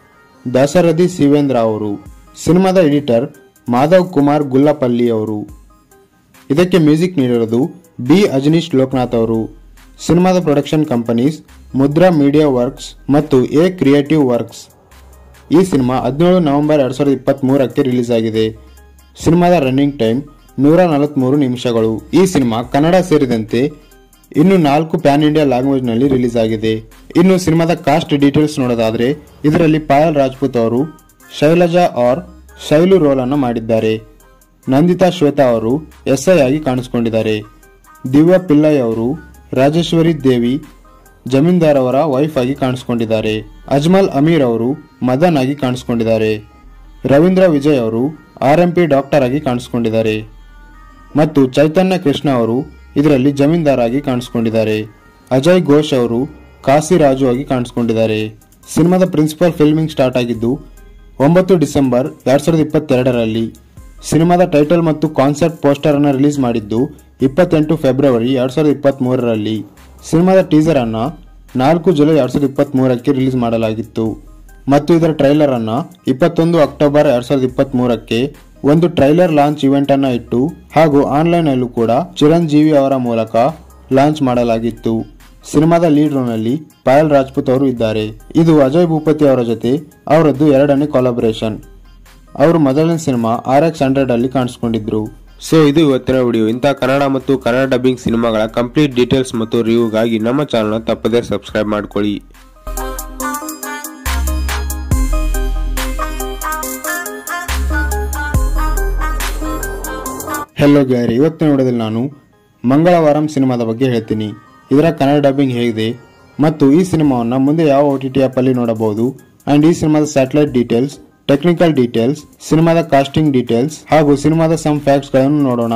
ದಾಸರಥಿ ಶಿವೇಂದ್ರ ಅವರು ಸಿನಿಮಾದ ಎಡಿಟರ್ ಮಾಧವ್ ಕುಮಾರ್ ಗುಲ್ಲಪಲ್ಲಿ ಅವರು ಇದಕ್ಕೆ ಮ್ಯೂಸಿಕ್ ನೀಡಿರೋದು ಬಿ ಅಜನೀಶ್ ಲೋಕನಾಥ್ ಅವರು ಸಿನಿಮಾದ production companies Mudra media works ಮತ್ತು ಎ ಕ್ರಿಯೇಟಿವ್ ವರ್ಕ್ಸ್ ಈ ಸಿನಿಮಾ ಹದಿನೇಳು ನವೆಂಬರ್ ಎರಡ್ ಸಾವಿರದ ಇಪ್ಪತ್ತ್ ಮೂರಕ್ಕೆ ರಿಲೀಸ್ ಆಗಿದೆ ಸಿನಿಮಾದ ರನ್ನಿಂಗ್ ಟೈಮ್ ನೂರ ನಲವತ್ಮೂರು ನಿಮಿಷಗಳು ಈ ಸಿನಿಮಾ ಕನ್ನಡ ಸೇರಿದಂತೆ ಇನ್ನು ನಾಲ್ಕು ಪ್ಯಾನ್ ಇಂಡಿಯಾ ಲ್ಯಾಂಗ್ವೇಜ್ ನಲ್ಲಿ ರಿಲೀಸ್ ಆಗಿದೆ ಇನ್ನು ಸಿನಿಮಾದ ಕಾಸ್ಟ್ ಡೀಟೇಲ್ಸ್ ನೋಡೋದಾದ್ರೆ ಇದರಲ್ಲಿ ಪಾಯಲ್ ರಾಜ್ಪೂತ್ ಅವರು ಶೈಲಜಾ ಆರ್ ಶೈಲು ರೋಲ್ ಅನ್ನು ಮಾಡಿದ್ದಾರೆ ನಂದಿತಾ ಶ್ವೇತಾ ಅವರು ಎಸ್ಐ ಆಗಿ ಕಾಣಿಸಿಕೊಂಡಿದ್ದಾರೆ ದಿವ್ಯಾ ಪಿಲ್ಲೈ ಅವರು ರಾಜೇಶ್ವರಿ ದೇವಿ ಜಮೀನ್ದಾರ್ ಅವರ ವೈಫ್ ಆಗಿ ಕಾಣಿಸಿಕೊಂಡಿದ್ದಾರೆ ಅಜ್ಮಲ್ ಅಮೀರ್ ಅವರು ಮದನ್ ಆಗಿ ಕಾಣಿಸಿಕೊಂಡಿದ್ದಾರೆ ರವೀಂದ್ರ ವಿಜಯ್ ಅವರು ಆರ್ ಎಂ ಪಿ ಡಾಕ್ಟರ್ ಆಗಿ ಕಾಣಿಸಿಕೊಂಡಿದ್ದಾರೆ ಮತ್ತು ಚೈತನ್ಯ ಕೃಷ್ಣ ಅವರು ಇದರಲ್ಲಿ ಜಮೀನ್ದಾರ್ ಆಗಿ ಕಾಣಿಸಿಕೊಂಡಿದ್ದಾರೆ ಅಜಯ್ ಘೋಷ್ ಅವರು ಕಾಸಿರಾಜು ಆಗಿ ಕಾಣಿಸಿಕೊಂಡಿದ್ದಾರೆ ಸಿನಿಮಾದ ಪ್ರಿನ್ಸಿಪಲ್ ಫಿಲ್ಮಿಂಗ್ ಸ್ಟಾರ್ಟ್ ಆಗಿದ್ದು ಒಂಬತ್ತು ಡಿಸೆಂಬರ್ ಎರಡ್ ಸಾವಿರದ ಇಪ್ಪತ್ತೆರಡರಲ್ಲಿ ಸಿನಿಮಾದ ಟೈಟಲ್ ಮತ್ತು ಕಾನ್ಸೆಪ್ಟ್ ಪೋಸ್ಟರ್ ಅನ್ನು ರಿಲೀಸ್ ಮಾಡಿದ್ದು ಇಪ್ಪತ್ತೆಂಟು ಫೆಬ್ರವರಿ ಎರಡ್ ಸಾವಿರದ ಇಪ್ಪತ್ತ್ ಮೂರರಲ್ಲಿ ಸಿನಿಮಾದ ಟೀಸರ್ ಅನ್ನ ನಾಲ್ಕು ಜುಲೈ ಎರಡ್ ಸಾವಿರದ ಇಪ್ಪತ್ತ್ ಮೂರಕ್ಕೆ ರಿಲೀಸ್ ಮಾಡಲಾಗಿತ್ತು ಮತ್ತು ಇದರ ಟ್ರೈಲರ್ ಅನ್ನ ಇಪ್ಪತ್ತೊಂದು ಅಕ್ಟೋಬರ್ ಎರಡ್ ಸಾವಿರದ ಇಪ್ಪತ್ತ್ ಮೂರಕ್ಕೆ ಒಂದು ಟ್ರೈಲರ್ ಲಾಂಚ್ ಇವೆಂಟ್ ಅನ್ನ ಇಟ್ಟು ಹಾಗೂ ಆನ್ಲೈನ್ ಅಲ್ಲೂ ಕೂಡ ಚಿರಂಜೀವಿ ಅವರ ಮೂಲಕ ಲಾಂಚ್ ಮಾಡಲಾಗಿತ್ತು ಸಿನಿಮಾದ ಲೀಡ್ ರೋಲ್ ನಲ್ಲಿ ಪಾಯಲ್ ರಾಜ್ಪೂತ್ ಅವರು ಇದ್ದಾರೆ ಇದು ಅಜಯ್ ಭೂಪತಿ ಅವರ ಜೊತೆ ಅವರದ್ದು ಎರಡನೇ ಕೊಲಾಬರೇಷನ್ ಅವರು ಮೊದಲನೇ ಸಿನಿಮಾ ಆರ್ ಎಕ್ಸ್ ಹಂಡ್ರೆಡ್ ಅಲ್ಲಿ ಕಾಣಿಸ್ಕೊಂಡಿದ್ರು ಸೊ ಇದು ಇವತ್ತಿನ ವಿಡಿಯೋ ಇಂಥ ಕನ್ನಡ ಮತ್ತು ಕನ್ನಡ ಡಬ್ಬಿಂಗ್ ಸಿನಿಮಾಗಳ ಕಂಪ್ಲೀಟ್ ಡೀಟೇಲ್ಸ್ ಮತ್ತು ರಿವ್ಯೂಗಾಗಿ ನಮ್ಮ ಚಾನಲ್ನ ತಪ್ಪದೇ ಸಬ್ಸ್ಕ್ರೈಬ್ ಮಾಡ್ಕೊಳ್ಳಿ ಹೆಲೋ ಗ್ಯಾರಿ ಇವತ್ತಿನ ವಿಡಿಯೋದಲ್ಲಿ ನಾನು ಮಂಗಳವಾರಂ ಸಿನಿಮಾದ ಬಗ್ಗೆ ಹೇಳ್ತೀನಿ ಇದರ ಕನ್ನಡ ಡಬ್ಬಿಂಗ್ ಹೇಗಿದೆ ಮತ್ತು ಈ ಸಿನಿಮಾವನ್ನು ಮುಂದೆ ಯಾವ ಒ ಟಿ ಟಿ ಆ್ಯಪಲ್ಲಿ ನೋಡಬಹುದು ಆ್ಯಂಡ್ ಈ ಸಿನಿಮಾದ ಸ್ಯಾಟಲೈಟ್ ಡೀಟೇಲ್ಸ್ ಟೆಕ್ನಿಕಲ್ ಡೀಟೇಲ್ಸ್ ಸಿನಿಮಾದ ಕಾಸ್ಟಿಂಗ್ ಡೀಟೇಲ್ಸ್ ಹಾಗೂ ಸಿನಿಮಾದ ಸಮ್ ಫ್ಯಾಕ್ಟ್ಸ್ಗಳನ್ನು ನೋಡೋಣ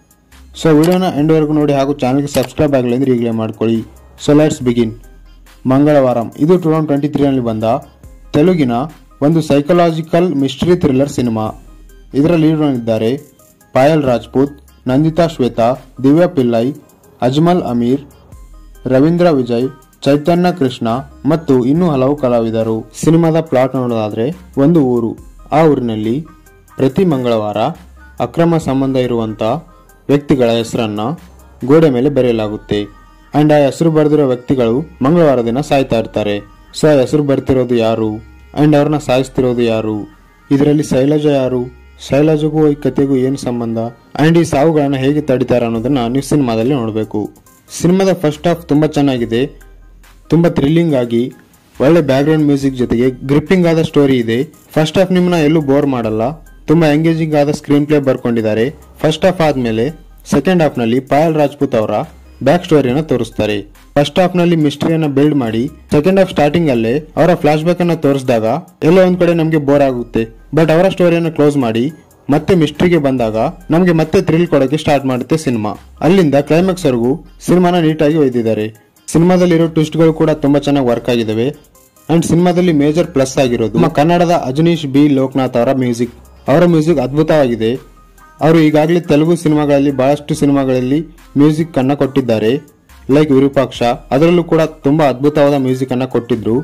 ಸೊ ವಿಡಿಯೋನ ಎಂಡ್ವರೆಗೂ ನೋಡಿ ಹಾಗೂ ಚಾನಲ್ಗೆ ಸಬ್ಸ್ಕ್ರೈಬ್ ಆಗಲಿ ಅಂದರೆ ಈಗಲೇ ಮಾಡ್ಕೊಳ್ಳಿ ಸೊ ಲೆಟ್ಸ್ ಬಿಗಿನ್ ಮಂಗಳವಾರಂ ಇದು ಟೂ ತೌಸಂಡ್ ಟ್ವೆಂಟಿ ತ್ರೀನಲ್ಲಿ ಬಂದ ತೆಲುಗಿನ ಒಂದು ಸೈಕಲಾಜಿಕಲ್ ಮಿಸ್ಟ್ರಿ ಥ್ರಿಲ್ಲರ್ ಸಿನಿಮಾ ಇದರ ಲೀಡ್ನಲ್ಲಿದ್ದಾರೆ ಪಾಯಲ್ ರಾಜ್ಪೂತ್ ನಂದಿತಾ ಶ್ವೇತಾ ದಿವ್ಯಾ ಪಿಲ್ಲೈ ಅಜ್ಮಲ್ ಅಮೀರ್ ರವೀಂದ್ರ ವಿಜಯ್ ಚೈತನ್ಯ ಕೃಷ್ಣ ಮತ್ತು ಇನ್ನೂ ಹಲವು ಕಲಾವಿದರು ಸಿನಿಮಾದ ಪ್ಲಾಟ್ ನೋಡೋದಾದ್ರೆ ಒಂದು ಊರು ಆ ಊರಿನಲ್ಲಿ ಪ್ರತಿ ಮಂಗಳವಾರ ಅಕ್ರಮ ಸಂಬಂಧ ಇರುವಂತ ವ್ಯಕ್ತಿಗಳ ಹೆಸರನ್ನ ಗೋಡೆ ಮೇಲೆ ಬರೆಯಲಾಗುತ್ತೆ ಅಂಡ್ ಆ ಹೆಸರು ಬರೆದಿರೋ ವ್ಯಕ್ತಿಗಳು ಮಂಗಳವಾರ ದಿನ ಸಾಯ್ತಾ ಇರ್ತಾರೆ ಸೊ ಆ ಹೆಸರು ಬರ್ತಿರೋದು ಯಾರು ಅಂಡ್ ಅವ್ರನ್ನ ಸಾಯಿಸ್ತಿರೋದು ಯಾರು ಇದರಲ್ಲಿ ಶೈಲಜಾ ಯಾರು ಶೈಲಜಗೂ ಈ ಕಥೆಗೂ ಏನು ಸಂಬಂಧ ಅಂಡ್ ಈ ಸಾವುಗಳನ್ನ ಹೇಗೆ ತಡಿತಾರೆ ಅನ್ನೋದನ್ನ ನೀವು ಸಿನಿಮಾದಲ್ಲಿ ನೋಡಬೇಕು ಸಿನಿಮಾದ ಫಸ್ಟ್ ಹಾಫ್ ತುಂಬಾ ಚೆನ್ನಾಗಿದೆ ತುಂಬಾ ಥ್ರಿಲ್ಲಿಂಗ್ ಆಗಿ ಒಳ್ಳೆ ಬ್ಯಾಕ್ಗ್ರೌಂಡ್ ಮ್ಯೂಸಿಕ್ ಜೊತೆಗೆ ಗ್ರಿಪ್ಪಿಂಗ್ ಆದ ಸ್ಟೋರಿ ಇದೆ ಫಸ್ಟ್ ಹಾಫ್ ನಿಮ್ಮನ್ನ ಎಲ್ಲೂ ಬೋರ್ ಮಾಡಲ್ಲ ತುಂಬಾ ಎಂಗೇಜಿಂಗ್ ಆದ ಸ್ಕ್ರೀನ್ ಪ್ಲೇ ಬರ್ಕೊಂಡಿದ್ದಾರೆ ಫಸ್ಟ್ ಹಾಫ್ ಆದ್ಮೇಲೆ ಸೆಕೆಂಡ್ ಹಾಫ್ ನಲ್ಲಿ ಪಾಯಲ್ ರಾಜ್ಪೂತ್ ಅವರ ಬ್ಯಾಕ್ ಸ್ಟೋರಿಯನ್ನ ತೋರಿಸ್ತಾರೆ ಫಸ್ಟ್ ಹಾಫ್ ನಲ್ಲಿ ಮಿಸ್ಟ್ರಿಯನ್ನ ಬಿಲ್ಡ್ ಮಾಡಿ ಸೆಕೆಂಡ್ ಹಾಫ್ ಸ್ಟಾರ್ಟಿಂಗ್ ಅಲ್ಲೇ ಅವರ ಫ್ಲಾಶ್ ಬ್ಯಾಕ್ ಅನ್ನ ತೋರಿಸಿದಾಗ ಎಲ್ಲೋ ಒಂದ್ ಕಡೆ ನಮಗೆ ಬೋರ್ ಆಗುತ್ತೆ ಬಟ್ ಅವರ ಸ್ಟೋರಿಯನ್ನ ಕ್ಲೋಸ್ ಮಾಡಿ ಮತ್ತೆ ಮಿಸ್ಟ್ರಿಗೆ ಬಂದಾಗ ನಮಗೆ ಮತ್ತೆ ಥ್ರಿಲ್ ಕೊಡೋಕೆ ಸ್ಟಾರ್ಟ್ ಮಾಡುತ್ತೆ ಸಿನಿಮಾ ಅಲ್ಲಿಂದ ಕ್ಲೈಮ್ಯಾಕ್ಸ್ ವರೆಗೂ ಸಿನಿಮಾನ ನೀಟಾಗಿ ಒಯ್ದಿದ್ದಾರೆ ಸಿನಿಮಾದಲ್ಲಿರೋ ಟ್ವಿಸ್ಟ್ಗಳು ಕೂಡ ತುಂಬಾ ಚೆನ್ನಾಗಿ ವರ್ಕ್ ಆಗಿದಾವೆ ಅಂಡ್ ಸಿನಿಮಾದಲ್ಲಿ ಮೇಜರ್ ಪ್ಲಸ್ ಆಗಿರೋದು ನಮ್ಮ ಕನ್ನಡದ ಅಜನೀಶ್ ಬಿ ಲೋಕನಾಥ್ ಅವರ ಮ್ಯೂಸಿಕ್ ಅವರ ಮ್ಯೂಸಿಕ್ ಅದ್ಭುತವಾಗಿದೆ ಅವರು ಈಗಾಗಲೇ ತೆಲುಗು ಸಿನಿಮಾಗಳಲ್ಲಿ ಬಹಳಷ್ಟು ಸಿನಿಮಾಗಳಲ್ಲಿ ಮ್ಯೂಸಿಕ್ ಅನ್ನ ಕೊಟ್ಟಿದ್ದಾರೆ ಲೈಕ್ ವಿರೂಪಾಕ್ಷ ಅದರಲ್ಲೂ ಕೂಡ ತುಂಬಾ ಅದ್ಭುತವಾದ ಮ್ಯೂಸಿಕ್ ಅನ್ನ ಕೊಟ್ಟಿದ್ರು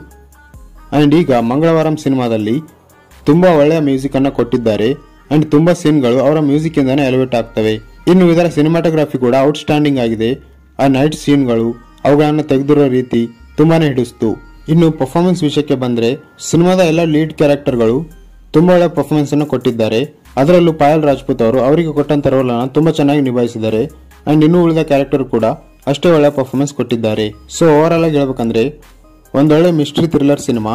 ಅಂಡ್ ಈಗ ಮಂಗಳವಾರಂ ಸಿನಿಮಾದಲ್ಲಿ ತುಂಬಾ ಒಳ್ಳೆಯ ಮ್ಯೂಸಿಕ್ ಅನ್ನ ಕೊಟ್ಟಿದ್ದಾರೆ ಅಂಡ್ ತುಂಬಾ ಸೀನ್ಗಳು ಅವರ ಮ್ಯೂಸಿಕ್ ಇಂದಾನೆ ಎಲಿವೇಟ್ ಆಗ್ತವೆ ಇನ್ನು ಇದರ ಸಿನಿಮಾಟೋಗ್ರಫಿ ಕೂಡ ಔಟ್ಸ್ಟ್ಯಾಂಡಿಂಗ್ ಆಗಿದೆ ಆ ನೈಟ್ ಸೀನ್ಗಳು ಅವುಗಳನ್ನು ತೆಗೆದಿರೋ ರೀತಿ ತುಂಬಾನೇ ಹಿಡಿಸ್ತು ಇನ್ನು ಪರ್ಫಾರ್ಮೆನ್ಸ್ ವಿಷಯಕ್ಕೆ ಬಂದ್ರೆ ಸಿನಿಮಾದ ಎಲ್ಲ ಲೀಡ್ ಕ್ಯಾರೆಕ್ಟರ್ಗಳು ತುಂಬಾ ಒಳ್ಳೆ ಪರ್ಫಾರ್ಮೆನ್ಸ್ ಅನ್ನು ಕೊಟ್ಟಿದ್ದಾರೆ ಅದರಲ್ಲೂ ಪಾಯಲ್ ರಾಜ್ಪೂತ್ ಅವರು ಅವರಿಗೆ ಕೊಟ್ಟಂತ ರೋಲ್ ಅನ್ನು ತುಂಬಾ ಚೆನ್ನಾಗಿ ನಿಭಾಯಿಸಿದ್ದಾರೆ ಅಂಡ್ ಇನ್ನು ಉಳಿದ ಕ್ಯಾರೆಕ್ಟರ್ ಕೂಡ ಅಷ್ಟೇ ಒಳ್ಳೆ ಪರ್ಫಾರ್ಮೆನ್ಸ್ ಕೊಟ್ಟಿದ್ದಾರೆ ಸೊ ಓವರ್ ಆಲ್ ಆಗಿ ಹೇಳ್ಬೇಕಂದ್ರೆ ಒಂದೊಳ್ಳೆ ಮಿಸ್ಟ್ರಿ ಥ್ರಿಲ್ಲರ್ ಸಿನಿಮಾ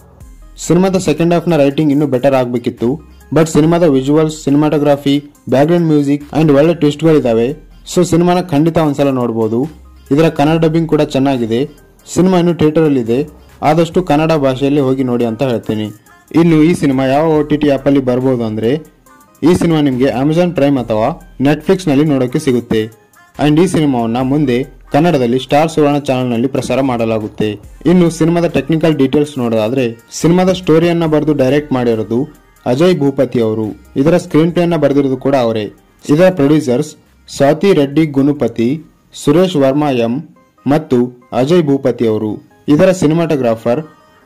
ಸಿನಿಮಾದ ಸೆಕೆಂಡ್ ಹಾಫ್ ನ ರೈಟಿಂಗ್ ಇನ್ನೂ ಬೆಟರ್ ಆಗಬೇಕಿತ್ತು ಬಟ್ ಸಿನಿಮಾದ visuals cinematography background music and ಒಳ್ಳೆ ಟ್ವಿಸ್ಟ್ಗಳಿದಾವೆ ಸೊ ಸಿನಿಮಾನ ಖಂಡಿತ ಒಂದ್ಸಲ ನೋಡಬಹುದು ಇದರ ಕನ್ನಡ ಡಬ್ಬಿಂಗ್ ಕೂಡ ಚೆನ್ನಾಗಿದೆ ಸಿನಿಮಾ ಇನ್ನು ಥಿಯೇಟರ್ ಅಲ್ಲಿ ಇದೆ ಆದಷ್ಟು ಕನ್ನಡ ಭಾಷೆಯಲ್ಲಿ ಹೋಗಿ ನೋಡಿ ಅಂತ ಹೇಳ್ತೀನಿ ಇನ್ನು ಈ ಸಿನಿಮಾ ಯಾವ ಒ ಟಿ ಟಿ ಆ್ಯಪಲ್ಲಿ ಬರ್ಬೋದು ಅಂದ್ರೆ ಈ ಸಿನಿಮಾ ನಿಮಗೆ ಅಮೆಜಾನ್ ಪ್ರೈಮ್ ಅಥವಾ ನೆಟ್ಫ್ಲಿಕ್ಸ್ ನಲ್ಲಿ ನೋಡೋಕೆ ಸಿಗುತ್ತೆ ಅಂಡ್ ಈ ಸಿನಿಮಾವನ್ನ ಮುಂದೆ ಕನ್ನಡದಲ್ಲಿ ಸ್ಟಾರ್ ಸುವರ್ಣ ಚಾನೆಲ್ ನಲ್ಲಿ ಪ್ರಸಾರ ಮಾಡಲಾಗುತ್ತೆ ಇನ್ನು ಸಿನಿಮಾದ ಟೆಕ್ನಿಕಲ್ ಡೀಟೇಲ್ಸ್ ನೋಡೋದಾದ್ರೆ ಸಿನಿಮಾದ ಸ್ಟೋರಿಯನ್ನ ಬರೆದು ಡೈರೆಕ್ಟ್ ಮಾಡಿರೋದು ಅಜಯ್ ಭೂಪತಿ ಅವರು ಇದರ ಸ್ಕ್ರೀನ್ ಪ್ಲೇ ಅನ್ನ ಬರೆದಿರೋದು ಕೂಡ ಅವರೇ ಇದರ ಪ್ರೊಡ್ಯೂಸರ್ಸ್ ಸ್ವಾತಿ ರೆಡ್ಡಿ ಗುನುಪತಿ ಸುರೇಶ್ ವರ್ಮಾ ಎಂ ಮತ್ತು ಅಜಯ್ ಭೂಪತಿ ಅವರು ಇದರ ಸಿನಿಮಾಟೋಗ್ರಾಫರ್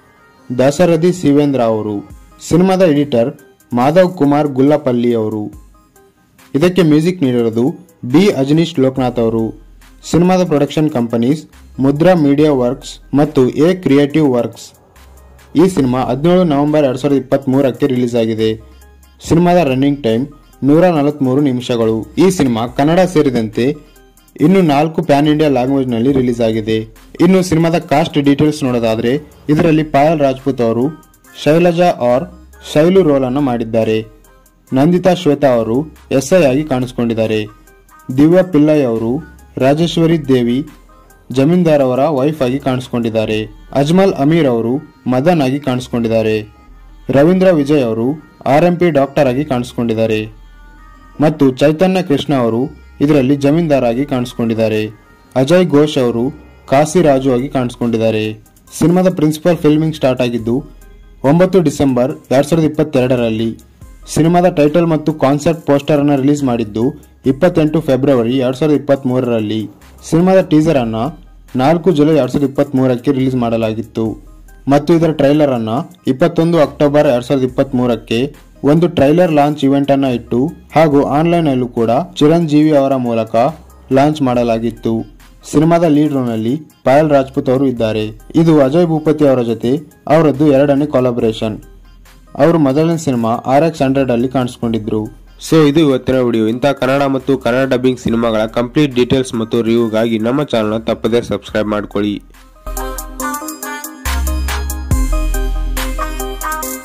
ದಾಸರಥಿ ಶಿವೇಂದ್ರ ಅವರು ಸಿನಿಮಾದ ಎಡಿಟರ್ ಮಾಧವ್ ಕುಮಾರ್ ಗುಲ್ಲಪಲ್ಲಿ ಅವರು ಇದಕ್ಕೆ ಮ್ಯೂಸಿಕ್ ನೀಡಿರೋದು ಬಿ ಅಜನೀಶ್ ಲೋಕನಾಥ್ ಅವರು ಸಿನಿಮಾದ production companies Mudra media works ಮತ್ತು ಎ ಕ್ರಿಯೇಟಿವ್ ವರ್ಕ್ಸ್ ಈ ಸಿನಿಮಾ ಹದಿನೇಳು ನವೆಂಬರ್ ಎರಡ್ ಸಾವಿರದ ಇಪ್ಪತ್ತ್ ಮೂರಕ್ಕೆ ರಿಲೀಸ್ ಆಗಿದೆ ಸಿನಿಮಾದ ರನ್ನಿಂಗ್ ಟೈಮ್ ನೂರ ನಲವತ್ಮೂರು ನಿಮಿಷಗಳು ಈ ಸಿನಿಮಾ ಕನ್ನಡ ಸೇರಿದಂತೆ ಇನ್ನು ನಾಲ್ಕು ಪ್ಯಾನ್ ಇಂಡಿಯಾ ಲ್ಯಾಂಗ್ವೇಜ್ ನಲ್ಲಿ ರಿಲೀಸ್ ಆಗಿದೆ ಇನ್ನು ಸಿನಿಮಾದ ಕಾಸ್ಟ್ ಡೀಟೇಲ್ಸ್ ನೋಡೋದಾದ್ರೆ ಇದರಲ್ಲಿ ಪಾಯಲ್ ರಾಜ್ಪೂತ್ ಅವರು ಶೈಲಜಾ ಆರ್ ಶೈಲು ರೋಲ್ ಅನ್ನು ಮಾಡಿದ್ದಾರೆ ನಂದಿತಾ ಶ್ವೇತಾ ಅವರು ಎಸ್ಐ ಆಗಿ ಕಾಣಿಸಿಕೊಂಡಿದ್ದಾರೆ ದಿವ್ಯಾ ಪಿಲ್ಲೈ ಅವರು ರಾಜೇಶ್ವರಿ ದೇವಿ ಜಮೀನ್ದಾರ್ ಅವರ ವೈಫ್ ಆಗಿ ಕಾಣಿಸಿಕೊಂಡಿದ್ದಾರೆ ಅಜ್ಮಲ್ ಅಮೀರ್ ಅವರು ಮದನ್ ಆಗಿ ಕಾಣಿಸಿಕೊಂಡಿದ್ದಾರೆ ರವೀಂದ್ರ ವಿಜಯ್ ಅವರು ಆರ್ ಎಂ ಪಿ ಡಾಕ್ಟರ್ ಆಗಿ ಕಾಣಿಸಿಕೊಂಡಿದ್ದಾರೆ ಮತ್ತು ಚೈತನ್ಯ ಕೃಷ್ಣ ಅವರು ಇದರಲ್ಲಿ ಜಮೀನ್ದಾರ್ ಆಗಿ ಕಾಣಿಸಿಕೊಂಡಿದ್ದಾರೆ ಅಜಯ್ ಘೋಷ್ ಅವರು ಕಾಸಿರಾಜು ಆಗಿ ಕಾಣಿಸಿಕೊಂಡಿದ್ದಾರೆ ಸಿನಿಮಾದ ಪ್ರಿನ್ಸಿಪಲ್ ಫಿಲ್ಮಿಂಗ್ ಸ್ಟಾರ್ಟ್ ಆಗಿದ್ದು ಒಂಬತ್ತು ಡಿಸೆಂಬರ್ ಎರಡ್ ಸಾವಿರದ ಇಪ್ಪತ್ತೆರಡರಲ್ಲಿ ಸಿನಿಮಾದ ಟೈಟಲ್ ಮತ್ತು ಕಾನ್ಸೆಪ್ಟ್ ಪೋಸ್ಟರ್ ಅನ್ನು ರಿಲೀಸ್ ಮಾಡಿದ್ದು ಇಪ್ಪತ್ತೆಂಟು ಫೆಬ್ರವರಿ ಎರಡ್ ಸಾವಿರದ ಇಪ್ಪತ್ತ್ ಮೂರರಲ್ಲಿ ಸಿನಿಮಾದ ಟೀಸರ್ ಅನ್ನ ನಾಲ್ಕು ಜುಲೈ ಎರಡ್ ಸಾವಿರದ ಇಪ್ಪತ್ತ್ ಮೂರಕ್ಕೆ ರಿಲೀಸ್ ಮಾಡಲಾಗಿತ್ತು ಮತ್ತು ಇದರ ಟ್ರೈಲರ್ ಅನ್ನ ಇಪ್ಪತ್ತೊಂದು ಅಕ್ಟೋಬರ್ ಎರಡ್ ಸಾವಿರದ ಇಪ್ಪತ್ತ್ ಮೂರಕ್ಕೆ ಒಂದು ಟ್ರೈಲರ್ ಲಾಂಚ್ ಇವೆಂಟ್ ಅನ್ನ ಇಟ್ಟು ಹಾಗೂ ಆನ್ಲೈನ್ ಅಲ್ಲೂ ಕೂಡ ಚಿರಂಜೀವಿ ಅವರ ಮೂಲಕ ಲಾಂಚ್ ಮಾಡಲಾಗಿತ್ತು ಸಿನಿಮಾದ ಲೀಡ್ ರೋಲ್ ನಲ್ಲಿ ಪಾಯಲ್ ರಾಜ್ಪೂತ್ ಅವರು ಇದ್ದಾರೆ ಇದು ಅಜಯ್ ಭೂಪತಿ ಅವರ ಜೊತೆ ಅವರದ್ದು ಎರಡನೇ ಕೊಲಾಬರೇಷನ್ ಅವರು ಮೊದಲನೇ ಸಿನಿಮಾ ಆರ್ ಎಕ್ಸ್ ಹಂಡ್ರೆಡ್ ಅಲ್ಲಿ ಕಾಣಿಸ್ಕೊಂಡಿದ್ರು ಸೊ ಇದು ಇವತ್ತಿನ ವಿಡಿಯೋ ಇಂಥ ಕನ್ನಡ ಮತ್ತು ಕನ್ನಡ ಡಬ್ಬಿಂಗ್ ಸಿನಿಮಾಗಳ ಕಂಪ್ಲೀಟ್ ಡೀಟೇಲ್ಸ್ ಮತ್ತು ರಿವ್ಯೂಗಾಗಿ ನಮ್ಮ ಚಾನಲ್ನ ತಪ್ಪದೇ ಸಬ್ಸ್ಕ್ರೈಬ್ ಮಾಡ್ಕೊಳ್ಳಿ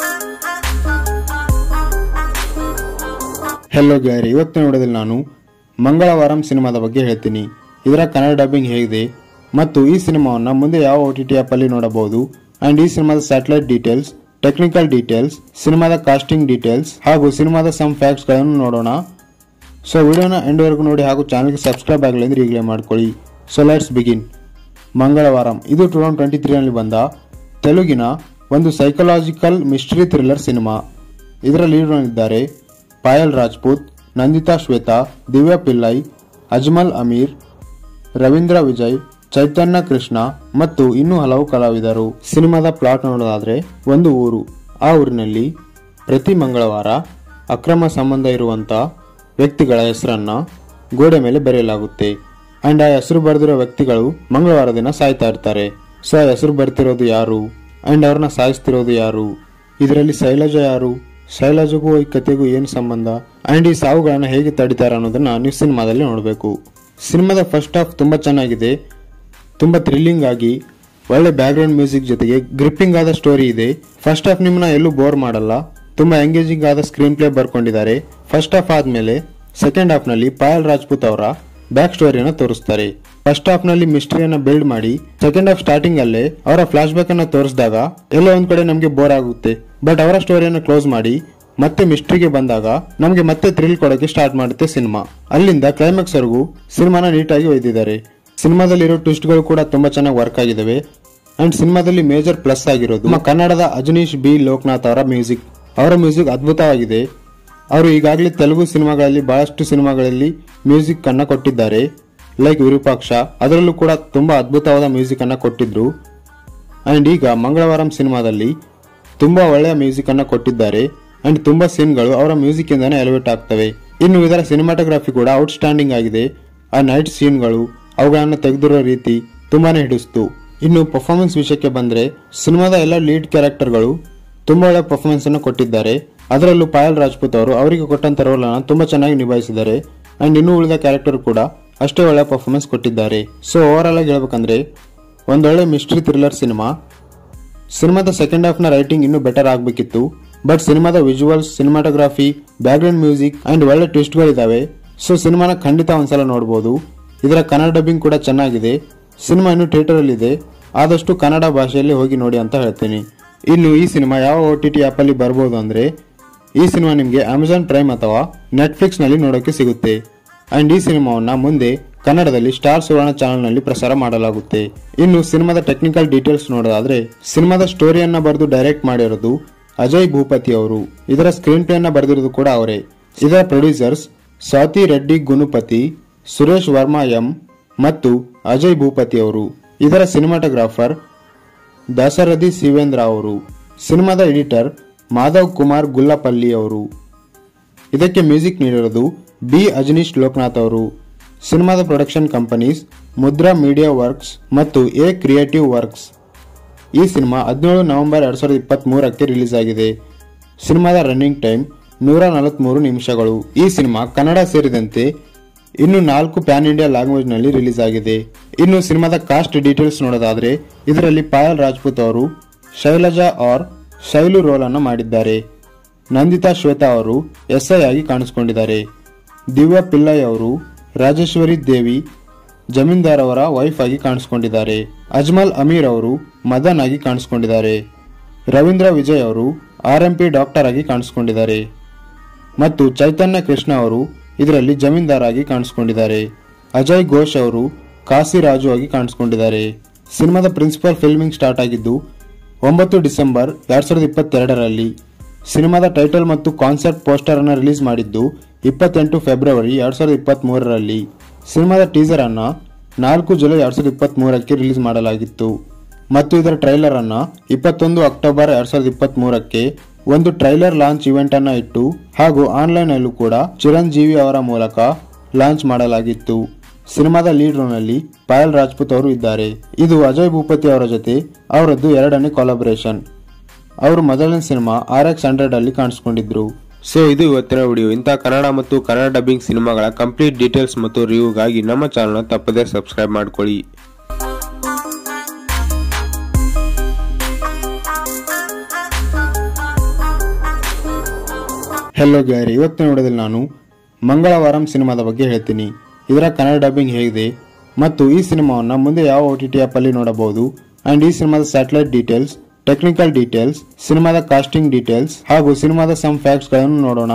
ಹೆಲೋ ಗೆಳೆಯರಿ ಇವತ್ತಿನ ವಿಡಿಯೋದಲ್ಲಿ ನಾನು ಮಂಗಳವಾರಂ ಸಿನಿಮಾದ ಬಗ್ಗೆ ಹೇಳ್ತೀನಿ ಇದರ ಕನ್ನಡ ಡಬ್ಬಿಂಗ್ ಹೇಗಿದೆ ಮತ್ತು ಈ ಸಿನಿಮಾವನ್ನು ಮುಂದೆ ಯಾವ ಒ ಟಿ ಟಿ ಆ್ಯಪಲ್ಲಿ ನೋಡಬಹುದು ಆ್ಯಂಡ್ ಈ ಸಿನಿಮಾದ ಸ್ಯಾಟಲೈಟ್ ಡೀಟೇಲ್ಸ್ ಟೆಕ್ನಿಕಲ್ ಡೀಟೇಲ್ಸ್ ಸಿನಿಮಾದ ಕಾಸ್ಟಿಂಗ್ ಡೀಟೇಲ್ಸ್ ಹಾಗೂ ಸಿನಿಮಾದ ಸಮ್ ಫ್ಯಾಕ್ಟ್ಸ್ಗಳನ್ನು ನೋಡೋಣ ಸೊ ವಿಡಿಯೋನ ಎಂಡ್ವರೆಗೂ ನೋಡಿ ಹಾಗೂ ಚಾನಲ್ಗೆ ಸಬ್ಸ್ಕ್ರೈಬ್ ಆಗಲಿ ಅಂದರೆ ಈಗಲೇ ಮಾಡ್ಕೊಳ್ಳಿ ಸೊ ಲೆಟ್ಸ್ ಬಿಗಿನ್ ಮಂಗಳವಾರಂ ಇದು ಟೂ ತೌಸಂಡ್ ಟ್ವೆಂಟಿ ತ್ರೀನಲ್ಲಿ ಬಂದ ತೆಲುಗಿನ ಒಂದು ಸೈಕಲಾಜಿಕಲ್ ಮಿಸ್ಟ್ರಿ ಥ್ರಿಲ್ಲರ್ ಸಿನಿಮಾ ಇದರ ಲೀಡ್ನಲ್ಲಿದ್ದಾರೆ ಪಾಯಲ್ ರಾಜ್ಪೂತ್ ನಂದಿತಾ ಶ್ವೇತಾ ದಿವ್ಯಾ ಪಿಲ್ಲೈ ಅಜ್ಮಲ್ ಅಮೀರ್ ರವೀಂದ್ರ ವಿಜಯ್ ಚೈತನ್ಯ ಕೃಷ್ಣ ಮತ್ತು ಇನ್ನೂ ಹಲವು ಕಲಾವಿದರು ಸಿನಿಮಾದ ಪ್ಲಾಟ್ ನೋಡೋದಾದ್ರೆ ಒಂದು ಊರು ಆ ಊರಿನಲ್ಲಿ ಪ್ರತಿ ಮಂಗಳವಾರ ಅಕ್ರಮ ಸಂಬಂಧ ಇರುವಂತ ವ್ಯಕ್ತಿಗಳ ಹೆಸರನ್ನ ಗೋಡೆ ಮೇಲೆ ಬರೆಯಲಾಗುತ್ತೆ ಅಂಡ್ ಆ ಹೆಸರು ಬರೆದಿರೋ ವ್ಯಕ್ತಿಗಳು ಮಂಗಳವಾರ ದಿನ ಸಾಯ್ತಾ ಇರ್ತಾರೆ ಸೊ ಆ ಹೆಸರು ಬರ್ತಿರೋದು ಯಾರು ಅಂಡ್ ಅವ್ರನ್ನ ಸಾಯಿಸ್ತಿರೋದು ಯಾರು ಇದರಲ್ಲಿ ಶೈಲಜ ಯಾರು ಶೈಲಜಗೂ ಈ ಕತೆಗೂ ಏನು ಸಂಬಂಧ ಅಂಡ್ ಈ ಸಾವುಗಳನ್ನ ಹೇಗೆ ತಡಿತಾರೆ ಅನ್ನೋದನ್ನ ನೀವು ಸಿನಿಮಾದಲ್ಲಿ ನೋಡಬೇಕು ಸಿನಿಮಾದ ಫಸ್ಟ್ ಹಾಫ್ ತುಂಬಾ ಚೆನ್ನಾಗಿದೆ ತುಂಬಾ ಥ್ರಿಲ್ಲಿಂಗ್ ಆಗಿ ಒಳ್ಳೆ ಬ್ಯಾಕ್ಗ್ರೌಂಡ್ ಮ್ಯೂಸಿಕ್ ಜೊತೆಗೆ ಗ್ರಿಪ್ಪಿಂಗ್ ಆದ ಸ್ಟೋರಿ ಇದೆ ಫಸ್ಟ್ ಹಾಫ್ ನಿಮ್ಮನ್ನ ಎಲ್ಲೂ ಬೋರ್ ಮಾಡಲ್ಲ ತುಂಬಾ ಎಂಗೇಜಿಂಗ್ ಆದ ಸ್ಕ್ರೀನ್ ಪ್ಲೇ ಬರ್ಕೊಂಡಿದ್ದಾರೆ ಫಸ್ಟ್ ಹಾಫ್ ಆದ್ಮೇಲೆ ಸೆಕೆಂಡ್ ಹಾಫ್ ನಲ್ಲಿ ಪಾಯಲ್ ರಾಜ್ಪೂತ್ ಅವರ ಬ್ಯಾಕ್ ಸ್ಟೋರಿಯನ್ನ ತೋರಿಸ್ತಾರೆ ಫಸ್ಟ್ ಹಾಫ್ ನಲ್ಲಿ ಮಿಸ್ಟ್ರಿಯನ್ನ ಬಿಲ್ಡ್ ಮಾಡಿ ಸೆಕೆಂಡ್ ಹಾಫ್ ಸ್ಟಾರ್ಟಿಂಗ್ ಅಲ್ಲೇ ಅವರ ಫ್ಲಾಶ್ ಬ್ಯಾಕ್ ಅನ್ನ ತೋರಿಸಿದಾಗ ಎಲ್ಲೋ ಒಂದ್ ಕಡೆ ನಮಗೆ ಬೋರ್ ಆಗುತ್ತೆ ಬಟ್ ಅವರ ಸ್ಟೋರಿಯನ್ನ ಕ್ಲೋಸ್ ಮಾಡಿ ಮತ್ತೆ ಮಿಸ್ಟ್ರಿಗೆ ಬಂದಾಗ ನಮಗೆ ಮತ್ತೆ ಥ್ರಿಲ್ ಕೊಡೋಕೆ ಸ್ಟಾರ್ಟ್ ಮಾಡುತ್ತೆ ಸಿನಿಮಾ ಅಲ್ಲಿಂದ ಕ್ಲೈಮ್ಯಾಕ್ಸ್ ವರೆಗೂ ಸಿನಿಮಾನ ನೀಟಾಗಿ ಒಯ್ದಿದ್ದಾರೆ ಸಿನಿಮಾದಲ್ಲಿರೋ ಟ್ವಿಸ್ಟ್ಗಳು ಕೂಡ ತುಂಬಾ ಚೆನ್ನಾಗಿ ವರ್ಕ್ ಆಗಿದಾವೆ ಅಂಡ್ ಸಿನಿಮಾದಲ್ಲಿ ಮೇಜರ್ ಪ್ಲಸ್ ಆಗಿರೋದು ನಮ್ಮ ಕನ್ನಡದ ಅಜನೀಶ್ ಬಿ ಲೋಕನಾಥ್ ಅವರ ಮ್ಯೂಸಿಕ್ ಅವರ ಮ್ಯೂಸಿಕ್ ಅದ್ಭುತವಾಗಿದೆ ಅವರು ಈಗಾಗಲೇ ತೆಲುಗು ಸಿನಿಮಾಗಳಲ್ಲಿ ಬಹಳಷ್ಟು ಸಿನಿಮಾಗಳಲ್ಲಿ ಮ್ಯೂಸಿಕ್ ಅನ್ನ ಕೊಟ್ಟಿದ್ದಾರೆ ಲೈಕ್ ವಿರೂಪಾಕ್ಷ ಅದರಲ್ಲೂ ಕೂಡ ತುಂಬಾ ಅದ್ಭುತವಾದ ಮ್ಯೂಸಿಕ್ ಅನ್ನ ಕೊಟ್ಟಿದ್ರು ಅಂಡ್ ಈಗ ಮಂಗಳವಾರಂ ಸಿನಿಮಾದಲ್ಲಿ ತುಂಬಾ ಒಳ್ಳೆಯ ಮ್ಯೂಸಿಕ್ ಅನ್ನ ಕೊಟ್ಟಿದ್ದಾರೆ ಅಂಡ್ ತುಂಬಾ ಸೀನ್ಗಳು ಅವರ ಮ್ಯೂಸಿಕ್ ಇಂದಾನೆ ಎಲಿವೇಟ್ ಆಗ್ತವೆ ಇನ್ನು ಇದರ ಸಿನಿಮಾಟೋಗ್ರಫಿ ಕೂಡ ಔಟ್ಸ್ಟ್ಯಾಂಡಿಂಗ್ ಆಗಿದೆ ಆ ನೈಟ್ ಸೀನ್ಗಳು ಅವುಗಳನ್ನು ತೆಗೆದಿರೋ ರೀತಿ ತುಂಬಾನೇ ಹಿಡಿಸ್ತು ಇನ್ನು ಪರ್ಫಾರ್ಮೆನ್ಸ್ ವಿಷಯಕ್ಕೆ ಬಂದ್ರೆ ಸಿನಿಮಾದ ಎಲ್ಲ ಲೀಡ್ ಕ್ಯಾರೆಕ್ಟರ್ಗಳು ತುಂಬಾ ಒಳ್ಳೆ ಪರ್ಫಾರ್ಮೆನ್ಸ್ ಅನ್ನು ಕೊಟ್ಟಿದ್ದಾರೆ ಅದರಲ್ಲೂ ಪಾಯಲ್ ರಾಜ್ಪೂತ್ ಅವರು ಅವರಿಗೆ ಕೊಟ್ಟಂತ ರೋಲ್ ಅನ್ನು ತುಂಬಾ ಚೆನ್ನಾಗಿ ನಿಭಾಯಿಸಿದ್ದಾರೆ ಅಂಡ್ ಇನ್ನು ಉಳಿದ ಕ್ಯಾರೆಕ್ಟರ್ ಕೂಡ ಅಷ್ಟೇ ಒಳ್ಳೆ ಪರ್ಫಾರ್ಮೆನ್ಸ್ ಕೊಟ್ಟಿದ್ದಾರೆ ಸೊ ಓವರ್ ಆಲ್ ಆಗಿ ಹೇಳ್ಬೇಕಂದ್ರೆ ಒಂದೊಳ್ಳೆ ಮಿಸ್ಟ್ರಿ ಥ್ರಿಲ್ಲರ್ ಸಿನಿಮಾ ಸಿನಿಮಾದ ಸೆಕೆಂಡ್ ಹಾಫ್ ನ ರೈಟಿಂಗ್ ಇನ್ನೂ ಬೆಟರ್ ಆಗಬೇಕಿತ್ತು ಬಟ್ ಸಿನಿಮಾದ visuals cinematography background music and ಒಳ್ಳೆ ಟ್ವಿಸ್ಟ್ಗಳಿದಾವೆ ಸೊ ಸಿನಿಮಾನ ಖಂಡಿತ ಒಂದ್ಸಲ ನೋಡಬಹುದು ಇದರ ಕನ್ನಡ ಡಬ್ಬಿಂಗ್ ಕೂಡ ಚೆನ್ನಾಗಿದೆ ಸಿನಿಮಾ ಇನ್ನು ಥಿಯೇಟರ್ ಅಲ್ಲಿ ಇದೆ ಆದಷ್ಟು ಕನ್ನಡ ಭಾಷೆಯಲ್ಲಿ ಹೋಗಿ ನೋಡಿ ಅಂತ ಹೇಳ್ತೀನಿ ಇನ್ನು ಈ ಸಿನಿಮಾ ಯಾವ ಒ ಟಿ ಟಿ ಆ್ಯಪಲ್ಲಿ ಬರ್ಬೋದು ಅಂದ್ರೆ ಈ ಸಿನಿಮಾ ನಿಮಗೆ ಅಮೆಜಾನ್ ಪ್ರೈಮ್ ಅಥವಾ ನೆಟ್ಫ್ಲಿಕ್ಸ್ ನಲ್ಲಿ ನೋಡೋಕೆ ಸಿಗುತ್ತೆ ಅಂಡ್ ಈ ಸಿನಿಮಾವನ್ನ ಮುಂದೆ ಕನ್ನಡದಲ್ಲಿ ಸ್ಟಾರ್ ಸುವರ್ಣ ಚಾನೆಲ್ ನಲ್ಲಿ ಪ್ರಸಾರ ಮಾಡಲಾಗುತ್ತೆ ಇನ್ನು ಸಿನಿಮಾದ ಟೆಕ್ನಿಕಲ್ ಡೀಟೇಲ್ಸ್ ನೋಡೋದಾದ್ರೆ ಸಿನಿಮಾದ ಸ್ಟೋರಿಯನ್ನ ಬರೆದು ಡೈರೆಕ್ಟ್ ಮಾಡಿರೋದು ಅಜಯ್ ಭೂಪತಿ ಅವರು ಇದರ ಸ್ಕ್ರೀನ್ ಪ್ಲೇ ಅನ್ನ ಬರೆದಿರೋದು ಕೂಡ ಅವರೇ ಇದರ ಪ್ರೊಡ್ಯೂಸರ್ಸ್ ಸ್ವಾತಿ ರೆಡ್ಡಿ ಗುನುಪತಿ ಸುರೇಶ್ ವರ್ಮಾ ಎಂ ಮತ್ತು ಅಜಯ್ ಭೂಪತಿ ಅವರು ಇದರ ಸಿನಿಮಾಟೋಗ್ರಾಫರ್ ದಾಸರಥಿ ಶಿವೇಂದ್ರ ಅವರು ಸಿನಿಮಾದ ಎಡಿಟರ್ ಮಾಧವ್ ಕುಮಾರ್ ಗುಲ್ಲಪಲ್ಲಿ ಅವರು ಇದಕ್ಕೆ ಮ್ಯೂಸಿಕ್ ನೀಡಿರೋದು ಬಿ ಅಜನೀಶ್ ಲೋಕನಾಥ್ ಅವರು ಸಿನಿಮಾದ production companies Mudra media works ಮತ್ತು ಎ ಕ್ರಿಯೇಟಿವ್ ವರ್ಕ್ಸ್ ಈ ಸಿನಿಮಾ ಹದಿನೇಳು ನವೆಂಬರ್ ಎರಡ್ ಸಾವಿರದ ಇಪ್ಪತ್ತ್ ಮೂರಕ್ಕೆ ರಿಲೀಸ್ ಆಗಿದೆ ಸಿನಿಮಾದ ರನ್ನಿಂಗ್ ಟೈಮ್ ನೂರ ನಲವತ್ಮೂರು ನಿಮಿಷಗಳು ಈ ಸಿನಿಮಾ ಕನ್ನಡ ಸೇರಿದಂತೆ ಇನ್ನು ನಾಲ್ಕು ಪ್ಯಾನ್ ಇಂಡಿಯಾ ಲ್ಯಾಂಗ್ವೇಜ್ ನಲ್ಲಿ ರಿಲೀಸ್ ಆಗಿದೆ ಇನ್ನು ಸಿನಿಮಾದ ಕಾಸ್ಟ್ ಡೀಟೇಲ್ಸ್ ನೋಡೋದಾದ್ರೆ ಇದರಲ್ಲಿ ಪಾಯಲ್ ರಾಜ್ಪೂತ್ ಅವರು ಶೈಲಜಾ ಆರ್ ಶೈಲು ರೋಲ್ ಅನ್ನು ಮಾಡಿದ್ದಾರೆ ನಂದಿತಾ ಶ್ವೇತಾ ಅವರು ಎಸ್ಐ ಆಗಿ ಕಾಣಿಸಿಕೊಂಡಿದ್ದಾರೆ ದಿವ್ಯಾ ಪಿಲ್ಲೈ ಅವರು ರಾಜೇಶ್ವರಿ ದೇವಿ ಜಮೀನ್ದಾರ್ ಅವರ ವೈಫ್ ಆಗಿ ಕಾಣಿಸಿಕೊಂಡಿದ್ದಾರೆ ಅಜ್ಮಲ್ ಅಮೀರ್ ಅವರು ಮದನ್ ಆಗಿ ಕಾಣಿಸಿಕೊಂಡಿದ್ದಾರೆ ರವೀಂದ್ರ ವಿಜಯ್ ಅವರು ಆರ್ ಎಂ ಪಿ ಡಾಕ್ಟರ್ ಆಗಿ ಕಾಣಿಸಿಕೊಂಡಿದ್ದಾರೆ ಮತ್ತು ಚೈತನ್ಯ ಕೃಷ್ಣ ಅವರು ಇದರಲ್ಲಿ ಜಮೀನ್ದಾರ್ ಆಗಿ ಕಾಣಿಸಿಕೊಂಡಿದ್ದಾರೆ ಅಜಯ್ ಘೋಷ್ ಅವರು ಕಾಸಿರಾಜು ಆಗಿ ಕಾಣಿಸಿಕೊಂಡಿದ್ದಾರೆ ಸಿನಿಮಾದ ಪ್ರಿನ್ಸಿಪಲ್ ಫಿಲ್ಮಿಂಗ್ ಸ್ಟಾರ್ಟ್ ಆಗಿದ್ದು ಒಂಬತ್ತು ಡಿಸೆಂಬರ್ ಎರಡ್ ಸಾವಿರದ ಇಪ್ಪತ್ತೆರಡರಲ್ಲಿ ಸಿನಿಮಾದ ಟೈಟಲ್ ಮತ್ತು ಕಾನ್ಸೆಪ್ಟ್ ಪೋಸ್ಟರ್ ಅನ್ನು ರಿಲೀಸ್ ಮಾಡಿದ್ದು ಇಪ್ಪತ್ತೆಂಟು ಫೆಬ್ರವರಿ ಎರಡ್ ಸಾವಿರದ ಇಪ್ಪತ್ತ್ ಮೂರರಲ್ಲಿ ಸಿನಿಮಾದ ಟೀಸರ್ ಅನ್ನ ನಾಲ್ಕು ಜುಲೈ ಎರಡ್ ಸಾವಿರದ ಇಪ್ಪತ್ತ್ ಮೂರಕ್ಕೆ ರಿಲೀಸ್ ಮಾಡಲಾಗಿತ್ತು ಮತ್ತು ಇದರ ಟ್ರೈಲರ್ ಅನ್ನ ಇಪ್ಪತ್ತೊಂದು ಅಕ್ಟೋಬರ್ ಎರಡ್ ಸಾವಿರದ ಇಪ್ಪತ್ತ್ ಮೂರಕ್ಕೆ ಒಂದು ಟ್ರೈಲರ್ ಲಾಂಚ್ ಇವೆಂಟ್ ಅನ್ನ ಇಟ್ಟು ಹಾಗೂ ಆನ್ಲೈನ್ ಅಲ್ಲೂ ಕೂಡ ಚಿರಂಜೀವಿ ಅವರ ಮೂಲಕ ಲಾಂಚ್ ಮಾಡಲಾಗಿತ್ತು ಸಿನಿಮಾದ ಲೀಡ್ ರೋಲ್ ನಲ್ಲಿ ಪಾಯಲ್ ರಾಜ್ಪೂತ್ ಅವರು ಇದ್ದಾರೆ ಇದು ಅಜಯ್ ಭೂಪತಿ ಅವರ ಜೊತೆ ಅವರದ್ದು ಎರಡನೇ ಕೊಲಾಬರೇಷನ್ ಅವರು ಮೊದಲನೇ ಸಿನಿಮಾ ಆರ್ ಎಕ್ಸ್ ಹಂಡ್ರೆಡ್ ಅಲ್ಲಿ ಕಾಣಿಸ್ಕೊಂಡಿದ್ರು ಸೊ ಇದು ಇವತ್ತಿನ ವಿಡಿಯೋ ಇಂಥ ಕನ್ನಡ ಮತ್ತು ಕನ್ನಡ ಡಬ್ಬಿಂಗ್ ಸಿನಿಮಾಗಳ ಕಂಪ್ಲೀಟ್ ಡೀಟೇಲ್ಸ್ ಮತ್ತು ರಿವ್ಯೂಗಾಗಿ ನಮ್ಮ ಚಾನಲ್ನ ತಪ್ಪದೇ ಸಬ್ಸ್ಕ್ರೈಬ್ ಮಾಡ್ಕೊಳ್ಳಿ ಹೆಲೋ ಗ್ಯಾರಿ ಇವತ್ತಿನ ವಿಡಿಯೋದಲ್ಲಿ ನಾನು ಮಂಗಳವಾರಂ ಸಿನಿಮಾದ ಬಗ್ಗೆ ಹೇಳ್ತೀನಿ ಇದರ ಕನ್ನಡ ಡಬ್ಬಿಂಗ್ ಹೇಗಿದೆ ಮತ್ತು ಈ ಸಿನಿಮಾವನ್ನು ಮುಂದೆ ಯಾವ ಒ ಟಿ ಟಿ ಆ್ಯಪಲ್ಲಿ ನೋಡಬಹುದು ಆ್ಯಂಡ್ ಈ ಸಿನಿಮಾದ ಸ್ಯಾಟಲೈಟ್ ಡೀಟೇಲ್ಸ್ ಟೆಕ್ನಿಕಲ್ ಡೀಟೇಲ್ಸ್ ಸಿನಿಮಾದ ಕಾಸ್ಟಿಂಗ್ ಡೀಟೇಲ್ಸ್ ಹಾಗೂ ಸಿನಿಮಾದ ಸಮ್ ಫ್ಯಾಕ್ಟ್ಸ್ಗಳನ್ನು ನೋಡೋಣ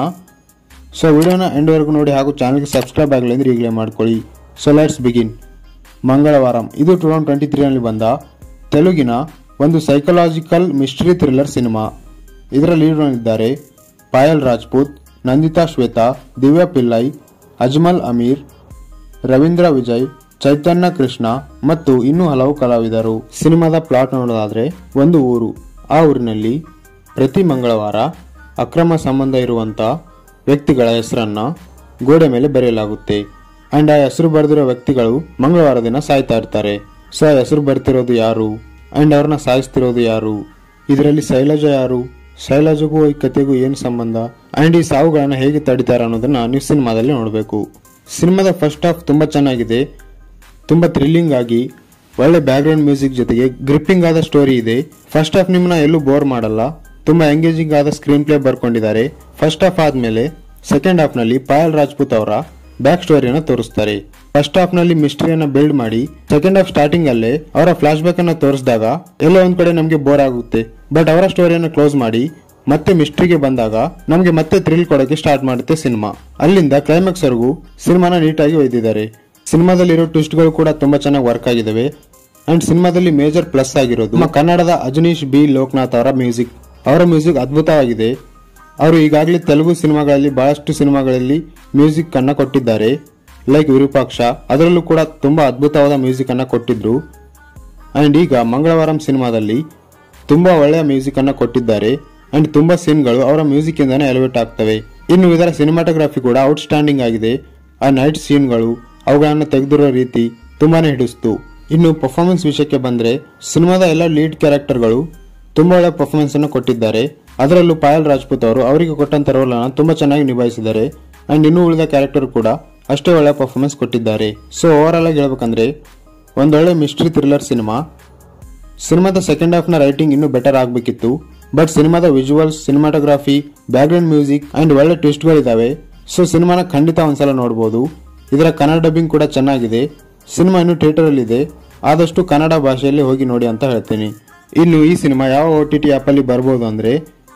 ಸೊ ವಿಡಿಯೋನ ಎಂಡ್ವರೆಗೂ ನೋಡಿ ಹಾಗೂ ಚಾನಲ್ಗೆ ಸಬ್ಸ್ಕ್ರೈಬ್ ಆಗಲಿ ಅಂದರೆ ಈಗಲೇ ಮಾಡ್ಕೊಳ್ಳಿ ಸೊ ಲೆಟ್ಸ್ ಬಿಗಿನ್ ಮಂಗಳವಾರಂ ಇದು ಟೂ ತೌಸಂಡ್ ಟ್ವೆಂಟಿ ತ್ರೀನಲ್ಲಿ ಬಂದ ತೆಲುಗಿನ ಒಂದು ಸೈಕಲಾಜಿಕಲ್ ಮಿಸ್ಟ್ರಿ ಥ್ರಿಲ್ಲರ್ ಸಿನಿಮಾ ಇದರ ಲೀಡ್ನಲ್ಲಿದ್ದಾರೆ ಪಾಯಲ್ ರಾಜ್ಪೂತ್ ನಂದಿತಾ ಶ್ವೇತಾ ದಿವ್ಯಾ ಪಿಲ್ಲೈ ಅಜ್ಮಲ್ ಅಮೀರ್ ರವೀಂದ್ರ ವಿಜಯ್ ಚೈತನ್ಯ ಕೃಷ್ಣ ಮತ್ತು ಇನ್ನೂ ಹಲವು ಕಲಾವಿದರು ಸಿನಿಮಾದ ಪ್ಲಾಟ್ ನೋಡೋದಾದ್ರೆ ಒಂದು ಊರು ಆ ಊರಿನಲ್ಲಿ ಪ್ರತಿ ಮಂಗಳವಾರ ಅಕ್ರಮ ಸಂಬಂಧ ಇರುವಂತ ವ್ಯಕ್ತಿಗಳ ಹೆಸರನ್ನ ಗೋಡೆ ಮೇಲೆ ಬರೆಯಲಾಗುತ್ತೆ ಅಂಡ್ ಆ ಹೆಸರು ಬರೆದಿರೋ ವ್ಯಕ್ತಿಗಳು ಮಂಗಳವಾರ ದಿನ ಸಾಯ್ತಾ ಇರ್ತಾರೆ ಸೊ ಆ ಹೆಸರು ಬರ್ತಿರೋದು ಯಾರು ಅಂಡ್ ಅವ್ರನ್ನ ಸಾಯಿಸ್ತಿರೋದು ಯಾರು ಇದರಲ್ಲಿ ಶೈಲಜಾ ಯಾರು ಶೈಲಜಗೂ ಈ ಕತೆಗೂ ಏನು ಸಂಬಂಧ ಅಂಡ್ ಈ ಸಾವುಗಳನ್ನ ಹೇಗೆ ತಡಿತಾರೆ ಅನ್ನೋದನ್ನ ನೀವು ಸಿನಿಮಾದಲ್ಲಿ ನೋಡಬೇಕು ಸಿನಿಮಾದ ಫಸ್ಟ್ ಹಾಫ್ ತುಂಬಾ ಚೆನ್ನಾಗಿದೆ ತುಂಬಾ ಥ್ರಿಲ್ಲಿಂಗ್ ಆಗಿ ಒಳ್ಳೆ ಬ್ಯಾಕ್ಗ್ರೌಂಡ್ ಮ್ಯೂಸಿಕ್ ಜೊತೆಗೆ ಗ್ರಿಪ್ಪಿಂಗ್ ಆದ ಸ್ಟೋರಿ ಇದೆ ಫಸ್ಟ್ ಹಾಫ್ ನಿಮ್ಮನ್ನ ಎಲ್ಲೂ ಬೋರ್ ಮಾಡಲ್ಲ ತುಂಬಾ ಎಂಗೇಜಿಂಗ್ ಆದ ಸ್ಕ್ರೀನ್ ಪ್ಲೇ ಬರ್ಕೊಂಡಿದ್ದಾರೆ ಫಸ್ಟ್ ಹಾಫ್ ಆದ್ಮೇಲೆ ಸೆಕೆಂಡ್ ಹಾಫ್ ನಲ್ಲಿ ಪಾಯಲ್ ರಾಜ್ಪೂತ್ ಅವರ ಬ್ಯಾಕ್ ಸ್ಟೋರಿಯನ್ನ ತೋರಿಸ್ತಾರೆ ಫಸ್ಟ್ ಹಾಫ್ ನಲ್ಲಿ ಮಿಸ್ಟ್ರಿಯನ್ನ ಬಿಲ್ಡ್ ಮಾಡಿ ಸೆಕೆಂಡ್ ಹಾಫ್ ಸ್ಟಾರ್ಟಿಂಗ್ ಅಲ್ಲೇ ಅವರ ಫ್ಲಾಶ್ ಬ್ಯಾಕ್ ಅನ್ನ ತೋರಿಸಿದಾಗ ಎಲ್ಲೋ ಒಂದ್ ಕಡೆ ನಮಗೆ ಬೋರ್ ಆಗುತ್ತೆ ಬಟ್ ಅವರ ಸ್ಟೋರಿಯನ್ನ ಕ್ಲೋಸ್ ಮಾಡಿ ಮತ್ತೆ ಮಿಸ್ಟ್ರಿಗೆ ಬಂದಾಗ ನಮಗೆ ಮತ್ತೆ ಥ್ರಿಲ್ ಕೊಡೋಕೆ ಸ್ಟಾರ್ಟ್ ಮಾಡುತ್ತೆ ಸಿನಿಮಾ ಅಲ್ಲಿಂದ ಕ್ಲೈಮ್ಯಾಕ್ಸ್ ವರೆಗೂ ಸಿನಿಮಾನ ನೀಟಾಗಿ ಒಯ್ದಿದ್ದಾರೆ ಸಿನಿಮಾದಲ್ಲಿರೋ ಟ್ವಿಸ್ಟ್ಗಳು ಕೂಡ ತುಂಬಾ ಚೆನ್ನಾಗಿ ವರ್ಕ್ ಆಗಿದಾವೆ ಅಂಡ್ ಸಿನಿಮಾದಲ್ಲಿ ಮೇಜರ್ ಪ್ಲಸ್ ಆಗಿರೋದು ನಮ್ಮ ಕನ್ನಡದ ಅಜನೀಶ್ ಬಿ ಲೋಕನಾಥ್ ಅವರ ಮ್ಯೂಸಿಕ್ ಅವರ ಮ್ಯೂಸಿಕ್ ಅದ್ಭುತವಾಗಿದೆ ಅವರು ಈಗಾಗಲೇ ತೆಲುಗು ಸಿನಿಮಾಗಳಲ್ಲಿ ಬಹಳಷ್ಟು ಸಿನಿಮಾಗಳಲ್ಲಿ ಮ್ಯೂಸಿಕ್ ಅನ್ನ ಕೊಟ್ಟಿದ್ದಾರೆ ಲೈಕ್ ವಿರೂಪಾಕ್ಷ ಅದರಲ್ಲೂ ಕೂಡ ತುಂಬಾ ಅದ್ಭುತವಾದ ಮ್ಯೂಸಿಕ್ ಅನ್ನ ಕೊಟ್ಟಿದ್ರು ಅಂಡ್ ಈಗ ಮಂಗಳವಾರಂ ಸಿನಿಮಾದಲ್ಲಿ ತುಂಬಾ ಒಳ್ಳೆಯ ಮ್ಯೂಸಿಕ್ ಅನ್ನ ಕೊಟ್ಟಿದ್ದಾರೆ ಅಂಡ್ ತುಂಬಾ ಸೀನ್ಗಳು ಅವರ ಮ್ಯೂಸಿಕ್ ಇಂದಾನೆ ಎಲಿವೇಟ್ ಆಗ್ತವೆ ಇನ್ನು ಇದರ ಸಿನಿಮಾಟೋಗ್ರಫಿ ಕೂಡ ಔಟ್ ಸ್ಟ್ಯಾಂಡಿಂಗ್ ಆಗಿದೆ ಆ ನೈಟ್ ಸೀನ್ಗಳು ಅವುಗಳನ್ನು ತೆಗೆದಿರೋ ರೀತಿ ತುಂಬಾನೇ ಹಿಡಿಸ್ತು ಇನ್ನು ಪರ್ಫಾರ್ಮೆನ್ಸ್ ವಿಷಯಕ್ಕೆ ಬಂದ್ರೆ ಸಿನಿಮಾದ ಎಲ್ಲ ಲೀಡ್ ಕ್ಯಾರೆಕ್ಟರ್ಗಳು ತುಂಬಾ ಒಳ್ಳೆ ಪರ್ಫಾರ್ಮೆನ್ಸ್ ಅನ್ನು ಕೊಟ್ಟಿದ್ದಾರೆ ಅದರಲ್ಲೂ ಪಾಯಲ್ ರಾಜ್ಪೂತ್ ಅವರು ಅವರಿಗೆ ಕೊಟ್ಟಂತ ರೋಲ್ ಅನ್ನು ತುಂಬಾ ಚೆನ್ನಾಗಿ ನಿಭಾಯಿಸಿದ್ದಾರೆ ಅಂಡ್ ಇನ್ನು ಉಳಿದ ಕ್ಯಾರೆಕ್ಟರ್ ಕೂಡ ಅಷ್ಟೇ ಒಳ್ಳೆ ಪರ್ಫಾರ್ಮೆನ್ಸ್ ಕೊಟ್ಟಿದ್ದಾರೆ ಸೊ ಓವರ್ ಆಲ್ ಆಗಿ ಹೇಳ್ಬೇಕಂದ್ರೆ ಒಂದೊಳ್ಳೆ ಮಿಸ್ಟ್ರಿ ಥ್ರಿಲ್ಲರ್ ಸಿನಿಮಾ ಸಿನಿಮಾದ ಸೆಕೆಂಡ್ ಹಾಫ್ ನ ರೈಟಿಂಗ್ ಇನ್ನೂ ಬೆಟರ್ ಆಗಬೇಕಿತ್ತು ಬಟ್ ಸಿನಿಮಾದ visuals cinematography background music and ಒಳ್ಳೆ ಟ್ವಿಸ್ಟ್ಗಳಿದಾವೆ ಸೊ ಸಿನಿಮಾನ ಖಂಡಿತ ಒಂದ್ಸಲ ನೋಡಬಹುದು ಇದರ ಕನ್ನಡ ಡಬ್ಬಿಂಗ್ ಕೂಡ ಚೆನ್ನಾಗಿದೆ ಸಿನಿಮಾ ಇನ್ನು ಥಿಯೇಟರ್ ಅಲ್ಲಿ ಇದೆ ಆದಷ್ಟು ಕನ್ನಡ ಭಾಷೆಯಲ್ಲಿ ಹೋಗಿ ನೋಡಿ ಅಂತ ಹೇಳ್ತೀನಿ ಇನ್ನು ಈ ಸಿನಿಮಾ ಯಾವ ಒ ಟಿ ಟಿ ಆ್ಯಪಲ್ಲಿ ಬರ್ಬೋದು ಅಂದ್ರೆ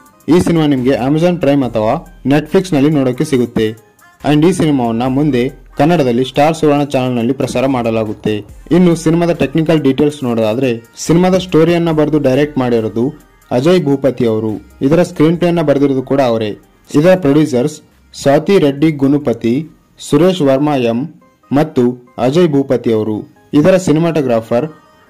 ಈ ಸಿನಿಮಾ ನಿಮಗೆ ಅಮೆಜಾನ್ ಪ್ರೈಮ್ ಅಥವಾ ನೆಟ್ಫ್ಲಿಕ್ಸ್ ನಲ್ಲಿ ನೋಡೋಕೆ ಸಿಗುತ್ತೆ ಅಂಡ್ ಈ ಸಿನಿಮಾವನ್ನ ಮುಂದೆ ಕನ್ನಡದಲ್ಲಿ ಸ್ಟಾರ್ ಸುವರ್ಣ ಚಾನೆಲ್ ನಲ್ಲಿ ಪ್ರಸಾರ ಮಾಡಲಾಗುತ್ತೆ ಇನ್ನು ಸಿನಿಮಾದ ಟೆಕ್ನಿಕಲ್ ಡೀಟೇಲ್ಸ್ ನೋಡೋದಾದ್ರೆ ಸಿನಿಮಾದ ಸ್ಟೋರಿಯನ್ನ ಬರೆದು ಡೈರೆಕ್ಟ್ ಮಾಡಿರೋದು ಅಜಯ್ ಭೂಪತಿ ಅವರು ಇದರ ಸ್ಕ್ರೀನ್ ಪ್ಲೇ ಅನ್ನ ಬರೆದಿರೋದು ಕೂಡ ಅವರೇ ಇದರ ಪ್ರೊಡ್ಯೂಸರ್ಸ್ ಸ್ವಾತಿ ರೆಡ್ಡಿ ಗುನುಪತಿ ಸುರೇಶ್ ವರ್ಮಾ ಎಂ ಮತ್ತು ಅಜಯ್ ಭೂಪತಿ ಅವರು ಇದರ ಸಿನಿಮಾಟೋಗ್ರಾಫರ್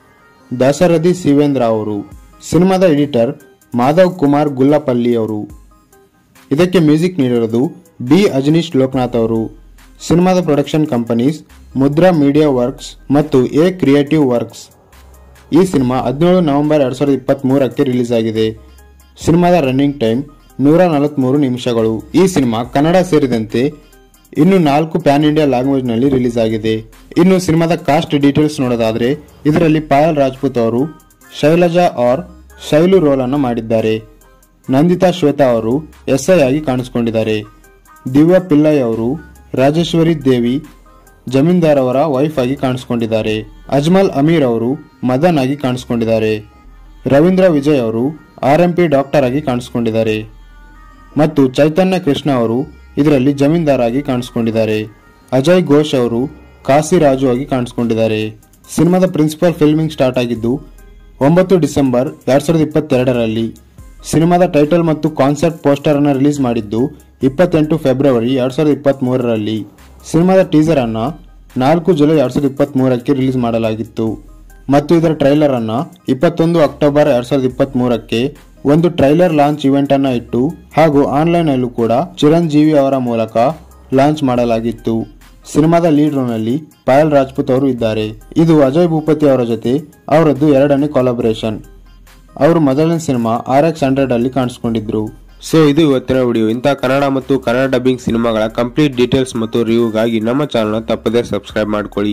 ದಾಸರಥಿ ಶಿವೇಂದ್ರ ಅವರು ಸಿನಿಮಾದ ಎಡಿಟರ್ ಮಾಧವ್ ಕುಮಾರ್ ಗುಲ್ಲಪಲ್ಲಿ ಅವರು ಇದಕ್ಕೆ ಮ್ಯೂಸಿಕ್ ನೀಡಿರೋದು ಬಿ ಅಜನೀಶ್ ಲೋಕನಾಥ್ ಅವರು ಸಿನಿಮಾದ production companies Mudra media works ಮತ್ತು ಎ ಕ್ರಿಯೇಟಿವ್ ವರ್ಕ್ಸ್ ಈ ಸಿನಿಮಾ ಹದಿನೇಳು ನವೆಂಬರ್ ಎರಡ್ ಸಾವಿರದ ಇಪ್ಪತ್ತ್ ಮೂರಕ್ಕೆ ರಿಲೀಸ್ ಆಗಿದೆ ಸಿನಿಮಾದ ರನ್ನಿಂಗ್ ಟೈಮ್ ನೂರ ನಲವತ್ಮೂರು ನಿಮಿಷಗಳು ಈ ಸಿನಿಮಾ ಕನ್ನಡ ಸೇರಿದಂತೆ ಇನ್ನು ನಾಲ್ಕು ಪ್ಯಾನ್ ಇಂಡಿಯಾ ಲ್ಯಾಂಗ್ವೇಜ್ ನಲ್ಲಿ ರಿಲೀಸ್ ಆಗಿದೆ ಇನ್ನು ಸಿನಿಮಾದ ಕಾಸ್ಟ್ ಡೀಟೇಲ್ಸ್ ನೋಡೋದಾದ್ರೆ ಇದರಲ್ಲಿ ಪಾಯಲ್ ರಾಜ್ಪೂತ್ ಅವರು ಶೈಲಜಾ ಆರ್ ಶೈಲು ರೋಲ್ ಅನ್ನು ಮಾಡಿದ್ದಾರೆ ನಂದಿತಾ ಶ್ವೇತಾ ಅವರು ಎಸ್ ಐ ಆಗಿ ಕಾಣಿಸಿಕೊಂಡಿದ್ದಾರೆ ದಿವ್ಯಾ ಪಿಲ್ಲೈ ಅವರು ರಾಜೇಶ್ವರಿ ದೇವಿ ಜಮೀನ್ದಾರ್ ಅವರ ವೈಫ್ ಆಗಿ ಕಾಣಿಸಿಕೊಂಡಿದ್ದಾರೆ ಅಜ್ಮಲ್ ಅಮೀರ್ ಅವರು ಮದನ್ ಆಗಿ ಕಾಣಿಸಿಕೊಂಡಿದ್ದಾರೆ ರವೀಂದ್ರ ವಿಜಯ್ ಅವರು ಆರ್ ಎಂ ಪಿ ಡಾಕ್ಟರ್ ಆಗಿ ಕಾಣಿಸಿಕೊಂಡಿದ್ದಾರೆ ಮತ್ತು ಚೈತನ್ಯ ಕೃಷ್ಣ ಅವರು ಇದರಲ್ಲಿ ಜಮೀನ್ದಾರ್ ಆಗಿ ಕಾಣಿಸಿಕೊಂಡಿದ್ದಾರೆ ಅಜಯ್ ಘೋಷ್ ಅವರು ಕಾಸಿರಾಜು ಆಗಿ ಕಾಣಿಸಿಕೊಂಡಿದ್ದಾರೆ ಸಿನಿಮಾದ ಪ್ರಿನ್ಸಿಪಲ್ ಫಿಲ್ಮಿಂಗ್ ಸ್ಟಾರ್ಟ್ ಆಗಿದ್ದು ಒಂಬತ್ತು ಡಿಸೆಂಬರ್ ಎರಡ್ ಸಾವಿರದ ಇಪ್ಪತ್ತೆರಡರಲ್ಲಿ ಸಿನಿಮಾದ ಟೈಟಲ್ ಮತ್ತು ಕಾನ್ಸೆಪ್ಟ್ ಪೋಸ್ಟರ್ ಅನ್ನು ರಿಲೀಸ್ ಮಾಡಿದ್ದು ಇಪ್ಪತ್ತೆಂಟು ಫೆಬ್ರವರಿ ಎರಡ್ ಸಾವಿರದ ಇಪ್ಪತ್ತ್ ಮೂರರಲ್ಲಿ ಸಿನಿಮಾದ ಟೀಸರ್ ಅನ್ನ ನಾಲ್ಕು ಜುಲೈ ಎರಡ್ ಸಾವಿರದ ಇಪ್ಪತ್ತ್ ಮೂರಕ್ಕೆ ರಿಲೀಸ್ ಮಾಡಲಾಗಿತ್ತು ಮತ್ತು ಇದರ ಟ್ರೈಲರ್ ಅನ್ನ ಇಪ್ಪತ್ತೊಂದು ಅಕ್ಟೋಬರ್ ಎರಡ್ ಸಾವಿರದ ಇಪ್ಪತ್ತ್ ಮೂರಕ್ಕೆ ಒಂದು ಟ್ರೈಲರ್ ಲಾಂಚ್ ಇವೆಂಟ್ ಅನ್ನ ಇಟ್ಟು ಹಾಗೂ ಆನ್ಲೈನ್ ಅಲ್ಲೂ ಕೂಡ ಚಿರಂಜೀವಿ ಅವರ ಮೂಲಕ ಲಾಂಚ್ ಮಾಡಲಾಗಿತ್ತು ಸಿನಿಮಾದ ಲೀಡ್ ರೋಲ್ ನಲ್ಲಿ ಪಾಯಲ್ ರಾಜ್ಪೂತ್ ಅವರು ಇದ್ದಾರೆ ಇದು ಅಜಯ್ ಭೂಪತಿ ಅವರ ಜೊತೆ ಅವರದ್ದು ಎರಡನೇ ಕೊಲಾಬರೇಷನ್ ಅವರು ಮೊದಲನೇ ಸಿನಿಮಾ ಆರ್ ಎಕ್ಸ್ ಹಂಡ್ರೆಡ್ ಅಲ್ಲಿ ಕಾಣಿಸ್ಕೊಂಡಿದ್ರು ಸೊ ಇದು ಇವತ್ತಿನ ವಿಡಿಯೋ ಇಂಥ ಕನ್ನಡ ಮತ್ತು ಕನ್ನಡ ಡಬ್ಬಿಂಗ್ ಸಿನಿಮಾಗಳ ಕಂಪ್ಲೀಟ್ ಡೀಟೇಲ್ಸ್ ಮತ್ತು ರಿವ್ಯೂಗಾಗಿ ನಮ್ಮ ಚಾನಲ್ನ ತಪ್ಪದೇ ಸಬ್ಸ್ಕ್ರೈಬ್ ಮಾಡ್ಕೊಳ್ಳಿ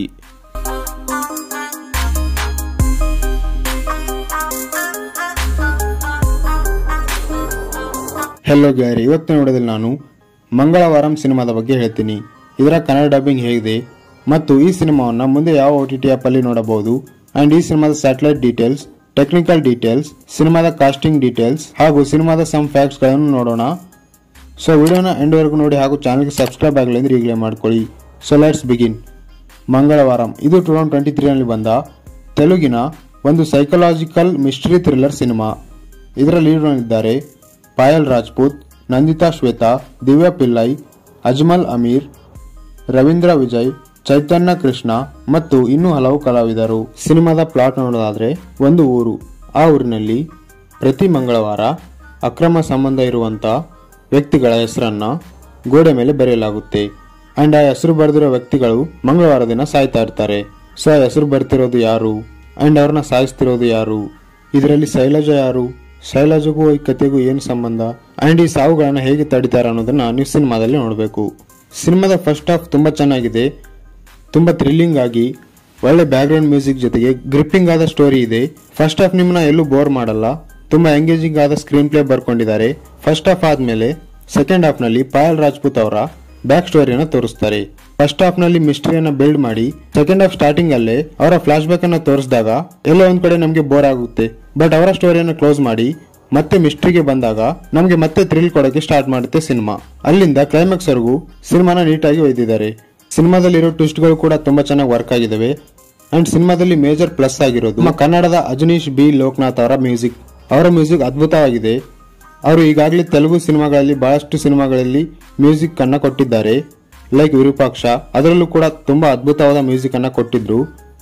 ಹೆಲೋ ಗೆಳೆಯರಿ ಇವತ್ತಿನ ವಿಡಿಯೋದಲ್ಲಿ ನಾನು ಮಂಗಳವಾರಂ ಸಿನಿಮಾದ ಬಗ್ಗೆ ಹೇಳ್ತೀನಿ ಇದರ ಕನ್ನಡ ಡಬ್ಬಿಂಗ್ ಹೇಗಿದೆ ಮತ್ತು ಈ ಸಿನಿಮಾವನ್ನು ಮುಂದೆ ಯಾವ ಒ ಟಿ ಟಿ ಆ್ಯಪಲ್ಲಿ ನೋಡಬಹುದು ಆ್ಯಂಡ್ ಈ ಸಿನಿಮಾದ ಸ್ಯಾಟಲೈಟ್ ಡೀಟೇಲ್ಸ್ ಟೆಕ್ನಿಕಲ್ ಡೀಟೇಲ್ಸ್ ಸಿನಿಮಾದ ಕಾಸ್ಟಿಂಗ್ ಡೀಟೇಲ್ಸ್ ಹಾಗೂ ಸಿನಿಮಾದ ಸಮ್ ಫ್ಯಾಕ್ಟ್ಸ್ಗಳನ್ನು ನೋಡೋಣ ಸೊ ವಿಡಿಯೋನ ಎಂಡ್ವರೆಗೂ ನೋಡಿ ಹಾಗೂ ಚಾನಲ್ಗೆ ಸಬ್ಸ್ಕ್ರೈಬ್ ಆಗಲಿ ಅಂದರೆ ಈಗಲೇ ಮಾಡ್ಕೊಳ್ಳಿ ಸೊ ಲೆಟ್ಸ್ ಬಿಗಿನ್ ಮಂಗಳವಾರಂ ಇದು ಟೂ ತೌಸಂಡ್ ಟ್ವೆಂಟಿ ತ್ರೀನಲ್ಲಿ ಬಂದ ತೆಲುಗಿನ ಒಂದು ಸೈಕಲಾಜಿಕಲ್ ಮಿಸ್ಟ್ರಿ ಥ್ರಿಲ್ಲರ್ ಸಿನಿಮಾ ಇದರ ಲೀಡ್ಗಳಿದ್ದಾರೆ ಪಾಯಲ್ ರಾಜ್ಪೂತ್ ನಂದಿತಾ ಶ್ವೇತಾ ದಿವ್ಯಾ ಪಿಲ್ಲೈ ಅಜ್ಮಲ್ ಅಮೀರ್ ರವೀಂದ್ರ ವಿಜಯ್ ಚೈತನ್ಯ ಕೃಷ್ಣ ಮತ್ತು ಇನ್ನೂ ಹಲವು ಕಲಾವಿದರು ಸಿನಿಮಾದ ಪ್ಲಾಟ್ ನೋಡೋದಾದ್ರೆ ಒಂದು ಊರು ಆ ಊರಿನಲ್ಲಿ ಪ್ರತಿ ಮಂಗಳವಾರ ಅಕ್ರಮ ಸಂಬಂಧ ಇರುವಂತ ವ್ಯಕ್ತಿಗಳ ಹೆಸರನ್ನ ಗೋಡೆ ಮೇಲೆ ಬರೆಯಲಾಗುತ್ತೆ ಅಂಡ್ ಆ ಹೆಸರು ಬರೆದಿರೋ ವ್ಯಕ್ತಿಗಳು ಮಂಗಳವಾರ ದಿನ ಸಾಯ್ತಾ ಇರ್ತಾರೆ ಸೊ ಆ ಹೆಸರು ಬರ್ತಿರೋದು ಯಾರು ಅಂಡ್ ಅವ್ರನ್ನ ಸಾಯಿಸ್ತಿರೋದು ಯಾರು ಇದರಲ್ಲಿ ಶೈಲಜಾ ಯಾರು ಶೈಲಜಗೂ ಈ ಕಥೆಗೂ ಏನು ಸಂಬಂಧ ಅಂಡ್ ಈ ಸಾವುಗಳನ್ನ ಹೇಗೆ ತಡಿತಾರೆ ಅನ್ನೋದನ್ನ ನೀವು ಸಿನಿಮಾದಲ್ಲಿ ನೋಡಬೇಕು ಸಿನಿಮಾದ ಫಸ್ಟ್ ಹಾಫ್ ತುಂಬಾ ಚೆನ್ನಾಗಿದೆ ತುಂಬಾ ಥ್ರಿಲ್ಲಿಂಗ್ ಆಗಿ ಒಳ್ಳೆ ಬ್ಯಾಕ್ಗ್ರೌಂಡ್ ಮ್ಯೂಸಿಕ್ ಜೊತೆಗೆ ಗ್ರಿಪ್ಪಿಂಗ್ ಆದ ಸ್ಟೋರಿ ಇದೆ ಫಸ್ಟ್ ಹಾಫ್ ನಿಮ್ಮನ್ನ ಎಲ್ಲೂ ಬೋರ್ ಮಾಡಲ್ಲ ತುಂಬಾ ಎಂಗೇಜಿಂಗ್ ಆದ ಸ್ಕ್ರೀನ್ ಪ್ಲೇ ಬರ್ಕೊಂಡಿದ್ದಾರೆ ಫಸ್ಟ್ ಹಾಫ್ ಆದ್ಮೇಲೆ ಸೆಕೆಂಡ್ ಹಾಫ್ ನಲ್ಲಿ ಪಾಯಲ್ ರಾಜ್ಪೂತ್ ಅವರ ಬ್ಯಾಕ್ ಸ್ಟೋರಿಯನ್ನ ತೋರಿಸ್ತಾರೆ ಫಸ್ಟ್ ಹಾಫ್ ನಲ್ಲಿ ಮಿಸ್ಟ್ರಿಯನ್ನ ಬಿಲ್ಡ್ ಮಾಡಿ ಸೆಕೆಂಡ್ ಹಾಫ್ ಸ್ಟಾರ್ಟಿಂಗ್ ಅಲ್ಲೇ ಅವರ ಫ್ಲಾಶ್ ಬ್ಯಾಕ್ ಅನ್ನ ತೋರಿಸಿದಾಗ ಎಲ್ಲೋ ಒಂದ್ ಕಡೆ ನಮಗೆ ಬೋರ್ ಆಗುತ್ತೆ ಬಟ್ ಅವರ ಸ್ಟೋರಿಯನ್ನ ಕ್ಲೋಸ್ ಮಾಡಿ ಮತ್ತೆ ಮಿಸ್ಟ್ರಿಗೆ ಬಂದಾಗ ನಮಗೆ ಮತ್ತೆ ಥ್ರಿಲ್ ಕೊಡೋಕೆ ಸ್ಟಾರ್ಟ್ ಮಾಡುತ್ತೆ ಸಿನಿಮಾ ಅಲ್ಲಿಂದ ಕ್ಲೈಮ್ಯಾಕ್ಸ್ ವರೆಗೂ ಸಿನಿಮಾನ ನೀಟಾಗಿ ಒಯ್ದಿದ್ದಾರೆ ಸಿನಿಮಾದಲ್ಲಿರೋ ಟ್ವಿಸ್ಟ್ಗಳು ಕೂಡ ತುಂಬಾ ಚೆನ್ನಾಗಿ ವರ್ಕ್ ಆಗಿದಾವೆ ಅಂಡ್ ಸಿನಿಮಾದಲ್ಲಿ ಮೇಜರ್ ಪ್ಲಸ್ ಆಗಿರೋದು ನಮ್ಮ ಕನ್ನಡದ ಅಜನೀಶ್ ಬಿ ಲೋಕನಾಥ್ ಅವರ ಮ್ಯೂಸಿಕ್ ಅವರ ಮ್ಯೂಸಿಕ್ ಅದ್ಭುತವಾಗಿದೆ ಅವರು ಈಗಾಗಲೇ ತೆಲುಗು ಸಿನಿಮಾಗಳಲ್ಲಿ ಬಹಳಷ್ಟು ಸಿನಿಮಾಗಳಲ್ಲಿ ಮ್ಯೂಸಿಕ್ ಅನ್ನ ಕೊಟ್ಟಿದ್ದಾರೆ ಲೈಕ್ ವಿರೂಪಾಕ್ಷ ಅದರಲ್ಲೂ ಕೂಡ ತುಂಬಾ ಅದ್ಭುತವಾದ ಮ್ಯೂಸಿಕ್ ಅನ್ನ ಕೊಟ್ಟಿದ್ರು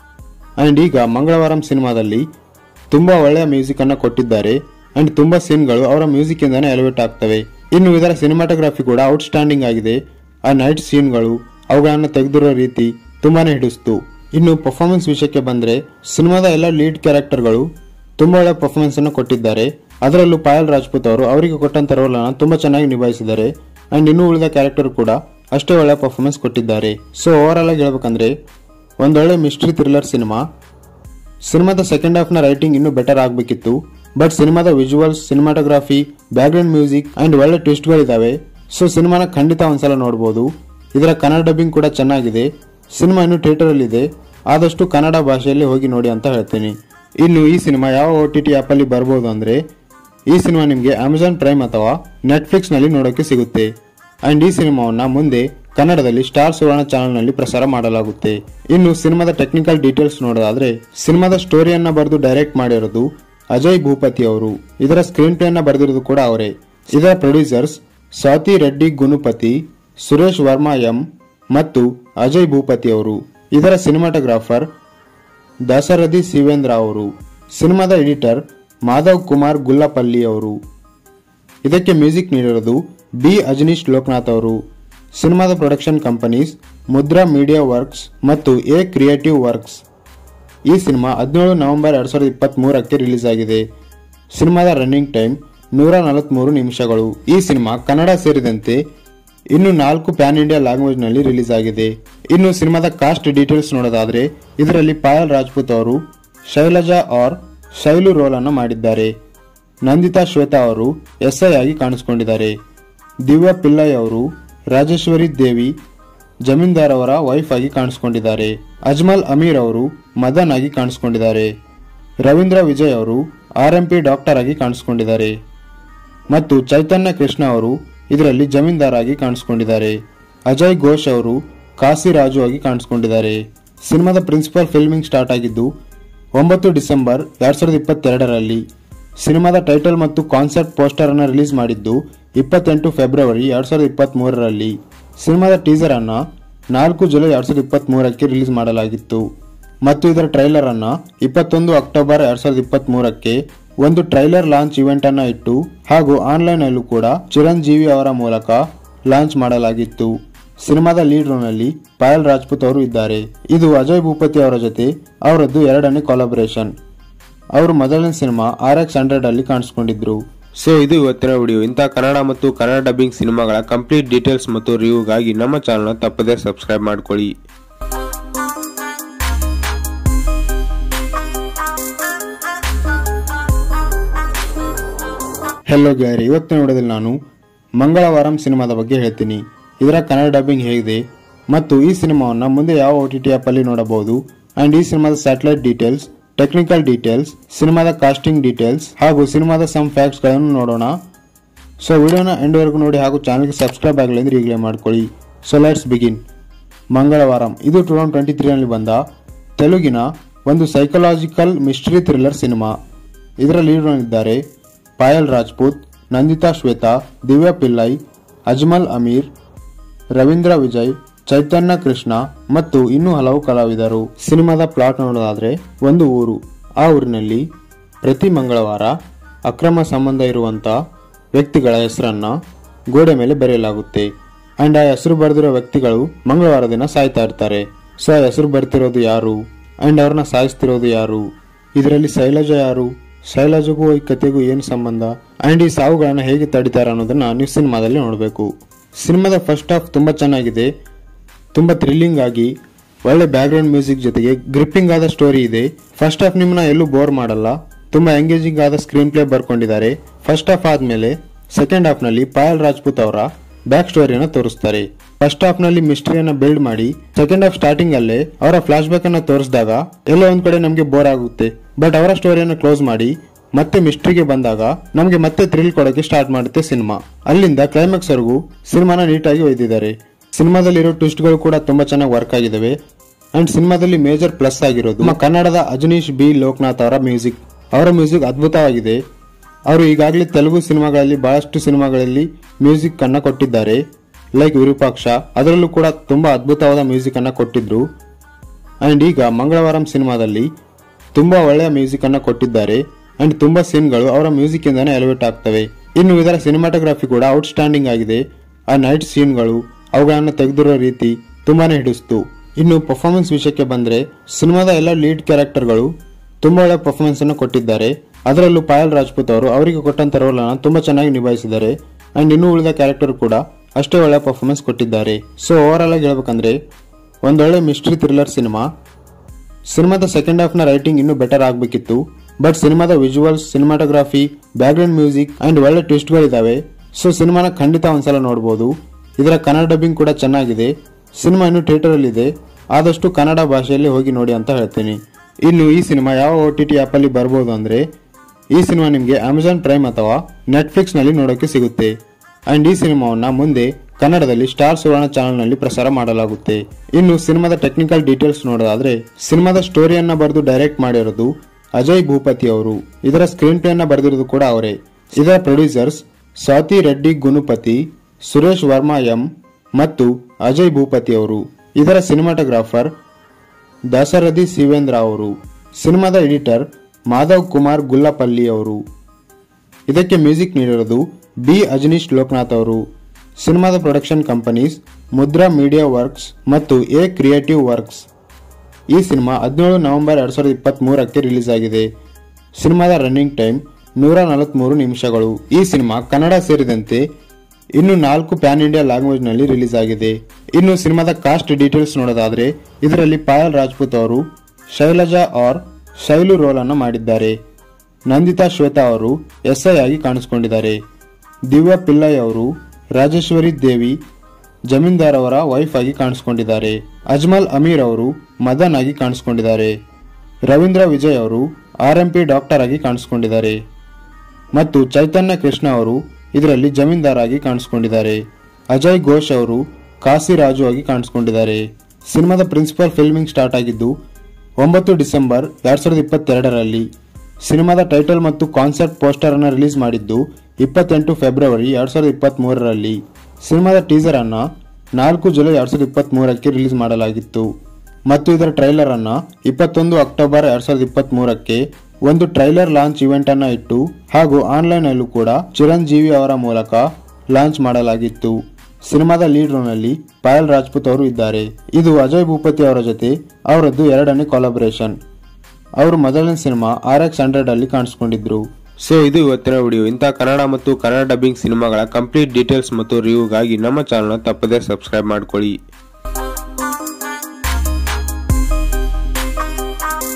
ಅಂಡ್ ಈಗ ಮಂಗಳವಾರಂ ಸಿನಿಮಾದಲ್ಲಿ ತುಂಬಾ ಒಳ್ಳೆಯ ಮ್ಯೂಸಿಕ್ ಅನ್ನ ಕೊಟ್ಟಿದ್ದಾರೆ ಅಂಡ್ ತುಂಬಾ ಸೀನ್ಗಳು ಅವರ ಮ್ಯೂಸಿಕ್ ಇಂದಾನೆ ಎಲಿವೇಟ್ ಆಗ್ತವೆ ಇನ್ನು ಇದರ ಸಿನಿಮಾಟೋಗ್ರಫಿ ಕೂಡ ಔಟ್ಸ್ಟ್ಯಾಂಡಿಂಗ್ ಆಗಿದೆ ಆ ನೈಟ್ ಸೀನ್ಗಳು ಅವುಗಳನ್ನು ತೆಗೆದಿರೋ ರೀತಿ ತುಂಬಾನೇ ಹಿಡಿಸ್ತು ಇನ್ನು ಪರ್ಫಾರ್ಮೆನ್ಸ್ ವಿಷಯಕ್ಕೆ ಬಂದ್ರೆ ಸಿನಿಮಾದ ಎಲ್ಲ ಲೀಡ್ ಕ್ಯಾರೆಕ್ಟರ್ಗಳು ತುಂಬಾ ಒಳ್ಳೆ ಪರ್ಫಾರ್ಮೆನ್ಸ್ ಅನ್ನು ಕೊಟ್ಟಿದ್ದಾರೆ ಅದರಲ್ಲೂ ಪಾಯಲ್ ರಾಜ್ಪೂತ್ ಅವರು ಅವರಿಗೆ ಕೊಟ್ಟಂತ ರೋಲ್ ಅನ್ನು ತುಂಬಾ ಚೆನ್ನಾಗಿ ನಿಭಾಯಿಸಿದ್ದಾರೆ ಅಂಡ್ ಇನ್ನು ಉಳಿದ ಕ್ಯಾರೆಕ್ಟರ್ ಕೂಡ ಅಷ್ಟೇ ಒಳ್ಳೆ ಪರ್ಫಾರ್ಮೆನ್ಸ್ ಕೊಟ್ಟಿದ್ದಾರೆ ಸೊ ಓವರ್ ಆಲ್ ಆಗಿ ಹೇಳ್ಬೇಕಂದ್ರೆ ಒಂದೊಳ್ಳೆ ಮಿಸ್ಟ್ರಿ ಥ್ರಿಲ್ಲರ್ ಸಿನಿಮಾ ಸಿನಿಮಾದ ಸೆಕೆಂಡ್ ಹಾಫ್ ನ ರೈಟಿಂಗ್ ಇನ್ನೂ ಬೆಟರ್ ಆಗಬೇಕಿತ್ತು ಬಟ್ ಸಿನಿಮಾದ visuals cinematography background music and ಒಳ್ಳೆ ಟ್ವಿಸ್ಟ್ಗಳಿದಾವೆ ಸೊ ಸಿನಿಮಾನ ಖಂಡಿತ ಒಂದ್ಸಲ ನೋಡಬಹುದು ಇದರ ಕನ್ನಡ ಡಬ್ಬಿಂಗ್ ಕೂಡ ಚೆನ್ನಾಗಿದೆ ಸಿನಿಮಾ ಇನ್ನು ಥಿಯೇಟರ್ ಅಲ್ಲಿ ಇದೆ ಆದಷ್ಟು ಕನ್ನಡ ಭಾಷೆಯಲ್ಲಿ ಹೋಗಿ ನೋಡಿ ಅಂತ ಹೇಳ್ತೀನಿ ಇನ್ನು ಈ ಸಿನಿಮಾ ಯಾವ ಒ ಟಿ ಟಿ ಆ್ಯಪಲ್ಲಿ ಬರ್ಬೋದು ಅಂದ್ರೆ ಈ ಸಿನಿಮಾ ನಿಮಗೆ ಅಮೆಜಾನ್ ಪ್ರೈಮ್ ಅಥವಾ ನೆಟ್ಫ್ಲಿಕ್ಸ್ ನಲ್ಲಿ ನೋಡೋಕೆ ಸಿಗುತ್ತೆ ಅಂಡ್ ಈ ಸಿನಿಮಾವನ್ನ ಮುಂದೆ ಕನ್ನಡದಲ್ಲಿ ಸ್ಟಾರ್ ಸುವರ್ಣ ಚಾನೆಲ್ ನಲ್ಲಿ ಪ್ರಸಾರ ಮಾಡಲಾಗುತ್ತೆ ಇನ್ನು ಸಿನಿಮಾದ ಟೆಕ್ನಿಕಲ್ ಡೀಟೇಲ್ಸ್ ನೋಡೋದಾದ್ರೆ ಸಿನಿಮಾದ ಸ್ಟೋರಿಯನ್ನ ಬರೆದು ಡೈರೆಕ್ಟ್ ಮಾಡಿರೋದು ಅಜಯ್ ಭೂಪತಿ ಅವರು ಇದರ ಸ್ಕ್ರೀನ್ ಪ್ಲೇ ಅನ್ನ ಬರೆದಿರೋದು ಕೂಡ ಅವರೇ ಇದರ ಪ್ರೊಡ್ಯೂಸರ್ಸ್ ಸ್ವಾತಿ ರೆಡ್ಡಿ ಗುನುಪತಿ ಸುರೇಶ್ ವರ್ಮಾ ಎಂ ಮತ್ತು ಅಜಯ್ ಭೂಪತಿ ಅವರು ಇದರ ಸಿನಿಮಾಟೋಗ್ರಾಫರ್ ದಾಸರಥಿ ಶಿವೇಂದ್ರ ಅವರು ಸಿನಿಮಾದ ಎಡಿಟರ್ ಮಾಧವ್ ಕುಮಾರ್ ಗುಲ್ಲಪಲ್ಲಿ ಅವರು ಇದಕ್ಕೆ ಮ್ಯೂಸಿಕ್ ನೀಡಿರೋದು ಬಿ ಅಜನೀಶ್ ಲೋಕನಾಥ್ ಅವರು ಸಿನಿಮಾದ production companies Mudra media works ಮತ್ತು ಎ ಕ್ರಿಯೇಟಿವ್ ವರ್ಕ್ಸ್ ಈ ಸಿನಿಮಾ ಹದಿನೇಳು ನವೆಂಬರ್ ಎರಡ್ ಸಾವಿರದ ಇಪ್ಪತ್ತ್ ಮೂರಕ್ಕೆ ರಿಲೀಸ್ ಆಗಿದೆ ಸಿನಿಮಾದ ರನ್ನಿಂಗ್ ಟೈಮ್ ನೂರ ನಲವತ್ಮೂರು ನಿಮಿಷಗಳು ಈ ಸಿನಿಮಾ ಕನ್ನಡ ಸೇರಿದಂತೆ ಇನ್ನು ನಾಲ್ಕು ಪ್ಯಾನ್ ಇಂಡಿಯಾ ಲ್ಯಾಂಗ್ವೇಜ್ ನಲ್ಲಿ ರಿಲೀಸ್ ಆಗಿದೆ ಇನ್ನು ಸಿನಿಮಾದ ಕಾಸ್ಟ್ ಡೀಟೇಲ್ಸ್ ನೋಡೋದಾದ್ರೆ ಇದರಲ್ಲಿ ಪಾಯಲ್ ರಾಜ್ಪೂತ್ ಅವರು ಶೈಲಜಾ ಆರ್ ಶೈಲು ರೋಲ್ ಅನ್ನು ಮಾಡಿದ್ದಾರೆ ನಂದಿತಾ ಶ್ವೇತಾ ಅವರು ಎಸ್ಐ ಆಗಿ ಕಾಣಿಸಿಕೊಂಡಿದ್ದಾರೆ ದಿವ್ಯಾ ಪಿಲ್ಲೈ ಅವರು ರಾಜೇಶ್ವರಿ ದೇವಿ ಜಮೀನ್ದಾರ್ ಅವರ ವೈಫ್ ಆಗಿ ಕಾಣಿಸಿಕೊಂಡಿದ್ದಾರೆ ಅಜ್ಮಲ್ ಅಮೀರ್ ಅವರು ಮದನ್ ಆಗಿ ಕಾಣಿಸಿಕೊಂಡಿದ್ದಾರೆ ರವೀಂದ್ರ ವಿಜಯ್ ಅವರು ಆರ್ ಎಂ ಪಿ ಡಾಕ್ಟರ್ ಆಗಿ ಕಾಣಿಸಿಕೊಂಡಿದ್ದಾರೆ ಮತ್ತು ಚೈತನ್ಯ ಕೃಷ್ಣ ಅವರು ಇದರಲ್ಲಿ ಜಮೀನ್ದಾರ್ ಆಗಿ ಕಾಣಿಸಿಕೊಂಡಿದ್ದಾರೆ ಅಜಯ್ ಘೋಷ್ ಅವರು ಕಾಸಿರಾಜು ಆಗಿ ಕಾಣಿಸಿಕೊಂಡಿದ್ದಾರೆ ಸಿನಿಮಾದ ಪ್ರಿನ್ಸಿಪಲ್ ಫಿಲ್ಮಿಂಗ್ ಸ್ಟಾರ್ಟ್ ಆಗಿದ್ದು ಒಂಬತ್ತು ಡಿಸೆಂಬರ್ ಎರಡ್ ಸಾವಿರದ ಇಪ್ಪತ್ತೆರಡರಲ್ಲಿ ಸಿನಿಮಾದ ಟೈಟಲ್ ಮತ್ತು ಕಾನ್ಸೆಪ್ಟ್ ಪೋಸ್ಟರ್ ಅನ್ನು ರಿಲೀಸ್ ಮಾಡಿದ್ದು ಇಪ್ಪತ್ತೆಂಟು ಫೆಬ್ರವರಿ ಎರಡ್ ಸಾವಿರದ ಇಪ್ಪತ್ತ್ ಮೂರರಲ್ಲಿ ಸಿನಿಮಾದ ಟೀಸರ್ ಅನ್ನ ನಾಲ್ಕು ಜುಲೈ ಎರಡ್ ಸಾವಿರದ ಇಪ್ಪತ್ತ್ ಮೂರಕ್ಕೆ ರಿಲೀಸ್ ಮಾಡಲಾಗಿತ್ತು ಮತ್ತು ಇದರ ಟ್ರೈಲರ್ ಅನ್ನ ಇಪ್ಪತ್ತೊಂದು ಅಕ್ಟೋಬರ್ ಎರಡ್ ಸಾವಿರದ ಇಪ್ಪತ್ತ್ ಮೂರಕ್ಕೆ ಒಂದು ಟ್ರೈಲರ್ ಲಾಂಚ್ ಇವೆಂಟ್ ಅನ್ನ ಇಟ್ಟು ಹಾಗೂ ಆನ್ಲೈನ್ ಅಲ್ಲೂ ಕೂಡ ಚಿರಂಜೀವಿ ಅವರ ಮೂಲಕ ಲಾಂಚ್ ಮಾಡಲಾಗಿತ್ತು ಸಿನಿಮಾದ ಲೀಡ್ ರೋಲ್ ನಲ್ಲಿ ಪಾಯಲ್ ರಾಜ್ಪೂತ್ ಅವರು ಇದ್ದಾರೆ ಇದು ಅಜಯ್ ಭೂಪತಿ ಅವರ ಜೊತೆ ಅವರದ್ದು ಎರಡನೇ ಕೊಲಾಬರೇಷನ್ ಅವರು ಮೊದಲನೇ ಸಿನಿಮಾ ಆರ್ ಎಕ್ಸ್ ಹಂಡ್ರೆಡ್ ಅಲ್ಲಿ ಕಾಣಿಸ್ಕೊಂಡಿದ್ರು ಸೊ ಇದು ಇವತ್ತಿನ ವಿಡಿಯೋ ಇಂಥ ಕನ್ನಡ ಮತ್ತು ಕನ್ನಡ ಡಬ್ಬಿಂಗ್ ಸಿನಿಮಾಗಳ ಕಂಪ್ಲೀಟ್ ಡೀಟೇಲ್ಸ್ ಮತ್ತು ರಿವ್ಯೂಗಾಗಿ ನಮ್ಮ ಚಾನಲ್ ತಪ್ಪದೇ ಸಬ್ಸ್ಕ್ರೈಬ್ ಮಾಡ್ಕೊಳ್ಳಿ ಹೆಲೋ ಗೆಳೆಯರೆ ಇವತ್ತಿನ ವಿಡಿಯೋದಲ್ಲಿ ನಾನು ಮಂಗಳವಾರಂ ಸಿನಿಮಾದ ಬಗ್ಗೆ ಹೇಳ್ತೀನಿ ಇದರ ಕನ್ನಡ ಡಬ್ಬಿಂಗ್ ಹೇಗಿದೆ ಮತ್ತು ಈ ಸಿನಿಮಾವನ್ನು ಮುಂದೆ ಯಾವ ಒ ಟಿ ಟಿ ಆ್ಯಪಲ್ಲಿ ನೋಡಬಹುದು ಆ್ಯಂಡ್ ಈ ಸಿನಿಮಾದ ಸ್ಯಾಟಲೈಟ್ ಡೀಟೇಲ್ಸ್ ಟೆಕ್ನಿಕಲ್ ಡೀಟೇಲ್ಸ್ ಸಿನಿಮಾದ ಕಾಸ್ಟಿಂಗ್ ಡೀಟೇಲ್ಸ್ ಹಾಗೂ ಸಿನಿಮಾದ ಸಮ್ ಫ್ಯಾಕ್ಟ್ಸ್ಗಳನ್ನು ನೋಡೋಣ ಸೊ ವಿಡಿಯೋನ ಎಂಡ್ವರೆಗೂ ನೋಡಿ ಹಾಗೂ ಚಾನಲ್ಗೆ ಸಬ್ಸ್ಕ್ರೈಬ್ ಆಗಲಿ ಅಂದರೆ ಈಗಲೇ ಮಾಡ್ಕೊಳ್ಳಿ ಸೊ ಲೆಟ್ಸ್ ಬಿಗಿನ್ ಮಂಗಳವಾರಂ ಇದು ಟೂ ತೌಸಂಡ್ ಟ್ವೆಂಟಿ ತ್ರೀನಲ್ಲಿ ಬಂದ ತೆಲುಗಿನ ಒಂದು ಸೈಕಲಾಜಿಕಲ್ ಮಿಸ್ಟ್ರಿ ಥ್ರಿಲ್ಲರ್ ಸಿನಿಮಾ ಇದರ ಲೀಡ್ನಲ್ಲಿದ್ದಾರೆ ಪಾಯಲ್ ರಾಜ್ಪೂತ್ ನಂದಿತಾ ಶ್ವೇತಾ ದಿವ್ಯಾ ಪಿಲ್ಲೈ ಅಜ್ಮಲ್ ಅಮೀರ್ ರವೀಂದ್ರ ವಿಜಯ್ ಚೈತನ್ಯ ಕೃಷ್ಣ ಮತ್ತು ಇನ್ನೂ ಹಲವು ಕಲಾವಿದರು ಸಿನಿಮಾದ ಪ್ಲಾಟ್ ನೋಡೋದಾದ್ರೆ ಒಂದು ಊರು ಆ ಊರಿನಲ್ಲಿ ಪ್ರತಿ ಮಂಗಳವಾರ ಅಕ್ರಮ ಸಂಬಂಧ ಇರುವಂತ ವ್ಯಕ್ತಿಗಳ ಹೆಸರನ್ನ ಗೋಡೆ ಮೇಲೆ ಬರೆಯಲಾಗುತ್ತೆ ಅಂಡ್ ಆ ಹೆಸರು ಬರೆದಿರೋ ವ್ಯಕ್ತಿಗಳು ಮಂಗಳವಾರ ದಿನ ಸಾಯ್ತಾ ಇರ್ತಾರೆ ಸೊ ಆ ಹೆಸರು ಬರ್ತಿರೋದು ಯಾರು ಅಂಡ್ ಅವ್ರನ್ನ ಸಾಯಿಸ್ತಿರೋದು ಯಾರು ಇದರಲ್ಲಿ ಶೈಲಜ ಯಾರು ಶೈಲಜಗೂ ಈ ಕತೆಗೂ ಏನು ಸಂಬಂಧ ಅಂಡ್ ಈ ಸಾವುಗಳನ್ನ ಹೇಗೆ ತಡಿತಾರೆ ಅನ್ನೋದನ್ನ ನೀವು ಸಿನಿಮಾದಲ್ಲಿ ನೋಡಬೇಕು ಸಿನಿಮಾದ ಫಸ್ಟ್ ಹಾಫ್ ತುಂಬಾ ಚೆನ್ನಾಗಿದೆ ತುಂಬಾ ಥ್ರಿಲ್ಲಿಂಗ್ ಆಗಿ ಒಳ್ಳೆ ಬ್ಯಾಕ್ಗ್ರೌಂಡ್ ಮ್ಯೂಸಿಕ್ ಜೊತೆಗೆ ಗ್ರಿಪ್ಪಿಂಗ್ ಆದ ಸ್ಟೋರಿ ಇದೆ ಫಸ್ಟ್ ಹಾಫ್ ನಿಮ್ಮನ್ನ ಎಲ್ಲೂ ಬೋರ್ ಮಾಡಲ್ಲ ತುಂಬಾ ಎಂಗೇಜಿಂಗ್ ಆದ ಸ್ಕ್ರೀನ್ ಪ್ಲೇ ಬರ್ಕೊಂಡಿದ್ದಾರೆ ಫಸ್ಟ್ ಹಾಫ್ ಆದ್ಮೇಲೆ ಸೆಕೆಂಡ್ ಹಾಫ್ ನಲ್ಲಿ ಪಾಯಲ್ ರಾಜ್ಪೂತ್ ಅವರ ಬ್ಯಾಕ್ ಸ್ಟೋರಿಯನ್ನ ತೋರಿಸ್ತಾರೆ ಫಸ್ಟ್ ಹಾಫ್ ನಲ್ಲಿ ಮಿಸ್ಟ್ರಿಯನ್ನ ಬಿಲ್ಡ್ ಮಾಡಿ ಸೆಕೆಂಡ್ ಹಾಫ್ ಸ್ಟಾರ್ಟಿಂಗ್ ಅಲ್ಲೇ ಅವರ ಫ್ಲಾಶ್ ಬ್ಯಾಕ್ ಅನ್ನ ತೋರಿಸಿದಾಗ ಎಲ್ಲೋ ಒಂದ್ ಕಡೆ ನಮಗೆ ಬೋರ್ ಆಗುತ್ತೆ ಬಟ್ ಅವರ ಸ್ಟೋರಿಯನ್ನ ಕ್ಲೋಸ್ ಮಾಡಿ ಮತ್ತೆ ಮಿಸ್ಟ್ರಿಗೆ ಬಂದಾಗ ನಮಗೆ ಮತ್ತೆ ಥ್ರಿಲ್ ಕೊಡೋಕೆ ಸ್ಟಾರ್ಟ್ ಮಾಡುತ್ತೆ ಸಿನಿಮಾ ಅಲ್ಲಿಂದ ಕ್ಲೈಮ್ಯಾಕ್ಸ್ ವರೆಗೂ ಸಿನಿಮಾನ ನೀಟಾಗಿ ಒಯ್ದಿದ್ದಾರೆ ಸಿನಿಮಾದಲ್ಲಿರೋ ಟ್ವಿಸ್ಟ್ಗಳು ಕೂಡ ತುಂಬಾ ಚೆನ್ನಾಗಿ ವರ್ಕ್ ಆಗಿದಾವೆ ಅಂಡ್ ಸಿನಿಮಾದಲ್ಲಿ ಮೇಜರ್ ಪ್ಲಸ್ ಆಗಿರೋದು ನಮ್ಮ ಕನ್ನಡದ ಅಜನೀಶ್ ಬಿ ಲೋಕನಾಥ್ ಅವರ ಮ್ಯೂಸಿಕ್ ಅವರ ಮ್ಯೂಸಿಕ್ ಅದ್ಭುತವಾಗಿದೆ ಅವರು ಈಗಾಗಲೇ ತೆಲುಗು ಸಿನಿಮಾಗಳಲ್ಲಿ ಬಹಳಷ್ಟು ಸಿನಿಮಾಗಳಲ್ಲಿ ಮ್ಯೂಸಿಕ್ ಅನ್ನ ಕೊಟ್ಟಿದ್ದಾರೆ ಲೈಕ್ ವಿರೂಪಾಕ್ಷ ಅದರಲ್ಲೂ ಕೂಡ ತುಂಬಾ ಅದ್ಭುತವಾದ ಮ್ಯೂಸಿಕ್ ಅನ್ನ ಕೊಟ್ಟಿದ್ರು ಅಂಡ್ ಈಗ ಮಂಗಳವಾರಂ ಸಿನಿಮಾದಲ್ಲಿ ತುಂಬಾ ಒಳ್ಳೆಯ ಮ್ಯೂಸಿಕ್ ಅನ್ನ ಕೊಟ್ಟಿದ್ದಾರೆ ಅಂಡ್ ತುಂಬಾ ಸೀನ್ಗಳು ಅವರ ಮ್ಯೂಸಿಕ್ ಇಂದಾನೆ ಎಲಿವೇಟ್ ಆಗ್ತವೆ ಇನ್ನು ಇದರ ಸಿನಿಮಾಟೋಗ್ರಫಿ ಕೂಡ ಔಟ್ಸ್ಟ್ಯಾಂಡಿಂಗ್ ಆಗಿದೆ ಆ ನೈಟ್ ಸೀನ್ಗಳು ಅವುಗಳನ್ನ ತೆಗೆದಿರೋ ರೀತಿ ತುಂಬಾನೇ ಹಿಡಿಸ್ತು ಇನ್ನು ಪರ್ಫಾರ್ಮೆನ್ಸ್ ವಿಷಯಕ್ಕೆ ಬಂದ್ರೆ ಸಿನಿಮಾದ ಎಲ್ಲ ಲೀಡ್ ಕ್ಯಾರೆಕ್ಟರ್ಗಳು ತುಂಬಾ ಒಳ್ಳೆ ಪರ್ಫಾರ್ಮೆನ್ಸ್ ಅನ್ನು ಕೊಟ್ಟಿದ್ದಾರೆ ಅದರಲ್ಲೂ ಪಾಯಲ್ ರಾಜ್ಪೂತ್ ಅವರು ಅವರಿಗೆ ಕೊಟ್ಟಂತ ರೋಲ್ ಅನ್ನ ತುಂಬಾ ಚೆನ್ನಾಗಿ ನಿಭಾಯಿಸಿದ್ದಾರೆ ಅಂಡ್ ಇನ್ನು ಉಳಿದ ಕ್ಯಾರೆಕ್ಟರ್ ಕೂಡ ಅಷ್ಟೇ ಒಳ್ಳೆ ಪರ್ಫಾರ್ಮೆನ್ಸ್ ಕೊಟ್ಟಿದ್ದಾರೆ ಸೊ ಓವರ್ ಆಲ್ ಆಗಿ ಹೇಳ್ಬೇಕಂದ್ರೆ ಒಂದೊಳ್ಳೆ ಮಿಸ್ಟ್ರಿ ಥ್ರಿಲ್ಲರ್ ಸಿನಿಮಾ ಸಿನಿಮಾದ ಸೆಕೆಂಡ್ ಹಾಫ್ ನ ರೈಟಿಂಗ್ ಇನ್ನೂ ಬೆಟರ್ ಆಗಬೇಕಿತ್ತು ಬಟ್ ಸಿನಿಮಾದ visuals cinematography background music and ಒಳ್ಳೆ ಟ್ವಿಸ್ಟ್ಗಳಿದಾವೆ ಸೊ ಸಿನಿಮಾನ ಖಂಡಿತ ಒಂದ್ಸಲ ನೋಡಬಹುದು ಇದರ ಕನ್ನಡ ಡಬ್ಬಿಂಗ್ ಕೂಡ ಚೆನ್ನಾಗಿದೆ ಸಿನಿಮಾ ಇನ್ನು ಥಿಯೇಟರ್ ಅಲ್ಲಿ ಇದೆ ಆದಷ್ಟು ಕನ್ನಡ ಭಾಷೆಯಲ್ಲಿ ಹೋಗಿ ನೋಡಿ ಅಂತ ಹೇಳ್ತೀನಿ ಇನ್ನು ಈ ಸಿನಿಮಾ ಯಾವ ಒ ಟಿ ಟಿ ಆ್ಯಪಲ್ಲಿ ಬರ್ಬೋದು ಅಂದ್ರೆ ಈ ಸಿನಿಮಾ ನಿಮಗೆ ಅಮೆಜಾನ್ ಪ್ರೈಮ್ ಅಥವಾ ನೆಟ್ಫ್ಲಿಕ್ಸ್ ನಲ್ಲಿ ನೋಡೋಕೆ ಸಿಗುತ್ತೆ ಅಂಡ್ ಈ ಸಿನಿಮಾವನ್ನ ಮುಂದೆ ಕನ್ನಡದಲ್ಲಿ ಸ್ಟಾರ್ ಸುವರ್ಣ ಚಾನೆಲ್ ನಲ್ಲಿ ಪ್ರಸಾರ ಮಾಡಲಾಗುತ್ತೆ ಇನ್ನು ಸಿನಿಮಾದ ಟೆಕ್ನಿಕಲ್ ಡೀಟೇಲ್ಸ್ ನೋಡೋದಾದ್ರೆ ಸಿನಿಮಾದ ಸ್ಟೋರಿಯನ್ನ ಬರೆದು ಡೈರೆಕ್ಟ್ ಮಾಡಿರೋದು ಅಜಯ್ ಭೂಪತಿ ಅವರು ಇದರ ಸ್ಕ್ರೀನ್ ಪ್ಲೇ ಅನ್ನ ಬರೆದಿರೋದು ಕೂಡ ಅವರೇ ಇದರ ಪ್ರೊಡ್ಯೂಸರ್ಸ್ ಸ್ವಾತಿ ರೆಡ್ಡಿ ಗುನುಪತಿ ಸುರೇಶ್ ವರ್ಮಾ ಎಂ ಮತ್ತು ಅಜಯ್ ಭೂಪತಿ ಅವರು ಇದರ ಸಿನಿಮಾಟೋಗ್ರಾಫರ್ ದಾಸರಥಿ ಶಿವೇಂದ್ರ ಅವರು ಸಿನಿಮಾದ ಎಡಿಟರ್ ಮಾಧವ್ ಕುಮಾರ್ ಗುಲ್ಲಪಲ್ಲಿ ಅವರು ಇದಕ್ಕೆ ಮ್ಯೂಸಿಕ್ ನೀಡಿರೋದು ಬಿ ಅಜನೀಶ್ ಲೋಕನಾಥ್ ಅವರು ಸಿನಿಮಾದ production companies Mudra media works ಮತ್ತು ಎ ಕ್ರಿಯೇಟಿವ್ ವರ್ಕ್ಸ್ ಈ ಸಿನಿಮಾ ಹದಿನೇಳು ನವೆಂಬರ್ ಎರಡ್ ಸಾವಿರದ ಇಪ್ಪತ್ತ್ ಮೂರಕ್ಕೆ ರಿಲೀಸ್ ಆಗಿದೆ ಸಿನಿಮಾದ ರನ್ನಿಂಗ್ ಟೈಮ್ ನೂರ ನಲವತ್ಮೂರು ನಿಮಿಷಗಳು ಈ ಸಿನಿಮಾ ಕನ್ನಡ ಸೇರಿದಂತೆ ಇನ್ನು ನಾಲ್ಕು ಪ್ಯಾನ್ ಇಂಡಿಯಾ ಲ್ಯಾಂಗ್ವೇಜ್ ನಲ್ಲಿ ರಿಲೀಸ್ ಆಗಿದೆ ಇನ್ನು ಸಿನಿಮಾದ ಕಾಸ್ಟ್ ಡೀಟೇಲ್ಸ್ ನೋಡೋದಾದ್ರೆ ಇದರಲ್ಲಿ ಪಾಯಲ್ ರಾಜ್ಪೂತ್ ಅವರು ಶೈಲಜಾ ಆರ್ ಶೈಲು ರೋಲ್ ಅನ್ನು ಮಾಡಿದ್ದಾರೆ ನಂದಿತಾ ಶ್ವೇತಾ ಅವರು ಎಸ್ಐ ಆಗಿ ಕಾಣಿಸಿಕೊಂಡಿದ್ದಾರೆ ದಿವ್ಯಾ ಪಿಲ್ಲೈ ಅವರು ರಾಜೇಶ್ವರಿ ದೇವಿ ಜಮೀನ್ದಾರ್ ಅವರ ವೈಫ್ ಆಗಿ ಕಾಣಿಸಿಕೊಂಡಿದ್ದಾರೆ ಅಜ್ಮಲ್ ಅಮೀರ್ ಅವರು ಮದನ್ ಆಗಿ ಕಾಣಿಸಿಕೊಂಡಿದ್ದಾರೆ ರವೀಂದ್ರ ವಿಜಯ್ ಅವರು ಆರ್ ಎಂ ಪಿ ಡಾಕ್ಟರ್ ಆಗಿ ಕಾಣಿಸಿಕೊಂಡಿದ್ದಾರೆ ಮತ್ತು ಚೈತನ್ಯ ಕೃಷ್ಣ ಅವರು ಇದರಲ್ಲಿ ಜಮೀನ್ದಾರ್ ಆಗಿ ಕಾಣಿಸಿಕೊಂಡಿದ್ದಾರೆ ಅಜಯ್ ಘೋಷ್ ಅವರು ಕಾಸಿರಾಜು ಆಗಿ ಕಾಣಿಸಿಕೊಂಡಿದ್ದಾರೆ ಸಿನಿಮಾದ ಪ್ರಿನ್ಸಿಪಲ್ ಫಿಲ್ಮಿಂಗ್ ಸ್ಟಾರ್ಟ್ ಆಗಿದ್ದು ಒಂಬತ್ತು ಡಿಸೆಂಬರ್ ಎರಡ್ ಸಾವಿರದ ಇಪ್ಪತ್ತೆರಡರಲ್ಲಿ ಸಿನಿಮಾದ ಟೈಟಲ್ ಮತ್ತು ಕಾನ್ಸೆಪ್ಟ್ ಪೋಸ್ಟರ್ ಅನ್ನು ರಿಲೀಸ್ ಮಾಡಿದ್ದು ಇಪ್ಪತ್ತೆಂಟು ಫೆಬ್ರವರಿ ಎರಡ್ ಸಾವಿರದ ಇಪ್ಪತ್ತ್ ಮೂರರಲ್ಲಿ ಸಿನಿಮಾದ ಟೀಸರ್ ಅನ್ನ ನಾಲ್ಕು ಜುಲೈ ಎರಡ್ ಸಾವಿರದ ಇಪ್ಪತ್ತ್ ಮೂರಕ್ಕೆ ರಿಲೀಸ್ ಮಾಡಲಾಗಿತ್ತು ಮತ್ತು ಇದರ ಟ್ರೈಲರ್ ಅನ್ನ ಇಪ್ಪತ್ತೊಂದು ಅಕ್ಟೋಬರ್ ಎರಡ್ ಸಾವಿರದ ಇಪ್ಪತ್ತ್ ಮೂರಕ್ಕೆ ಒಂದು ಟ್ರೈಲರ್ ಲಾಂಚ್ ಇವೆಂಟ್ ಅನ್ನ ಇಟ್ಟು ಹಾಗೂ ಆನ್ಲೈನ್ ಅಲ್ಲೂ ಕೂಡ ಚಿರಂಜೀವಿ ಅವರ ಮೂಲಕ ಲಾಂಚ್ ಮಾಡಲಾಗಿತ್ತು ಸಿನಿಮಾದ ಲೀಡ್ ರೋಲ್ ನಲ್ಲಿ ಪಾಯಲ್ ರಾಜ್ಪೂತ್ ಅವರು ಇದ್ದಾರೆ ಇದು ಅಜಯ್ ಭೂಪತಿ ಅವರ ಜೊತೆ ಅವರದ್ದು ಎರಡನೇ ಕೊಲಾಬರೇಷನ್ ಅವರು ಮೊದಲನೇ ಸಿನಿಮಾ ಆರ್ ಎಕ್ಸ್ ಹಂಡ್ರೆಡ್ ಅಲ್ಲಿ ಕಾಣಿಸ್ಕೊಂಡಿದ್ರು ಸೊ ಇದು ಇವತ್ತಿನ ವಿಡಿಯೋ ಇಂಥ ಕನ್ನಡ ಮತ್ತು ಕನ್ನಡ ಡಬ್ಬಿಂಗ್ ಸಿನಿಮಾಗಳ ಕಂಪ್ಲೀಟ್ ಡೀಟೇಲ್ಸ್ ಮತ್ತು ರಿವ್ಯೂಗಾಗಿ ನಮ್ಮ ಚಾನಲ್ನ ತಪ್ಪದೇ ಸಬ್ಸ್ಕ್ರೈಬ್ ಮಾಡ್ಕೊಳ್ಳಿ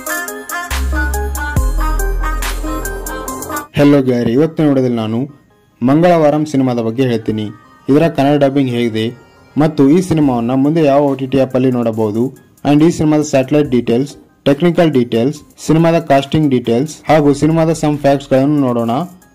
ಹೆಲೋ ಗ್ಯಾರಿ ಇವತ್ತಿನ ವಿಡಿಯೋದಲ್ಲಿ ನಾನು ಮಂಗಳವಾರಂ ಸಿನಿಮಾದ ಬಗ್ಗೆ ಹೇಳ್ತೀನಿ ಇದರ ಕನ್ನಡ ಡಬ್ಬಿಂಗ್ ಹೇಗಿದೆ ಮತ್ತು ಈ ಸಿನಿಮಾವನ್ನು ಮುಂದೆ ಯಾವ ಒ ಟಿ ಟಿ ಆ್ಯಪಲ್ಲಿ ನೋಡಬಹುದು ಆ್ಯಂಡ್ ಈ ಸಿನಿಮಾದ ಸ್ಯಾಟಲೈಟ್ ಡೀಟೇಲ್ಸ್ ಟೆಕ್ನಿಕಲ್ ಡೀಟೇಲ್ಸ್ ಸಿನಿಮಾದ ಕಾಸ್ಟಿಂಗ್ ಡೀಟೇಲ್ಸ್ ಹಾಗೂ ಸಿನಿಮಾದ ಸಮ್ ಫ್ಯಾಕ್ಟ್ಸ್ಗಳನ್ನು ನೋಡೋಣ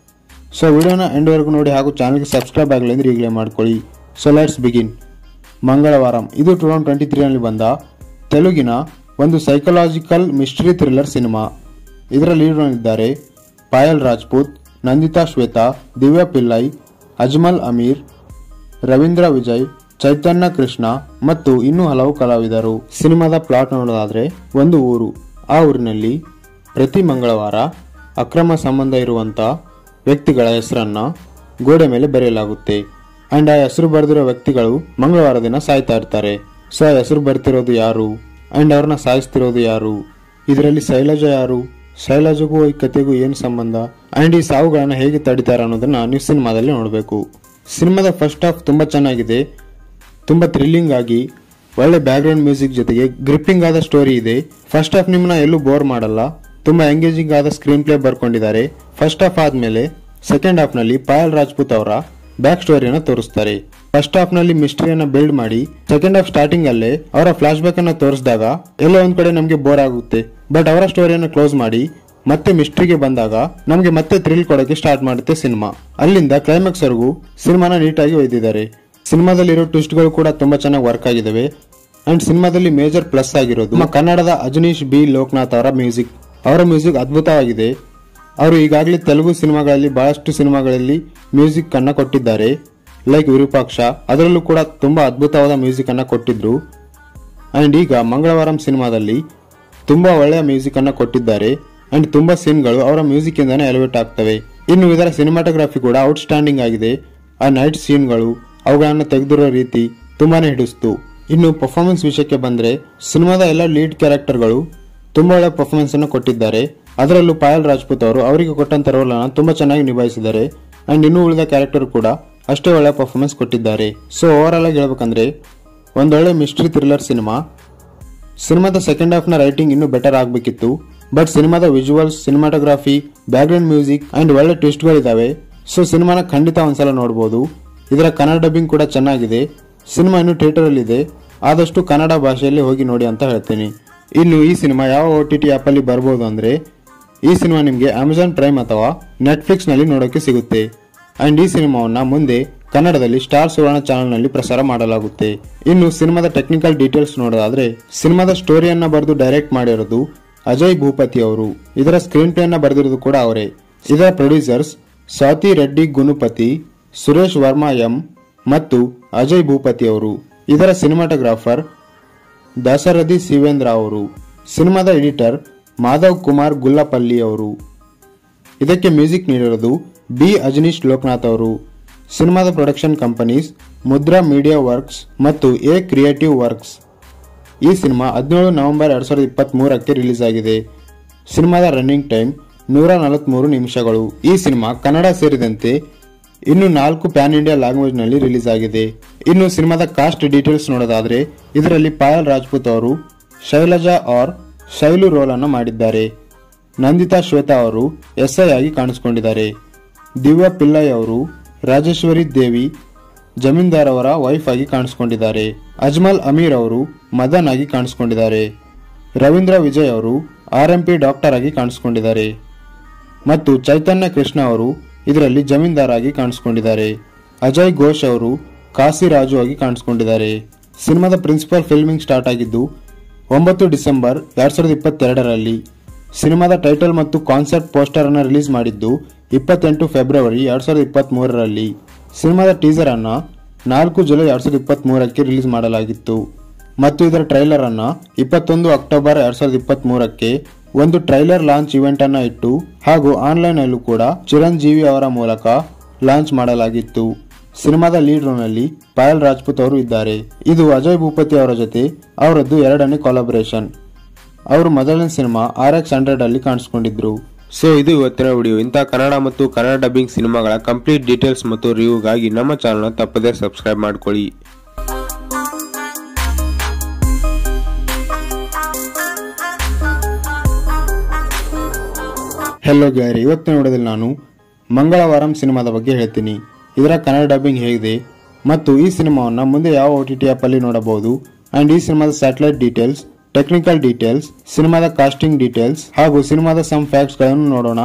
ಸೊ ವಿಡಿಯೋನ ಎಂಡ್ವರೆಗೂ ನೋಡಿ ಹಾಗೂ ಚಾನಲ್ಗೆ ಸಬ್ಸ್ಕ್ರೈಬ್ ಆಗಲಿ ಅಂದರೆ ಈಗಲೇ ಮಾಡ್ಕೊಳ್ಳಿ ಸೊ ಲೆಟ್ಸ್ ಬಿಗಿನ್ ಮಂಗಳವಾರಂ ಇದು ಟೂ ತೌಸಂಡ್ ಟ್ವೆಂಟಿ ತ್ರೀನಲ್ಲಿ ಬಂದ ತೆಲುಗಿನ ಒಂದು ಸೈಕಲಾಜಿಕಲ್ ಮಿಸ್ಟ್ರಿ ಥ್ರಿಲ್ಲರ್ ಸಿನಿಮಾ ಇದರ ಲೀಡ್ನಲ್ಲಿದ್ದಾರೆ ಪಾಯಲ್ ರಾಜ್ಪೂತ್ ನಂದಿತಾ ಶ್ವೇತಾ ದಿವ್ಯಾ ಪಿಲ್ಲೈ ಅಜ್ಮಲ್ ಅಮೀರ್ ರವೀಂದ್ರ ವಿಜಯ್ ಚೈತನ್ಯ ಕೃಷ್ಣ ಮತ್ತು ಇನ್ನೂ ಹಲವು ಕಲಾವಿದರು ಸಿನಿಮಾದ ಪ್ಲಾಟ್ ನೋಡೋದಾದ್ರೆ ಒಂದು ಊರು ಆ ಊರಿನಲ್ಲಿ ಪ್ರತಿ ಮಂಗಳವಾರ ಅಕ್ರಮ ಸಂಬಂಧ ಇರುವಂತ ವ್ಯಕ್ತಿಗಳ ಹೆಸರನ್ನ ಗೋಡೆ ಮೇಲೆ ಬರೆಯಲಾಗುತ್ತೆ ಅಂಡ್ ಆ ಹೆಸರು ಬರೆದಿರೋ ವ್ಯಕ್ತಿಗಳು ಮಂಗಳವಾರ ದಿನ ಸಾಯ್ತಾ ಇರ್ತಾರೆ ಸೊ ಆ ಹೆಸರು ಬರ್ತಿರೋದು ಯಾರು ಅಂಡ್ ಅವ್ರನ್ನ ಸಾಯಿಸ್ತಿರೋದು ಯಾರು ಇದರಲ್ಲಿ ಶೈಲಜಾ ಯಾರು ಶೈಲಜಗೂ ಈ ಕತೆಗೂ ಏನು ಸಂಬಂಧ ಅಂಡ್ ಈ ಸಾವುಗಳನ್ನ ಹೇಗೆ ತಡಿತಾರೆ ಅನ್ನೋದನ್ನ ನೀವು ಸಿನಿಮಾದಲ್ಲಿ ನೋಡಬೇಕು ಸಿನಿಮಾದ ಫಸ್ಟ್ ಹಾಫ್ ತುಂಬಾ ಚೆನ್ನಾಗಿದೆ ತುಂಬಾ ಥ್ರಿಲ್ಲಿಂಗ್ ಆಗಿ ಒಳ್ಳೆ ಬ್ಯಾಕ್ಗ್ರೌಂಡ್ ಮ್ಯೂಸಿಕ್ ಜೊತೆಗೆ ಗ್ರಿಪ್ಪಿಂಗ್ ಆದ ಸ್ಟೋರಿ ಇದೆ ಫಸ್ಟ್ ಹಾಫ್ ನಿಮ್ಮನ್ನ ಎಲ್ಲೂ ಬೋರ್ ಮಾಡಲ್ಲ ತುಂಬಾ ಎಂಗೇಜಿಂಗ್ ಆದ ಸ್ಕ್ರೀನ್ ಪ್ಲೇ ಬರ್ಕೊಂಡಿದ್ದಾರೆ ಫಸ್ಟ್ ಹಾಫ್ ಆದ್ಮೇಲೆ ಸೆಕೆಂಡ್ ಹಾಫ್ ನಲ್ಲಿ ಪಾಯಲ್ ರಾಜ್ಪೂತ್ ಅವರ ಬ್ಯಾಕ್ ಸ್ಟೋರಿಯನ್ನ ತೋರಿಸ್ತಾರೆ ಫಸ್ಟ್ ಹಾಫ್ ನಲ್ಲಿ ಮಿಸ್ಟ್ರಿಯನ್ನ ಬಿಲ್ಡ್ ಮಾಡಿ ಸೆಕೆಂಡ್ ಹಾಫ್ ಸ್ಟಾರ್ಟಿಂಗ್ ಅಲ್ಲೇ ಅವರ ಫ್ಲಾಶ್ ಬ್ಯಾಕ್ ಅನ್ನ ತೋರಿಸಿದಾಗ ಎಲ್ಲೋ ಒಂದ್ ಕಡೆ ನಮಗೆ ಬೋರ್ ಆಗುತ್ತೆ ಬಟ್ ಅವರ ಸ್ಟೋರಿಯನ್ನ ಕ್ಲೋಸ್ ಮಾಡಿ ಮತ್ತೆ ಮಿಸ್ಟ್ರಿಗೆ ಬಂದಾಗ ನಮಗೆ ಮತ್ತೆ ಥ್ರಿಲ್ ಕೊಡೋಕೆ ಸ್ಟಾರ್ಟ್ ಮಾಡುತ್ತೆ ಸಿನಿಮಾ ಅಲ್ಲಿಂದ ಕ್ಲೈಮ್ಯಾಕ್ಸ್ ವರೆಗೂ ಸಿನಿಮಾನ ನೀಟಾಗಿ ಒಯ್ದಿದ್ದಾರೆ ಸಿನಿಮಾದಲ್ಲಿರೋ ಟ್ವಿಸ್ಟ್ಗಳು ಕೂಡ ತುಂಬಾ ಚೆನ್ನಾಗಿ ವರ್ಕ್ ಆಗಿದಾವೆ ಅಂಡ್ ಸಿನಿಮಾದಲ್ಲಿ ಮೇಜರ್ ಪ್ಲಸ್ ಆಗಿರೋದು ನಮ್ಮ ಕನ್ನಡದ ಅಜನೀಶ್ ಬಿ ಲೋಕನಾಥ್ ಅವರ ಮ್ಯೂಸಿಕ್ ಅವರ ಮ್ಯೂಸಿಕ್ ಅದ್ಭುತವಾಗಿದೆ ಅವರು ಈಗಾಗಲೇ ತೆಲುಗು ಸಿನಿಮಾಗಳಲ್ಲಿ ಬಹಳಷ್ಟು ಸಿನಿಮಾಗಳಲ್ಲಿ ಮ್ಯೂಸಿಕ್ ಅನ್ನ ಕೊಟ್ಟಿದ್ದಾರೆ ಲೈಕ್ ವಿರೂಪಾಕ್ಷ ಅದರಲ್ಲೂ ಕೂಡ ತುಂಬಾ ಅದ್ಭುತವಾದ ಮ್ಯೂಸಿಕ್ ಅನ್ನ ಕೊಟ್ಟಿದ್ರು ಅಂಡ್ ಈಗ ಮಂಗಳವಾರಂ ಸಿನಿಮಾದಲ್ಲಿ ತುಂಬಾ ಒಳ್ಳೆಯ ಮ್ಯೂಸಿಕ್ ಅನ್ನ ಕೊಟ್ಟಿದ್ದಾರೆ ಅಂಡ್ ತುಂಬಾ ಸೀನ್ಗಳು ಅವರ ಮ್ಯೂಸಿಕ್ ಇಂದಾನೆ ಎಲಿವೇಟ್ ಆಗ್ತವೆ ಇನ್ನು ಇದರ ಸಿನಿಮಾಟೋಗ್ರಫಿ ಕೂಡ ಔಟ್ಸ್ಟ್ಯಾಂಡಿಂಗ್ ಆಗಿದೆ ಆ ನೈಟ್ ಸೀನ್ಗಳು ಅವುಗಳನ್ನು ತೆಗೆದಿರೋ ರೀತಿ ತುಂಬಾನೇ ಹಿಡಿಸ್ತು ಇನ್ನು ಪರ್ಫಾರ್ಮೆನ್ಸ್ ವಿಷಯಕ್ಕೆ ಬಂದ್ರೆ ಸಿನಿಮಾದ ಎಲ್ಲ ಲೀಡ್ ಕ್ಯಾರೆಕ್ಟರ್ಗಳು ತುಂಬಾ ಒಳ್ಳೆ ಪರ್ಫಾರ್ಮೆನ್ಸ್ ಅನ್ನು ಕೊಟ್ಟಿದ್ದಾರೆ ಅದರಲ್ಲೂ ಪಾಯಲ್ ರಾಜ್ಪೂತ್ ಅವರು ಅವರಿಗೆ ಕೊಟ್ಟಂತ ರೋಲ್ ಅನ್ನು ತುಂಬಾ ಚೆನ್ನಾಗಿ ನಿಭಾಯಿಸಿದ್ದಾರೆ ಅಂಡ್ ಇನ್ನು ಉಳಿದ ಕ್ಯಾರೆಕ್ಟರ್ ಕೂಡ ಅಷ್ಟೇ ಒಳ್ಳೆ ಪರ್ಫಾರ್ಮೆನ್ಸ್ ಕೊಟ್ಟಿದ್ದಾರೆ ಸೊ ಓವರ್ ಆಲ್ ಆಗಿ ಹೇಳ್ಬೇಕಂದ್ರೆ ಒಂದೊಳ್ಳೆ ಮಿಸ್ಟ್ರಿ ಥ್ರಿಲ್ಲರ್ ಸಿನಿಮಾ ಸಿನಿಮಾದ ಸೆಕೆಂಡ್ ಹಾಫ್ ನ ರೈಟಿಂಗ್ ಇನ್ನೂ ಬೆಟರ್ ಆಗಬೇಕಿತ್ತು ಬಟ್ ಸಿನಿಮಾದ visuals cinematography background music and ಒಳ್ಳೆ ಟ್ವಿಸ್ಟ್ಗಳಿದಾವೆ ಸೊ ಸಿನಿಮಾನ ಖಂಡಿತ ಒಂದ್ಸಲ ನೋಡಬಹುದು ಇದರ ಕನ್ನಡ ಡಬ್ಬಿಂಗ್ ಕೂಡ ಚೆನ್ನಾಗಿದೆ ಸಿನಿಮಾ ಇನ್ನು ಥಿಯೇಟರ್ ಅಲ್ಲಿ ಇದೆ ಆದಷ್ಟು ಕನ್ನಡ ಭಾಷೆಯಲ್ಲಿ ಹೋಗಿ ನೋಡಿ ಅಂತ ಹೇಳ್ತೀನಿ ಇನ್ನು ಈ ಸಿನಿಮಾ ಯಾವ ಒ ಟಿ ಟಿ ಆ್ಯಪಲ್ಲಿ ಬರ್ಬೋದು ಅಂದ್ರೆ ಈ ಸಿನಿಮಾ ನಿಮಗೆ ಅಮೆಜಾನ್ ಪ್ರೈಮ್ ಅಥವಾ ನೆಟ್ಫ್ಲಿಕ್ಸ್ ನಲ್ಲಿ ನೋಡೋಕೆ ಸಿಗುತ್ತೆ ಅಂಡ್ ಈ ಸಿನಿಮಾವನ್ನ ಮುಂದೆ ಕನ್ನಡದಲ್ಲಿ ಸ್ಟಾರ್ ಸುವರ್ಣ ಚಾನೆಲ್ನಲ್ಲಿ ಪ್ರಸಾರ ಮಾಡಲಾಗುತ್ತೆ ಇನ್ನು ಸಿನಿಮಾದ ಟೆಕ್ನಿಕಲ್ ಡೀಟೇಲ್ಸ್ ನೋಡೋದಾದ್ರೆ ಸಿನಿಮಾದ ಸ್ಟೋರಿಯನ್ನ ಬರೆದು ಡೈರೆಕ್ಟ್ ಮಾಡಿರೋದು ಅಜಯ್ ಭೂಪತಿ ಅವರು ಇದರ ಸ್ಕ್ರೀನ್ ಪ್ಲೇ ಅನ್ನ ಬರೆದಿರೋದು ಕೂಡ ಅವರೇ ಇದರ ಪ್ರೊಡ್ಯೂಸರ್ಸ್ ಸ್ವಾತಿ ರೆಡ್ಡಿ ಗುನುಪತಿ ಸುರೇಶ್ ವರ್ಮಾ ಎಂ ಮತ್ತು ಅಜಯ್ ಭೂಪತಿ ಅವರು ಇದರ ಸಿನಿಮಾಟೋಗ್ರಾಫರ್ ದಾಸರಥಿ ಶಿವೇಂದ್ರ ಅವರು ಸಿನಿಮಾದ ಎಡಿಟರ್ ಮಾಧವ್ ಕುಮಾರ್ ಗುಲ್ಲಪಲ್ಲಿ ಅವರು ಇದಕ್ಕೆ ಮ್ಯೂಸಿಕ್ ನೀಡಿರೋದು ಬಿ ಅಜನೀಶ್ ಲೋಕನಾಥ್ ಅವರು ಸಿನಿಮಾದ production companies Mudra media works ಮತ್ತು ಎ ಕ್ರಿಯೇಟಿವ್ ವರ್ಕ್ಸ್ ಈ ಸಿನಿಮಾ ಹದಿನೇಳು ನವೆಂಬರ್ ಎರಡ್ ಸಾವಿರದ ಇಪ್ಪತ್ತ್ ಮೂರಕ್ಕೆ ರಿಲೀಸ್ ಆಗಿದೆ ಸಿನಿಮಾದ ರನ್ನಿಂಗ್ ಟೈಮ್ ನೂರ ನಲವತ್ಮೂರು ನಿಮಿಷಗಳು ಈ ಸಿನಿಮಾ ಕನ್ನಡ ಸೇರಿದಂತೆ ಇನ್ನು ನಾಲ್ಕು ಪ್ಯಾನ್ ಇಂಡಿಯಾ ಲ್ಯಾಂಗ್ವೇಜ್ ನಲ್ಲಿ ರಿಲೀಸ್ ಆಗಿದೆ ಇನ್ನು ಸಿನಿಮಾದ ಕಾಸ್ಟ್ ಡೀಟೇಲ್ಸ್ ನೋಡೋದಾದ್ರೆ ಇದರಲ್ಲಿ ಪಾಯಲ್ ರಾಜ್ಪೂತ್ ಅವರು ಶೈಲಜಾ ಆರ್ ಶೈಲು ರೋಲ್ ಅನ್ನು ಮಾಡಿದ್ದಾರೆ ನಂದಿತಾ ಶ್ವೇತಾ ಅವರು ಎಸ್ಐ ಆಗಿ ಕಾಣಿಸಿಕೊಂಡಿದ್ದಾರೆ ದಿವ್ಯಾ ಪಿಲ್ಲೈ ಅವರು ರಾಜೇಶ್ವರಿ ದೇವಿ ಜಮೀನ್ದಾರ್ ಅವರ ವೈಫ್ ಆಗಿ ಕಾಣಿಸಿಕೊಂಡಿದ್ದಾರೆ ಅಜ್ಮಲ್ ಅಮೀರ್ ಅವರು ಮದನ್ ಆಗಿ ಕಾಣಿಸಿಕೊಂಡಿದ್ದಾರೆ ರವೀಂದ್ರ ವಿಜಯ್ ಅವರು ಆರ್ ಎಂ ಪಿ ಡಾಕ್ಟರ್ ಆಗಿ ಕಾಣಿಸಿಕೊಂಡಿದ್ದಾರೆ ಮತ್ತು ಚೈತನ್ಯ ಕೃಷ್ಣ ಅವರು ಇದರಲ್ಲಿ ಜಮೀನ್ದಾರ್ ಆಗಿ ಕಾಣಿಸಿಕೊಂಡಿದ್ದಾರೆ ಅಜಯ್ ಘೋಷ್ ಅವರು ಕಾಸಿರಾಜು ಆಗಿ ಕಾಣಿಸಿಕೊಂಡಿದ್ದಾರೆ ಸಿನಿಮಾದ ಪ್ರಿನ್ಸಿಪಲ್ ಫಿಲ್ಮಿಂಗ್ ಸ್ಟಾರ್ಟ್ ಆಗಿದ್ದು ಒಂಬತ್ತು ಡಿಸೆಂಬರ್ ಎರಡ್ ಸಾವಿರದ ಇಪ್ಪತ್ತೆರಡರಲ್ಲಿ ಸಿನಿಮಾದ ಟೈಟಲ್ ಮತ್ತು ಕಾನ್ಸೆಪ್ಟ್ ಪೋಸ್ಟರ್ ಅನ್ನು ರಿಲೀಸ್ ಮಾಡಿದ್ದು ಇಪ್ಪತ್ತೆಂಟು ಫೆಬ್ರವರಿ ಎರಡ್ ಸಾವಿರದ ಇಪ್ಪತ್ತ್ ಮೂರರಲ್ಲಿ ಸಿನಿಮಾದ ಟೀಸರ್ ಅನ್ನ ನಾಲ್ಕು ಜುಲೈ ಎರಡ್ ಸಾವಿರದ ಇಪ್ಪತ್ತ್ ಮೂರಕ್ಕೆ ರಿಲೀಸ್ ಮಾಡಲಾಗಿತ್ತು ಮತ್ತು ಇದರ ಟ್ರೈಲರ್ ಅನ್ನ ಇಪ್ಪತ್ತೊಂದು ಅಕ್ಟೋಬರ್ ಎರಡ್ ಸಾವಿರದ ಇಪ್ಪತ್ತ್ ಮೂರಕ್ಕೆ ಒಂದು ಟ್ರೈಲರ್ ಲಾಂಚ್ ಇವೆಂಟ್ ಅನ್ನ ಇಟ್ಟು ಹಾಗೂ ಆನ್ಲೈನ್ ಅಲ್ಲೂ ಕೂಡ ಚಿರಂಜೀವಿ ಅವರ ಮೂಲಕ ಲಾಂಚ್ ಮಾಡಲಾಗಿತ್ತು ಸಿನಿಮಾದ ಲೀಡ್ ರೋಲ್ ನಲ್ಲಿ ಪಾಯಲ್ ರಾಜ್ಪೂತ್ ಅವರು ಇದ್ದಾರೆ ಇದು ಅಜಯ್ ಭೂಪತಿ ಅವರ ಜೊತೆ ಅವರದ್ದು ಎರಡನೇ ಕೊಲಾಬರೇಷನ್ ಅವರು ಮೊದಲನೇ ಸಿನಿಮಾ ಆರ್ ಎಕ್ಸ್ ಹಂಡ್ರೆಡ್ ಅಲ್ಲಿ ಕಾಣಿಸ್ಕೊಂಡಿದ್ರು ಸೊ ಇದು ಇವತ್ತಿನ ವಿಡಿಯೋ ಇಂಥ ಕನ್ನಡ ಮತ್ತು ಕನ್ನಡ ಡಬ್ಬಿಂಗ್ ಸಿನಿಮಾಗಳ ಕಂಪ್ಲೀಟ್ ಡೀಟೇಲ್ಸ್ ಮತ್ತು ರಿವ್ಯೂಗಾಗಿ ನಮ್ಮ ಚಾನಲ್ನ ತಪ್ಪದೇ ಸಬ್ಸ್ಕ್ರೈಬ್ ಮಾಡ್ಕೊಳ್ಳಿ ಹೆಲೋ ಗ್ಯಾರಿ ಇವತ್ತಿನ ವಿಡಿಯೋದಲ್ಲಿ ನಾನು ಮಂಗಳವಾರಂ ಸಿನಿಮಾದ ಬಗ್ಗೆ ಹೇಳ್ತೀನಿ ಇದರ ಕನ್ನಡ ಡಬ್ಬಿಂಗ್ ಹೇಗಿದೆ ಮತ್ತು ಈ ಸಿನಿಮಾವನ್ನು ಮುಂದೆ ಯಾವ ಒ ಟಿ ಟಿ ಆ್ಯಪಲ್ಲಿ ನೋಡಬಹುದು ಆ್ಯಂಡ್ ಈ ಸಿನಿಮಾದ ಸ್ಯಾಟಲೈಟ್ ಡೀಟೇಲ್ಸ್ ಟೆಕ್ನಿಕಲ್ ಡೀಟೇಲ್ಸ್ ಸಿನಿಮಾದ ಕಾಸ್ಟಿಂಗ್ ಡೀಟೇಲ್ಸ್ ಹಾಗೂ ಸಿನಿಮಾದ ಸಮ್ ಫ್ಯಾಕ್ಟ್ಸ್ಗಳನ್ನು ನೋಡೋಣ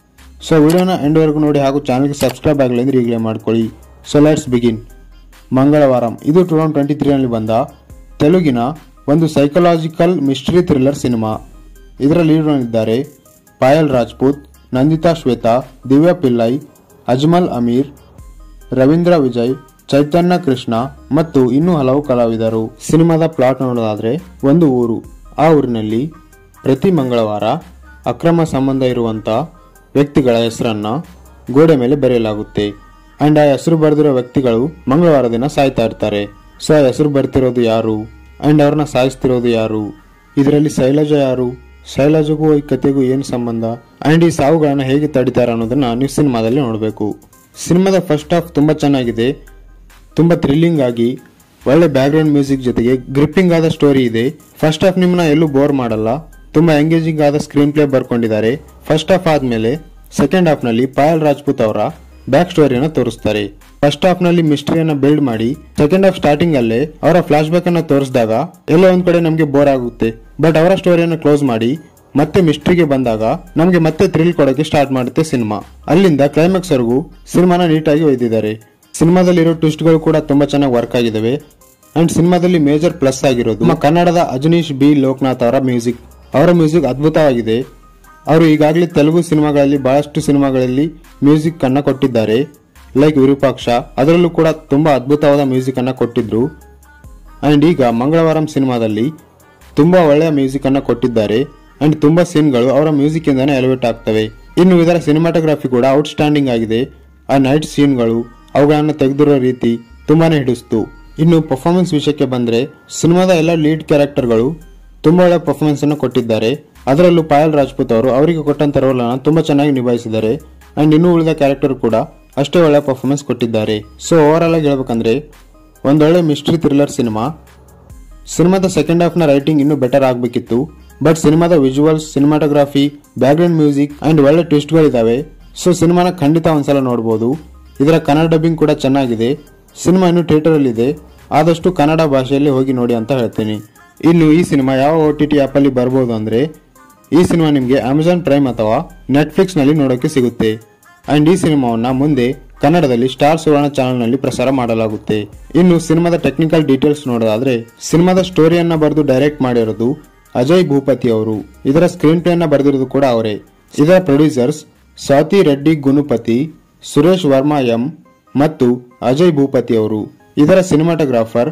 ಸೊ ವಿಡಿಯೋನ ಎಂಡ್ವರೆಗೂ ನೋಡಿ ಹಾಗೂ ಚಾನಲ್ಗೆ ಸಬ್ಸ್ಕ್ರೈಬ್ ಆಗಲಿ ಅಂದರೆ ಈಗಲೇ ಮಾಡ್ಕೊಳ್ಳಿ ಸೊ ಲೆಟ್ಸ್ ಬಿಗಿನ್ ಮಂಗಳವಾರಂ ಇದು ಟೂ ತೌಸಂಡ್ ಟ್ವೆಂಟಿ ತ್ರೀನಲ್ಲಿ ಬಂದ ತೆಲುಗಿನ ಒಂದು ಸೈಕಲಾಜಿಕಲ್ ಮಿಸ್ಟ್ರಿ ಥ್ರಿಲ್ಲರ್ ಸಿನಿಮಾ ಇದರ ಲೀಡ್ಗಳಿದ್ದಾರೆ ಪಾಯಲ್ ರಾಜ್ಪೂತ್ ನಂದಿತಾ ಶ್ವೇತಾ ದಿವ್ಯಾ ಪಿಲ್ಲೈ ಅಜ್ಮಲ್ ಅಮೀರ್ ರವೀಂದ್ರ ವಿಜಯ್ ಚೈತನ್ಯ ಕೃಷ್ಣ ಮತ್ತು ಇನ್ನೂ ಹಲವು ಕಲಾವಿದರು ಸಿನಿಮಾದ ಪ್ಲಾಟ್ ನೋಡೋದಾದ್ರೆ ಒಂದು ಊರು ಆ ಊರಿನಲ್ಲಿ ಪ್ರತಿ ಮಂಗಳವಾರ ಅಕ್ರಮ ಸಂಬಂಧ ಇರುವಂತ ವ್ಯಕ್ತಿಗಳ ಹೆಸರನ್ನ ಗೋಡೆ ಮೇಲೆ ಬರೆಯಲಾಗುತ್ತೆ ಅಂಡ್ ಆ ಹೆಸರು ಬರೆದಿರೋ ವ್ಯಕ್ತಿಗಳು ಮಂಗಳವಾರ ದಿನ ಸಾಯ್ತಾ ಇರ್ತಾರೆ ಸೊ ಆ ಹೆಸರು ಬರ್ತಿರೋದು ಯಾರು ಅಂಡ್ ಅವ್ರನ್ನ ಸಾಯಿಸ್ತಿರೋದು ಯಾರು ಇದರಲ್ಲಿ ಶೈಲಜ ಯಾರು ಶೈಲಜಗೂ ಈ ಕಥೆಗೂ ಏನು ಸಂಬಂಧ ಅಂಡ್ ಈ ಸಾವುಗಳನ್ನ ಹೇಗೆ ತಡಿತಾರೆ ಅನ್ನೋದನ್ನ ನೀವು ಸಿನಿಮಾದಲ್ಲಿ ನೋಡಬೇಕು ಸಿನಿಮಾದ ಫಸ್ಟ್ ಹಾಫ್ ತುಂಬಾ ಚೆನ್ನಾಗಿದೆ ತುಂಬಾ ಥ್ರಿಲ್ಲಿಂಗ್ ಆಗಿ ಒಳ್ಳೆ ಬ್ಯಾಕ್ಗ್ರೌಂಡ್ ಮ್ಯೂಸಿಕ್ ಜೊತೆಗೆ ಗ್ರಿಪ್ಪಿಂಗ್ ಆದ ಸ್ಟೋರಿ ಇದೆ ಫಸ್ಟ್ ಹಾಫ್ ನಿಮ್ಮನ್ನ ಎಲ್ಲೂ ಬೋರ್ ಮಾಡಲ್ಲ ತುಂಬಾ ಎಂಗೇಜಿಂಗ್ ಆದ ಸ್ಕ್ರೀನ್ ಪ್ಲೇ ಬರ್ಕೊಂಡಿದ್ದಾರೆ ಫಸ್ಟ್ ಹಾಫ್ ಆದ್ಮೇಲೆ ಸೆಕೆಂಡ್ ಹಾಫ್ ನಲ್ಲಿ ಪಾಯಲ್ ರಾಜ್ಪೂತ್ ಅವರ ಬ್ಯಾಕ್ ಸ್ಟೋರಿಯನ್ನ ತೋರಿಸ್ತಾರೆ ಫಸ್ಟ್ ಹಾಫ್ ನಲ್ಲಿ ಮಿಸ್ಟ್ರಿಯನ್ನ ಬಿಲ್ಡ್ ಮಾಡಿ ಸೆಕೆಂಡ್ ಹಾಫ್ ಸ್ಟಾರ್ಟಿಂಗ್ ಅಲ್ಲೇ ಅವರ ಫ್ಲಾಶ್ ಬ್ಯಾಕ್ ಅನ್ನ ತೋರಿಸಿದಾಗ ಎಲ್ಲೋ ಒಂದ್ ಕಡೆ ನಮಗೆ ಬೋರ್ ಆಗುತ್ತೆ ಬಟ್ ಅವರ ಸ್ಟೋರಿಯನ್ನ ಕ್ಲೋಸ್ ಮಾಡಿ ಮತ್ತೆ ಮಿಸ್ಟ್ರಿಗೆ ಬಂದಾಗ ನಮಗೆ ಮತ್ತೆ ಥ್ರಿಲ್ ಕೊಡೋಕೆ ಸ್ಟಾರ್ಟ್ ಮಾಡುತ್ತೆ ಸಿನಿಮಾ ಅಲ್ಲಿಂದ ಕ್ಲೈಮ್ಯಾಕ್ಸ್ ವರೆಗೂ ಸಿನಿಮಾನ ನೀಟಾಗಿ ಒಯ್ದಿದ್ದಾರೆ ಸಿನಿಮಾದಲ್ಲಿರೋ ಟ್ವಿಸ್ಟ್ಗಳು ಕೂಡ ತುಂಬಾ ಚೆನ್ನಾಗಿ ವರ್ಕ್ ಆಗಿದಾವೆ ಅಂಡ್ ಸಿನಿಮಾದಲ್ಲಿ ಮೇಜರ್ ಪ್ಲಸ್ ಆಗಿರೋದು ನಮ್ಮ ಕನ್ನಡದ ಅಜನೀಶ್ ಬಿ ಲೋಕನಾಥ್ ಅವರ ಮ್ಯೂಸಿಕ್ ಅವರ ಮ್ಯೂಸಿಕ್ ಅದ್ಭುತವಾಗಿದೆ ಅವರು ಈಗಾಗಲೇ ತೆಲುಗು ಸಿನಿಮಾಗಳಲ್ಲಿ ಬಹಳಷ್ಟು ಸಿನಿಮಾಗಳಲ್ಲಿ ಮ್ಯೂಸಿಕ್ ಅನ್ನ ಕೊಟ್ಟಿದ್ದಾರೆ ಲೈಕ್ ವಿರೂಪಾಕ್ಷ ಅದರಲ್ಲೂ ಕೂಡ ತುಂಬಾ ಅದ್ಭುತವಾದ ಮ್ಯೂಸಿಕ್ ಅನ್ನ ಕೊಟ್ಟಿದ್ರು ಅಂಡ್ ಈಗ ಮಂಗಳವಾರಂ ಸಿನಿಮಾದಲ್ಲಿ ತುಂಬಾ ಒಳ್ಳೆಯ ಮ್ಯೂಸಿಕ್ ಅನ್ನ ಕೊಟ್ಟಿದ್ದಾರೆ ಅಂಡ್ ತುಂಬಾ ಸೀನ್ಗಳು ಅವರ ಮ್ಯೂಸಿಕ್ ಇಂದಾನೆ ಎಲಿವೇಟ್ ಆಗ್ತವೆ ಇನ್ನು ಇದರ ಸಿನಿಮಾಟೋಗ್ರಫಿ ಕೂಡ ಔಟ್ಸ್ಟ್ಯಾಂಡಿಂಗ್ ಆಗಿದೆ ಆ ನೈಟ್ ಸೀನ್ಗಳು ಅವುಗಳನ್ನು ತೆಗೆದಿರೋ ರೀತಿ ತುಂಬಾನೇ ಹಿಡಿಸ್ತು ಇನ್ನು ಪರ್ಫಾರ್ಮೆನ್ಸ್ ವಿಷಯಕ್ಕೆ ಬಂದ್ರೆ ಸಿನಿಮಾದ ಎಲ್ಲ ಲೀಡ್ ಕ್ಯಾರೆಕ್ಟರ್ಗಳು ತುಂಬಾ ಒಳ್ಳೆ ಪರ್ಫಾರ್ಮೆನ್ಸ್ ಅನ್ನು ಕೊಟ್ಟಿದ್ದಾರೆ ಅದರಲ್ಲೂ ಪಾಯಲ್ ರಾಜ್ಪೂತ್ ಅವರು ಅವರಿಗೆ ಕೊಟ್ಟಂತ ರೋಲ್ ಅನ್ನು ತುಂಬಾ ಚೆನ್ನಾಗಿ ನಿಭಾಯಿಸಿದ್ದಾರೆ ಅಂಡ್ ಇನ್ನು ಉಳಿದ ಕ್ಯಾರೆಕ್ಟರ್ ಕೂಡ ಅಷ್ಟೇ ಒಳ್ಳೆ ಪರ್ಫಾರ್ಮೆನ್ಸ್ ಕೊಟ್ಟಿದ್ದಾರೆ ಸೊ ಓವರ್ ಆಲ್ ಆಗಿ ಹೇಳ್ಬೇಕಂದ್ರೆ ಒಂದೊಳ್ಳೆ ಮಿಸ್ಟ್ರಿ ಥ್ರಿಲ್ಲರ್ ಸಿನಿಮಾ ಸಿನಿಮಾದ ಸೆಕೆಂಡ್ ಹಾಫ್ ನ ರೈಟಿಂಗ್ ಇನ್ನೂ ಬೆಟರ್ ಆಗಬೇಕಿತ್ತು ಬಟ್ ಸಿನಿಮಾದ visuals cinematography background music and ಒಳ್ಳೆ ಟ್ವಿಸ್ಟ್ಗಳಿದಾವೆ ಸೊ ಸಿನಿಮಾನ ಖಂಡಿತ ಒಂದ್ಸಲ ನೋಡಬಹುದು ಇದರ ಕನ್ನಡ ಡಬ್ಬಿಂಗ್ ಕೂಡ ಚೆನ್ನಾಗಿದೆ ಸಿನಿಮಾ ಇನ್ನು ಥಿಯೇಟರ್ ಅಲ್ಲಿ ಇದೆ ಆದಷ್ಟು ಕನ್ನಡ ಭಾಷೆಯಲ್ಲಿ ಹೋಗಿ ನೋಡಿ ಅಂತ ಹೇಳ್ತೀನಿ ಇನ್ನು ಈ ಸಿನಿಮಾ ಯಾವ ಒ ಟಿ ಟಿ ಆ್ಯಪಲ್ಲಿ ಬರ್ಬೋದು ಅಂದ್ರೆ ಈ ಸಿನಿಮಾ ನಿಮಗೆ ಅಮೆಜಾನ್ ಪ್ರೈಮ್ ಅಥವಾ ನೆಟ್ಫ್ಲಿಕ್ಸ್ ನಲ್ಲಿ ನೋಡೋಕೆ ಸಿಗುತ್ತೆ ಅಂಡ್ ಈ ಸಿನಿಮಾವನ್ನ ಮುಂದೆ ಕನ್ನಡದಲ್ಲಿ ಸ್ಟಾರ್ ಸುವರ್ಣ ಚಾನೆಲ್ ನಲ್ಲಿ ಪ್ರಸಾರ ಮಾಡಲಾಗುತ್ತೆ ಇನ್ನು ಸಿನಿಮಾದ ಟೆಕ್ನಿಕಲ್ ಡೀಟೇಲ್ಸ್ ನೋಡೋದಾದ್ರೆ ಸಿನಿಮಾದ ಸ್ಟೋರಿಯನ್ನ ಬರೆದು ಡೈರೆಕ್ಟ್ ಮಾಡಿರೋದು ಅಜಯ್ ಭೂಪತಿ ಅವರು ಇದರ ಸ್ಕ್ರೀನ್ ಪ್ಲೇ ಅನ್ನ ಬರೆದಿರೋದು ಕೂಡ ಅವರೇ ಇದರ ಪ್ರೊಡ್ಯೂಸರ್ಸ್ ಸ್ವಾತಿ ರೆಡ್ಡಿ ಗುನುಪತಿ ಸುರೇಶ್ ವರ್ಮಾ ಎಂ ಮತ್ತು ಅಜಯ್ ಭೂಪತಿ ಅವರು ಇದರ ಸಿನಿಮಾಟೋಗ್ರಾಫರ್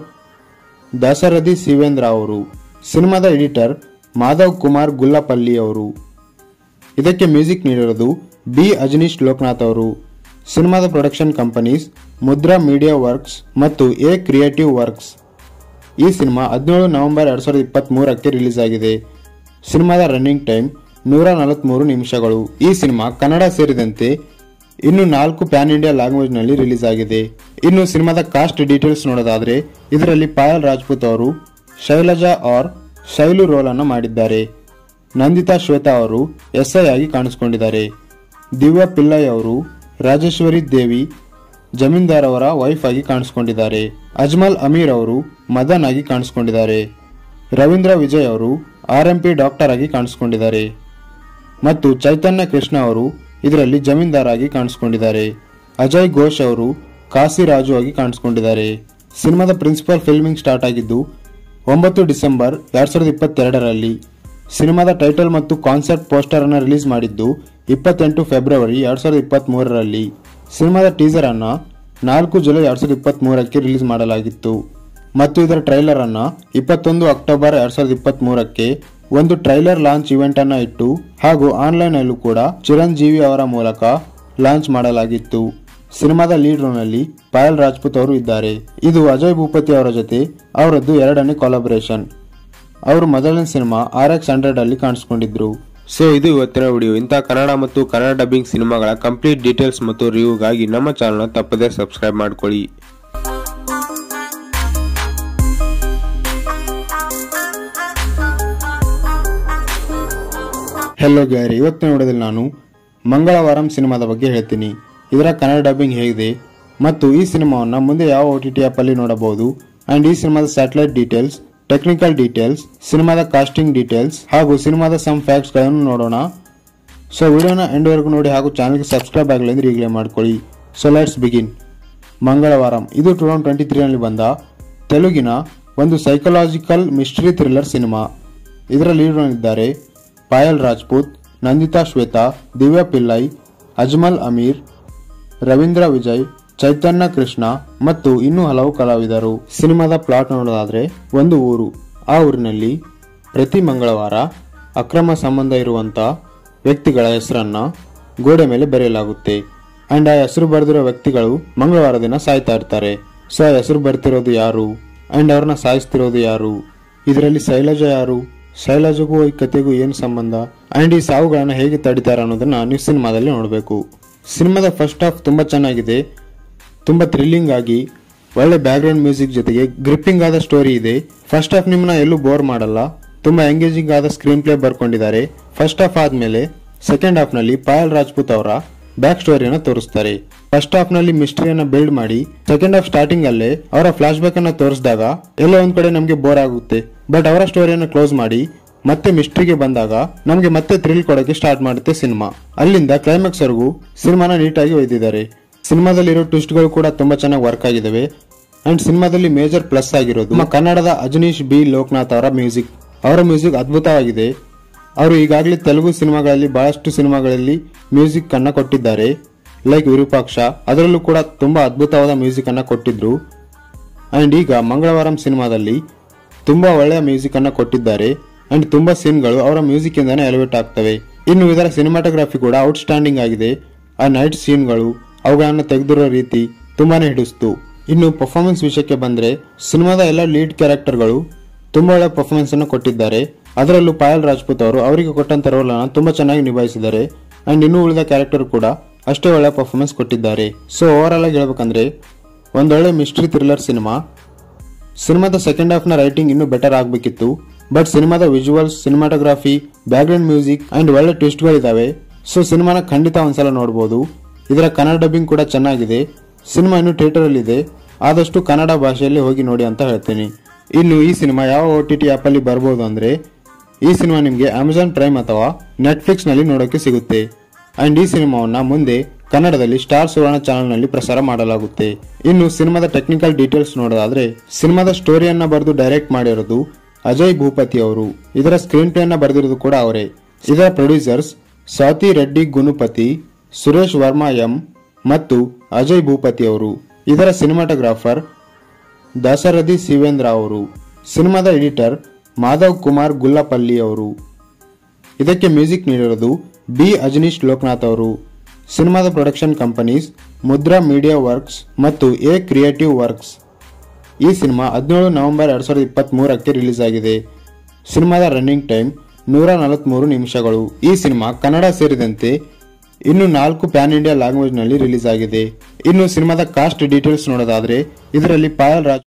ದಾಸರಥಿ ಶಿವೇಂದ್ರ ಅವರು ಸಿನಿಮಾದ ಎಡಿಟರ್ ಮಾಧವ್ ಕುಮಾರ್ ಗುಲ್ಲಪಲ್ಲಿ ಅವರು ಇದಕ್ಕೆ ಮ್ಯೂಸಿಕ್ ನೀಡಿರೋದು ಬಿ ಅಜನೀಶ್ ಲೋಕನಾಥ್ ಅವರು ಸಿನಿಮಾದ production companies Mudra media works ಮತ್ತು ಎ ಕ್ರಿಯೇಟಿವ್ ವರ್ಕ್ಸ್ ಈ ಸಿನಿಮಾ ಹದಿನೇಳು ನವೆಂಬರ್ ಎರಡ್ ಸಾವಿರದ ಇಪ್ಪತ್ತ್ ಮೂರಕ್ಕೆ ರಿಲೀಸ್ ಆಗಿದೆ ಸಿನಿಮಾದ ರನ್ನಿಂಗ್ ಟೈಮ್ ನೂರ ನಲವತ್ಮೂರು ನಿಮಿಷಗಳು ಈ ಸಿನಿಮಾ ಕನ್ನಡ ಸೇರಿದಂತೆ ಇನ್ನು ನಾಲ್ಕು ಪ್ಯಾನ್ ಇಂಡಿಯಾ ಲ್ಯಾಂಗ್ವೇಜ್ ನಲ್ಲಿ ರಿಲೀಸ್ ಆಗಿದೆ ಇನ್ನು ಸಿನಿಮಾದ ಕಾಸ್ಟ್ ಡೀಟೇಲ್ಸ್ ನೋಡೋದಾದ್ರೆ ಇದರಲ್ಲಿ ಪಾಯಲ್ ರಾಜ್ಪೂತ್ ಅವರು ಶೈಲಜಾ ಆರ್ ಶೈಲು ರೋಲ್ ಅನ್ನು ಮಾಡಿದ್ದಾರೆ ನಂದಿತಾ ಶ್ವೇತಾ ಅವರು ಎಸ್ಐ ಆಗಿ ಕಾಣಿಸಿಕೊಂಡಿದ್ದಾರೆ ದಿವ್ಯಾ ಪಿಲ್ಲೈ ಅವರು ರಾಜೇಶ್ವರಿ ದೇವಿ ಜಮೀನ್ದಾರ್ ಅವರ ವೈಫ್ ಆಗಿ ಕಾಣಿಸಿಕೊಂಡಿದ್ದಾರೆ ಅಜ್ಮಲ್ ಅಮೀರ್ ಅವರು ಮದನ್ ಆಗಿ ಕಾಣಿಸಿಕೊಂಡಿದ್ದಾರೆ ರವೀಂದ್ರ ವಿಜಯ್ ಅವರು ಆರ್ ಎಂ ಪಿ ಡಾಕ್ಟರ್ ಆಗಿ ಕಾಣಿಸಿಕೊಂಡಿದ್ದಾರೆ ಮತ್ತು ಚೈತನ್ಯ ಕೃಷ್ಣ ಅವರು ಇದರಲ್ಲಿ ಜಮೀನ್ದಾರ್ ಆಗಿ ಕಾಣಿಸಿಕೊಂಡಿದ್ದಾರೆ ಅಜಯ್ ಘೋಷ್ ಅವರು ಕಾಸಿರಾಜು ಆಗಿ ಕಾಣಿಸಿಕೊಂಡಿದ್ದಾರೆ ಸಿನಿಮಾದ ಪ್ರಿನ್ಸಿಪಲ್ ಫಿಲ್ಮಿಂಗ್ ಸ್ಟಾರ್ಟ್ ಆಗಿದ್ದು ಒಂಬತ್ತು ಡಿಸೆಂಬರ್ ಎರಡ್ ಸಾವಿರದ ಇಪ್ಪತ್ತೆರಡರಲ್ಲಿ ಸಿನಿಮಾದ ಟೈಟಲ್ ಮತ್ತು ಕಾನ್ಸೆಪ್ಟ್ ಪೋಸ್ಟರ್ ಅನ್ನು ರಿಲೀಸ್ ಮಾಡಿದ್ದು ಇಪ್ಪತ್ತೆಂಟು ಫೆಬ್ರವರಿ ಎರಡ್ ಸಾವಿರದ ಇಪ್ಪತ್ತ್ ಮೂರರಲ್ಲಿ ಸಿನಿಮಾದ ಟೀಸರ್ ಅನ್ನ ನಾಲ್ಕು ಜುಲೈ ಎರಡ್ ಸಾವಿರದ ಇಪ್ಪತ್ತ್ ಮೂರಕ್ಕೆ ರಿಲೀಸ್ ಮಾಡಲಾಗಿತ್ತು ಮತ್ತು ಇದರ ಟ್ರೈಲರ್ ಅನ್ನ ಇಪ್ಪತ್ತೊಂದು ಅಕ್ಟೋಬರ್ ಎರಡ್ ಸಾವಿರದ ಇಪ್ಪತ್ತ್ ಮೂರಕ್ಕೆ ಒಂದು ಟ್ರೈಲರ್ ಲಾಂಚ್ ಇವೆಂಟ್ ಅನ್ನ ಇಟ್ಟು ಹಾಗೂ ಆನ್ಲೈನ್ ಅಲ್ಲೂ ಕೂಡ ಚಿರಂಜೀವಿ ಅವರ ಮೂಲಕ ಲಾಂಚ್ ಮಾಡಲಾಗಿತ್ತು ಸಿನಿಮಾದ ಲೀಡ್ ರೋಲ್ ನಲ್ಲಿ ಪಾಯಲ್ ರಾಜ್ಪೂತ್ ಅವರು ಇದ್ದಾರೆ ಇದು ಅಜಯ್ ಭೂಪತಿ ಅವರ ಜೊತೆ ಅವರದ್ದು ಎರಡನೇ ಕೊಲಾಬರೇಷನ್ ಅವರು ಮೊದಲನೇ ಸಿನಿಮಾ ಆರ್ ಎಕ್ಸ್ ಹಂಡ್ರೆಡ್ ಅಲ್ಲಿ ಕಾಣಿಸ್ಕೊಂಡಿದ್ರು ಸೊ ಇದು ಇವತ್ತಿನ ವಿಡಿಯೋ ಇಂತಹ ಕನ್ನಡ ಮತ್ತು ಕನ್ನಡ ಡಬ್ಬಿಂಗ್ ಸಿನಿಮಾಗಳ ಕಂಪ್ಲೀಟ್ ಡೀಟೇಲ್ಸ್ ಮತ್ತು ರಿವ್ಯೂಗಾಗಿ ನಮ್ಮ ಚಾನಲ್ನ ತಪ್ಪದೇ ಸಬ್ಸ್ಕ್ರೈಬ್ ಮಾಡ್ಕೊಳ್ಳಿ ಹೆಲೋ ಗ್ಯಾರಿ ಇವತ್ತಿನ ವಿಡಿಯೋದಲ್ಲಿ ನಾನು ಮಂಗಳವಾರಂ ಸಿನಿಮಾದ ಬಗ್ಗೆ ಹೇಳ್ತೀನಿ ಇದರ ಕನ್ನಡ ಡಬ್ಬಿಂಗ್ ಹೇಗಿದೆ ಮತ್ತು ಈ ಸಿನಿಮಾವನ್ನು ಮುಂದೆ ಯಾವ ಒ ಟಿ ಟಿ ಆ್ಯಪಲ್ಲಿ ನೋಡಬಹುದು ಆ್ಯಂಡ್ ಈ ಸಿನಿಮಾದ ಸ್ಯಾಟಲೈಟ್ ಡೀಟೇಲ್ಸ್ ಟೆಕ್ನಿಕಲ್ ಡೀಟೇಲ್ಸ್ ಸಿನಿಮಾದ ಕಾಸ್ಟಿಂಗ್ ಡೀಟೇಲ್ಸ್ ಹಾಗೂ ಸಿನಿಮಾದ ಸಮ್ ಫ್ಯಾಕ್ಟ್ಸ್ಗಳನ್ನು ನೋಡೋಣ ಸೊ ವಿಡಿಯೋನ ಎಂಡ್ವರೆಗೂ ನೋಡಿ ಹಾಗೂ ಚಾನಲ್ಗೆ ಸಬ್ಸ್ಕ್ರೈಬ್ ಆಗಲಿ ಅಂದ್ರೆ ಈಗಲೇ ಮಾಡ್ಕೊಳ್ಳಿ ಸೊ ಲೆಟ್ಸ್ ಬಿಗಿನ್ ಮಂಗಳವಾರಂ ಇದು ಟೂ ತೌಸಂಡ್ ಟ್ವೆಂಟಿ ತ್ರೀನಲ್ಲಿ ಬಂದ ತೆಲುಗಿನ ಒಂದು ಸೈಕಲಾಜಿಕಲ್ ಮಿಸ್ಟ್ರಿ ಥ್ರಿಲ್ಲರ್ ಸಿನಿಮಾ ಇದರ ಲೀಡ್ ಇದ್ದಾರೆ ಪಾಯಲ್ ರಾಜ್ಪೂತ್ ನಂದಿತಾ ಶ್ವೇತಾ ದಿವ್ಯಾ ಪಿಲ್ಲೈ ಅಜ್ಮಲ್ ಅಮೀರ್ ರವೀಂದ್ರ ವಿಜಯ್ ಚೈತನ್ಯ ಕೃಷ್ಣ ಮತ್ತು ಇನ್ನೂ ಹಲವು ಕಲಾವಿದರು ಸಿನಿಮಾದ ಪ್ಲಾಟ್ ನೋಡೋದಾದ್ರೆ ಒಂದು ಊರು ಆ ಊರಿನಲ್ಲಿ ಪ್ರತಿ ಮಂಗಳವಾರ ಅಕ್ರಮ ಸಂಬಂಧ ಇರುವಂತ ವ್ಯಕ್ತಿಗಳ ಹೆಸರನ್ನ ಗೋಡೆ ಮೇಲೆ ಬರೆಯಲಾಗುತ್ತೆ ಅಂಡ್ ಆ ಹೆಸರು ಬರೆದಿರೋ ವ್ಯಕ್ತಿಗಳು ಮಂಗಳವಾರ ದಿನ ಸಾಯ್ತಾ ಇರ್ತಾರೆ ಸೊ ಆ ಹೆಸರು ಬರ್ತಿರೋದು ಯಾರು ಅಂಡ್ ಅವ್ರನ್ನ ಸಾಯಿಸ್ತಿರೋದು ಯಾರು ಇದರಲ್ಲಿ ಶೈಲಜ ಯಾರು ಶೈಲಜಗೂ ಈ ಕತೆಗೂ ಏನು ಸಂಬಂಧ ಅಂಡ್ ಈ ಸಾವುಗಳನ್ನ ಹೇಗೆ ತಡಿತಾರೆ ಅನ್ನೋದನ್ನ ನೀವು ಸಿನಿಮಾದಲ್ಲಿ ನೋಡಬೇಕು ಸಿನಿಮಾದ ಫಸ್ಟ್ ಹಾಫ್ ತುಂಬಾ ಚೆನ್ನಾಗಿದೆ ತುಂಬಾ ಥ್ರಿಲ್ಲಿಂಗ್ ಆಗಿ ಒಳ್ಳೆ ಬ್ಯಾಕ್ಗ್ರೌಂಡ್ ಮ್ಯೂಸಿಕ್ ಜೊತೆಗೆ ಗ್ರಿಪ್ಪಿಂಗ್ ಆದ ಸ್ಟೋರಿ ಇದೆ ಫಸ್ಟ್ ಹಾಫ್ ನಿಮ್ಮನ್ನ ಎಲ್ಲೂ ಬೋರ್ ಮಾಡಲ್ಲ ತುಂಬಾ ಎಂಗೇಜಿಂಗ್ ಆದ ಸ್ಕ್ರೀನ್ ಪ್ಲೇ ಬರ್ಕೊಂಡಿದ್ದಾರೆ ಫಸ್ಟ್ ಹಾಫ್ ಆದ್ಮೇಲೆ ಸೆಕೆಂಡ್ ಹಾಫ್ ನಲ್ಲಿ ಪಾಯಲ್ ರಾಜ್ಪೂತ್ ಅವರ ಬ್ಯಾಕ್ ಸ್ಟೋರಿಯನ್ನ ತೋರಿಸ್ತಾರೆ ಫಸ್ಟ್ ಹಾಫ್ ನಲ್ಲಿ ಮಿಸ್ಟ್ರಿಯನ್ನ ಬಿಲ್ಡ್ ಮಾಡಿ ಸೆಕೆಂಡ್ ಹಾಫ್ ಸ್ಟಾರ್ಟಿಂಗ್ ಅಲ್ಲೇ ಅವರ ಫ್ಲಾಶ್ ಬ್ಯಾಕ್ ಅನ್ನ ತೋರಿಸಿದಾಗ ಎಲ್ಲೋ ಒಂದ್ ಕಡೆ ನಮಗೆ ಬೋರ್ ಆಗುತ್ತೆ ಬಟ್ ಅವರ ಸ್ಟೋರಿಯನ್ನ ಕ್ಲೋಸ್ ಮಾಡಿ ಮತ್ತೆ ಮಿಸ್ಟ್ರಿಗೆ ಬಂದಾಗ ನಮಗೆ ಮತ್ತೆ ಥ್ರಿಲ್ ಕೊಡೋಕೆ ಸ್ಟಾರ್ಟ್ ಮಾಡುತ್ತೆ ಸಿನಿಮಾ ಅಲ್ಲಿಂದ ಕ್ಲೈಮ್ಯಾಕ್ಸ್ ವರೆಗೂ ಸಿನಿಮಾನ ನೀಟಾಗಿ ಒಯ್ದಿದ್ದಾರೆ ಸಿನಿಮಾದಲ್ಲಿರೋ ಟ್ವಿಸ್ಟ್ಗಳು ಕೂಡ ತುಂಬಾ ಚೆನ್ನಾಗಿ ವರ್ಕ್ ಆಗಿದಾವೆ ಅಂಡ್ ಸಿನಿಮಾದಲ್ಲಿ ಮೇಜರ್ ಪ್ಲಸ್ ಆಗಿರೋದು ನಮ್ಮ ಕನ್ನಡದ ಅಜನೀಶ್ ಬಿ ಲೋಕನಾಥ್ ಅವರ ಮ್ಯೂಸಿಕ್ ಅವರ ಮ್ಯೂಸಿಕ್ ಅದ್ಭುತವಾಗಿದೆ ಅವರು ಈಗಾಗಲೇ ತೆಲುಗು ಸಿನಿಮಾಗಳಲ್ಲಿ ಬಹಳಷ್ಟು ಸಿನಿಮಾಗಳಲ್ಲಿ ಮ್ಯೂಸಿಕ್ ಅನ್ನ ಕೊಟ್ಟಿದ್ದಾರೆ ಲೈಕ್ ವಿರೂಪಾಕ್ಷ ಅದರಲ್ಲೂ ಕೂಡ ತುಂಬಾ ಅದ್ಭುತವಾದ ಮ್ಯೂಸಿಕ್ ಅನ್ನ ಕೊಟ್ಟಿದ್ರು ಅಂಡ್ ಈಗ ಮಂಗಳವಾರಂ ಸಿನಿಮಾದಲ್ಲಿ ತುಂಬಾ ಒಳ್ಳೆಯ ಮ್ಯೂಸಿಕ್ ಅನ್ನ ಕೊಟ್ಟಿದ್ದಾರೆ ಅಂಡ್ ತುಂಬಾ ಸೀನ್ಗಳು ಅವರ ಮ್ಯೂಸಿಕ್ ಇಂದಾನೆ ಎಲಿವೇಟ್ ಆಗ್ತವೆ ಇನ್ನು ಇದರ ಸಿನಿಮಾಟೋಗ್ರಫಿ ಕೂಡ ಔಟ್ಸ್ಟ್ಯಾಂಡಿಂಗ್ ಆಗಿದೆ ಆ ನೈಟ್ ಸೀನ್ಗಳು ಅವುಗಳನ್ನು ತೆಗೆದಿರೋ ರೀತಿ ತುಂಬಾನೇ ಹಿಡಿಸ್ತು ಇನ್ನು ಪರ್ಫಾರ್ಮೆನ್ಸ್ ವಿಷಯಕ್ಕೆ ಬಂದ್ರೆ ಸಿನಿಮಾದ ಎಲ್ಲ ಲೀಡ್ ಕ್ಯಾರೆಕ್ಟರ್ಗಳು ತುಂಬಾ ಒಳ್ಳೆ ಪರ್ಫಾರ್ಮೆನ್ಸ್ ಅನ್ನು ಕೊಟ್ಟಿದ್ದಾರೆ ಅದರಲ್ಲೂ ಪಾಯಲ್ ರಾಜ್ಪೂತ್ ಅವರು ಅವರಿಗೆ ಕೊಟ್ಟಂತ ರೋಲ್ ಅನ್ನು ತುಂಬಾ ಚೆನ್ನಾಗಿ ನಿಭಾಯಿಸಿದ್ದಾರೆ ಅಂಡ್ ಇನ್ನು ಉಳಿದ ಕ್ಯಾರೆಕ್ಟರ್ ಕೂಡ ಅಷ್ಟೇ ಒಳ್ಳೆ ಪರ್ಫಾರ್ಮೆನ್ಸ್ ಕೊಟ್ಟಿದ್ದಾರೆ ಸೊ ಓವರ್ ಆಲ್ ಆಗಿ ಹೇಳ್ಬೇಕಂದ್ರೆ ಒಂದೊಳ್ಳೆ ಮಿಸ್ಟ್ರಿ ಥ್ರಿಲ್ಲರ್ ಸಿನಿಮಾ ಸಿನಿಮಾದ ಸೆಕೆಂಡ್ ಹಾಫ್ ನ ರೈಟಿಂಗ್ ಇನ್ನೂ ಬೆಟರ್ ಆಗಬೇಕಿತ್ತು ಬಟ್ ಸಿನಿಮಾದ visuals cinematography background music and ಒಳ್ಳೆ ಟ್ವಿಸ್ಟ್ಗಳಿದಾವೆ ಸೊ ಸಿನಿಮಾನ ಖಂಡಿತ ಒಂದ್ಸಲ ನೋಡಬಹುದು ಇದರ ಕನ್ನಡ ಡಬ್ಬಿಂಗ್ ಕೂಡ ಚೆನ್ನಾಗಿದೆ ಸಿನಿಮಾ ಇನ್ನು ಥಿಯೇಟರ್ ಅಲ್ಲಿ ಇದೆ ಆದಷ್ಟು ಕನ್ನಡ ಭಾಷೆಯಲ್ಲಿ ಹೋಗಿ ನೋಡಿ ಅಂತ ಹೇಳ್ತೀನಿ ಇನ್ನು ಈ ಸಿನಿಮಾ ಯಾವ ಒ ಟಿ ಟಿ ಆ್ಯಪಲ್ಲಿ ಬರ್ಬೋದು ಅಂದ್ರೆ ಈ ಸಿನಿಮಾ ನಿಮಗೆ ಅಮೆಜಾನ್ ಪ್ರೈಮ್ ಅಥವಾ ನೆಟ್ಫ್ಲಿಕ್ಸ್ ನಲ್ಲಿ ನೋಡೋಕೆ ಸಿಗುತ್ತೆ ಅಂಡ್ ಈ ಸಿನಿಮಾವನ್ನ ಮುಂದೆ ಕನ್ನಡದಲ್ಲಿ ಸ್ಟಾರ್ ಸುವರ್ಣ ಚಾನೆಲ್ ನಲ್ಲಿ ಪ್ರಸಾರ ಮಾಡಲಾಗುತ್ತೆ ಇನ್ನು ಸಿನಿಮಾದ ಟೆಕ್ನಿಕಲ್ ಡೀಟೇಲ್ಸ್ ನೋಡೋದಾದ್ರೆ ಸಿನಿಮಾದ ಸ್ಟೋರಿಯನ್ನ ಬರೆದು ಡೈರೆಕ್ಟ್ ಮಾಡಿರೋದು ಅಜಯ್ ಭೂಪತಿ ಅವರು ಇದರ ಸ್ಕ್ರೀನ್ ಪ್ಲೇ ಅನ್ನ ಬರೆದಿರೋದು ಕೂಡ ಅವರೇ ಇದರ ಪ್ರೊಡ್ಯೂಸರ್ಸ್ ಸ್ವಾತಿ ರೆಡ್ಡಿ ಗುನುಪತಿ ಸುರೇಶ್ ವರ್ಮಾ ಎಂ ಮತ್ತು ಅಜಯ್ ಭೂಪತಿ ಅವರು ಇದರ ಸಿನಿಮಾಟೋಗ್ರಾಫರ್ ದಾಸರಥಿ ಶಿವೇಂದ್ರ ಅವರು ಸಿನಿಮಾದ ಎಡಿಟರ್ ಮಾಧವ್ ಕುಮಾರ್ ಗುಲ್ಲಪಲ್ಲಿ ಅವರು ಇದಕ್ಕೆ ಮ್ಯೂಸಿಕ್ ನೀಡಿರೋದು ಬಿ ಅಜನೀಶ್ ಲೋಕನಾಥ್ ಅವರು ಸಿನಿಮಾದ production companies Mudra media works ಮತ್ತು ಎ ಕ್ರಿಯೇಟಿವ್ ವರ್ಕ್ಸ್ ಈ ಸಿನಿಮಾ ಹದಿನೇಳು ನವೆಂಬರ್ ಎರಡ್ ಸಾವಿರದ ಇಪ್ಪತ್ತ್ ಮೂರಕ್ಕೆ ರಿಲೀಸ್ ಆಗಿದೆ ಸಿನಿಮಾದ ರನ್ನಿಂಗ್ ಟೈಮ್ ನೂರ ನಲವತ್ಮೂರು ನಿಮಿಷಗಳು ಈ ಸಿನಿಮಾ ಕನ್ನಡ ಸೇರಿದಂತೆ ಇನ್ನು ನಾಲ್ಕು ಪ್ಯಾನ್ ಇಂಡಿಯಾ ಲ್ಯಾಂಗ್ವೇಜ್ ನಲ್ಲಿ ರಿಲೀಸ್ ಆಗಿದೆ ಇನ್ನು ಸಿನಿಮಾದ ಕಾಸ್ಟ್ ಡೀಟೇಲ್ಸ್ ನೋಡೋದಾದ್ರೆ ಇದರಲ್ಲಿ ಪಾಯಲ್ ರಾಜ್